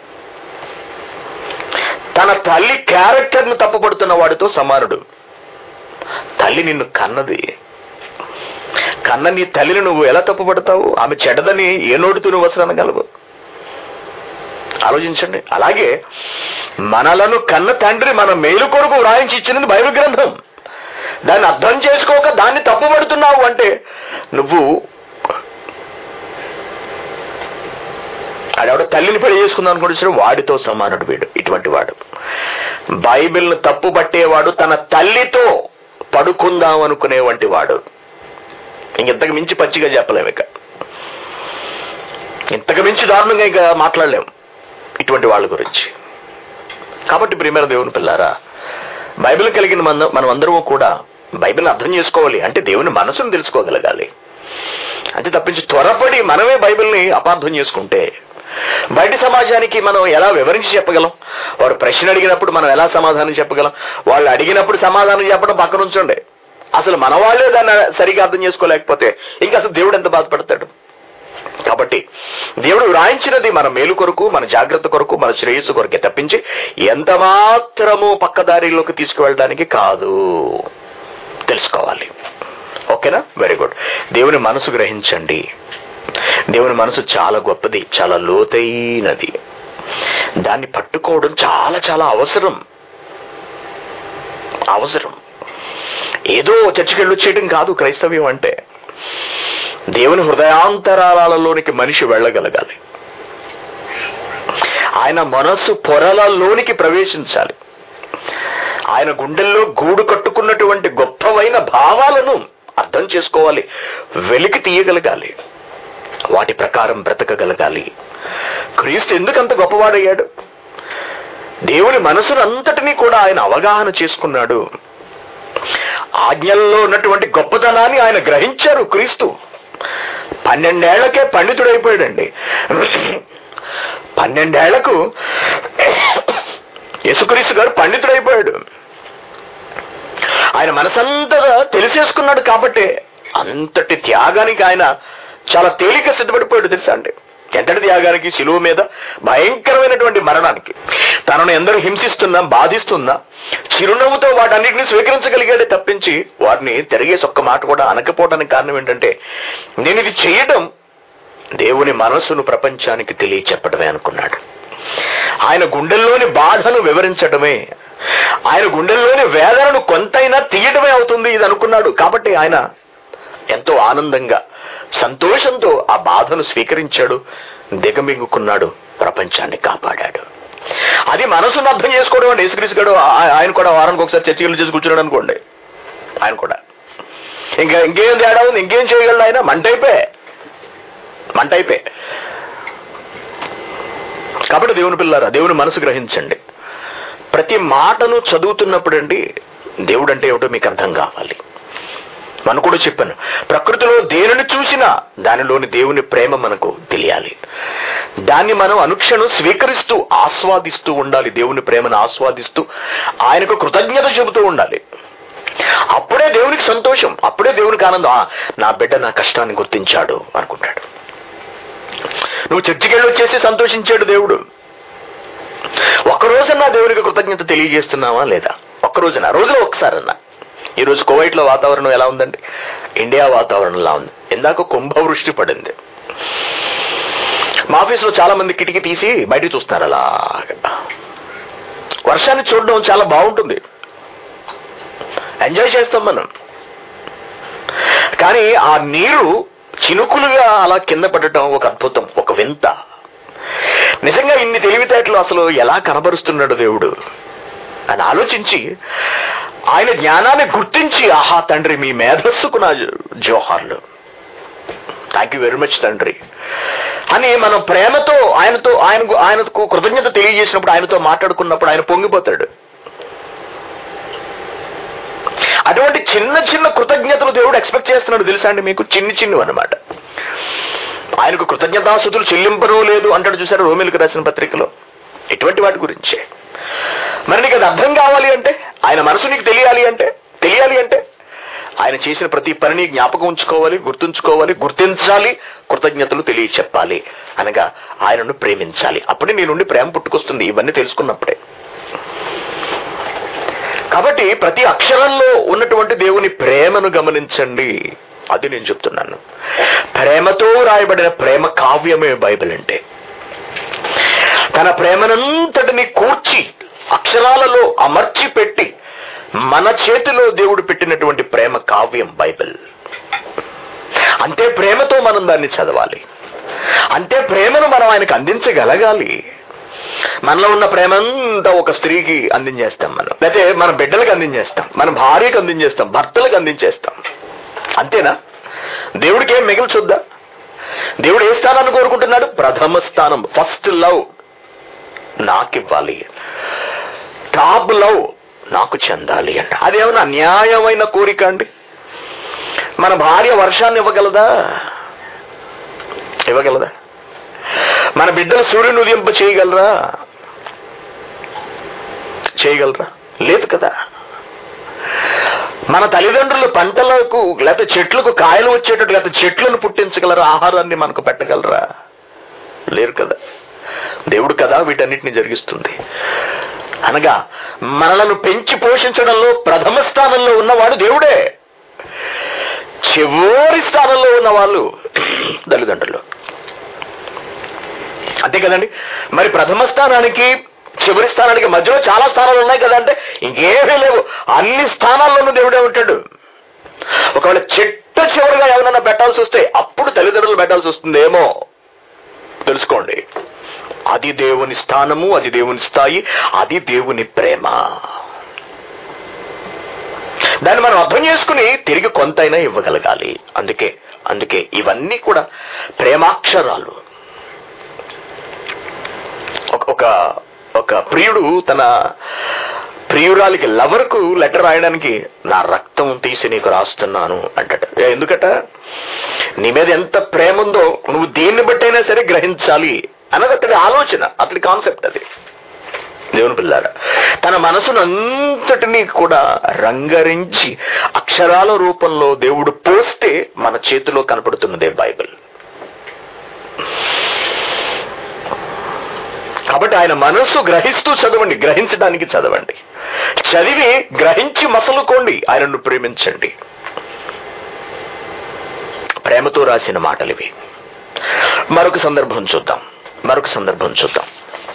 తన తల్లి క్యారెక్టర్ను తప్పుపడుతున్న వాడితో సమానుడు తల్లి నిన్ను కన్నది కన్న నీ తల్లిని నువ్వు ఎలా తప్పుపడతావు ఆమె చెడ్డదని ఏ నోటితో నువ్వు అసలు అనగలవు ఆలోచించండి అలాగే మనలను కన్న తండ్రి మన మేలు కొరకు వ్రాయించి ఇచ్చినది బైబిల్ గ్రంథం దాన్ని అర్థం చేసుకోక దాన్ని తప్పుపడుతున్నావు అంటే నువ్వు ఆడెవడ తల్లిని పెళ్లి చేసుకుందాం అనుకుంటే వాడితో సమానుడు వీడు ఇటువంటి వాడు బైబిల్ను తప్పు పట్టేవాడు తన తల్లితో పడుకుందాం అనుకునే వంటి వాడు ఇంతకు మించి పచ్చిగా చెప్పలేము ఇక ఇంతకు మించి దారుణంగా ఇక మాట్లాడలేము ఇటువంటి వాళ్ళ గురించి కాబట్టి ప్రియమైన దేవుని పిల్లారా బైబిల్ కలిగిన మన మనం అందరము కూడా బైబిల్ అర్థం చేసుకోవాలి అంటే దేవుని మనసును తెలుసుకోగలగాలి అంతే తప్పించి త్వరపడి మనమే బైబిల్ని అపార్థం చేసుకుంటే బయట సమాజానికి మనం ఎలా వివరించి చెప్పగలం వాడు ప్రశ్న అడిగినప్పుడు మనం ఎలా సమాధానం చెప్పగలం వాళ్ళు అడిగినప్పుడు సమాధానం చెప్పడం పక్కన ఉంచండి అసలు మన వాళ్ళే దాన్ని సరిగా అర్థం చేసుకోలేకపోతే ఇంకా అసలు దేవుడు ఎంత బాధపడతాడు కాబట్టి దేవుడు వ్రాయించినది మన మేలు కొరకు మన జాగ్రత్త కొరకు మన శ్రేయస్సు కొరకే తప్పించి ఎంత మాత్రము పక్కదారిలోకి తీసుకువెళ్ళడానికి కాదు తెలుసుకోవాలి ఓకేనా వెరీ గుడ్ దేవుని మనసు గ్రహించండి దేవుని మనసు చాలా గొప్పది చాలా లోతైనది దాన్ని పట్టుకోవడం చాలా చాలా అవసరం అవసరం ఏదో చర్చికి వెళ్ళి వచ్చేయడం కాదు క్రైస్తవ్యం అంటే దేవుని హృదయాంతరాలలోనికి మనిషి వెళ్ళగలగాలి ఆయన మనస్సు పొరలలోనికి ప్రవేశించాలి ఆయన గుండెల్లో గూడు కట్టుకున్నటువంటి గొప్పవైన భావాలను అర్థం చేసుకోవాలి వెలికి తీయగలగాలి వాటి ప్రకారం బ్రతకగలగాలి క్రీస్తు ఎందుకంత గొప్పవాడయ్యాడు దేవుని మనసును అంతటినీ కూడా ఆయన అవగాహన చేసుకున్నాడు ఆజ్ఞల్లో ఉన్నటువంటి గొప్పతనాన్ని ఆయన గ్రహించారు క్రీస్తు పన్నెండేళ్లకే పండితుడైపోయాడండి పన్నెండేళ్లకు యేసుక్రీస్తు గారు పండితుడైపోయాడు ఆయన మనసంతా తెలిసేసుకున్నాడు కాబట్టి అంతటి త్యాగానికి ఆయన చాలా తేలిక సిద్ధపడిపోయాడు తెలుసా అండి ఎంతటి త్యాగానికి శిలువ మీద భయంకరమైనటువంటి మరణానికి తనను ఎందరూ హింసిస్తున్నా బాధిస్తున్నా చిరునవ్వుతో వాటన్నిటిని స్వీకరించగలిగాడే తప్పించి వాటిని తిరిగేసి ఒక్క మాట కూడా అనకపోవడానికి కారణం ఏంటంటే నేను ఇది చేయడం దేవుని మనస్సును ప్రపంచానికి తెలియచెప్పడమే అనుకున్నాడు ఆయన గుండెల్లోని బాధను వివరించడమే ఆయన గుండెల్లోని వేదనను కొంతైనా తీయడమే అవుతుంది ఇది అనుకున్నాడు కాబట్టి ఆయన ఎంతో ఆనందంగా సంతోషంతో ఆ బాధను స్వీకరించాడు దిగమింగుకున్నాడు ప్రపంచాన్ని కాపాడాడు అది మనసును అర్థం చేసుకోవడం అంటే యేసుక్రీస్తు గారు ఆ- ఆయన కూడా వారానికి ఒకసారి చర్చలు చేసి కూర్చున్నాడు అనుకోండి ఆయన కూడా ఇంకా ఇంకేం తేడా ఉంది ఇంకేం చేయగలడు ఆయన మంటైపోయే మంటైపోయే కాబట్టి దేవుని పిల్లారా దేవుని మనసు గ్రహించండి ప్రతి మాటను చదువుతున్నప్పుడండి దేవుడు అంటే ఏమిటో మీకు అర్థం కావాలి మనం కూడా చెప్పాను ప్రకృతిలో దేనిని చూసినా దానిలోని దేవుని ప్రేమ మనకు తెలియాలి దాన్ని మనం అనుక్షణం స్వీకరిస్తూ ఆస్వాదిస్తూ ఉండాలి దేవుని ప్రేమను ఆస్వాదిస్తూ ఆయనకు కృతజ్ఞత చెబుతూ ఉండాలి అప్పుడే దేవునికి సంతోషం అప్పుడే దేవునికి ఆనందం "ఆ, నా బిడ్డ నా కష్టాన్ని గుర్తించాడు అనుకుంటాడు నువ్వు చర్చికి వెళ్ళి వచ్చేసి సంతోషించాడు దేవుడు ఒక్కరోజన్నా దేవునికి కృతజ్ఞత తెలియజేస్తున్నావా లేదా ఒక్కరోజున రోజులో ఒకసారన్నా ఈ రోజు కువైట్ లో వాతావరణం ఎలా ఉందండి ఇండియా వాతావరణంలా ఉంది ఇందాక కుంభవృష్టి పడింది మా ఆఫీస్లో చాలా మంది కిటికీ తీసి బయటికి చూస్తున్నారు అలాగా వర్షాన్ని చూడడం చాలా బాగుంటుంది ఎంజాయ్ చేస్తాం మనం కానీ ఆ నీరు చినుకులుగా అలా కింద పడటం ఒక అద్భుతం ఒక వింత నిజంగా ఇన్ని తెలివితేటలు అసలు ఎలా కనబరుస్తున్నాడు దేవుడు అని ఆలోచించి ఆయన జ్ఞానాన్ని గుర్తించి ఆహా తండ్రి మీ మేధస్సుకు నా జోహార్లు థ్యాంక్ యూ వెరీ మచ్ తండ్రి అని మనం ప్రేమతో ఆయనతో ఆయనకు ఆయనకు కృతజ్ఞత తెలియజేసినప్పుడు ఆయనతో మాట్లాడుకున్నప్పుడు ఆయన పొంగిపోతాడు అటువంటి చిన్న చిన్న కృతజ్ఞతలు దేవుడు ఎక్స్పెక్ట్ చేస్తున్నాడు తెలుసా అండి మీకు చిన్ని చిన్నవి అనమాట ఆయనకు కృతజ్ఞతాసుతులు చెల్లింపను లేదు అంటాడు చూసారు రోమిలకు రాసిన పత్రికలో ఎటువంటి వాటి గురించే మరి నీకు అది అర్థం కావాలి అంటే ఆయన మనసు నీకు తెలియాలి అంటే తెలియాలి అంటే ఆయన చేసిన ప్రతి పనిని జ్ఞాపకం ఉంచుకోవాలి గుర్తుంచుకోవాలి గుర్తించాలి కృతజ్ఞతలు తెలియచెప్పాలి అనగా ఆయనను ప్రేమించాలి అప్పుడే నీ నుండి ప్రేమ పుట్టుకొస్తుంది ఇవన్నీ తెలుసుకున్నప్పుడే కాబట్టి ప్రతి అక్షరంలో ఉన్నటువంటి దేవుని ప్రేమను గమనించండి అది నేను చెప్తున్నాను ప్రేమతో రాయబడిన ప్రేమ కావ్యమే బైబిల్ అంటే తన ప్రేమనంతటిని కూర్చి అక్షరాలలో అమర్చి పెట్టి మన చేతిలో దేవుడు పెట్టినటువంటి ప్రేమ కావ్యం బైబిల్ అంతే ప్రేమతో మనం దాన్ని చదవాలి అంతే ప్రేమను మనం ఆయనకు అందించగలగాలి మనలో ఉన్న ప్రేమంతా ఒక స్త్రీకి అందించేస్తాం మనం లేకపోతే మన బిడ్డలకు అందించేస్తాం మన భార్యకు అందించేస్తాం భర్తలకు అందించేస్తాం అంతేనా దేవుడికి ఏం మిగిల్చొద్దా దేవుడు ఏ స్థానాన్ని కోరుకుంటున్నాడు ప్రథమ స్థానం ఫస్ట్ లవ్ నాకివ్వాలి టాప్ లవ్ నాకు చెందాలి అంట అదేమన్నా న్యాయమైన కోరిక అండి మన భార్య వర్షాన్ని ఇవ్వగలదా ఇవ్వగలదా మన బిడ్డలు సూర్యుని ఉదయింప చేయగలరా చేయగలరా లేదు కదా మన తల్లిదండ్రులు పంటలకు లేకపోతే చెట్లకు కాయలు వచ్చేటట్టు లేకపోతే చెట్లను పుట్టించగలరా ఆహారాన్ని మనకు పెట్టగలరా లేరు కదా దేవుడు కదా వీటన్నిటిని జరిగిస్తుంది అనగా మనలను పెంచి పోషించడంలో ప్రథమ స్థానంలో ఉన్నవాడు దేవుడే చివరి స్థానంలో ఉన్న వాళ్ళు తల్లిదండ్రులు అంతే కదండి మరి ప్రథమ స్థానానికి చివరి స్థానానికి మధ్యలో చాలా స్థానాలు ఉన్నాయి కదా అంటే ఇంకేమీ లేవు అన్ని స్థానాల్లోనూ దేవుడే ఉంటాడు ఒకవేళ చిట్ట చివరిగా ఎవరైనా పెట్టాల్సి వస్తే అప్పుడు తల్లిదండ్రులు పెట్టాల్సి వస్తుందేమో తెలుసుకోండి అది దేవుని స్థానము అది దేవుని స్థాయి అది దేవుని ప్రేమ దాన్ని మనం అర్థం చేసుకుని తిరిగి కొంతైనా ఇవ్వగలగాలి అందుకే అందుకే ఇవన్నీ కూడా ప్రేమాక్షరాలు ఒక ఒక ఒక ప్రియుడు తన ప్రియురాలికి లవర్కు లెటర్ రాయడానికి నా రక్తం తీసి నీకు రాస్తున్నాను అంటాడు ఏ, ఎందుకట నీ మీద ఎంత ప్రేమ ఉందో నువ్వు దేన్ని బట్టైనా సరే గ్రహించాలి అన్నది అతడి ఆలోచన అతడి కాన్సెప్ట్ అది దేవుని పిల్లారా తన మనసును అంతటినీ కూడా రంగరించి అక్షరాల రూపంలో దేవుడు పోస్తే మన చేతిలో కనపడుతున్నదే బైబిల్ కాబట్టి ఆయన మనస్సు గ్రహిస్తూ చదవండి గ్రహించడానికి చదవండి చదివి గ్రహించి మసలుకోండి ఆయనను ప్రేమించండి ప్రేమతో రాసిన మాటలు ఇవి మరొక సందర్భం చూద్దాం మరొక సందర్భం చూద్దాం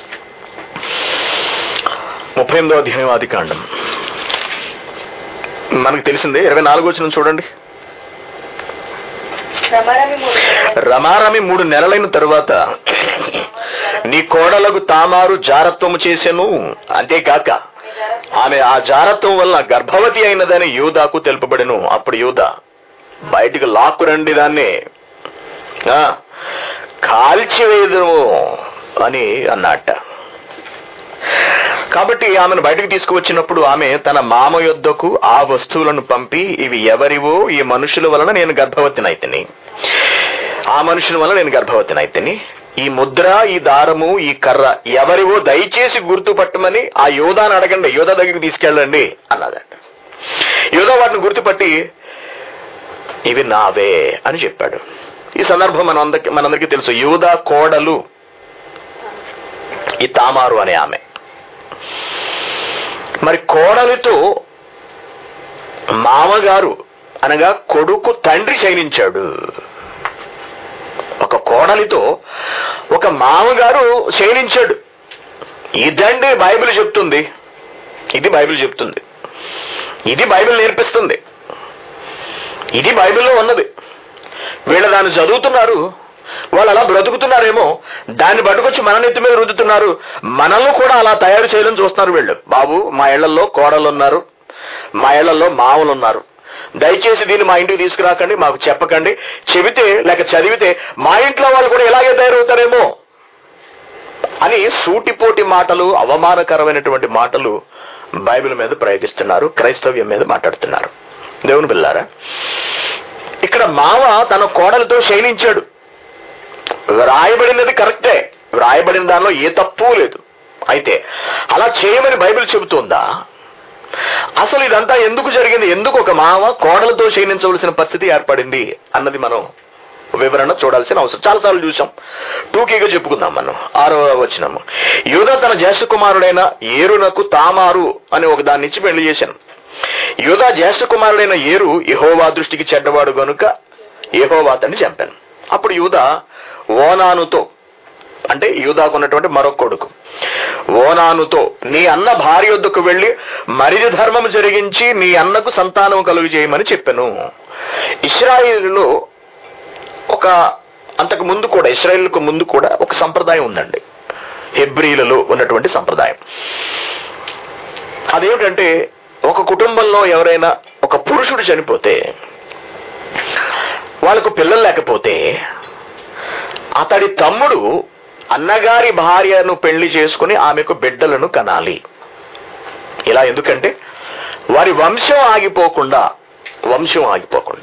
ముప్పై ఎనిమిదో అధ్యాయం ఆది కాండం మనకు తెలిసిందే ఇరవై నాలుగు వచ్చిన చూడండి రమారమి మూడు నెలలు. రమారమి మూడు నెలలైన తరువాత నీ కోడలకు తామారు జారత్వము చేసెను అంతేకాక ఆమె ఆ జారత్వం వల్ల గర్భవతి అయినదని యూదాకు తెలుపబడెను అప్పుడు యూదా బయటికి లాక్కురండి దాన్ని ఆ, కాల్చివేయదును అని అన్నట్ట కాబట్టి ఆమెను బయటకు తీసుకువచ్చినప్పుడు ఆమె తన మామ యొద్దకు ఆ వస్తువులను పంపి ఇవి ఎవరివో ఈ మనుషుల వలన నేను గర్భవతినైతిని ఆ మనుషుల వలన నేను గర్భవతినైతిని ఈ ముద్ర ఈ దారము ఈ కర్ర ఎవరివో దయచేసి గుర్తుపట్టమని ఆ యోధాను అడగండి యోధా దగ్గరికి తీసుకెళ్ళండి అన్నదంట యోధా వాటిని గుర్తుపట్టి ఇవి నావే అని చెప్పాడు ఈ సందర్భం మన అందరికి మనందరికీ తెలుసు యూదా కోడలు ఈ తామారు అనే ఆమె మరి కోడలితో మామగారు అనగా కొడుకు తండ్రి శయనించాడు ఒక కోడలితో ఒక మామగారు శయనించాడు ఇదండి బైబిల్ చెప్తుంది ఇది బైబిల్ చెప్తుంది ఇది బైబిల్ నేర్పిస్తుంది ఇది బైబిల్లో ఉన్నది వీళ్ళు దాన్ని చదువుతున్నారు వాళ్ళు అలా బ్రతుకుతున్నారేమో దాన్ని పట్టుకొచ్చి మన నెత్తి మీద రుద్దుతున్నారు మనల్ని కూడా అలా తయారు చేయాలని చూస్తున్నారు వీళ్ళు బాబు మా ఇళ్లలో కోడలు ఉన్నారు మా ఇళ్లలో మామలు ఉన్నారు దయచేసి దీన్ని మా ఇంటికి తీసుకురాకండి మాకు చెప్పకండి చెబితే లేక చదివితే మా ఇంట్లో వాళ్ళు కూడా ఇలాగే తయారవుతారేమో అని సూటిపోటి మాటలు అవమానకరమైనటువంటి మాటలు బైబిల్ మీద ప్రయోగిస్తున్నారు క్రైస్తవ్యం మీద మాట్లాడుతున్నారు దేవుని బిల్లారా ఇక్కడ మావ తన కోడలతో శయనించాడు వ్రాయబడినది కరెక్టే వ్రాయబడిన దానిలో ఏ తప్పు లేదు అయితే అలా చేయమని బైబిల్ చెబుతుందా అసలు ఇదంతా ఎందుకు జరిగింది ఎందుకు ఒక మామ కోడలతో శయనించవలసిన పరిస్థితి ఏర్పడింది అన్నది మనం వివరణ చూడాల్సిన అవసరం చాలాసార్లు చూసాం టూకీగా చెప్పుకుందాం మనం ఆరో వచ్చినాము యూదా తన జ్యేష్ఠ కుమారుడైన ఏరునకు తామారు అని ఒక దాని నుంచి పెళ్లి చేశాను యూదా జ్యేష్ఠ కుమారుడైన ఏరు యెహోవా దృష్టికి చెడ్డవాడు గనుక యెహోవా అతన్ని చంపాను అప్పుడు యూదా ఓనానుతో అంటే యూదాకు ఉన్నటువంటి మరొక కొడుకు ఓనానుతో నీ అన్న భార్య వద్దకు వెళ్ళి మరిది ధర్మం జరిగించి నీ అన్నకు సంతానం కలుగు చేయమని చెప్పాను ఇస్రాయిల్లో ఒక అంతకు ముందు కూడా ఇస్రాయిల్కు ముందు కూడా ఒక సంప్రదాయం ఉందండి హెబ్రీలలో ఉన్నటువంటి సంప్రదాయం అదేమిటంటే ఒక కుటుంబంలో ఎవరైనా ఒక పురుషుడు చనిపోతే వాళ్ళకు పిల్లలు లేకపోతే అతడి తమ్ముడు అన్నగారి భార్యను పెళ్లి చేసుకుని ఆమెకు బిడ్డలను కనాలి ఇలా ఎందుకంటే వారి వంశం ఆగిపోకుండా వంశం ఆగిపోకుండా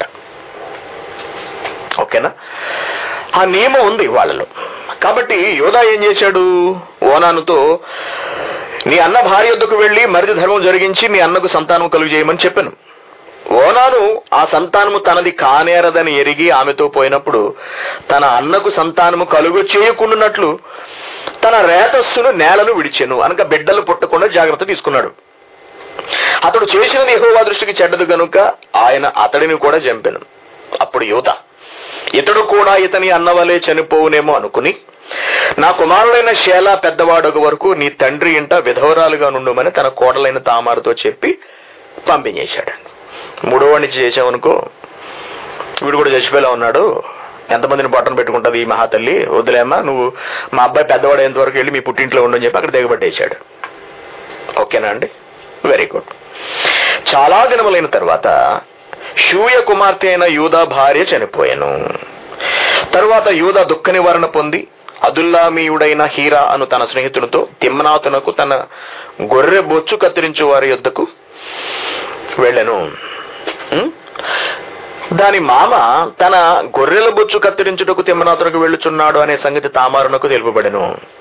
ఓకేనా ఆ నియమం ఉంది వాళ్ళలో కాబట్టి యోధా ఏం చేశాడు ఓనానుతో నీ అన్న భార్య వద్దకు వెళ్ళి మరిది ధర్మం జరిగించి నీ అన్నకు సంతానం కలుగు చేయమని చెప్పాను ఓనాను ఆ సంతానము తనది కానేరదని ఎరిగి ఆమెతో పోయినప్పుడు తన అన్నకు సంతానము కలుగు చేయకుండానట్లు తన రేతస్సును నేలను విడిచెను అనగా బిడ్డలు పుట్టకుండా జాగ్రత్త తీసుకున్నాడు అతడు చేసినది యెహోవా దృష్టికి చెడ్డదు గనుక ఆయన అతడిని కూడా చంపెను అప్పుడు యువత ఇతడు కూడా ఇతని అన్నవలే చనిపోవునేమో అనుకుని నా కుమారుడైన శేలా పెద్దవాడొక వరకు నీ తండ్రి ఇంట విధవరాలుగా నుండుమని తన కోడలైన తామారుతో చెప్పి పంపించేశాడు మూడో వాడిని చేసామనుకో వీడు కూడా చచ్చిపోయేలా ఉన్నాడు ఎంతమందిని బొట్టను పెట్టుకుంటుంది ఈ మహాతల్లి వదిలేమ్మా నువ్వు మా అబ్బాయి పెద్దవాడేంత వరకు వెళ్ళి మీ పుట్టింట్లో ఉండని చెప్పి అక్కడ దిగబట్టేశాడు ఓకేనా అండి వెరీ గుడ్ చాలా దినములైన తర్వాత షూయ కుమార్తె అయిన యూదా భార్య చనిపోయాను తరువాత యూదా దుఃఖ నివారణ పొంది అదుల్లామీయుడైన హీరా అను తన స్నేహితునితో తిమ్మనాథునకు తన గొర్రె బొచ్చు కత్తిరించు వారి యొద్దకు వెళ్ళాను ఉం? దాని మామ తన గొర్రెల బొచ్చు కత్తిరించుటకు తిమ్మనాథునకు వెళ్ళుచున్నాడు అనే సంగతి తామారునకు తెలుపబడెను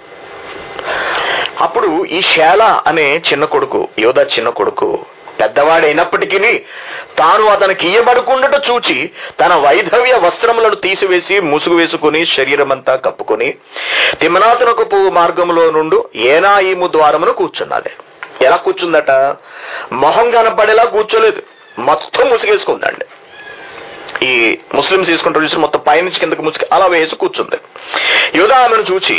అప్పుడు ఈ శేల అనే చిన్న కొడుకు యోధ చిన్న కొడుకు పెద్దవాడైనప్పటికీ తాను అతనికి ఇయ్యబడుకుండట చూచి తన వైధవ్య వస్త్రములను తీసివేసి ముసుగు వేసుకుని శరీరమంతా కప్పుకొని తిమ్మనాథునకు పువ్వు మార్గంలో నుండి ఏనాయిము ద్వారమును కూర్చున్నది ఎలా కూర్చుందట మొహం కనపడేలా కూర్చోలేదు మొత్తం ముసుగేసుకుందండి ఈ ముస్లింస్ తీసుకుంటారు చూసి మొత్తం పైనుంచి కిందకి ముసుగు అలా వేసి కూర్చుంది యోధా ఆమెను చూచి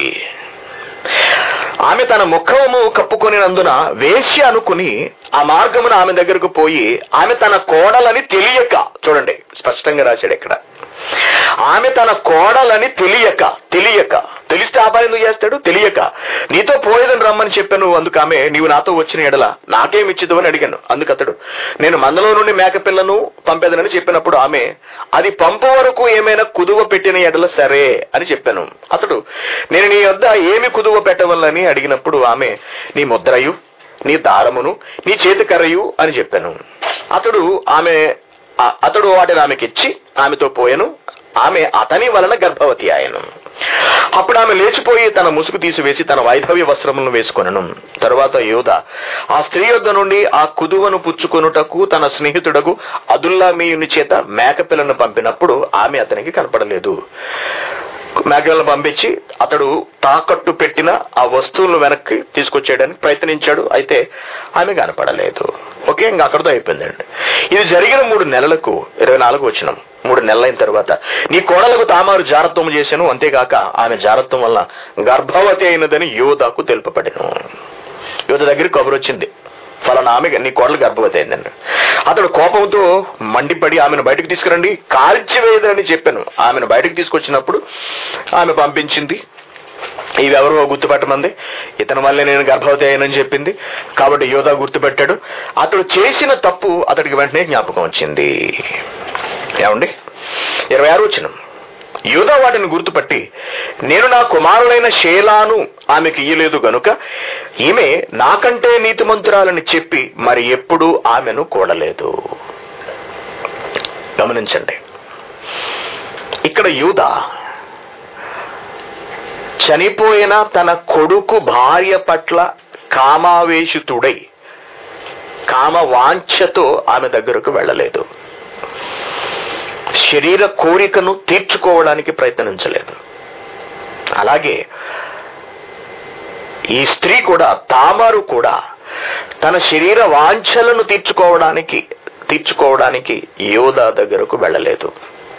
ఆమె తన ముఖము కప్పుకొనినందున వేశ్య అనుకుని ఆ మార్గమున ఆమె దగ్గరకు పోయి ఆమె తన కోడలని తెలియక చూడండి స్పష్టంగా రాశాడు ఇక్కడ ఆమె తన కోడలని తెలియక తెలియక తెలిస్తే ఆ పని ఎందుకు చేస్తాడు తెలియక నీతో పోయేదని రమ్మని చెప్పాను అందుకు ఆమె నీవు నాతో వచ్చిన ఎడల నాకేం ఇచ్చిదు అని అడిగాను అందుకు అతడు నేను మందలో నుండి మేకపిల్లను పంపేదనని చెప్పినప్పుడు ఆమె అది పంపు వరకు ఏమైనా కుదువ పెట్టిన ఎడల సరే అని చెప్పాను అతడు నేను నీ వద్ద ఏమి కుదువ పెట్టవల్లని అడిగినప్పుడు ఆమె నీ ముద్రయు నీ దారమును నీ చేతి కర్రయు అని చెప్పాను అతడు ఆమె ఆ- అతడు వాటిని ఆమెకి ఇచ్చి ఆమెతో పోయాను ఆమె అతని వలన గర్భవతి ఆయను అప్పుడు ఆమె లేచిపోయి తన ముసుగు తీసివేసి తన వైధవ్య వస్త్రములను వేసుకొనను తరువాత యోధ ఆ స్త్రీ యొద్ద నుండి ఆ కుదువను పుచ్చుకొనుటకు తన స్నేహితుడకు అదుల్లా మీయుని చేత మేకపిల్లను పంపినప్పుడు ఆమె అతనికి కనపడలేదు మేకలను పంపించి అతడు తాకట్టు పెట్టిన ఆ వస్తువులను వెనక్కి తీసుకొచ్చేయడానికి ప్రయత్నించాడు అయితే ఆమె కనపడలేదు ఓకే ఇంకా అక్కడితో అయిపోయిందండి ఇది జరిగిన మూడు నెలలకు ఇరవై నాలుగు వచ్చిన మూడు నెలలైన తర్వాత నీ కోడలకు తామారు జారత్వం చేశాను అంతేగాక ఆమె జారత్వం వల్ల గర్భవతి అయినదని యోధాకు తెలుపబడిను యోధ దగ్గరికి కబురు వచ్చింది ఫలానా ఆమె నీ కోడలు గర్భవతి అయిందండి అతడు కోపంతో మండిపడి ఆమెను బయటకు తీసుకురండి కాల్చివేయదని చెప్పాను ఆమెను బయటకు తీసుకొచ్చినప్పుడు ఆమె పంపించింది ఇవెవరో గుర్తుపెట్టమంది ఇతని వల్లే నేను గర్భవతి అయ్యానని చెప్పింది కాబట్టి యోధా గుర్తుపెట్టాడు అతడు చేసిన తప్పు అతడికి వెంటనే జ్ఞాపకం వచ్చింది ఏమండి ఇరవై ఆరు వచ్చిన యూదా వాటిని గుర్తుపట్టి నేను నా కుమారులైన షేలాను ఆమెకి ఇయ్యలేదు గనుక ఈమె నాకంటే నీతిమంతురాలని చెప్పి మరి ఎప్పుడు ఆమెను కూడలేదు గమనించండి ఇక్కడ యూదా చనిపోయిన తన కొడుకు భార్య పట్ల కామావేశితుడై కామ వాంఛతో ఆమె దగ్గరకు వెళ్ళలేదు శరీర కోరికను తీర్చుకోవడానికి ప్రయత్నించలేదు అలాగే ఈ స్త్రీ కూడా తామారు కూడా తన శరీర వాంఛలను తీర్చుకోవడానికి తీర్చుకోవడానికి యోధా దగ్గరకు వెళ్ళలేదు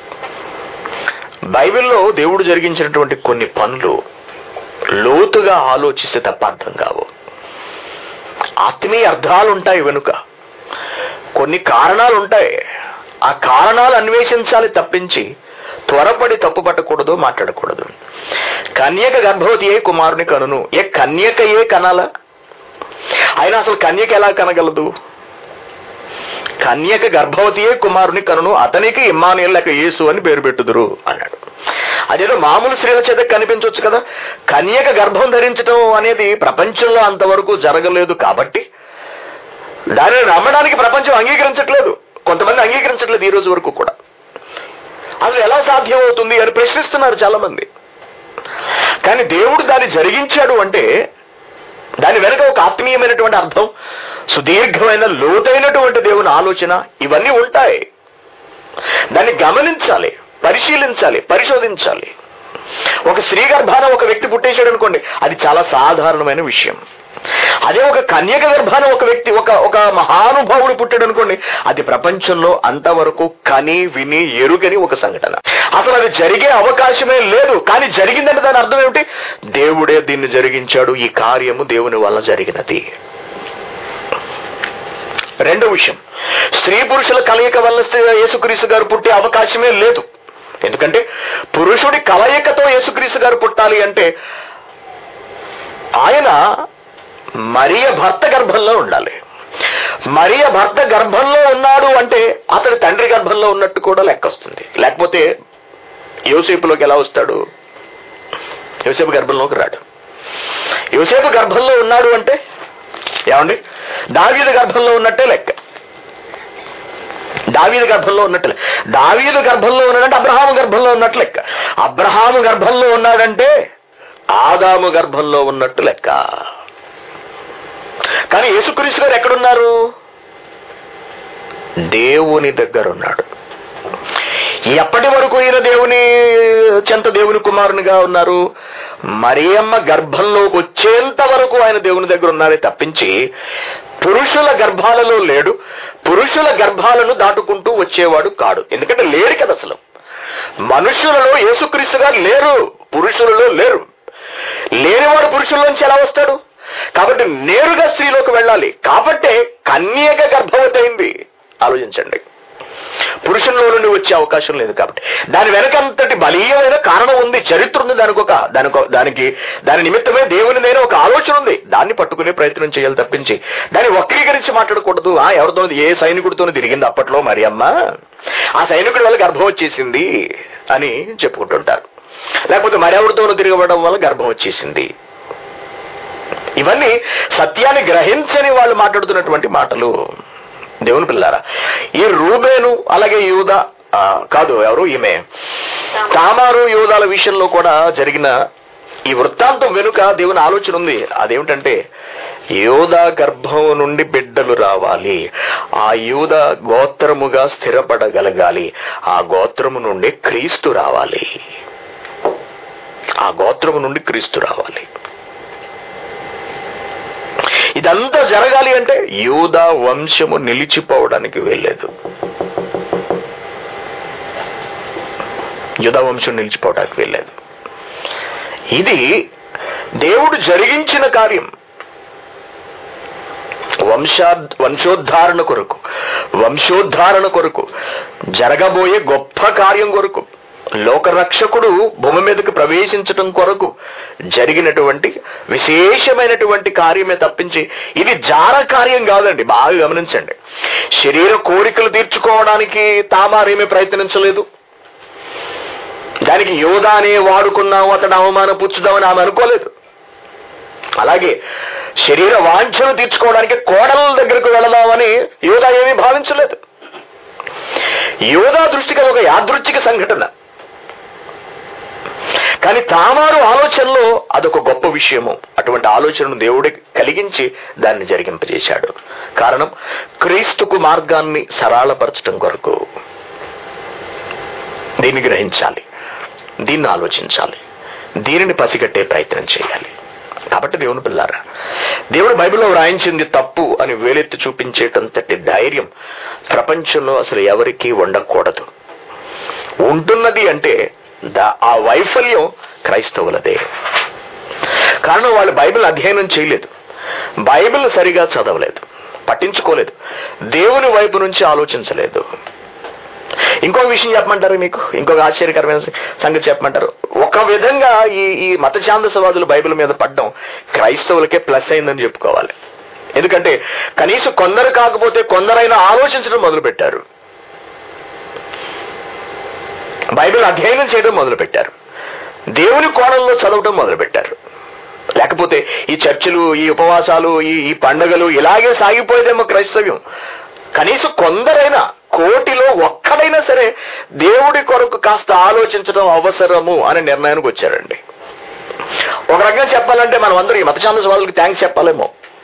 బైబిల్లో దేవుడు జరిగించినటువంటి కొన్ని పనులు లోతుగా ఆలోచిస్తే తప్ప అర్థం కావు ఆత్మీయ అర్థాలు ఉంటాయి వెనుక కొన్ని కారణాలు ఉంటాయి ఆ కారణాలు అన్వేషించాలి తప్పించి త్వరపడి తప్పు పట్టకూడదు మాట్లాడకూడదు కన్యక గర్భవతి ఏ కుమారుని కనును ఏ కన్యక ఏ కనాల అయినా అసలు కన్యక ఎలా కనగలదు కన్యక గర్భవతియే కుమారుని కనును అతనికి ఇమ్మానుయేల్ లేక యేసు అని పేరు పెట్టుదురు అన్నాడు అదేదో మామూలు స్త్రీల చేత కనిపించవచ్చు కదా కన్యక గర్భం ధరించడం అనేది ప్రపంచంలో అంతవరకు జరగలేదు కాబట్టి దానిని నమ్మడానికి ప్రపంచం అంగీకరించట్లేదు కొంతమంది అంగీకరించట్లేదు ఈ రోజు వరకు కూడా అసలు ఎలా సాధ్యం అవుతుంది అని ప్రశ్నిస్తున్నారు చాలా మంది కానీ దేవుడు దాన్ని జరిగించాడు అంటే దాని వెనక ఒక ఆత్మీయమైనటువంటి అర్థం సుదీర్ఘమైన లోతైనటువంటి దేవుని ఆలోచన ఇవన్నీ ఉంటాయి దాన్ని గమనించాలి పరిశీలించాలి పరిశోధించాలి ఒక స్త్రీ గర్భాన ఒక వ్యక్తి పుట్టేశాడు అనుకోండి అది చాలా సాధారణమైన విషయం అదే ఒక కన్యక గర్భాన ఒక వ్యక్తి ఒక ఒక మహానుభావుడు పుట్టాడు అనుకోండి అది ప్రపంచంలో అంతవరకు కని విని ఎరుగని ఒక సంఘటన అసలు అది జరిగే అవకాశమే లేదు కానీ జరిగిందంటే దాని అర్థం ఏమిటి దేవుడే దీన్ని జరిగించాడు ఈ కార్యము దేవుని వల్ల జరిగినది రెండో విషయం స్త్రీ పురుషుల కలయిక వల్ల యేసుక్రీస్తు గారు పుట్టే అవకాశమే లేదు ఎందుకంటే పురుషుడి కలయికతో యేసుక్రీస్తు గారు పుట్టాలి అంటే ఆయన మరియ భర్త గర్భంలో ఉండాలి మరియ భర్త గర్భంలో ఉన్నాడు అంటే అతడి తండ్రి గర్భంలో ఉన్నట్టు కూడా లెక్క వస్తుంది లేకపోతే యోసేపులోకి ఎలా వస్తాడు యోసేపు గర్భంలోకి రాడు యోసేపు గర్భంలో ఉన్నాడు అంటే ఏమండి దావీదు గర్భంలో ఉన్నట్టే లెక్క దావీదు గర్భంలో ఉన్నట్టు లెక్క. దావీదు గర్భంలో ఉన్నాడంటే అబ్రహాము గర్భంలో ఉన్నట్టు లెక్క అబ్రహాము గర్భంలో ఉన్నాడంటే ఆదాము గర్భంలో ఉన్నట్టు లెక్క కానీ యేసుక్రీస్తు గారు ఎక్కడున్నారు దేవుని దగ్గర ఉన్నాడు ఎప్పటి వరకు ఈయన దేవుని చెంత దేవుని కుమారునిగా ఉన్నారు మరియమ్మ గర్భంలోకి వచ్చేంత వరకు ఆయన దేవుని దగ్గర ఉన్నారే తప్పించి పురుషుల గర్భాలలో లేడు పురుషుల గర్భాలను దాటుకుంటూ వచ్చేవాడు కాడు ఎందుకంటే లేడు కదా అసలు మనుషులలో యేసుక్రీస్తు గారు లేరు పురుషులలో లేరు లేనివాడు పురుషుల్లోంచి ఎలా వస్తాడు కాబట్టి నేరుగా స్త్రీలోకి వెళ్ళాలి కాబట్టే కన్యక గర్భవతి అయింది ఆలోచించండి పురుషుల్లో నుండి వచ్చే అవకాశం లేదు కాబట్టి దాని వెనకంతటి బలీయమైన కారణం ఉంది చరిత్ర ఉంది దానికి ఒక దానికి దానికి దాని నిమిత్తమే దేవుని నేను ఒక ఆలోచన ఉంది దాన్ని పట్టుకునే ప్రయత్నం చేయాలి తప్పించి దాన్ని వక్రీకరించి మాట్లాడకూడదు ఆ ఎవరితో ఏ సైనికుడితో తిరిగింది అప్పట్లో మరి అమ్మ ఆ సైనికుడి వల్ల గర్భం వచ్చేసింది అని చెప్పుకుంటుంటారు లేకపోతే మరెవరితోనూ తిరగబడడం వల్ల గర్భం వచ్చేసింది ఇవన్నీ సత్యాన్ని గ్రహించని వాళ్ళు మాట్లాడుతున్నటువంటి మాటలు దేవుని పిల్లారా ఈ రూబేను అలాగే యూద ఆ, కాదు ఎవరు ఈమె తామారు యూదాల విషయంలో కూడా జరిగిన ఈ వృత్తాంతం వెనుక దేవుని ఆలోచన ఉంది అదేమిటంటే యోధ గర్భం నుండి బిడ్డలు రావాలి ఆ యూద గోత్రముగా స్థిరపడగలగాలి ఆ గోత్రము నుండి క్రీస్తు రావాలి ఆ గోత్రము నుండి క్రీస్తు రావాలి ఇదంతా జరగాలి అంటే యూదా వంశము నిలిచిపోవడానికి వెళ్ళలేదు యూదా వంశం నిలిచిపోవడానికి వెళ్ళలేదు ఇది దేవుడు జరిగించిన కార్యం వంశా వంశోద్ధారణ కొరకు వంశోద్ధారణ కొరకు జరగబోయే గొప్ప కార్యం కొరకు లోకరక్షకుడు భూమి మీదకి ప్రవేశించటం కొరకు జరిగినటువంటి విశేషమైనటువంటి కార్యమే తప్పించి ఇది జార కార్యం కాదండి బాగా గమనించండి శరీర కోరికలు తీర్చుకోవడానికి తామారేమీ ప్రయత్నించలేదు దానికి యోధా అనే వాడుకున్నాము అతడు అవమానపుచ్చుదామని ఆమె అనుకోలేదు అలాగే శరీర వాంఛను తీర్చుకోవడానికి కోడల దగ్గరకు వెళదామని యోధా ఏమీ భావించలేదు యోధా దృష్టికి అది ఒక యాదృచ్ఛిక సంఘటన కానీ తామారు ఆలోచనలో అదొక గొప్ప విషయము అటువంటి ఆలోచనను దేవుడే కలిగించి దాన్ని జరిగింపజేశాడు కారణం క్రీస్తుకు మార్గాన్ని సరళపరచడం కొరకు దీన్ని గ్రహించాలి దీన్ని ఆలోచించాలి దీనిని పసిగట్టే ప్రయత్నం చేయాలి కాబట్టి దేవుని పిల్లారా దేవుడు బైబిల్లో వ్రాయించింది తప్పు అని వేలెత్తి చూపించేటంతటి ధైర్యం ప్రపంచంలో అసలు ఎవరికీ ఉండకూడదు ఉంటున్నది అంటే దా- ఆ వైఫల్యం క్రైస్తవులదే కారణం వాళ్ళు బైబిల్ అధ్యయనం చేయలేదు బైబిల్ సరిగా చదవలేదు పట్టించుకోలేదు దేవుని వైపు నుంచి ఆలోచించలేదు ఇంకో విషయం చెప్పమంటారు మీకు ఇంకొక ఆశ్చర్యకరమైన సంగతి చెప్పమంటారు ఒక విధంగా ఈ ఈ మత ఛాందసవాదులు బైబిల్ మీద పడ్డం క్రైస్తవులకే ప్లస్ అయిందని చెప్పుకోవాలి ఎందుకంటే కనీసం కొందరు కాకపోతే కొందరైనా ఆలోచించడం మొదలు పెట్టారు బైబిల్ అధ్యయనం చేయడం మొదలు పెట్టారు దేవుని కోణంలో చదవటం మొదలు పెట్టారు లేకపోతే ఈ చర్చలు ఈ ఉపవాసాలు ఈ ఈ పండుగలు ఇలాగే సాగిపోయేదేమో క్రైస్తవ్యం కనీసం కొందరైనా కోటిలో ఒక్కడైనా సరే దేవుడి కొరకు కాస్త ఆలోచించడం అవసరము అనే నిర్ణయానికి వచ్చారండి ఒక రకంగా చెప్పాలంటే మనం అందరూ ఈ మత ఛానల్స్ వాళ్ళకి థ్యాంక్స్ చెప్పాలేమో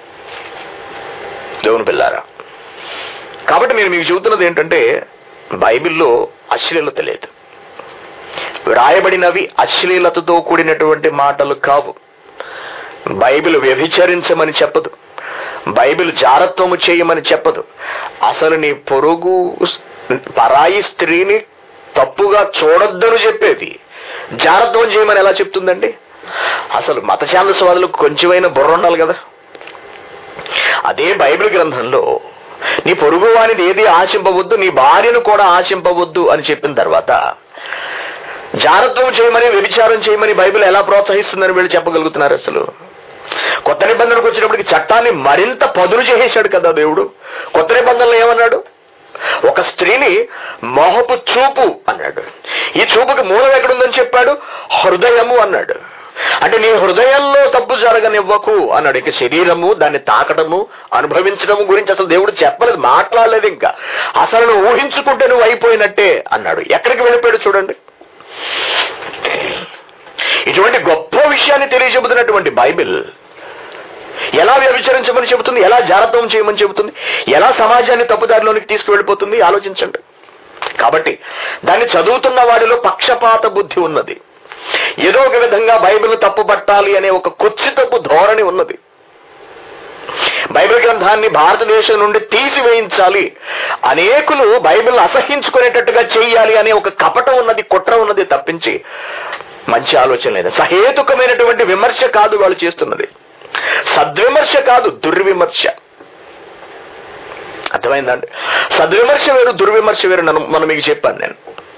దేవుని పిల్లారా కాబట్టి నేను మీకు చెబుతున్నది ఏంటంటే బైబిల్లో అశ్లీలత లేదు వ్రాయబడినవి అశ్లీలతతో కూడినటువంటి మాటలు కావు బైబిల్ వ్యభిచరించమని చెప్పదు బైబిల్ జారత్వము చేయమని చెప్పదు అసలు నీ పొరుగు పరాయి స్త్రీని తప్పుగా చూడొద్దని చెప్పేది జారత్వం చేయమని ఎలా చెప్తుందండి అసలు మత ఛాందస్వాదులకు కొంచెమైనా బుర్ర ఉండాలి కదా అదే బైబిల్ గ్రంథంలో నీ పొరుగు వానిది ఏది ఆశింపవద్దు నీ భార్యను కూడా ఆశింపవద్దు అని చెప్పిన తర్వాత జారత్వం చేయమని వ్యభిచారం చేయమని బైబిల్ ఎలా ప్రోత్సహిస్తుందని వీళ్ళు చెప్పగలుగుతున్నారు అసలు కొత్త నిబంధనకు వచ్చినప్పటికి చట్టాన్ని మరింత పదును చేసేశాడు కదా దేవుడు కొత్త నిబంధనలు ఏమన్నాడు ఒక స్త్రీని మోహపు చూపు అన్నాడు ఈ చూపుకి మూలం ఎక్కడుందని చెప్పాడు హృదయము అన్నాడు అంటే నీ హృదయంలో తప్పు జరగనివ్వకు అన్నాడు ఇక శరీరము దాన్ని తాకడము అనుభవించడము గురించి అసలు దేవుడు చెప్పలేదు మాట్లాడలేదు ఇంకా అసలు నువ్వు ఊహించుకుంటే నువ్వు అయిపోయినట్టే అన్నాడు ఎక్కడికి వెళ్ళిపోయాడు చూడండి ఇటువంటి గొప్ప విషయాన్ని తెలియజెబుతున్నటువంటి బైబిల్ ఎలా వ్యభిచరించమని చెబుతుంది ఎలా జాగ్రత్తం చేయమని చెబుతుంది ఎలా సమాజాన్ని తప్పుదారిలోనికి తీసుకువెళ్ళిపోతుంది ఆలోచించండి కాబట్టి దాన్ని చదువుతున్న వాడిలో పక్షపాత బుద్ధి ఉన్నది ఏదో ఒక విధంగా బైబిల్ తప్పు పట్టాలి అనే ఒక కుత్సితపు ధోరణి ఉన్నది బైబిల్ గ్రంథాన్ని భారతదేశం నుండి తీసివేయించాలి అనేకులు బైబిల్ అసహించుకునేటట్టుగా చేయాలి అనే ఒక కపటం ఉన్నది కుట్ర ఉన్నది తప్పించి మంచి ఆలోచన లేదు సహేతుకమైనటువంటి విమర్శ కాదు వాళ్ళు చేస్తున్నది సద్విమర్శ కాదు దుర్విమర్శ అర్థమైందండి సద్విమర్శ వేరు దుర్విమర్శ వేరు నన్ను మనం మీకు చెప్పాను నేను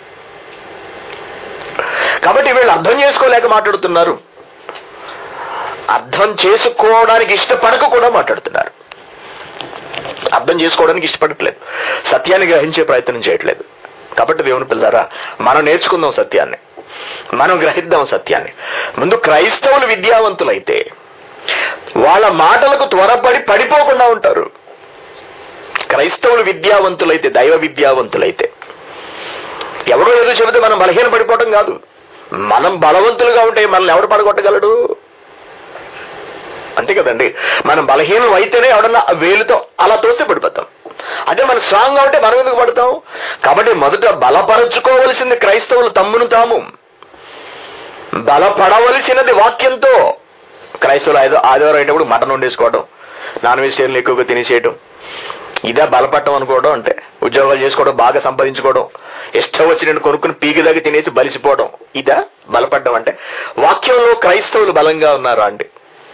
కాబట్టి వీళ్ళు అర్థం చేసుకోలేక మాట్లాడుతున్నారు అర్థం చేసుకోవడానికి ఇష్టపడక కూడా మాట్లాడుతున్నారు అర్థం చేసుకోవడానికి ఇష్టపడట్లేదు సత్యాన్ని గ్రహించే ప్రయత్నం చేయట్లేదు కాబట్టి దేవుని పిల్లారా మనం నేర్చుకుందాం సత్యాన్ని మనం గ్రహిద్దాం సత్యాన్ని ముందు క్రైస్తవులు విద్యావంతులైతే వాళ్ళ మాటలకు త్వరపడి పడిపోకుండా ఉంటారు క్రైస్తవులు విద్యావంతులైతే దైవ విద్యావంతులైతే ఎవరో ఏదో చెబితే మనం బలహీన పడిపోవటం కాదు మనం బలవంతులుగా ఉంటే మనల్ని ఎవడు పడగొట్టగలడు అంతే కదండి మనం బలహీనం అయితేనే ఎవడన్నా వేలుతో అలా తోస్తే పడిపోతాం అదే మనం స్ట్రాంగ్ ఉంటే మనం ఎందుకు పడతాం కాబట్టి మొదట బలపరచుకోవలసింది క్రైస్తవులు తమ్మును తాము బలపడవలసినది వాక్యంతో క్రైస్తవులు ఐదో ఆదివారం అయినప్పుడు మటన్ వండేసుకోవడం నాన్ వెజిటేరియన్లు ఎక్కువగా తినేసేయటం ఇదే బలపడటం అనుకోవడం అంటే ఉద్యోగాలు చేసుకోవడం బాగా సంపాదించుకోవడం ఇష్టం వచ్చినట్టు కొనుక్కుని పీకి దగ్గర తినేసి బలిసిపోవడం ఇదా బలపడడం అంటే వాక్యంలో క్రైస్తవులు బలంగా ఉన్నారా అండి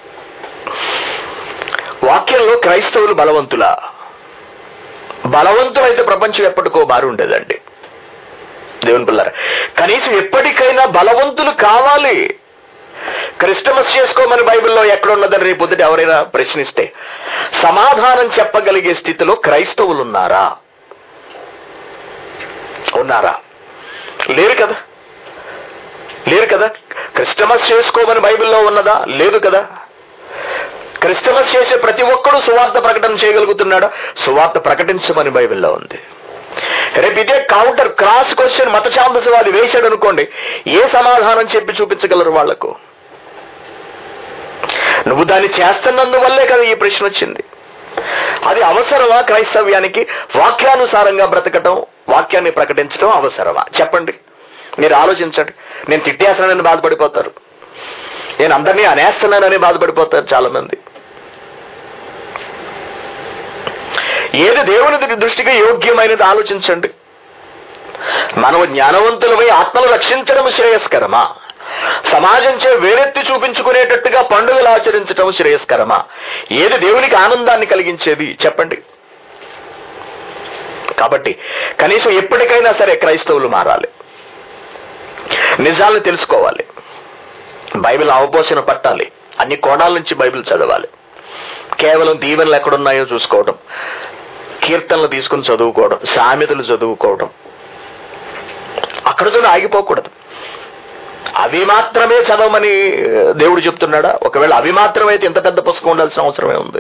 వాక్యంలో క్రైస్తవులు బలవంతులా బలవంతులైతే ప్రపంచం ఎప్పటికో మారి ఉండేదండి దేవుని పిల్లరా కనీసం ఎప్పటికైనా బలవంతులు కావాలి క్రిస్టమస్ చేసుకోమని బైబిల్లో ఎక్కడున్నదని రేపు పొద్దుట ఎవరైనా ప్రశ్నిస్తే సమాధానం చెప్పగలిగే స్థితిలో క్రైస్తవులు ఉన్నారా ఉన్నారా లేరు కదా లేరు కదా క్రిస్టమస్ చేసుకోమని బైబిల్లో ఉన్నదా లేదు కదా క్రిస్టమస్ చేసే ప్రతి ఒక్కడు సువార్త ప్రకటన చేయగలుగుతున్నాడా సువార్త ప్రకటించమని బైబిల్లో ఉంది రేపు ఇదే కౌంటర్ క్రాస్ క్వశ్చన్ మత ఛాందసవాది వేశాడు అనుకోండి ఏ సమాధానం చెప్పి చూపించగలరు వాళ్లకు నువ్వు దాన్ని చేస్తున్నందువల్లే కదా ఈ ప్రశ్న వచ్చింది అది అవసరమా క్రైస్తవ్యానికి వాక్యానుసారంగా బ్రతకటం వాక్యాన్ని ప్రకటించడం అవసరమా చెప్పండి మీరు ఆలోచించండి నేను తిట్టేస్తున్నానని బాధపడిపోతారు నేను అందరినీ అనేస్తున్నానని బాధపడిపోతారు చాలా మంది ఏది దేవుని దృ- దృష్టికి యోగ్యమైనది ఆలోచించండి మనము జ్ఞానవంతులమై ఆత్మలు రక్షించడం శ్రేయస్కరమా సమాజంచే వేరెత్తి చూపించుకునేటట్టుగా పండుగలు ఆచరించడం శ్రేయస్కరమా ఏది దేవునికి ఆనందాన్ని కలిగించేది చెప్పండి కాబట్టి కనీసం ఎప్పటికైనా సరే క్రైస్తవులు మారాలి నిజాలను తెలుసుకోవాలి బైబిల్ అవపోసన పట్టాలి అన్ని కోణాల నుంచి బైబిల్ చదవాలి కేవలం దీవెనలు ఎక్కడున్నాయో చూసుకోవడం కీర్తనలు తీసుకుని చదువుకోవడం సామెతలు చదువుకోవడం అక్కడితో ఆగిపోకూడదు అవి మాత్రమే చదవమని దేవుడు చెప్తున్నాడా ఒకవేళ అవి మాత్రమైతే ఇంత పెద్ద పుస్తకం ఉండాల్సిన అవసరమే ఉంది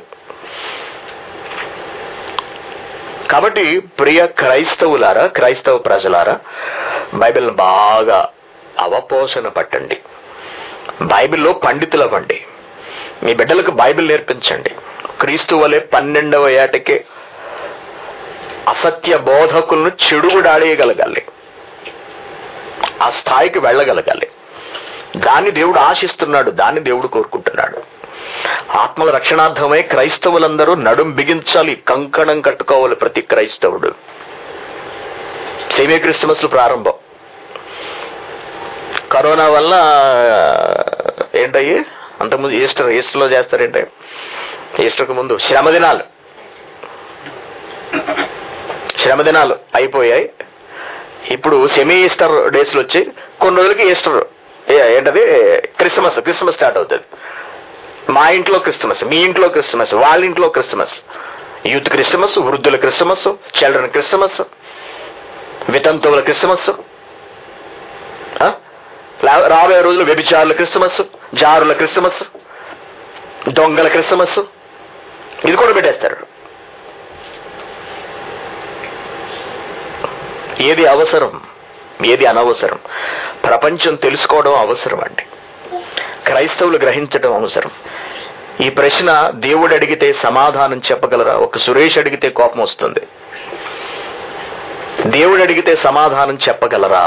కాబట్టి ప్రియ క్రైస్తవులారా క్రైస్తవ ప్రజలారా బైబిల్ని బాగా అవపోసన పట్టండి బైబిల్లో పండితులు అవ్వండి మీ బిడ్డలకు బైబిల్ నేర్పించండి క్రీస్తు వలె పన్నెండవ ఏటకే అసత్య బోధకులను చెడుగుడాడేయగలగాలి ఆ స్థాయికి వెళ్ళగలగాలి దాన్ని దేవుడు ఆశిస్తున్నాడు దాన్ని దేవుడు కోరుకుంటున్నాడు ఆత్మల రక్షణార్థమై క్రైస్తవులందరూ నడుం బిగించాలి కంకణం కట్టుకోవాలి ప్రతి క్రైస్తవుడు సేమే క్రిస్టమస్ ప్రారంభం కరోనా వల్ల ఏంటయ్యి అంతకుముందు ఈస్టర్ ఈస్టర్లో చేస్తారేంటి ఈస్టర్కి ముందు శ్రమ దినాలు శ్రమ దినాలు అయిపోయాయి ఇప్పుడు సెమీ ఈస్టర్ డేస్లు వచ్చి కొన్ని రోజులకి ఈస్టర్ ఏ- ఏంటది క్రిస్మస్ క్రిస్మస్ స్టార్ట్ అవుతుంది మా ఇంట్లో క్రిస్మస్ మీ ఇంట్లో క్రిస్మస్ వాళ్ళ ఇంట్లో క్రిస్మస్ యూత్ క్రిస్మస్ వృద్ధుల క్రిస్మస్ చిల్డ్రన్ క్రిస్మస్ వితంతువుల క్రిస్మస్ ఆ? లా- రాబోయే రోజులు వ్యభిచారుల క్రిస్మస్ జారుల క్రిస్మస్ దొంగల క్రిస్మస్ ఇది కూడా పెట్టేస్తారు ఏది అవసరం ఏది అనవసరం ప్రపంచం తెలుసుకోవడం అవసరం అండి క్రైస్తవులు గ్రహించడం అవసరం ఈ ప్రశ్న దేవుడు అడిగితే సమాధానం చెప్పగలరా ఒక సురేష్ అడిగితే కోపం వస్తుంది దేవుడు అడిగితే సమాధానం చెప్పగలరా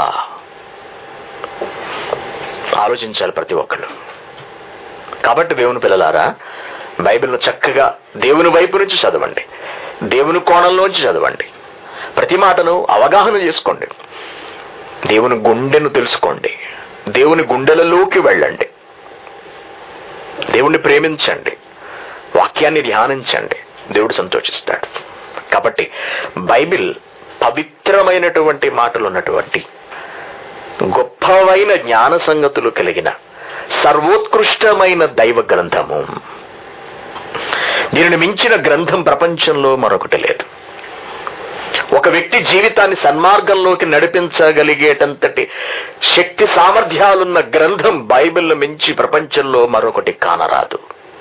ఆలోచించాలి ప్రతి ఒక్కళ్ళు కాబట్టి దేవుని పిల్లలారా బైబిల్ను చక్కగా దేవుని వైపు నుంచి చదవండి దేవుని కోణంలోంచి చదవండి ప్రతి మాటను అవగాహన చేసుకోండి దేవుని గుండెను తెలుసుకోండి దేవుని గుండెలలోకి వెళ్ళండి దేవుణ్ణి ప్రేమించండి వాక్యాన్ని ధ్యానించండి దేవుడు సంతోషిస్తాడు కాబట్టి బైబిల్ పవిత్రమైనటువంటి మాటలు ఉన్నటువంటి గొప్పవైన జ్ఞాన సంగతులు కలిగిన సర్వోత్కృష్టమైన దైవ గ్రంథము దీనిని మించిన గ్రంథం ప్రపంచంలో మరొకటి లేదు ఒక వ్యక్తి జీవితాన్ని సన్మార్గంలోకి నడిపించగలిగేటంతటి శక్తి సామర్థ్యాలున్న గ్రంథం బైబిల్ మించి ప్రపంచంలో మరొకటి కానరాదు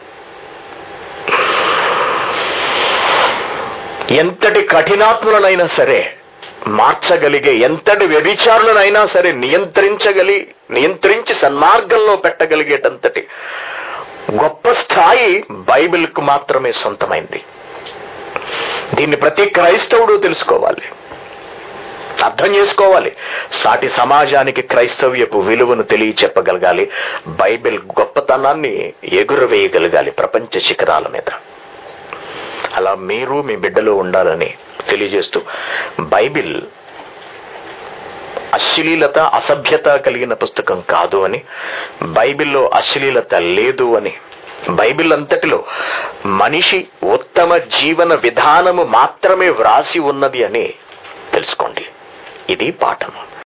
ఎంతటి కఠినాత్ములనైనా సరే మార్చగలిగే ఎంతటి వ్యభిచారులనైనా సరే నియంత్రించగలి నియంత్రించి సన్మార్గంలో పెట్టగలిగేటంతటి గొప్ప స్థాయి బైబిల్కు మాత్రమే సొంతమైంది దీన్ని ప్రతి క్రైస్తవుడు తెలుసుకోవాలి అర్థం చేసుకోవాలి సాటి సమాజానికి క్రైస్తవ్యపు విలువను తెలియచెప్పగలగాలి బైబిల్ గొప్పతనాన్ని ఎగురవేయగలగాలి ప్రపంచ శిఖరాల మీద అలా మీరు మీ బిడ్డలో ఉండాలని తెలియజేస్తూ బైబిల్ అశ్లీలత అసభ్యత కలిగిన పుస్తకం కాదు అని బైబిల్లో అశ్లీలత లేదు అని బైబిల్ అంతటిలో మనిషి ఉత్తమ జీవన విధానము మాత్రమే వ్రాసి ఉన్నది అని తెలుసుకోండి ఇది పాఠము